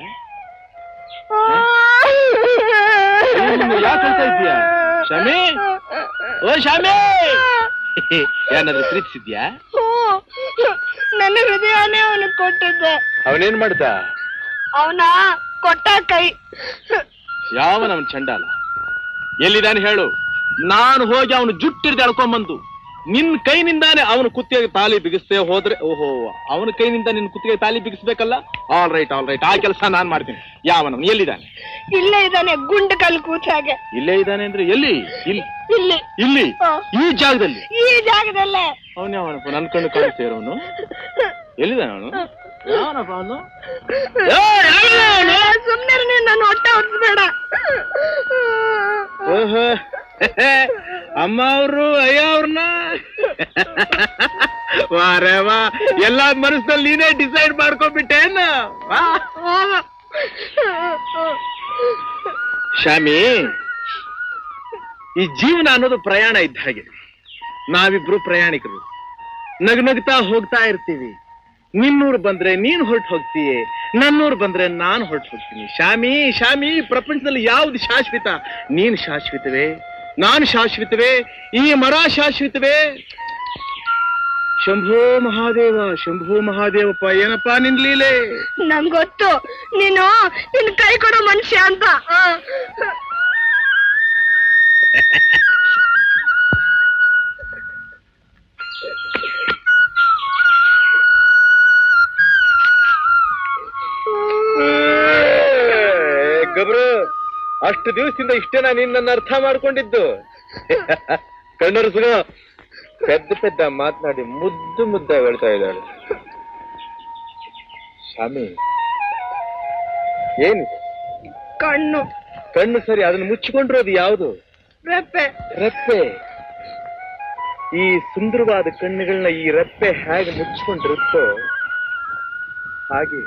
ಯಾಕೆ ಹೇಳ್ತಾ ಇದೀಯಾ ಶಮಿ ಓ ಶಮಿ ಯಾರನ್ನಾದ್ರೂ ಪ್ರೀತಿಸಿದ್ಯಾ ಹ್ಮ್. ನನ್ನ ಹೃದಯನೇ ಅವನಿಗೆ ಕೊಟ್ಟಿದ್ದೆ ಅವನೇನ್ ಮಾಡ್ದ ಅವನ ಕೊಟ್ಟ ಕೈ ಯಾವನ ಅವನ್ ಚಂಡಾಲ ಎಲ್ಲಿದ್ದಾನೆ ಹೇಳು ನಾನು ಹೋಗಿ ಅವನು ಜುಟ್ಟಿರ್ದು ಎಳ್ಕೊಂಬಂದು ನಿನ್ ಕೈನಿಂದಾನೆ ಅವನು ಕುತ್ತಿಗೆ ತಾಲಿ ಬಿಗಿಸ್ತೇ ಹೋದ್ರೆ ಓಹೋ ಅವನ ಕೈನಿಂದ ನಿನ್ ಕುತ್ತಿಗೆ ತಾಲಿ ಬಿಗಿಸ್ಬೇಕಲ್ಲ ಆಲ್ ರೈಟ್ ಆಲ್ ರೈಟ್ ಆ ಕೆಲಸ ನಾನ್ ಮಾಡ್ತೀನಿ ಯಾವನವನು ಎಲ್ಲಿದ್ದಾನೆ ಇಲ್ಲೇ ಇದ್ದಾನೆ ಗುಂಡು ಕಲ್ ಕೂಚಾಗೆ ಇಲ್ಲೇ ಇದ್ದಾನೆ ಅಂದ್ರೆ ಎಲ್ಲಿ ಇಲ್ಲಿ ಇಲ್ಲಿ ಇಲ್ಲಿ ಹಾ. ಈ ಜಾಗದಲ್ಲಿ ಈ ಜಾಗದಲ್ಲೇ ಅವನ್ಯಾವನಪ್ಪ ನನ್ ಕಣ್ಣು ಕಾಣಿಸ್ತಾ ಇರೋನು ಎಲ್ಲಿದ್ದಾನೆ ಅವನು ಯಾವನಪ್ಪ ಅವನು ಸುಮ್ನೆ ನೀನ್ ನನ್ನ ಹೊಟ್ಟೆ ಹೊತ್ಬೇಡ ಓಹೋ ಅಮ್ಮ ಅವರು ಅಯ್ಯ ಅವ್ರನ್ನ ವಾರೇ ವಾ ಎಲ್ಲ ಮನಸ್ಸಲ್ಲಿ ನೀನೇ ಡಿಸೈಡ್ ಮಾಡ್ಕೊಂಡ್ಬಿಟ್ಟೇನ ಶಾಮಿ ಈ ಜೀವನ ಅನ್ನೋದು ಪ್ರಯಾಣ ಇದ್ದ ಹಾಗೆ ನಾವಿಬ್ರು ಪ್ರಯಾಣಿಕರು ನಗ್ನಗ್ತಾ ಹೋಗ್ತಾ ಇರ್ತೀವಿ ನಿನ್ನೂರು ಬಂದ್ರೆ ನೀನ್ ಹೊರಟು ಹೋಗ್ತೀಯೇ ನನ್ನೂರು ಬಂದ್ರೆ ನಾನು ಹೊರಟು ಹೋಗ್ತೀನಿ ಶಾಮಿ ಶಾಮಿ ಪ್ರಪಂಚದಲ್ಲಿ ಯಾವ್ದು ಶಾಶ್ವತ ನೀನ್ ಶಾಶ್ವತವೇ ನಾನು ಶಾಶ್ವತವೇ ಈ ಮರ ಶಾಶ್ವತವೇ ಶಂಭೋ ಮಹಾದೇವ ಶಂಭೋ ಮಹಾದೇವಪ್ಪ ಏನಪ್ಪಾ ನಿನ್ ಲೀಲೆ ನಂಗೊತ್ತು ನೀನು ನಿನ್ ಕೈ ಕೊಡೋ ಮನುಷ್ಯ ಅಂತ ಆ. ಗಬ್ರು ಅಷ್ಟು ದಿವಸದಿಂದ ಇಷ್ಟೇನಾ ನೀನ್ ನನ್ನ ಅರ್ಥ ಮಾಡ್ಕೊಂಡಿದ್ದು ಕಣ್ಣರಸುಗ ಪೆದ್ದ ಪೆದ್ದ ಮಾತನಾಡಿ ಮುದ್ದು ಮುದ್ದ ಹೇಳ್ತಾ ಇದ್ದಾಳೆ ಸ್ವಾಮಿ ಏನು ಕಣ್ಣು ಕಣ್ಣು ಸರಿ ಅದನ್ನ ಮುಚ್ಚಿಕೊಂಡಿರೋದು ಯಾವುದು ರೆಪ್ಪೆ ರೆಪ್ಪೆ ಈ ಸುಂದರವಾದ ಕಣ್ಣುಗಳನ್ನ ಈ ರೆಪ್ಪೆ ಹೇಗೆ ಮುಚ್ಚಿಕೊಂಡಿರುತ್ತೋ ಹಾಗೆ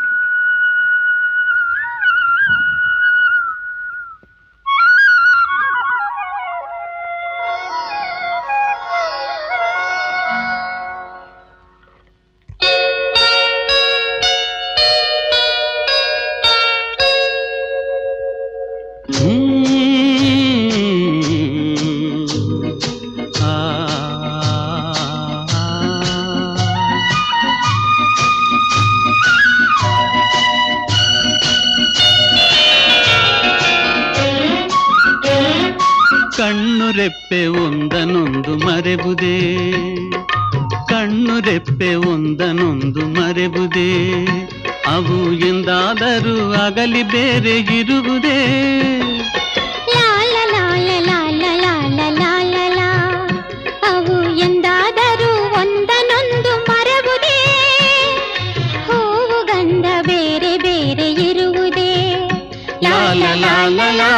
ಕಣ್ಣು ರೆಪ್ಪೆ ಒಂದನೊಂದು ಮರೆಬುದೇ ಕಣ್ಣು ರೆಪ್ಪೆ ಒಂದನೊಂದು ಮರೆಬುದೇ ಅವು ಎಂದಾದರೂ ಅಗಲಿ ಬೇರೆ ಇರುವುದೇ ಲಾಲ ಲಾಲ ಲಾಲ ಲಾಲ ಲಾಲ ಲಾ. ಅವು ಎಂದಾದರೂ ಒಂದನೊಂದು ಮರವುದೇ ಹೂವು ಗಂಧ ಬೇರೆ ಬೇರೆ la la la la.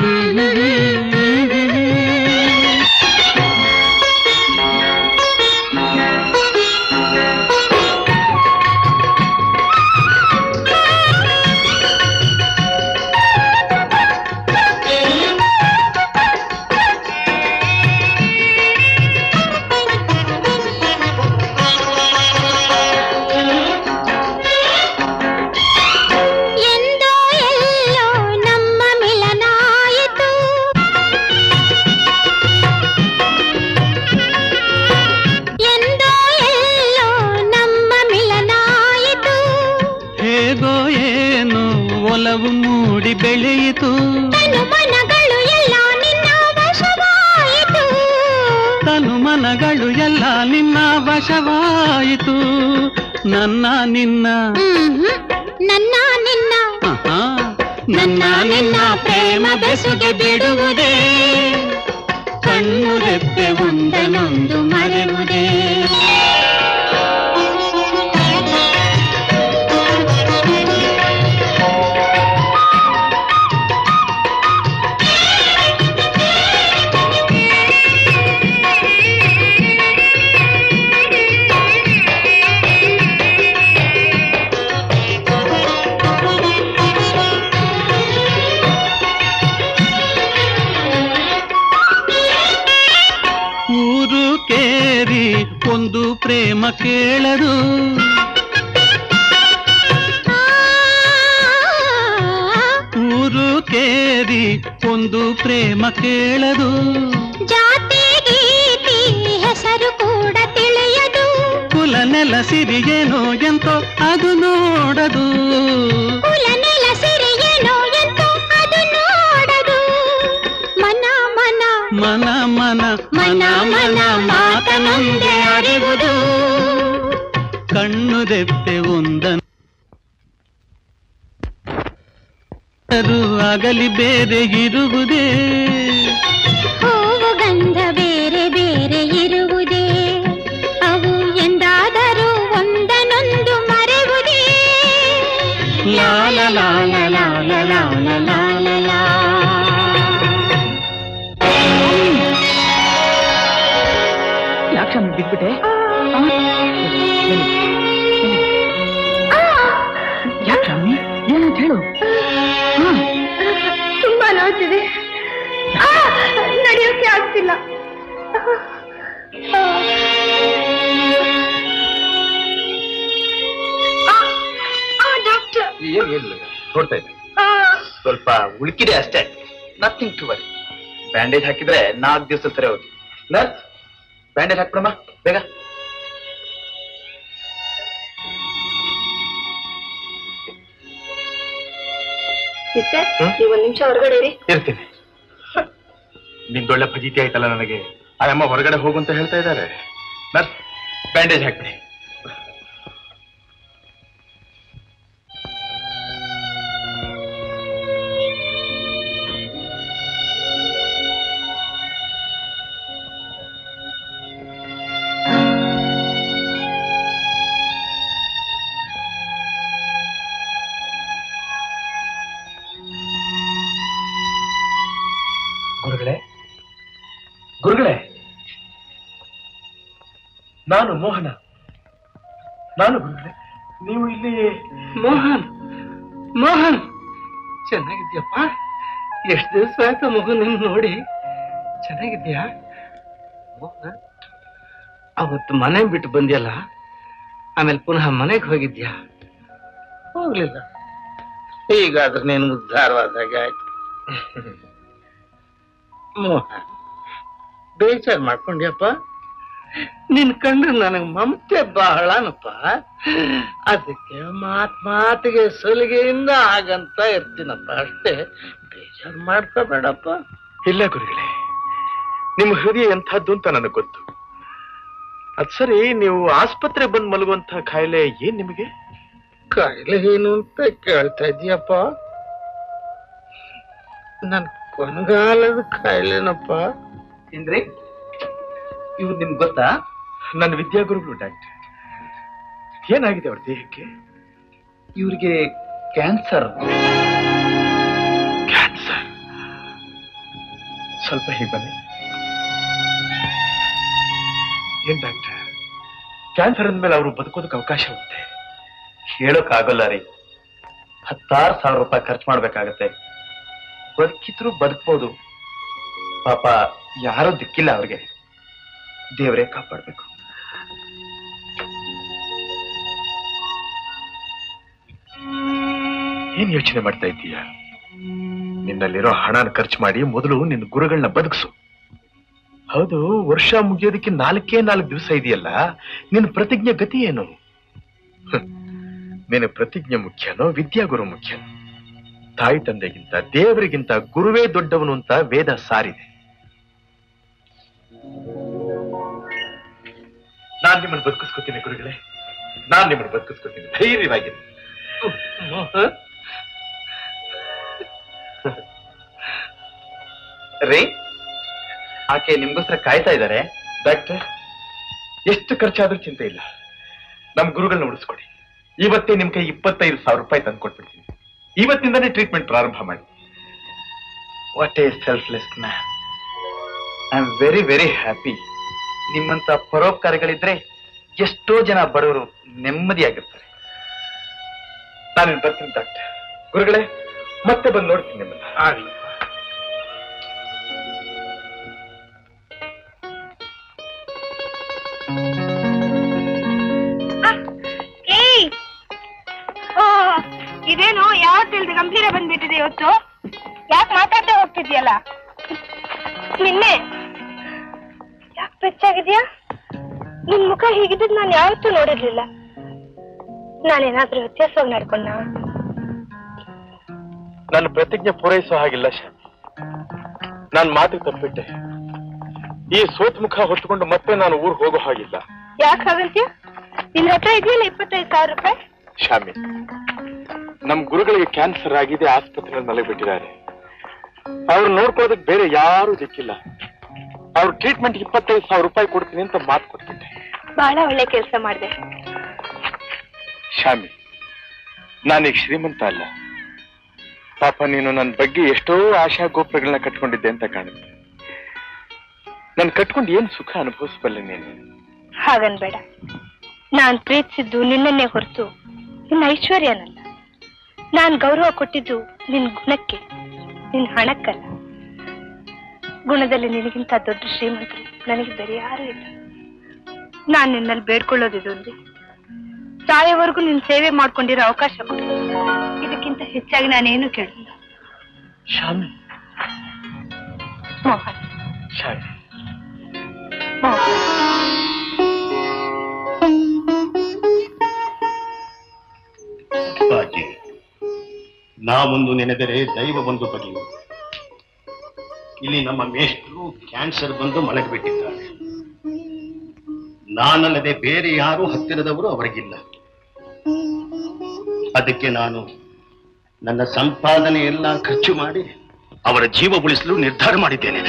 ಎಂದೋ ಎಲ್ಲೋ ನಮ್ಮ ಮಿಲನಾಯಿತು ಎಂದೋ ಎಲ್ಲೋ ನಮ್ಮ ಮಿಲನಾಯಿತು ಹೇಗೋ ಏನು ಒಲವು ಮೂಡಿ ಬೆಳೆಯಿತು ತನು ಮನಗಳು ಎಲ್ಲ ನಿನ್ನ ವಶವಾಯಿತು ತನು ಮನಗಳು ಎಲ್ಲ ನಿನ್ನ ವಶವಾಯಿತು ನನ್ನ ನಿನ್ನ ನನ್ನ ನಿನ್ನ ಆಹಾ, ನನ್ನ ನಿನ್ನ ಪ್ರೇಮ ಬೆಸುಗೆ ಬಿಡುವುದೇ ಕಣ್ಣು ರೆಪ್ಪೆ ಒಂದನೊಂದು ಮರೆಯುವುದೇ ಊರು ಕೇರಿ ಒಂದು ಪ್ರೇಮ ಕೇಳರು ಊರು ಕೇರಿ ಒಂದು ಪ್ರೇಮ ಕೇಳರು ಜಾತಿ ಗೀತಿ ಹೆಸರು ಕೂಡ ತಿಳಿಯದು ಕುಲ ನೆಲ ಸಿರಿಯೇನೋ ಎಂತೋ ಅದು ನೋಡದು ಕುಲ ನೆಲ ಸಿರಿಯೇನೋ ಎಂತೋ ಅದು ನೋಡದು ಮನ ಮನ ಮನ ಮನ ಮನ ಮನ ಮಾತನೊಂದೇ ಅರಿವುದು ಕಣ್ಣು ರೆಪ್ಪೆ ಒಂದನು ಆಗಲಿ ಬೇರೆ ಇರುವುದೇ ಹೂವು ಗಂಧ ಬೇರೆ ಬೇರೆ ಇರುವುದೇ ಅವು ಎಂದಾದರೂ ಒಂದನೊಂದು ಮರೆವುದೇ ಲಾಲ ಲಾಲ ಲಾಲ ಲಾಲ ಲಾಲ ಲಾ ಯಾಕೆ ಸ್ವಾಮಿ ಬಿದ್ಬಿಟ್ಟೆ ಯಾಕೆ ಸ್ವಾಮಿ ಏನಂತ ಹೇಳು ತುಂಬಾ ನೋಡ್ತಿದೆ ನಡೆಯೋಕೆ ಆಗ್ತಿಲ್ಲ ಡಾಕ್ಟರ್ ಏನ್ ಏನಿಲ್ಲ ನೋಡ್ತಾ ಇದ್ದೆ ಸ್ವಲ್ಪ ಉಳುಕಿದೆ ಅಷ್ಟೇ ನಥಿಂಗ್ ಟು ವರಿ ಬ್ಯಾಂಡೇಜ್ ಹಾಕಿದ್ರೆ ನಾಲ್ಕು ದಿವಸ ಸರಿ ಹೋಗಿ ನರ್ಸ್ ಬ್ಯಾಂಡೇಜ್ ಹಾಕ್ಬಿಡಮ್ಮ ಬೇಗ ಸಿಸ್ಟರ್ ನೀವು ಒಂದ್ ನಿಮಿಷ ಹೊರಗಡೆ ಇರಿ ಇರ್ತೀನಿ ನಿಂದೊಳ್ಳೆ ಫಜೀತಿ ಆಯ್ತಲ್ಲ ನನಗೆ ಆ ಅಮ್ಮ ಹೊರಗಡೆ ಹೋಗು ಅಂತ ಹೇಳ್ತಾ ಇದ್ದಾರೆ ನರ್ಸ್ ಬ್ಯಾಂಡೇಜ್ ಹಾಕ್ಬಿಡಿ ಗುರುಗಳೇ ಗುರುಗಳೇ ನಾನು ಮೋಹನ ನಾನು ಗುರುಗಳೇ ನೀವು ಇಲ್ಲಿ ಮೋಹನ್ ಮೋಹನ್ ಚೆನ್ನಾಗಿದ್ಯಪ್ಪ ಎಷ್ಟು ದಿವಸ ಆಯ್ತು ಮಗು ನಿನ್ ನೋಡಿ ಚೆನ್ನಾಗಿದ್ಯಾ ಮೋಹನ್ ಅವತ್ತು ಮನೆ ಬಿಟ್ಟು ಬಂದ್ಯಲ್ಲ ಆಮೇಲೆ ಪುನಃ ಮನೆಗೆ ಹೋಗಿದ್ಯಾ ಹೋಗ್ಲಿಲ್ಲ ಈಗಾದ್ರೆ ನೀನು ಉದ್ಧಾರವಾದಾಗ ಆಯ್ತು ಮೋಹನ್ ಬೇಜಾರ್ ಮಾಡ್ಕೊಂಡ್ಯಪ್ಪ ನಿನ್ ಕಂಡ್ರೆ ನನಗ್ ಮಮತೆ ಬಹಳನಪ್ಪ ಅದಕ್ಕೆ ಮಾತ್ ಮಾತಿಗೆ ಸಲಿಗೆಯಿಂದ ಆಗಂತ ಇರ್ತೀನಪ್ಪ ಅಷ್ಟೇ ಬೇಜಾರ್ ಮಾಡ್ಕೋಬೇಡಪ್ಪ ಇಲ್ಲ ಗುರುಗಳೇ ನಿಮ್ಮ ಹೃದಯ ಎಂಥದ್ದು ಅಂತ ನನಗೆ ಗೊತ್ತು ಅದ್ ಸರಿ ನೀವು ಆಸ್ಪತ್ರೆ ಬಂದು ಮಲಗುವಂತ ಕಾಯಿಲೆ ಏನ್ ನಿಮಗೆ ಕಾಯಿಲೆ ಏನು ಅಂತ ಕೇಳ್ತಾ ಇದೀಯಪ್ಪ ನನ್ ಕೊನಗಾಲದ ಕಾಯಿಲೆನಪ್ಪ ಏನ್ರಿ ಇವ್ರು ನಿಮ್ಗೆ ಗೊತ್ತಾ ನನ್ನ ವಿದ್ಯಾಗುರುಗಳು ಡಾಕ್ಟರ್ ಏನಾಗಿದೆ ಅವ್ರ ದೇಹಕ್ಕೆ ಇವ್ರಿಗೆ ಕ್ಯಾನ್ಸರ್ ಸ್ವಲ್ಪ ಹೀಗೆ ಬನ್ನಿ ಏನ್ ಡಾಕ್ಟರ್ ಕ್ಯಾನ್ಸರ್ ಅಂದ್ಮೇಲೆ ಅವರು ಬದುಕೋದಕ್ಕೆ ಅವಕಾಶ ಉಂಟೆ ಹೇಳೋಕ್ ಆಗೋಲ್ಲ ರೀ ಹತ್ತಾರು ಸಾವಿರ ರೂಪಾಯಿ ಖರ್ಚು ಮಾಡ್ಬೇಕಾಗತ್ತೆ ಬದುಕಿದ್ರು ಬದುಕ್ಬೋದು ಪಾಪ ಯಾರೋ ದಿಕ್ಕಿಲ್ಲ ಅವ್ರಿಗೆ ದೇವರೇ ಕಾಪಾಡ್ಬೇಕು ಏನ್ ಯೋಚನೆ ಮಾಡ್ತಾ ಇದ್ದೀಯ ನಿನ್ನಲ್ಲಿರೋ ಹಣನ ಖರ್ಚು ಮಾಡಿ ಮೊದಲು ನಿನ್ನ ಗುರುಗಳನ್ನ ಬದುಕಿಸು ಹೌದು ವರ್ಷ ಮುಗಿಯೋದಕ್ಕೆ ನಾಲ್ಕೇ ನಾಲ್ಕು ದಿವಸ ಇದೆಯಲ್ಲ ನಿನ್ನ ಪ್ರತಿಜ್ಞೆ ಗತಿ ಏನು ಹ್ಮ್. ನಿನ್ನ ಪ್ರತಿಜ್ಞೆ ಮುಖ್ಯನೋ ವಿದ್ಯಾಗುರು ಮುಖ್ಯನೋ ತಾಯಿ ತಂದೆಗಿಂತ ದೇವರಿಗಿಂತ ಗುರುವೇ ದೊಡ್ಡವನು ಅಂತ ವೇದ ಸಾರಿದೆ ನಾನ್ ನಿಮ್ಮನ್ನು ಬದುಕಿಸ್ಕೊತೀನಿ ಗುರುಗಳೇ ನಾನ್ ನಿಮ್ಮನ್ನು ಬದುಕಿಸ್ಕೊತೀನಿ ಧೈರ್ಯವಾಗಿರಿ ರೀ ಆಕೆ ನಿಮ್ಗೋಸ್ಕರ ಕಾಯ್ತಾ ಇದ್ದಾರೆ ಡಾಕ್ಟರ್ ಎಷ್ಟು ಖರ್ಚಾದ್ರೂ ಚಿಂತೆ ಇಲ್ಲ ನಮ್ ಗುರುಗಳನ್ನ ಉಳಿಸ್ಕೊಡಿ ಇವತ್ತೇ ನಿಮ್ ಕೈ ಇಪ್ಪತ್ತೈದು ಸಾವಿರ ರೂಪಾಯಿ ತಂದು ಕೊಟ್ಬಿಡ್ತೀನಿ ಇವತ್ತಿಂದಾನೇ ಟ್ರೀಟ್ಮೆಂಟ್ ಪ್ರಾರಂಭ ಮಾಡಿ what a selfless man I am very very happy ನಿಮ್ಮಂತ ಪರೋಪಕಾರಿಗಳಿದ್ರೆ ಎಷ್ಟೋ ಜನ ಬಡವರು ನೆಮ್ಮದಿಯಾಗಿರ್ತಾರೆ ನಾನು ಬರ್ತೀನಿ ಡಾಕ್ಟರ್ ಗುರುಗಳೇ ಮತ್ತೆ ಬಂದು ನೋಡ್ತೀನಿ ನಿಮ್ಮನ್ನ ಏಯ್ ಓ ಇದೇನು ಯಾವತ್ತಿಲ್ದ ಗಂಭೀರ ಬಂದ್ಬಿಟ್ಟಿದೆ ಇವತ್ತು ಯಾಕೆ ಮಾತಾಡ್ತಾ ಹೋಗ್ತಿದ್ಯಲ್ಲ ನಿನ್ನೆ ಯಾಕೆ ಬೆಚ್ಚಾಗಿದ್ಯಾ ನಿನ್ ಮುಖ ಹೀಗಿದ್ದು ನಾನು ಯಾವತ್ತೂ ನೋಡಿರ್ಲಿಲ್ಲ ನಾನೇನಾದ್ರೂ ವ್ಯತ್ಯಾಸವಾಗಿ ನಡ್ಕೊಂಡ ನನ್ನ ಪ್ರತಿಜ್ಞೆ ಪೂರೈಸೋ ಹಾಗಿಲ್ಲ ಶಾಮಿ ನಾನು ಮಾತಿಗೆ ತಪ್ಪಿಟ್ಟೆ ಈ ಸೋತ್ ಮುಖ ಹೊತ್ತುಕೊಂಡು ಮತ್ತೆ ನಾನು ಊರ್ ಹೋಗೋ ಹಾಗಿಲ್ಲ ಯಾಕೆ ಹಾಗಂತ್ಯ ನಿನ್ ಹತ್ರ ಇದೆಯಲ್ಲ ಇಪ್ಪತ್ತೈದು ಸಾವಿರ ರೂಪಾಯಿ ಶಾಮಿ ನಮ್ ಗುರುಗಳಿಗೆ ಕ್ಯಾನ್ಸರ್ ಆಗಿದೆ ಆಸ್ಪತ್ರೆಯಲ್ಲಿ ಮಲಗಿಬಿಟ್ಟಿದ್ದಾರೆ ಅವ್ರು ನೋಡ್ಕೊಳ್ಳೋದಕ್ಕೆ ಬೇರೆ ಯಾರು ದಿಕ್ಕಿಲ್ಲ ಅವ್ರ ಟ್ರೀಟ್ಮೆಂಟ್ ಇಪ್ಪತ್ತೈದು ಸಾವಿರ ರೂಪಾಯಿ ಕೊಡ್ತೀನಿ ಅಂತ ಮಾತು ಕೊಟ್ಬಿಟ್ಟೆ ಬಹಳ ಒಳ್ಳೆ ಕೆಲಸ ಮಾಡಿದೆ ಶಾಮಿ ನಾನೀಗ ಶ್ರೀಮಂತ ಅಲ್ಲ ಪಾಪ ನೀನು ನನ್ನ ಬಗ್ಗೆ ಎಷ್ಟೋ ಆಶಾ ಗೋಪುರಗಳನ್ನ ಕಟ್ಕೊಂಡಿದ್ದೆ ಅಂತ ಕಾಣುತ್ತೆ ನಾನು ಕಟ್ಕೊಂಡು ಏನ್ ಸುಖ ಅನುಭವಿಸಬಲ್ಲೆ ನೀನು ಹಾಗನ್ಬೇಡ ನಾನ್ ಪ್ರೀತಿಸಿದ್ದು ನಿನ್ನನ್ನೇ ಹೊರತು ನಿನ್ನ ಐಶ್ವರ್ಯನಲ್ಲ ನಾನ್ ಗೌರವ ಕೊಟ್ಟಿದ್ದು ನಿನ್ ಗುಣಕ್ಕೆ ನಿನ್ ಹಣಕ್ಕಲ್ಲ ಗುಣದಲ್ಲಿ ನಿನಗಿಂತ ದೊಡ್ಡ ಶ್ರೀಮಂತರು ನನಗೆ ಬೇರೆ ಯಾರು ಇಲ್ಲ ನಾನ್ ನಿನ್ನಲ್ಲಿ ಬೇಡ್ಕೊಳ್ಳೋದಿದು ಒಂದೇ ಸಾಯೋವರೆಗೂ ನಿನ್ ಸೇವೆ ಮಾಡ್ಕೊಂಡಿರೋ ಅವಕಾಶ ಕೊಡು ಇದಕ್ಕಿಂತ ಹೆಚ್ಚಾಗಿ ನಾನೇನು ಕೇಳಿಲ್ಲ ಶಾಮಿ ಮೋಹನ್ ಶಾಮಿ ಮೋಹನ್ ಬಾಕಿ ನಾವೊಂದು ನೆನೆದರೆ ದೈವ ಬಂದು ಬಗೆಯುವುದು ಇಲ್ಲಿ ನಮ್ಮ ಮೇಷ್ಟ್ರು ಕ್ಯಾನ್ಸರ್ ಬಂದು ಮಲಗಿಬಿಟ್ಟಿದ್ದಾರೆ ನಾನಲ್ಲದೆ ಬೇರೆ ಯಾರು ಹತ್ತಿರದವರು ಅವರಿಗಿಲ್ಲ ಅದಕ್ಕೆ ನಾನು ನನ್ನ ಸಂಪಾದನೆ ಎಲ್ಲ ಖರ್ಚು ಮಾಡಿ ಅವರ ಜೀವ ಉಳಿಸಲು ನಿರ್ಧಾರ ಮಾಡಿದ್ದೇನೆ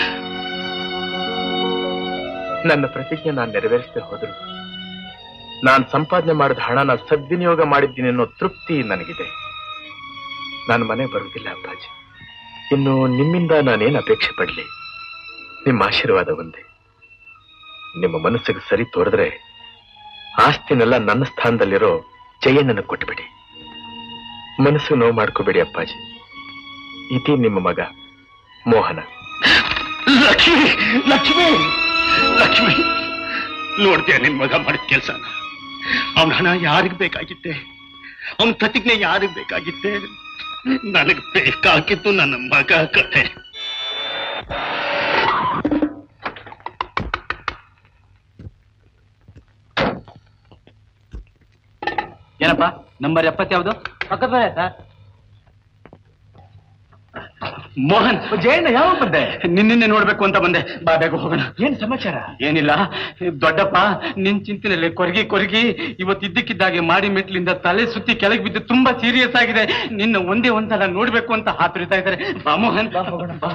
ನನ್ನ ಪ್ರತಿಜ್ಞೆ ನಾನು ನೆರವೇರಿಸದೆ ಹೋದ್ರು ನಾನು ಸಂಪಾದನೆ ಮಾಡಿದ ಹಣನ ಸದ್ವಿನಿಯೋಗ ಮಾಡಿದ್ದೀನಿ ಅನ್ನೋ ತೃಪ್ತಿ ನನಗಿದೆ ನಾನು ಮನೆ ಬರುವುದಿಲ್ಲ ಅಪ್ಪಾಜಿ ಇನ್ನು ನಿಮ್ಮಿಂದ ನಾನೇನು ಅಪೇಕ್ಷೆ ಪಡ್ಲಿ ನಿಮ್ಮ ಆಶೀರ್ವಾದ ಒಂದೇ ನಿಮ್ಮ ಮನಸ್ಸಿಗೆ ಸರಿ ತೋರಿದ್ರೆ ಆಸ್ತಿನೆಲ್ಲ ನನ್ನ ಸ್ಥಾನದಲ್ಲಿರೋ ಜಯಣ್ಣನ ಕೊಟ್ಬಿಡಿ ಮನಸ್ಸು ನೋವು ಮಾಡ್ಕೋಬೇಡಿ ಅಪ್ಪಾಜಿ ಇತಿ ನಿಮ್ಮ ಮಗ ಮೋಹನ ಲಕ್ಷ್ಮಿ ಲಕ್ಷ್ಮಿ ಲಕ್ಷ್ಮಿ ನೋಡ್ತೀಯ ನಿನ್ ಮಗ ಮಾಡಿದ ಕೆಲಸ ಅವನ ಹಣ ಯಾರಿಗ್ ಬೇಕಾಗಿತ್ತೆ ಅವನ ಪ್ರತಿಜ್ಞೆ ಯಾರಿಗ್ ಬೇಕಾಗಿತ್ತೆ ನನಗ್ ಬೇಕಾಗಿತ್ತು ನನ್ನ ಮಗ ಕತೆ ಏನಪ್ಪ ನಂಬರ್ ಎಪ್ಪತ್ತು ಯಾವುದು ಪಕ್ಕದ ಮನೆ ಸರ್ ಮೋಹನ್ ಜಯಣ್ಣ ಯಾವ ಬಂದೆ ನಿನ್ನೆ ನೋಡ್ಬೇಕು ಅಂತ ಬಂದೆ ಬಾ ಬೇಗ ಹೋಗೋಣ ಏನ್ ಸಮಾಚಾರ ಏನಿಲ್ಲ ದೊಡ್ಡಪ್ಪ ನಿನ್ ಚಿಂತನೆಯಲ್ಲಿ ಕೊರಗಿ ಕೊರಗಿ ಇವತ್ತು ಇದ್ದಕ್ಕಿದ್ದಾಗೆ ಮಾಡಿ ಮೆಟ್ಲಿಂದ ತಲೆ ಸುತ್ತಿ ಕೆಳಗೆ ಬಿದ್ದು ತುಂಬಾ ಸೀರಿಯಸ್ ಆಗಿದೆ ನಿನ್ನ ಒಂದೇ ಒಂದ್ಸಲ ನೋಡ್ಬೇಕು ಅಂತ ಹಾತುರಿತಾ ಇದ್ದಾರೆ ಬಾ ಮೋಹನ್ ಬಾ ಹೋಗೋಣ ಬಾ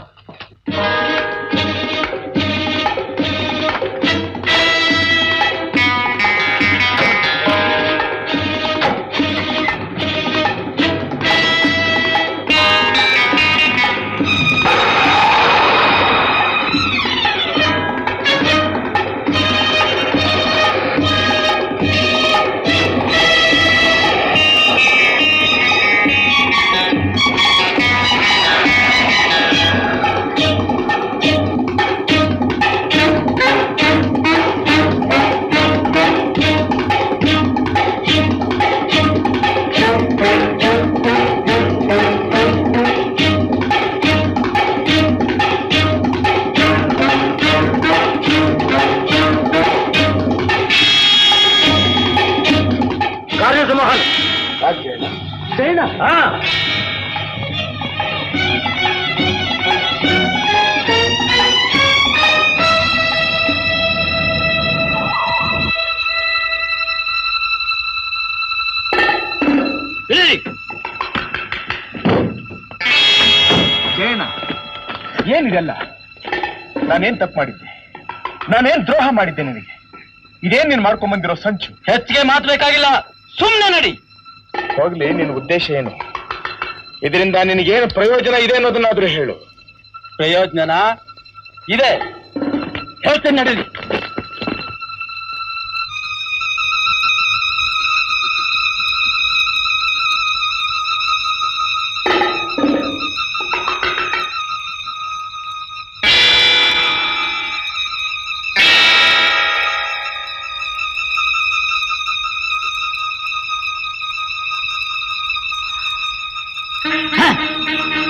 ಜಯಣ್ಣ ಏನಿದೆಲ್ಲ ನಾನೇನ್ ತಪ್ಪು ಮಾಡಿದ್ದೆ ನಾನೇನ್ ದ್ರೋಹ ಮಾಡಿದ್ದೆ ನಿನಗೆ ಇದೇನ್ ನೀನ್ ಮಾಡ್ಕೊಂಡ್ ಬಂದಿರೋ ಸಂಚು ಹೆಚ್ಚಿಗೆ ಮಾತಬೇಕಾಗಿಲ್ಲ ಸುಮ್ಮನೆ ನಡಿ ಹೋಗ್ಲಿ ನಿನ್ನ ಉದ್ದೇಶ ಏನು ಇದರಿಂದ ನಿನಗೇನು ಪ್ರಯೋಜನ ಇದೆ ಅನ್ನೋದನ್ನಾದ್ರೂ ಹೇಳು ಪ್ರಯೋಜನ ಇದೆ ಹೇಳ್ತೇನೆ ನಡೀರಿ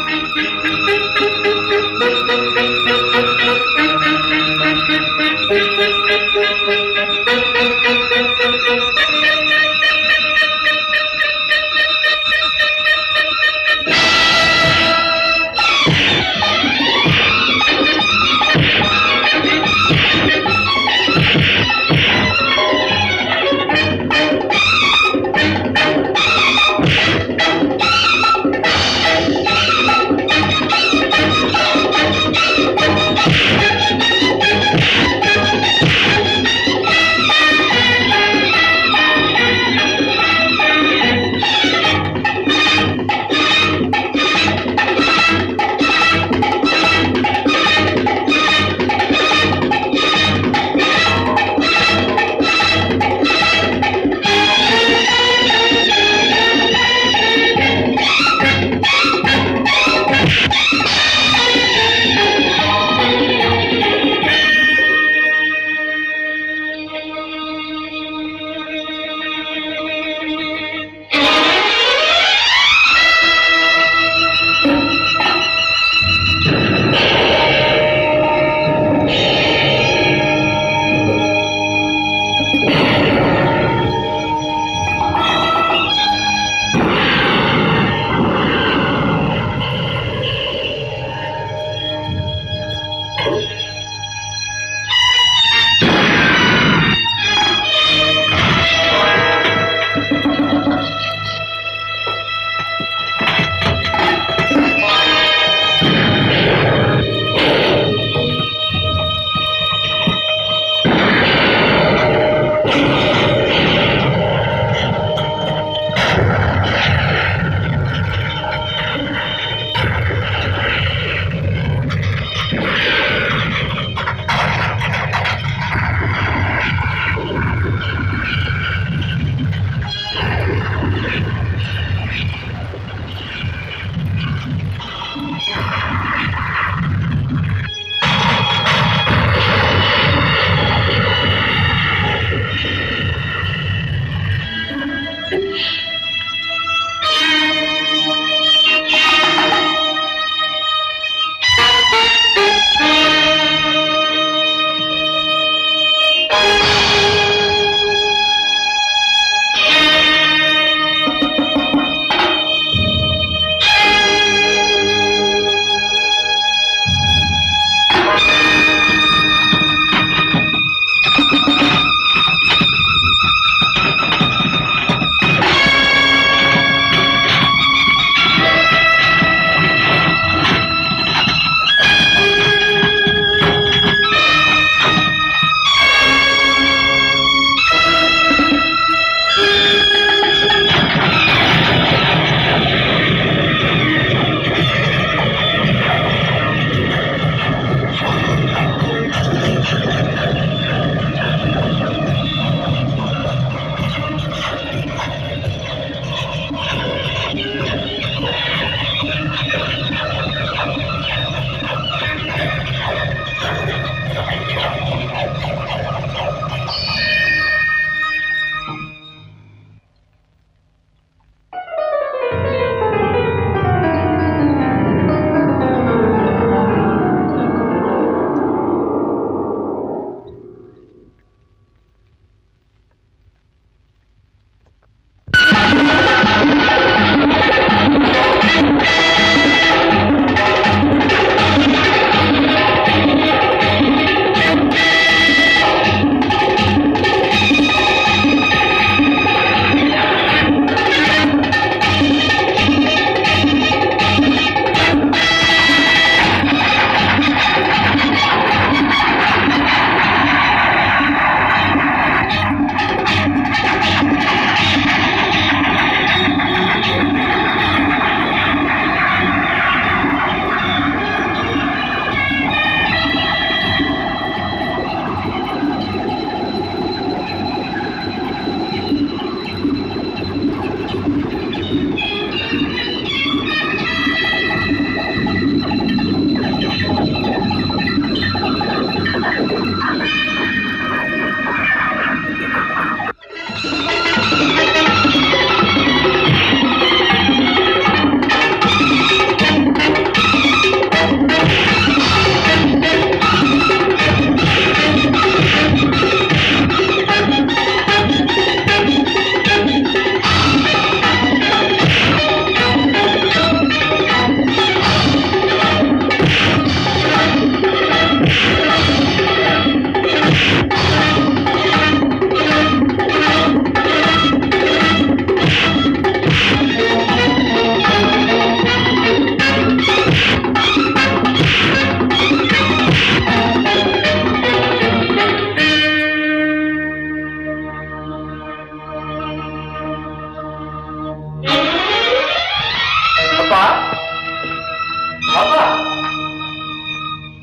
Thank you.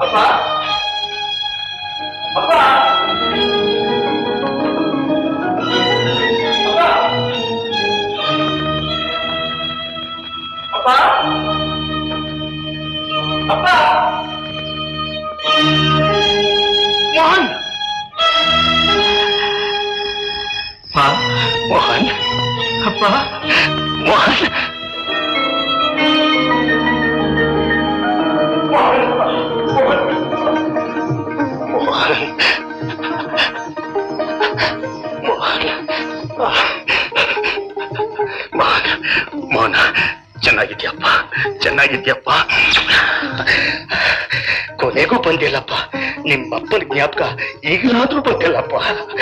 ಅಪ್ಪ ಅಪ್ಪ ಅಪ್ಪ ಅಪ್ಪ ಮೋಹನ್ ಮೋಹನ್ ಅಪ್ಪ ಮೋಹನ್ ಮೋಹನ್ ಮೋಹನ್ ಮೋಹನ ಚೆನ್ನಾಗಿದ್ಯಪ್ಪ ಚೆನ್ನಾಗಿದ್ಯಪ್ಪ ಕೊನೆಗೂ ಬಂದಿಲ್ಲಪ್ಪ ನಿಮ್ಮಪ್ಪನ ಜ್ಞಾಪಕ ಈಗಲಾದ್ರೂ ಬಂದಿಲ್ಲಪ್ಪ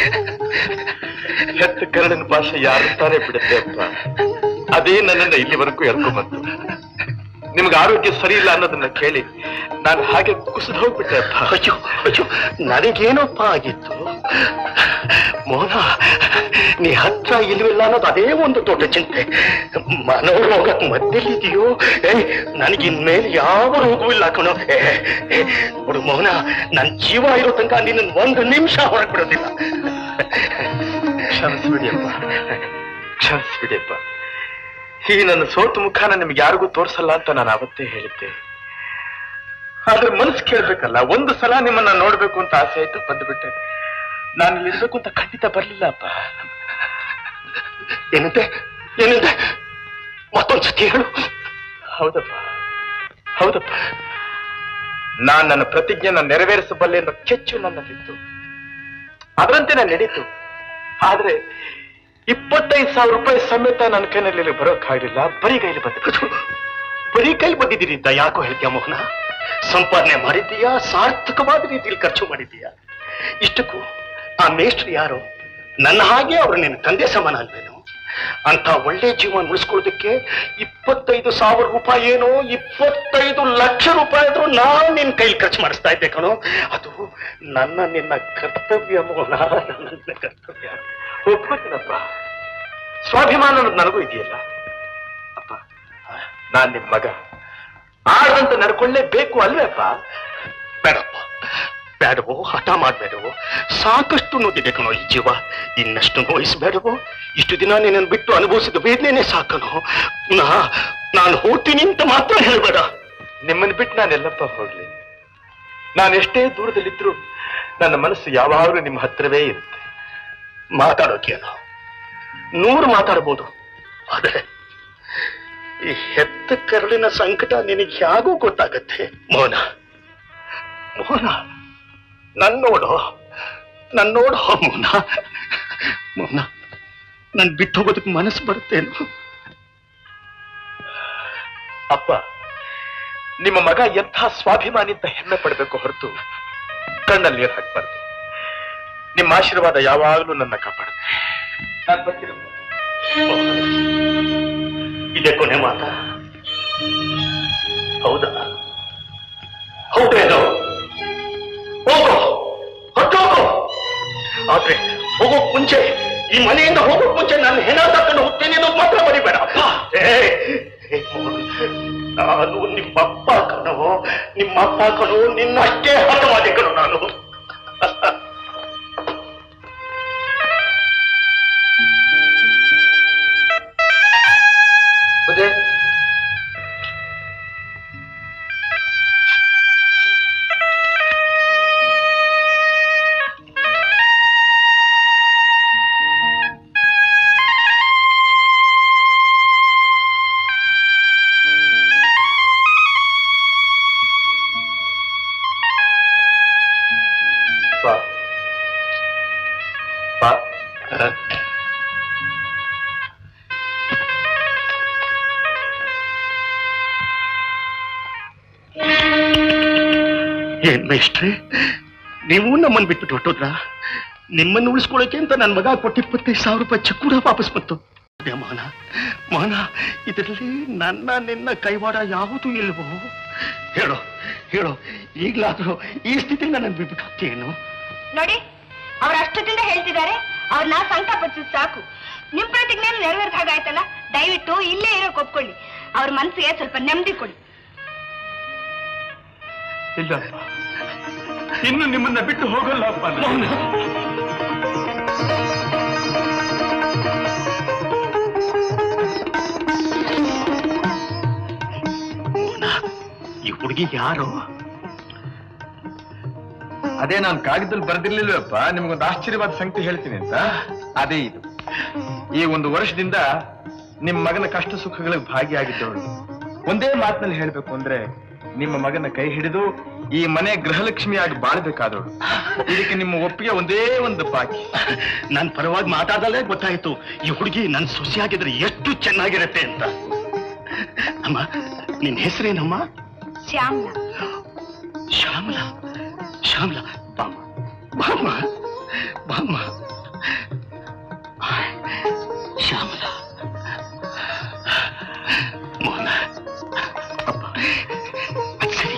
ಹೆತ್ತ ಕನ್ನಡನ ಭಾಷೆ ಯಾರು ತಾನೇ ಬಿಡುತ್ತೆ ಅಪ್ಪ ಅದೇ ನನ್ನನ್ನ ಇಲ್ಲಿವರೆಗೂ ಎಳ್ಕೊಂಬಂತು ನಿಮ್ಗೆ ಆರೋಗ್ಯ ಸರಿ ಇಲ್ಲ ಅನ್ನೋದನ್ನ ಕೇಳಿ ನಾನು ಹಾಗೆ ಕುಸಿದು ಹೋಗ್ಬಿಟ್ಟೆ ಅಪ್ಪ ಅಯ್ಯೋ ಅಯ್ಯೋ ನನಗೇನಪ್ಪ ಆಗಿತ್ತು ಮೋನ ನೀ ಹತ್ರ ಇಲ್ವಿಲ್ಲ ಅನ್ನೋದು ಅದೇ ಒಂದು ದೊಡ್ಡ ಚಿಂತೆ ಮನೋರೋಗ ಮದ್ದೆಲ್ಲಿದೆಯೋ ಏ ನನಗಿನ್ಮೇಲೆ ಯಾವ ರೋಗವೂ ಇಲ್ಲ ಕಣೋ ಏ, ಏ, ನೋಡು ಮೋಹನ ನನ್ ಜೀವ ಇರೋ ತನಕ ನಿನ್ನ ಒಂದು ನಿಮಿಷ ಹೊರಗೆ ಬಿಡೋದಿಲ್ಲ ಕ್ಷಮಿಸ್ಬಿಡಿಯಪ್ಪ ಕ್ಷಮಿಸ್ಬಿಡಿಯಪ್ಪ ಈ ನನ್ನ ಸೋತು ಮುಖಾನ ನಿಮ್ಗೆ ಯಾರಿಗೂ ತೋರ್ಸಲ್ಲ ಅಂತ ನಾನು ಅವತ್ತೇ ಹೇಳಿದ್ದೆ ಆದ್ರೆ ಮನಸ್ಸು ಕೇಳ್ಬೇಕಲ್ಲ ಒಂದು ಸಲ ನಿಮ್ಮನ್ನ ನೋಡ್ಬೇಕು ಅಂತ ಆಸೆ ಆಯ್ತು ಬಂದ್ಬಿಟ್ಟೆ ನಾನು ಇಲ್ಲಿ ಇರ್ಬೇಕು ಅಂತ ಖಂಡಿತ ಬರ್ಲಿಲ್ಲ ಅಪ್ಪ ಏನಂತೆ ಏನಂತೆ ಮತ್ತೊಂದ್ಸತಿ ಹೇಳು ಹೌದಪ್ಪ ಹೌದಪ್ಪ ನಾನ್ ನನ್ನ ಪ್ರತಿಜ್ಞೆನ ನೆರವೇರಿಸಬಲ್ಲೆ ಅನ್ನೋ ಕೆಚ್ಚು ನನ್ನಲ್ಲಿತ್ತು ಅದರಂತೆ ನಾನು ನಡೀತು ಆದ್ರೆ ಇಪ್ಪತ್ತೈದು ಸಾವಿರ ರೂಪಾಯಿ ಸಮೇತ ನನ್ನ ಕೈನಲ್ಲಿ ಬರೋಕ್ಕಾಗಲಿಲ್ಲ ಬರೀ ಕೈಲಿ ಬಂದಿತ್ತು ಬರೀ ಕೈ ಬಂದಿದ್ದೀರಿ ಅಂತ ಯಾಕೋ ಹೇಳ್ತೀಯ ಮೋಹನ ಸಂಪಾದನೆ ಮಾಡಿದ್ದೀಯಾ ಸಾರ್ಥಕವಾದ ರೀತಿಯಲ್ಲಿ ಖರ್ಚು ಮಾಡಿದ್ದೀಯಾ ಇಷ್ಟಕ್ಕೂ ಆ ಮೇಷ್ಟ್ರು ಯಾರು ನನ್ನ ಹಾಗೆ ಅವರು ನಿನ್ನ ತಂದೆ ಸಮಾನ ಅಲ್ವೇನು ಅಂತ ಒಳ್ಳೆ ಜೀವನ ಉಳಿಸ್ಕೊಳ್ಳೋದಕ್ಕೆ ಇಪ್ಪತ್ತೈದು ಸಾವಿರ ರೂಪಾಯಿ ಏನೋ ಇಪ್ಪತ್ತೈದು ಲಕ್ಷ ರೂಪಾಯಿ ಆದ್ರೂ ನಾನು ನಿನ್ನ ಕೈಲಿ ಖರ್ಚು ಮಾಡಿಸ್ತಾ ಇದ್ದೆ ಕಣೋ ಅದು ನನ್ನ ನಿನ್ನ ಕರ್ತವ್ಯ ಮೋಹನ ನನ್ನ ನಿನ್ನ ಕರ್ತವ್ಯ ಒಪ್ಕೋತೀನಪ್ಪ ಸ್ವಾಭಿಮಾನ ಅನ್ನೋದು ನನಗೂ ಇದೆಯಲ್ಲ ಅಪ್ಪ ನಾನ್ ನಿಮ್ ಮಗ ಆಡ್ದಂತ ನಡ್ಕೊಳ್ಳೇಬೇಕು ಅಲ್ವೇ ಅಪ್ಪ ಬೇಡಪ್ಪ ಬೇಡವೋ ಹಠ ಮಾಡ್ಬೇಡವೋ ಸಾಕಷ್ಟು ನೋಡಿದೆ ಕಣೋ ಈ ಜೀವ ಇನ್ನಷ್ಟು ನೋಯಿಸ್ಬೇಡವೋ ಇಷ್ಟು ದಿನ ನಿನ್ನನ್ನು ಬಿಟ್ಟು ಅನುಭವಿಸಿದ ವೇದನೆ ಸಾಕನೋ ನಾ ನಾನು ಹೋಗ್ತೀನಿ ಅಂತ ಮಾತ್ರ ಹೇಳ್ಬೇಡ ನಿಮ್ಮನ್ನ ಬಿಟ್ಟು ನಾನೆಲ್ಲಪ್ಪ ಹೋಗ್ಲಿ ನಾನು ಎಷ್ಟೇ ದೂರದಲ್ಲಿದ್ರು ನನ್ನ ಮನಸ್ಸು ಯಾವಾಗಲೂ ನಿಮ್ಮ ಹತ್ರವೇ ಇರುತ್ತೆ ಮಾತಾಡೋಕೇನು ನೂರು ಮಾತಾಡ್ಬೋದು ಆದರೆ ಈ ಹೆತ್ತ ಕರಳಿನ ಸಂಕಟ ನಿನಗೆ ಹೇಗೂ ಗೊತ್ತಾಗತ್ತೆ ಮೋಹನ ಮೋಹನ ನನ್ ನೋಡು ನನ್ ನೋಡು ಮೋಹನ ಮೋಹನ ನನ್ ಬಿಟ್ಟು ಹೋಗೋದಕ್ಕೆ ಮನಸ್ಸು ಬರುತ್ತೇನು ಅಪ್ಪ ನಿಮ್ಮ ಮಗ ಎಂಥ ಸ್ವಾಭಿಮಾನಿ ಅಂತ ಹೆಮ್ಮೆ ಪಡಬೇಕು ಹೊರತು ಕಣ್ಣಲ್ಲಿ ನೀರು ಹಾಕ್ಬಾರ್ದು ನಿಮ್ಮ ಆಶೀರ್ವಾದ ಯಾವಾಗಲೂ ನನ್ನ ಕಾಪಾಡುತ್ತೆ ನಾನು ಬರ್ತೀನಪ್ಪ ಇದೇ ಕೊನೆ ಮಾತ ಹೌದಾ ಹೌದೇನೋ ಹೋಗೋ ಹೊಟ್ಟೋಗೋ ಆದ್ರೆ ಹೋಗೋಕ್ ಮುಂಚೆ ಈ ಮನೆಯಿಂದ ಹೋಗೋಕ್ ಮುಂಚೆ ನಾನು ಹೆಣ ತಕೊಂಡು ಹೋಗ್ತೇನೆ ಅನ್ನೋದು ಮಾತ್ರ ಬರಿಬೇಡ ಏ, ಏ, ನಾನು ನಿಮ್ಮಪ್ಪ ಕಣೋ ನಿಮ್ಮಪ್ಪ ಕಣೋ ನಿನ್ನಷ್ಟೇ ಹಠವಾದಿ ಕಣೋ ನಾನು ಬಾ ಬಾ ಏನ್ ಮೇಷ್ಟ್ರೆ ನೀವು ನಮ್ಮನ್ನು ಬಿಟ್ಬಿಟ್ಟು ಹೊಟ್ಟೋದ್ರ ನಿಮ್ಮನ್ನು ಉಳಿಸ್ಕೊಳ್ಳೋಕೆ ಅಂತ ನನ್ನ ಮಗ ಕೊಟ್ಟು ಇಪ್ಪತ್ತೈದು ಸಾವಿರ ರೂಪಾಯಿ ಚೆಕ್ ಕೂಡ ವಾಪಸ್ ಬಂತು ಅದೇ ಮೋಹನ ಮೋಹನ ಇದರಲ್ಲಿ ನನ್ನ ನಿನ್ನ ಕೈವಾಡ ಯಾವುದೂ ಇಲ್ವೋ ಹೇಳೋ ಹೇಳೋ ಈಗ್ಲಾದ್ರೂ ಈ ಸ್ಥಿತಿಯಿಂದ ನನ್ನ ಬಿಟ್ಬಿಟ್ಟು ಹೋಗ್ತೀಯೇನು ನೋಡಿ ಅವ್ರ ಅಷ್ಟದಿಂದ ಹೇಳ್ತಿದ್ದಾರೆ ಅವ್ರನ್ನ ಸಂಕಟ ಪಡಿಸಿದ್ ಸಾಕು ನಿಮ್ ಪ್ರತಿಜ್ಞೆ ನೆರವೇರ್ದ ಹಾಗಾಯ್ತಲ್ಲ ದಯವಿಟ್ಟು ಇಲ್ಲೇ ಇರೋಕ್ ಒಪ್ಕೊಳ್ಳಿ ಅವ್ರ ಮನ್ಸಿಗೆ ಸ್ವಲ್ಪ ನೆಮ್ಮದಿ ಕೊಡಿ ಇಲ್ಲಪ್ಪ ಇನ್ನು ನಿಮ್ಮನ್ನ ಬಿಟ್ಟು ಹೋಗಲ್ಲಪ್ಪ ನಾನು. ಈ ಹುಡುಗಿ ಯಾರು ಅದೇ ನಾನು ಕಾಗದದಲ್ಲಿ ಬರ್ದಿರ್ಲಿಲ್ವಪ್ಪ ನಿಮ್ಗೊಂದು ಆಶ್ಚರ್ಯವಾದ ಸಂಗತಿ ಹೇಳ್ತೀನಿ ಅಂತ ಅದೇ ಇದು ಈ ಒಂದು ವರ್ಷದಿಂದ ನಿಮ್ಮ ಮಗನ ಕಷ್ಟ ಸುಖಗಳಿಗೆ ಭಾಗಿಯಾಗಿದ್ದವಳು ಒಂದೇ ಮಾತಿನಲ್ಲಿ ಹೇಳ್ಬೇಕು ಅಂದ್ರೆ ನಿಮ್ಮ ಮಗನ ಕೈ ಹಿಡಿದು ಈ ಮನೆ ಗೃಹಲಕ್ಷ್ಮಿಯಾಗಿ ಬಾಳ್ಬೇಕಾದವಳು ಇದಕ್ಕೆ ನಿಮ್ಮ ಒಪ್ಪಿಗೆ ಒಂದೇ ಒಂದು ಬಾಕಿ ನನ್ ಪರವಾಗಿ ಮಾತಾಡಲೇ ಗೊತ್ತಾಯ್ತು ಈ ಹುಡುಗಿ ನನ್ ಸೊಸೆಯಾಗಿದ್ರೆ ಎಷ್ಟು ಚೆನ್ನಾಗಿರತ್ತೆ ಅಂತ ಅಮ್ಮ ನಿನ್ ಹೆಸರೇನಮ್ಮ ಶ್ಯಾಮ್ಲಾ ಶ್ಯಾಮಲಾ ಶ್ಯಾಮಲಾ ಬಾಮ್ಮ ಬಾಮ್ಮ ಬಾಮ್ಮ ಶ್ಯಾಮಲಾ ಮೋಹನ ಅಪ್ಪ ಅದ್ ಸರಿ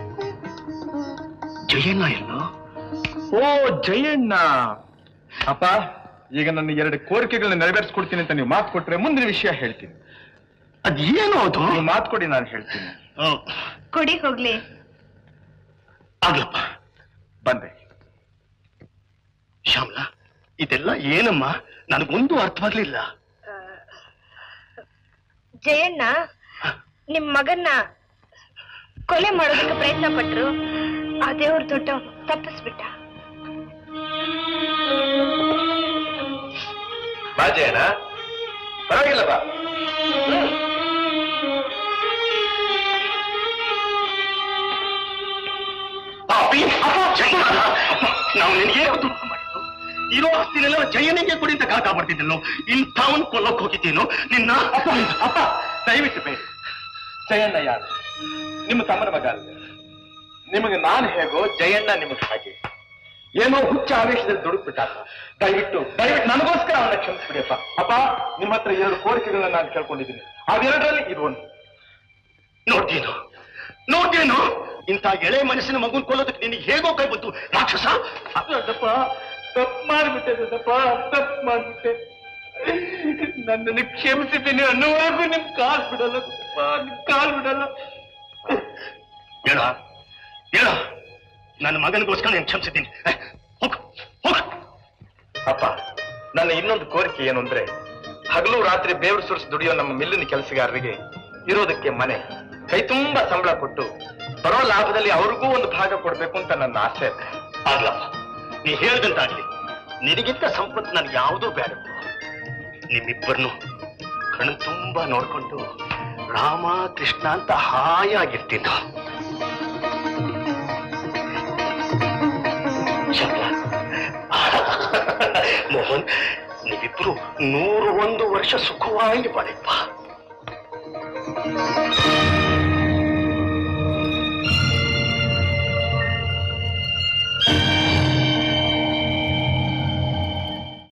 ಜಯಣ್ಣ ಎಲ್ಲೋ ಓ ಜಯಣ್ಣ ಅಪ್ಪ ಈಗ ನನ್ನ ಎರಡು ಕೋರಿಕೆಗಳನ್ನ ನೆರವೇರಿಸ್ಕೊಡ್ತೀನಿ ಅಂತ ನೀವು ಮಾತು ಕೊಟ್ರೆ ಮುಂದಿನ ವಿಷಯ ಹೇಳ್ತೀನಿ ಅದೇನು ಅದು ನೀವು ಮಾತು ಕೊಡಿ ನಾನು ಹೇಳ್ತೀನಿ ಕೊಡಿ ಹೋಗ್ಲಿ ಆಗ್ಲಪ್ಪ ಬಂದೆ ಶ್ಯಾಮಲಾ ಇದೆಲ್ಲ ಏನಮ್ಮ ನನಗೊಂದು ಅರ್ಥವಾಗ್ಲಿಲ್ಲ ಜಯಣ್ಣ ನಿಮ್ ಮಗನ್ನ ಕೊಲೆ ಮಾಡೋದಕ್ಕೆ ಪ್ರಯತ್ನ ಪಟ್ರು ಆ ದೇವ್ರ ದೊಡ್ಡ ತಪ್ಪಿಸ್ಬಿಟ್ಟ ಬಾ ಜಯಣ್ಣ ಪರವಾಗಿಲ್ಲ ಬಾ ಪಾಪಿ ಅಪ್ಪ ಜಯಣ್ಣ ನಾವು ನಿನಗೆ ಯಾವತ್ತು ಮಾಡಿದ್ದು ಇರೋ ಆಸ್ತಿನೆಲ್ಲ ಜಯನಿಗೆ ಕೊಡಿ ಅಂತ ಕಾಕ ಮಾಡ್ತಿದ್ದೆನೋ ಇಂಥವನ್ ಕೊಲ್ಲಕ್ ಹೋಗಿದ್ದೇನೋ ನಿನ್ನ ಅಪ್ಪ ದಯವಿಟ್ಟು ಬೇಡಿ ಜಯಣ್ಣ ಯಾರು ನಿಮ್ಮ ತಮ್ಮನ ಮಗ ಅಲ್ಲ ನಿಮಗೆ ನಾನು ಹೇಗೋ ಜಯಣ್ಣ ನಿಮಗೆ ಹಾಗೆ ಏನೋ ಹುಚ್ಚ ಆವೇಶದಲ್ಲಿ ದುಡುಕ್ಬಿಟ್ಟ ದಯವಿಟ್ಟು ದಯವಿಟ್ಟು ನನಗೋಸ್ಕರ ಅವನ್ನ ಕ್ಷಮಿಸ್ಬಿಡಿಯಪ್ಪ ಅಪ್ಪ ನಿಮ್ಮ ಹತ್ರ ಎರಡು ಕೋರಿಕೆಗಳನ್ನ ನಾನು ಕೇಳ್ಕೊಂಡಿದ್ದೀನಿ ಅವೆರಡರಲ್ಲಿ ಇದು ಒಂದು ನೋಡ್ತೇನು ನೋಡ್ತೇನು ಇಂಥ ಎಳೆ ಮನಸ್ಸಿನ ಮಗುನ್ ಕೊಲ್ಲೋದಕ್ಕೆ ನಿನಗೆ ಹೇಗೋ ಕೈ ಬಂತು ರಾಕ್ಷಸ ದಪ್ಪ ತಪ್ಪು ಮಾಡ್ಬಿಟ್ಟೆ ದಪ್ಪ ತಪ್ಪು ಮಾಡ್ಬಿಟ್ಟೆ ನನ್ನನ್ನು ಕ್ಷಮಿಸಿದ್ದೀನಿ ಅನ್ನೋವರೆಗೂ ನಿಮ್ ಕಾಲ್ ಬಿಡಲ್ಲ ದಪ್ಪ ನಿಮ್ ಕಾಲ್ ಬಿಡಲ್ಲ ಹೇಳ ಹೇಳ ನನ್ನ ಮಗನಿಗೋಸ್ಕರ ನಾನು ಕ್ಷಮಿಸಿದ್ದೀನಿ ಏ, ಹೋಗು ಹೋಗು ಅಪ್ಪ ನನ್ನ ಇನ್ನೊಂದು ಕೋರಿಕೆ ಏನು ಅಂದ್ರೆ ಹಗಲು ರಾತ್ರಿ ಬೇವರು ಸುರಿಸಿ ದುಡಿಯೋ ನಮ್ಮ ಮಿಲ್ಲಿನ ಕೆಲಸಗಾರರಿಗೆ ಇರೋದಕ್ಕೆ ಮನೆ ಕೈ ತುಂಬಾ ಸಂಬಳ ಕೊಟ್ಟು ಬರೋ ಲಾಭದಲ್ಲಿ ಅವ್ರಿಗೂ ಒಂದು ಭಾಗ ಕೊಡ್ಬೇಕು ಅಂತ ನನ್ನ ಆಸೆ ಇದೆ ಆಗ್ಲಪ್ಪ ನೀ ಹೇಳ್ದಂತಾಗ್ಲಿ ನಿನಗಿಂತ ಸಂಪತ್ತು ನನ್ಗೆ ಯಾವುದೂ ಬೇಡ ನಿಮ್ಮಿಬ್ಬರನ್ನು ಕಣ್ಣು ತುಂಬಾ ನೋಡ್ಕೊಂಡು ರಾಮ ಕೃಷ್ಣ ಅಂತ ಹಾಯಾಗಿರ್ತಿದ್ದ ಶಬ್ದ. ಮೋಹನ್ ನೀವಿಬ್ರು ನೂರು ಒಂದು ವರ್ಷ ಸುಖವಾಗಿ ಬಾಳಿಪ್ಪ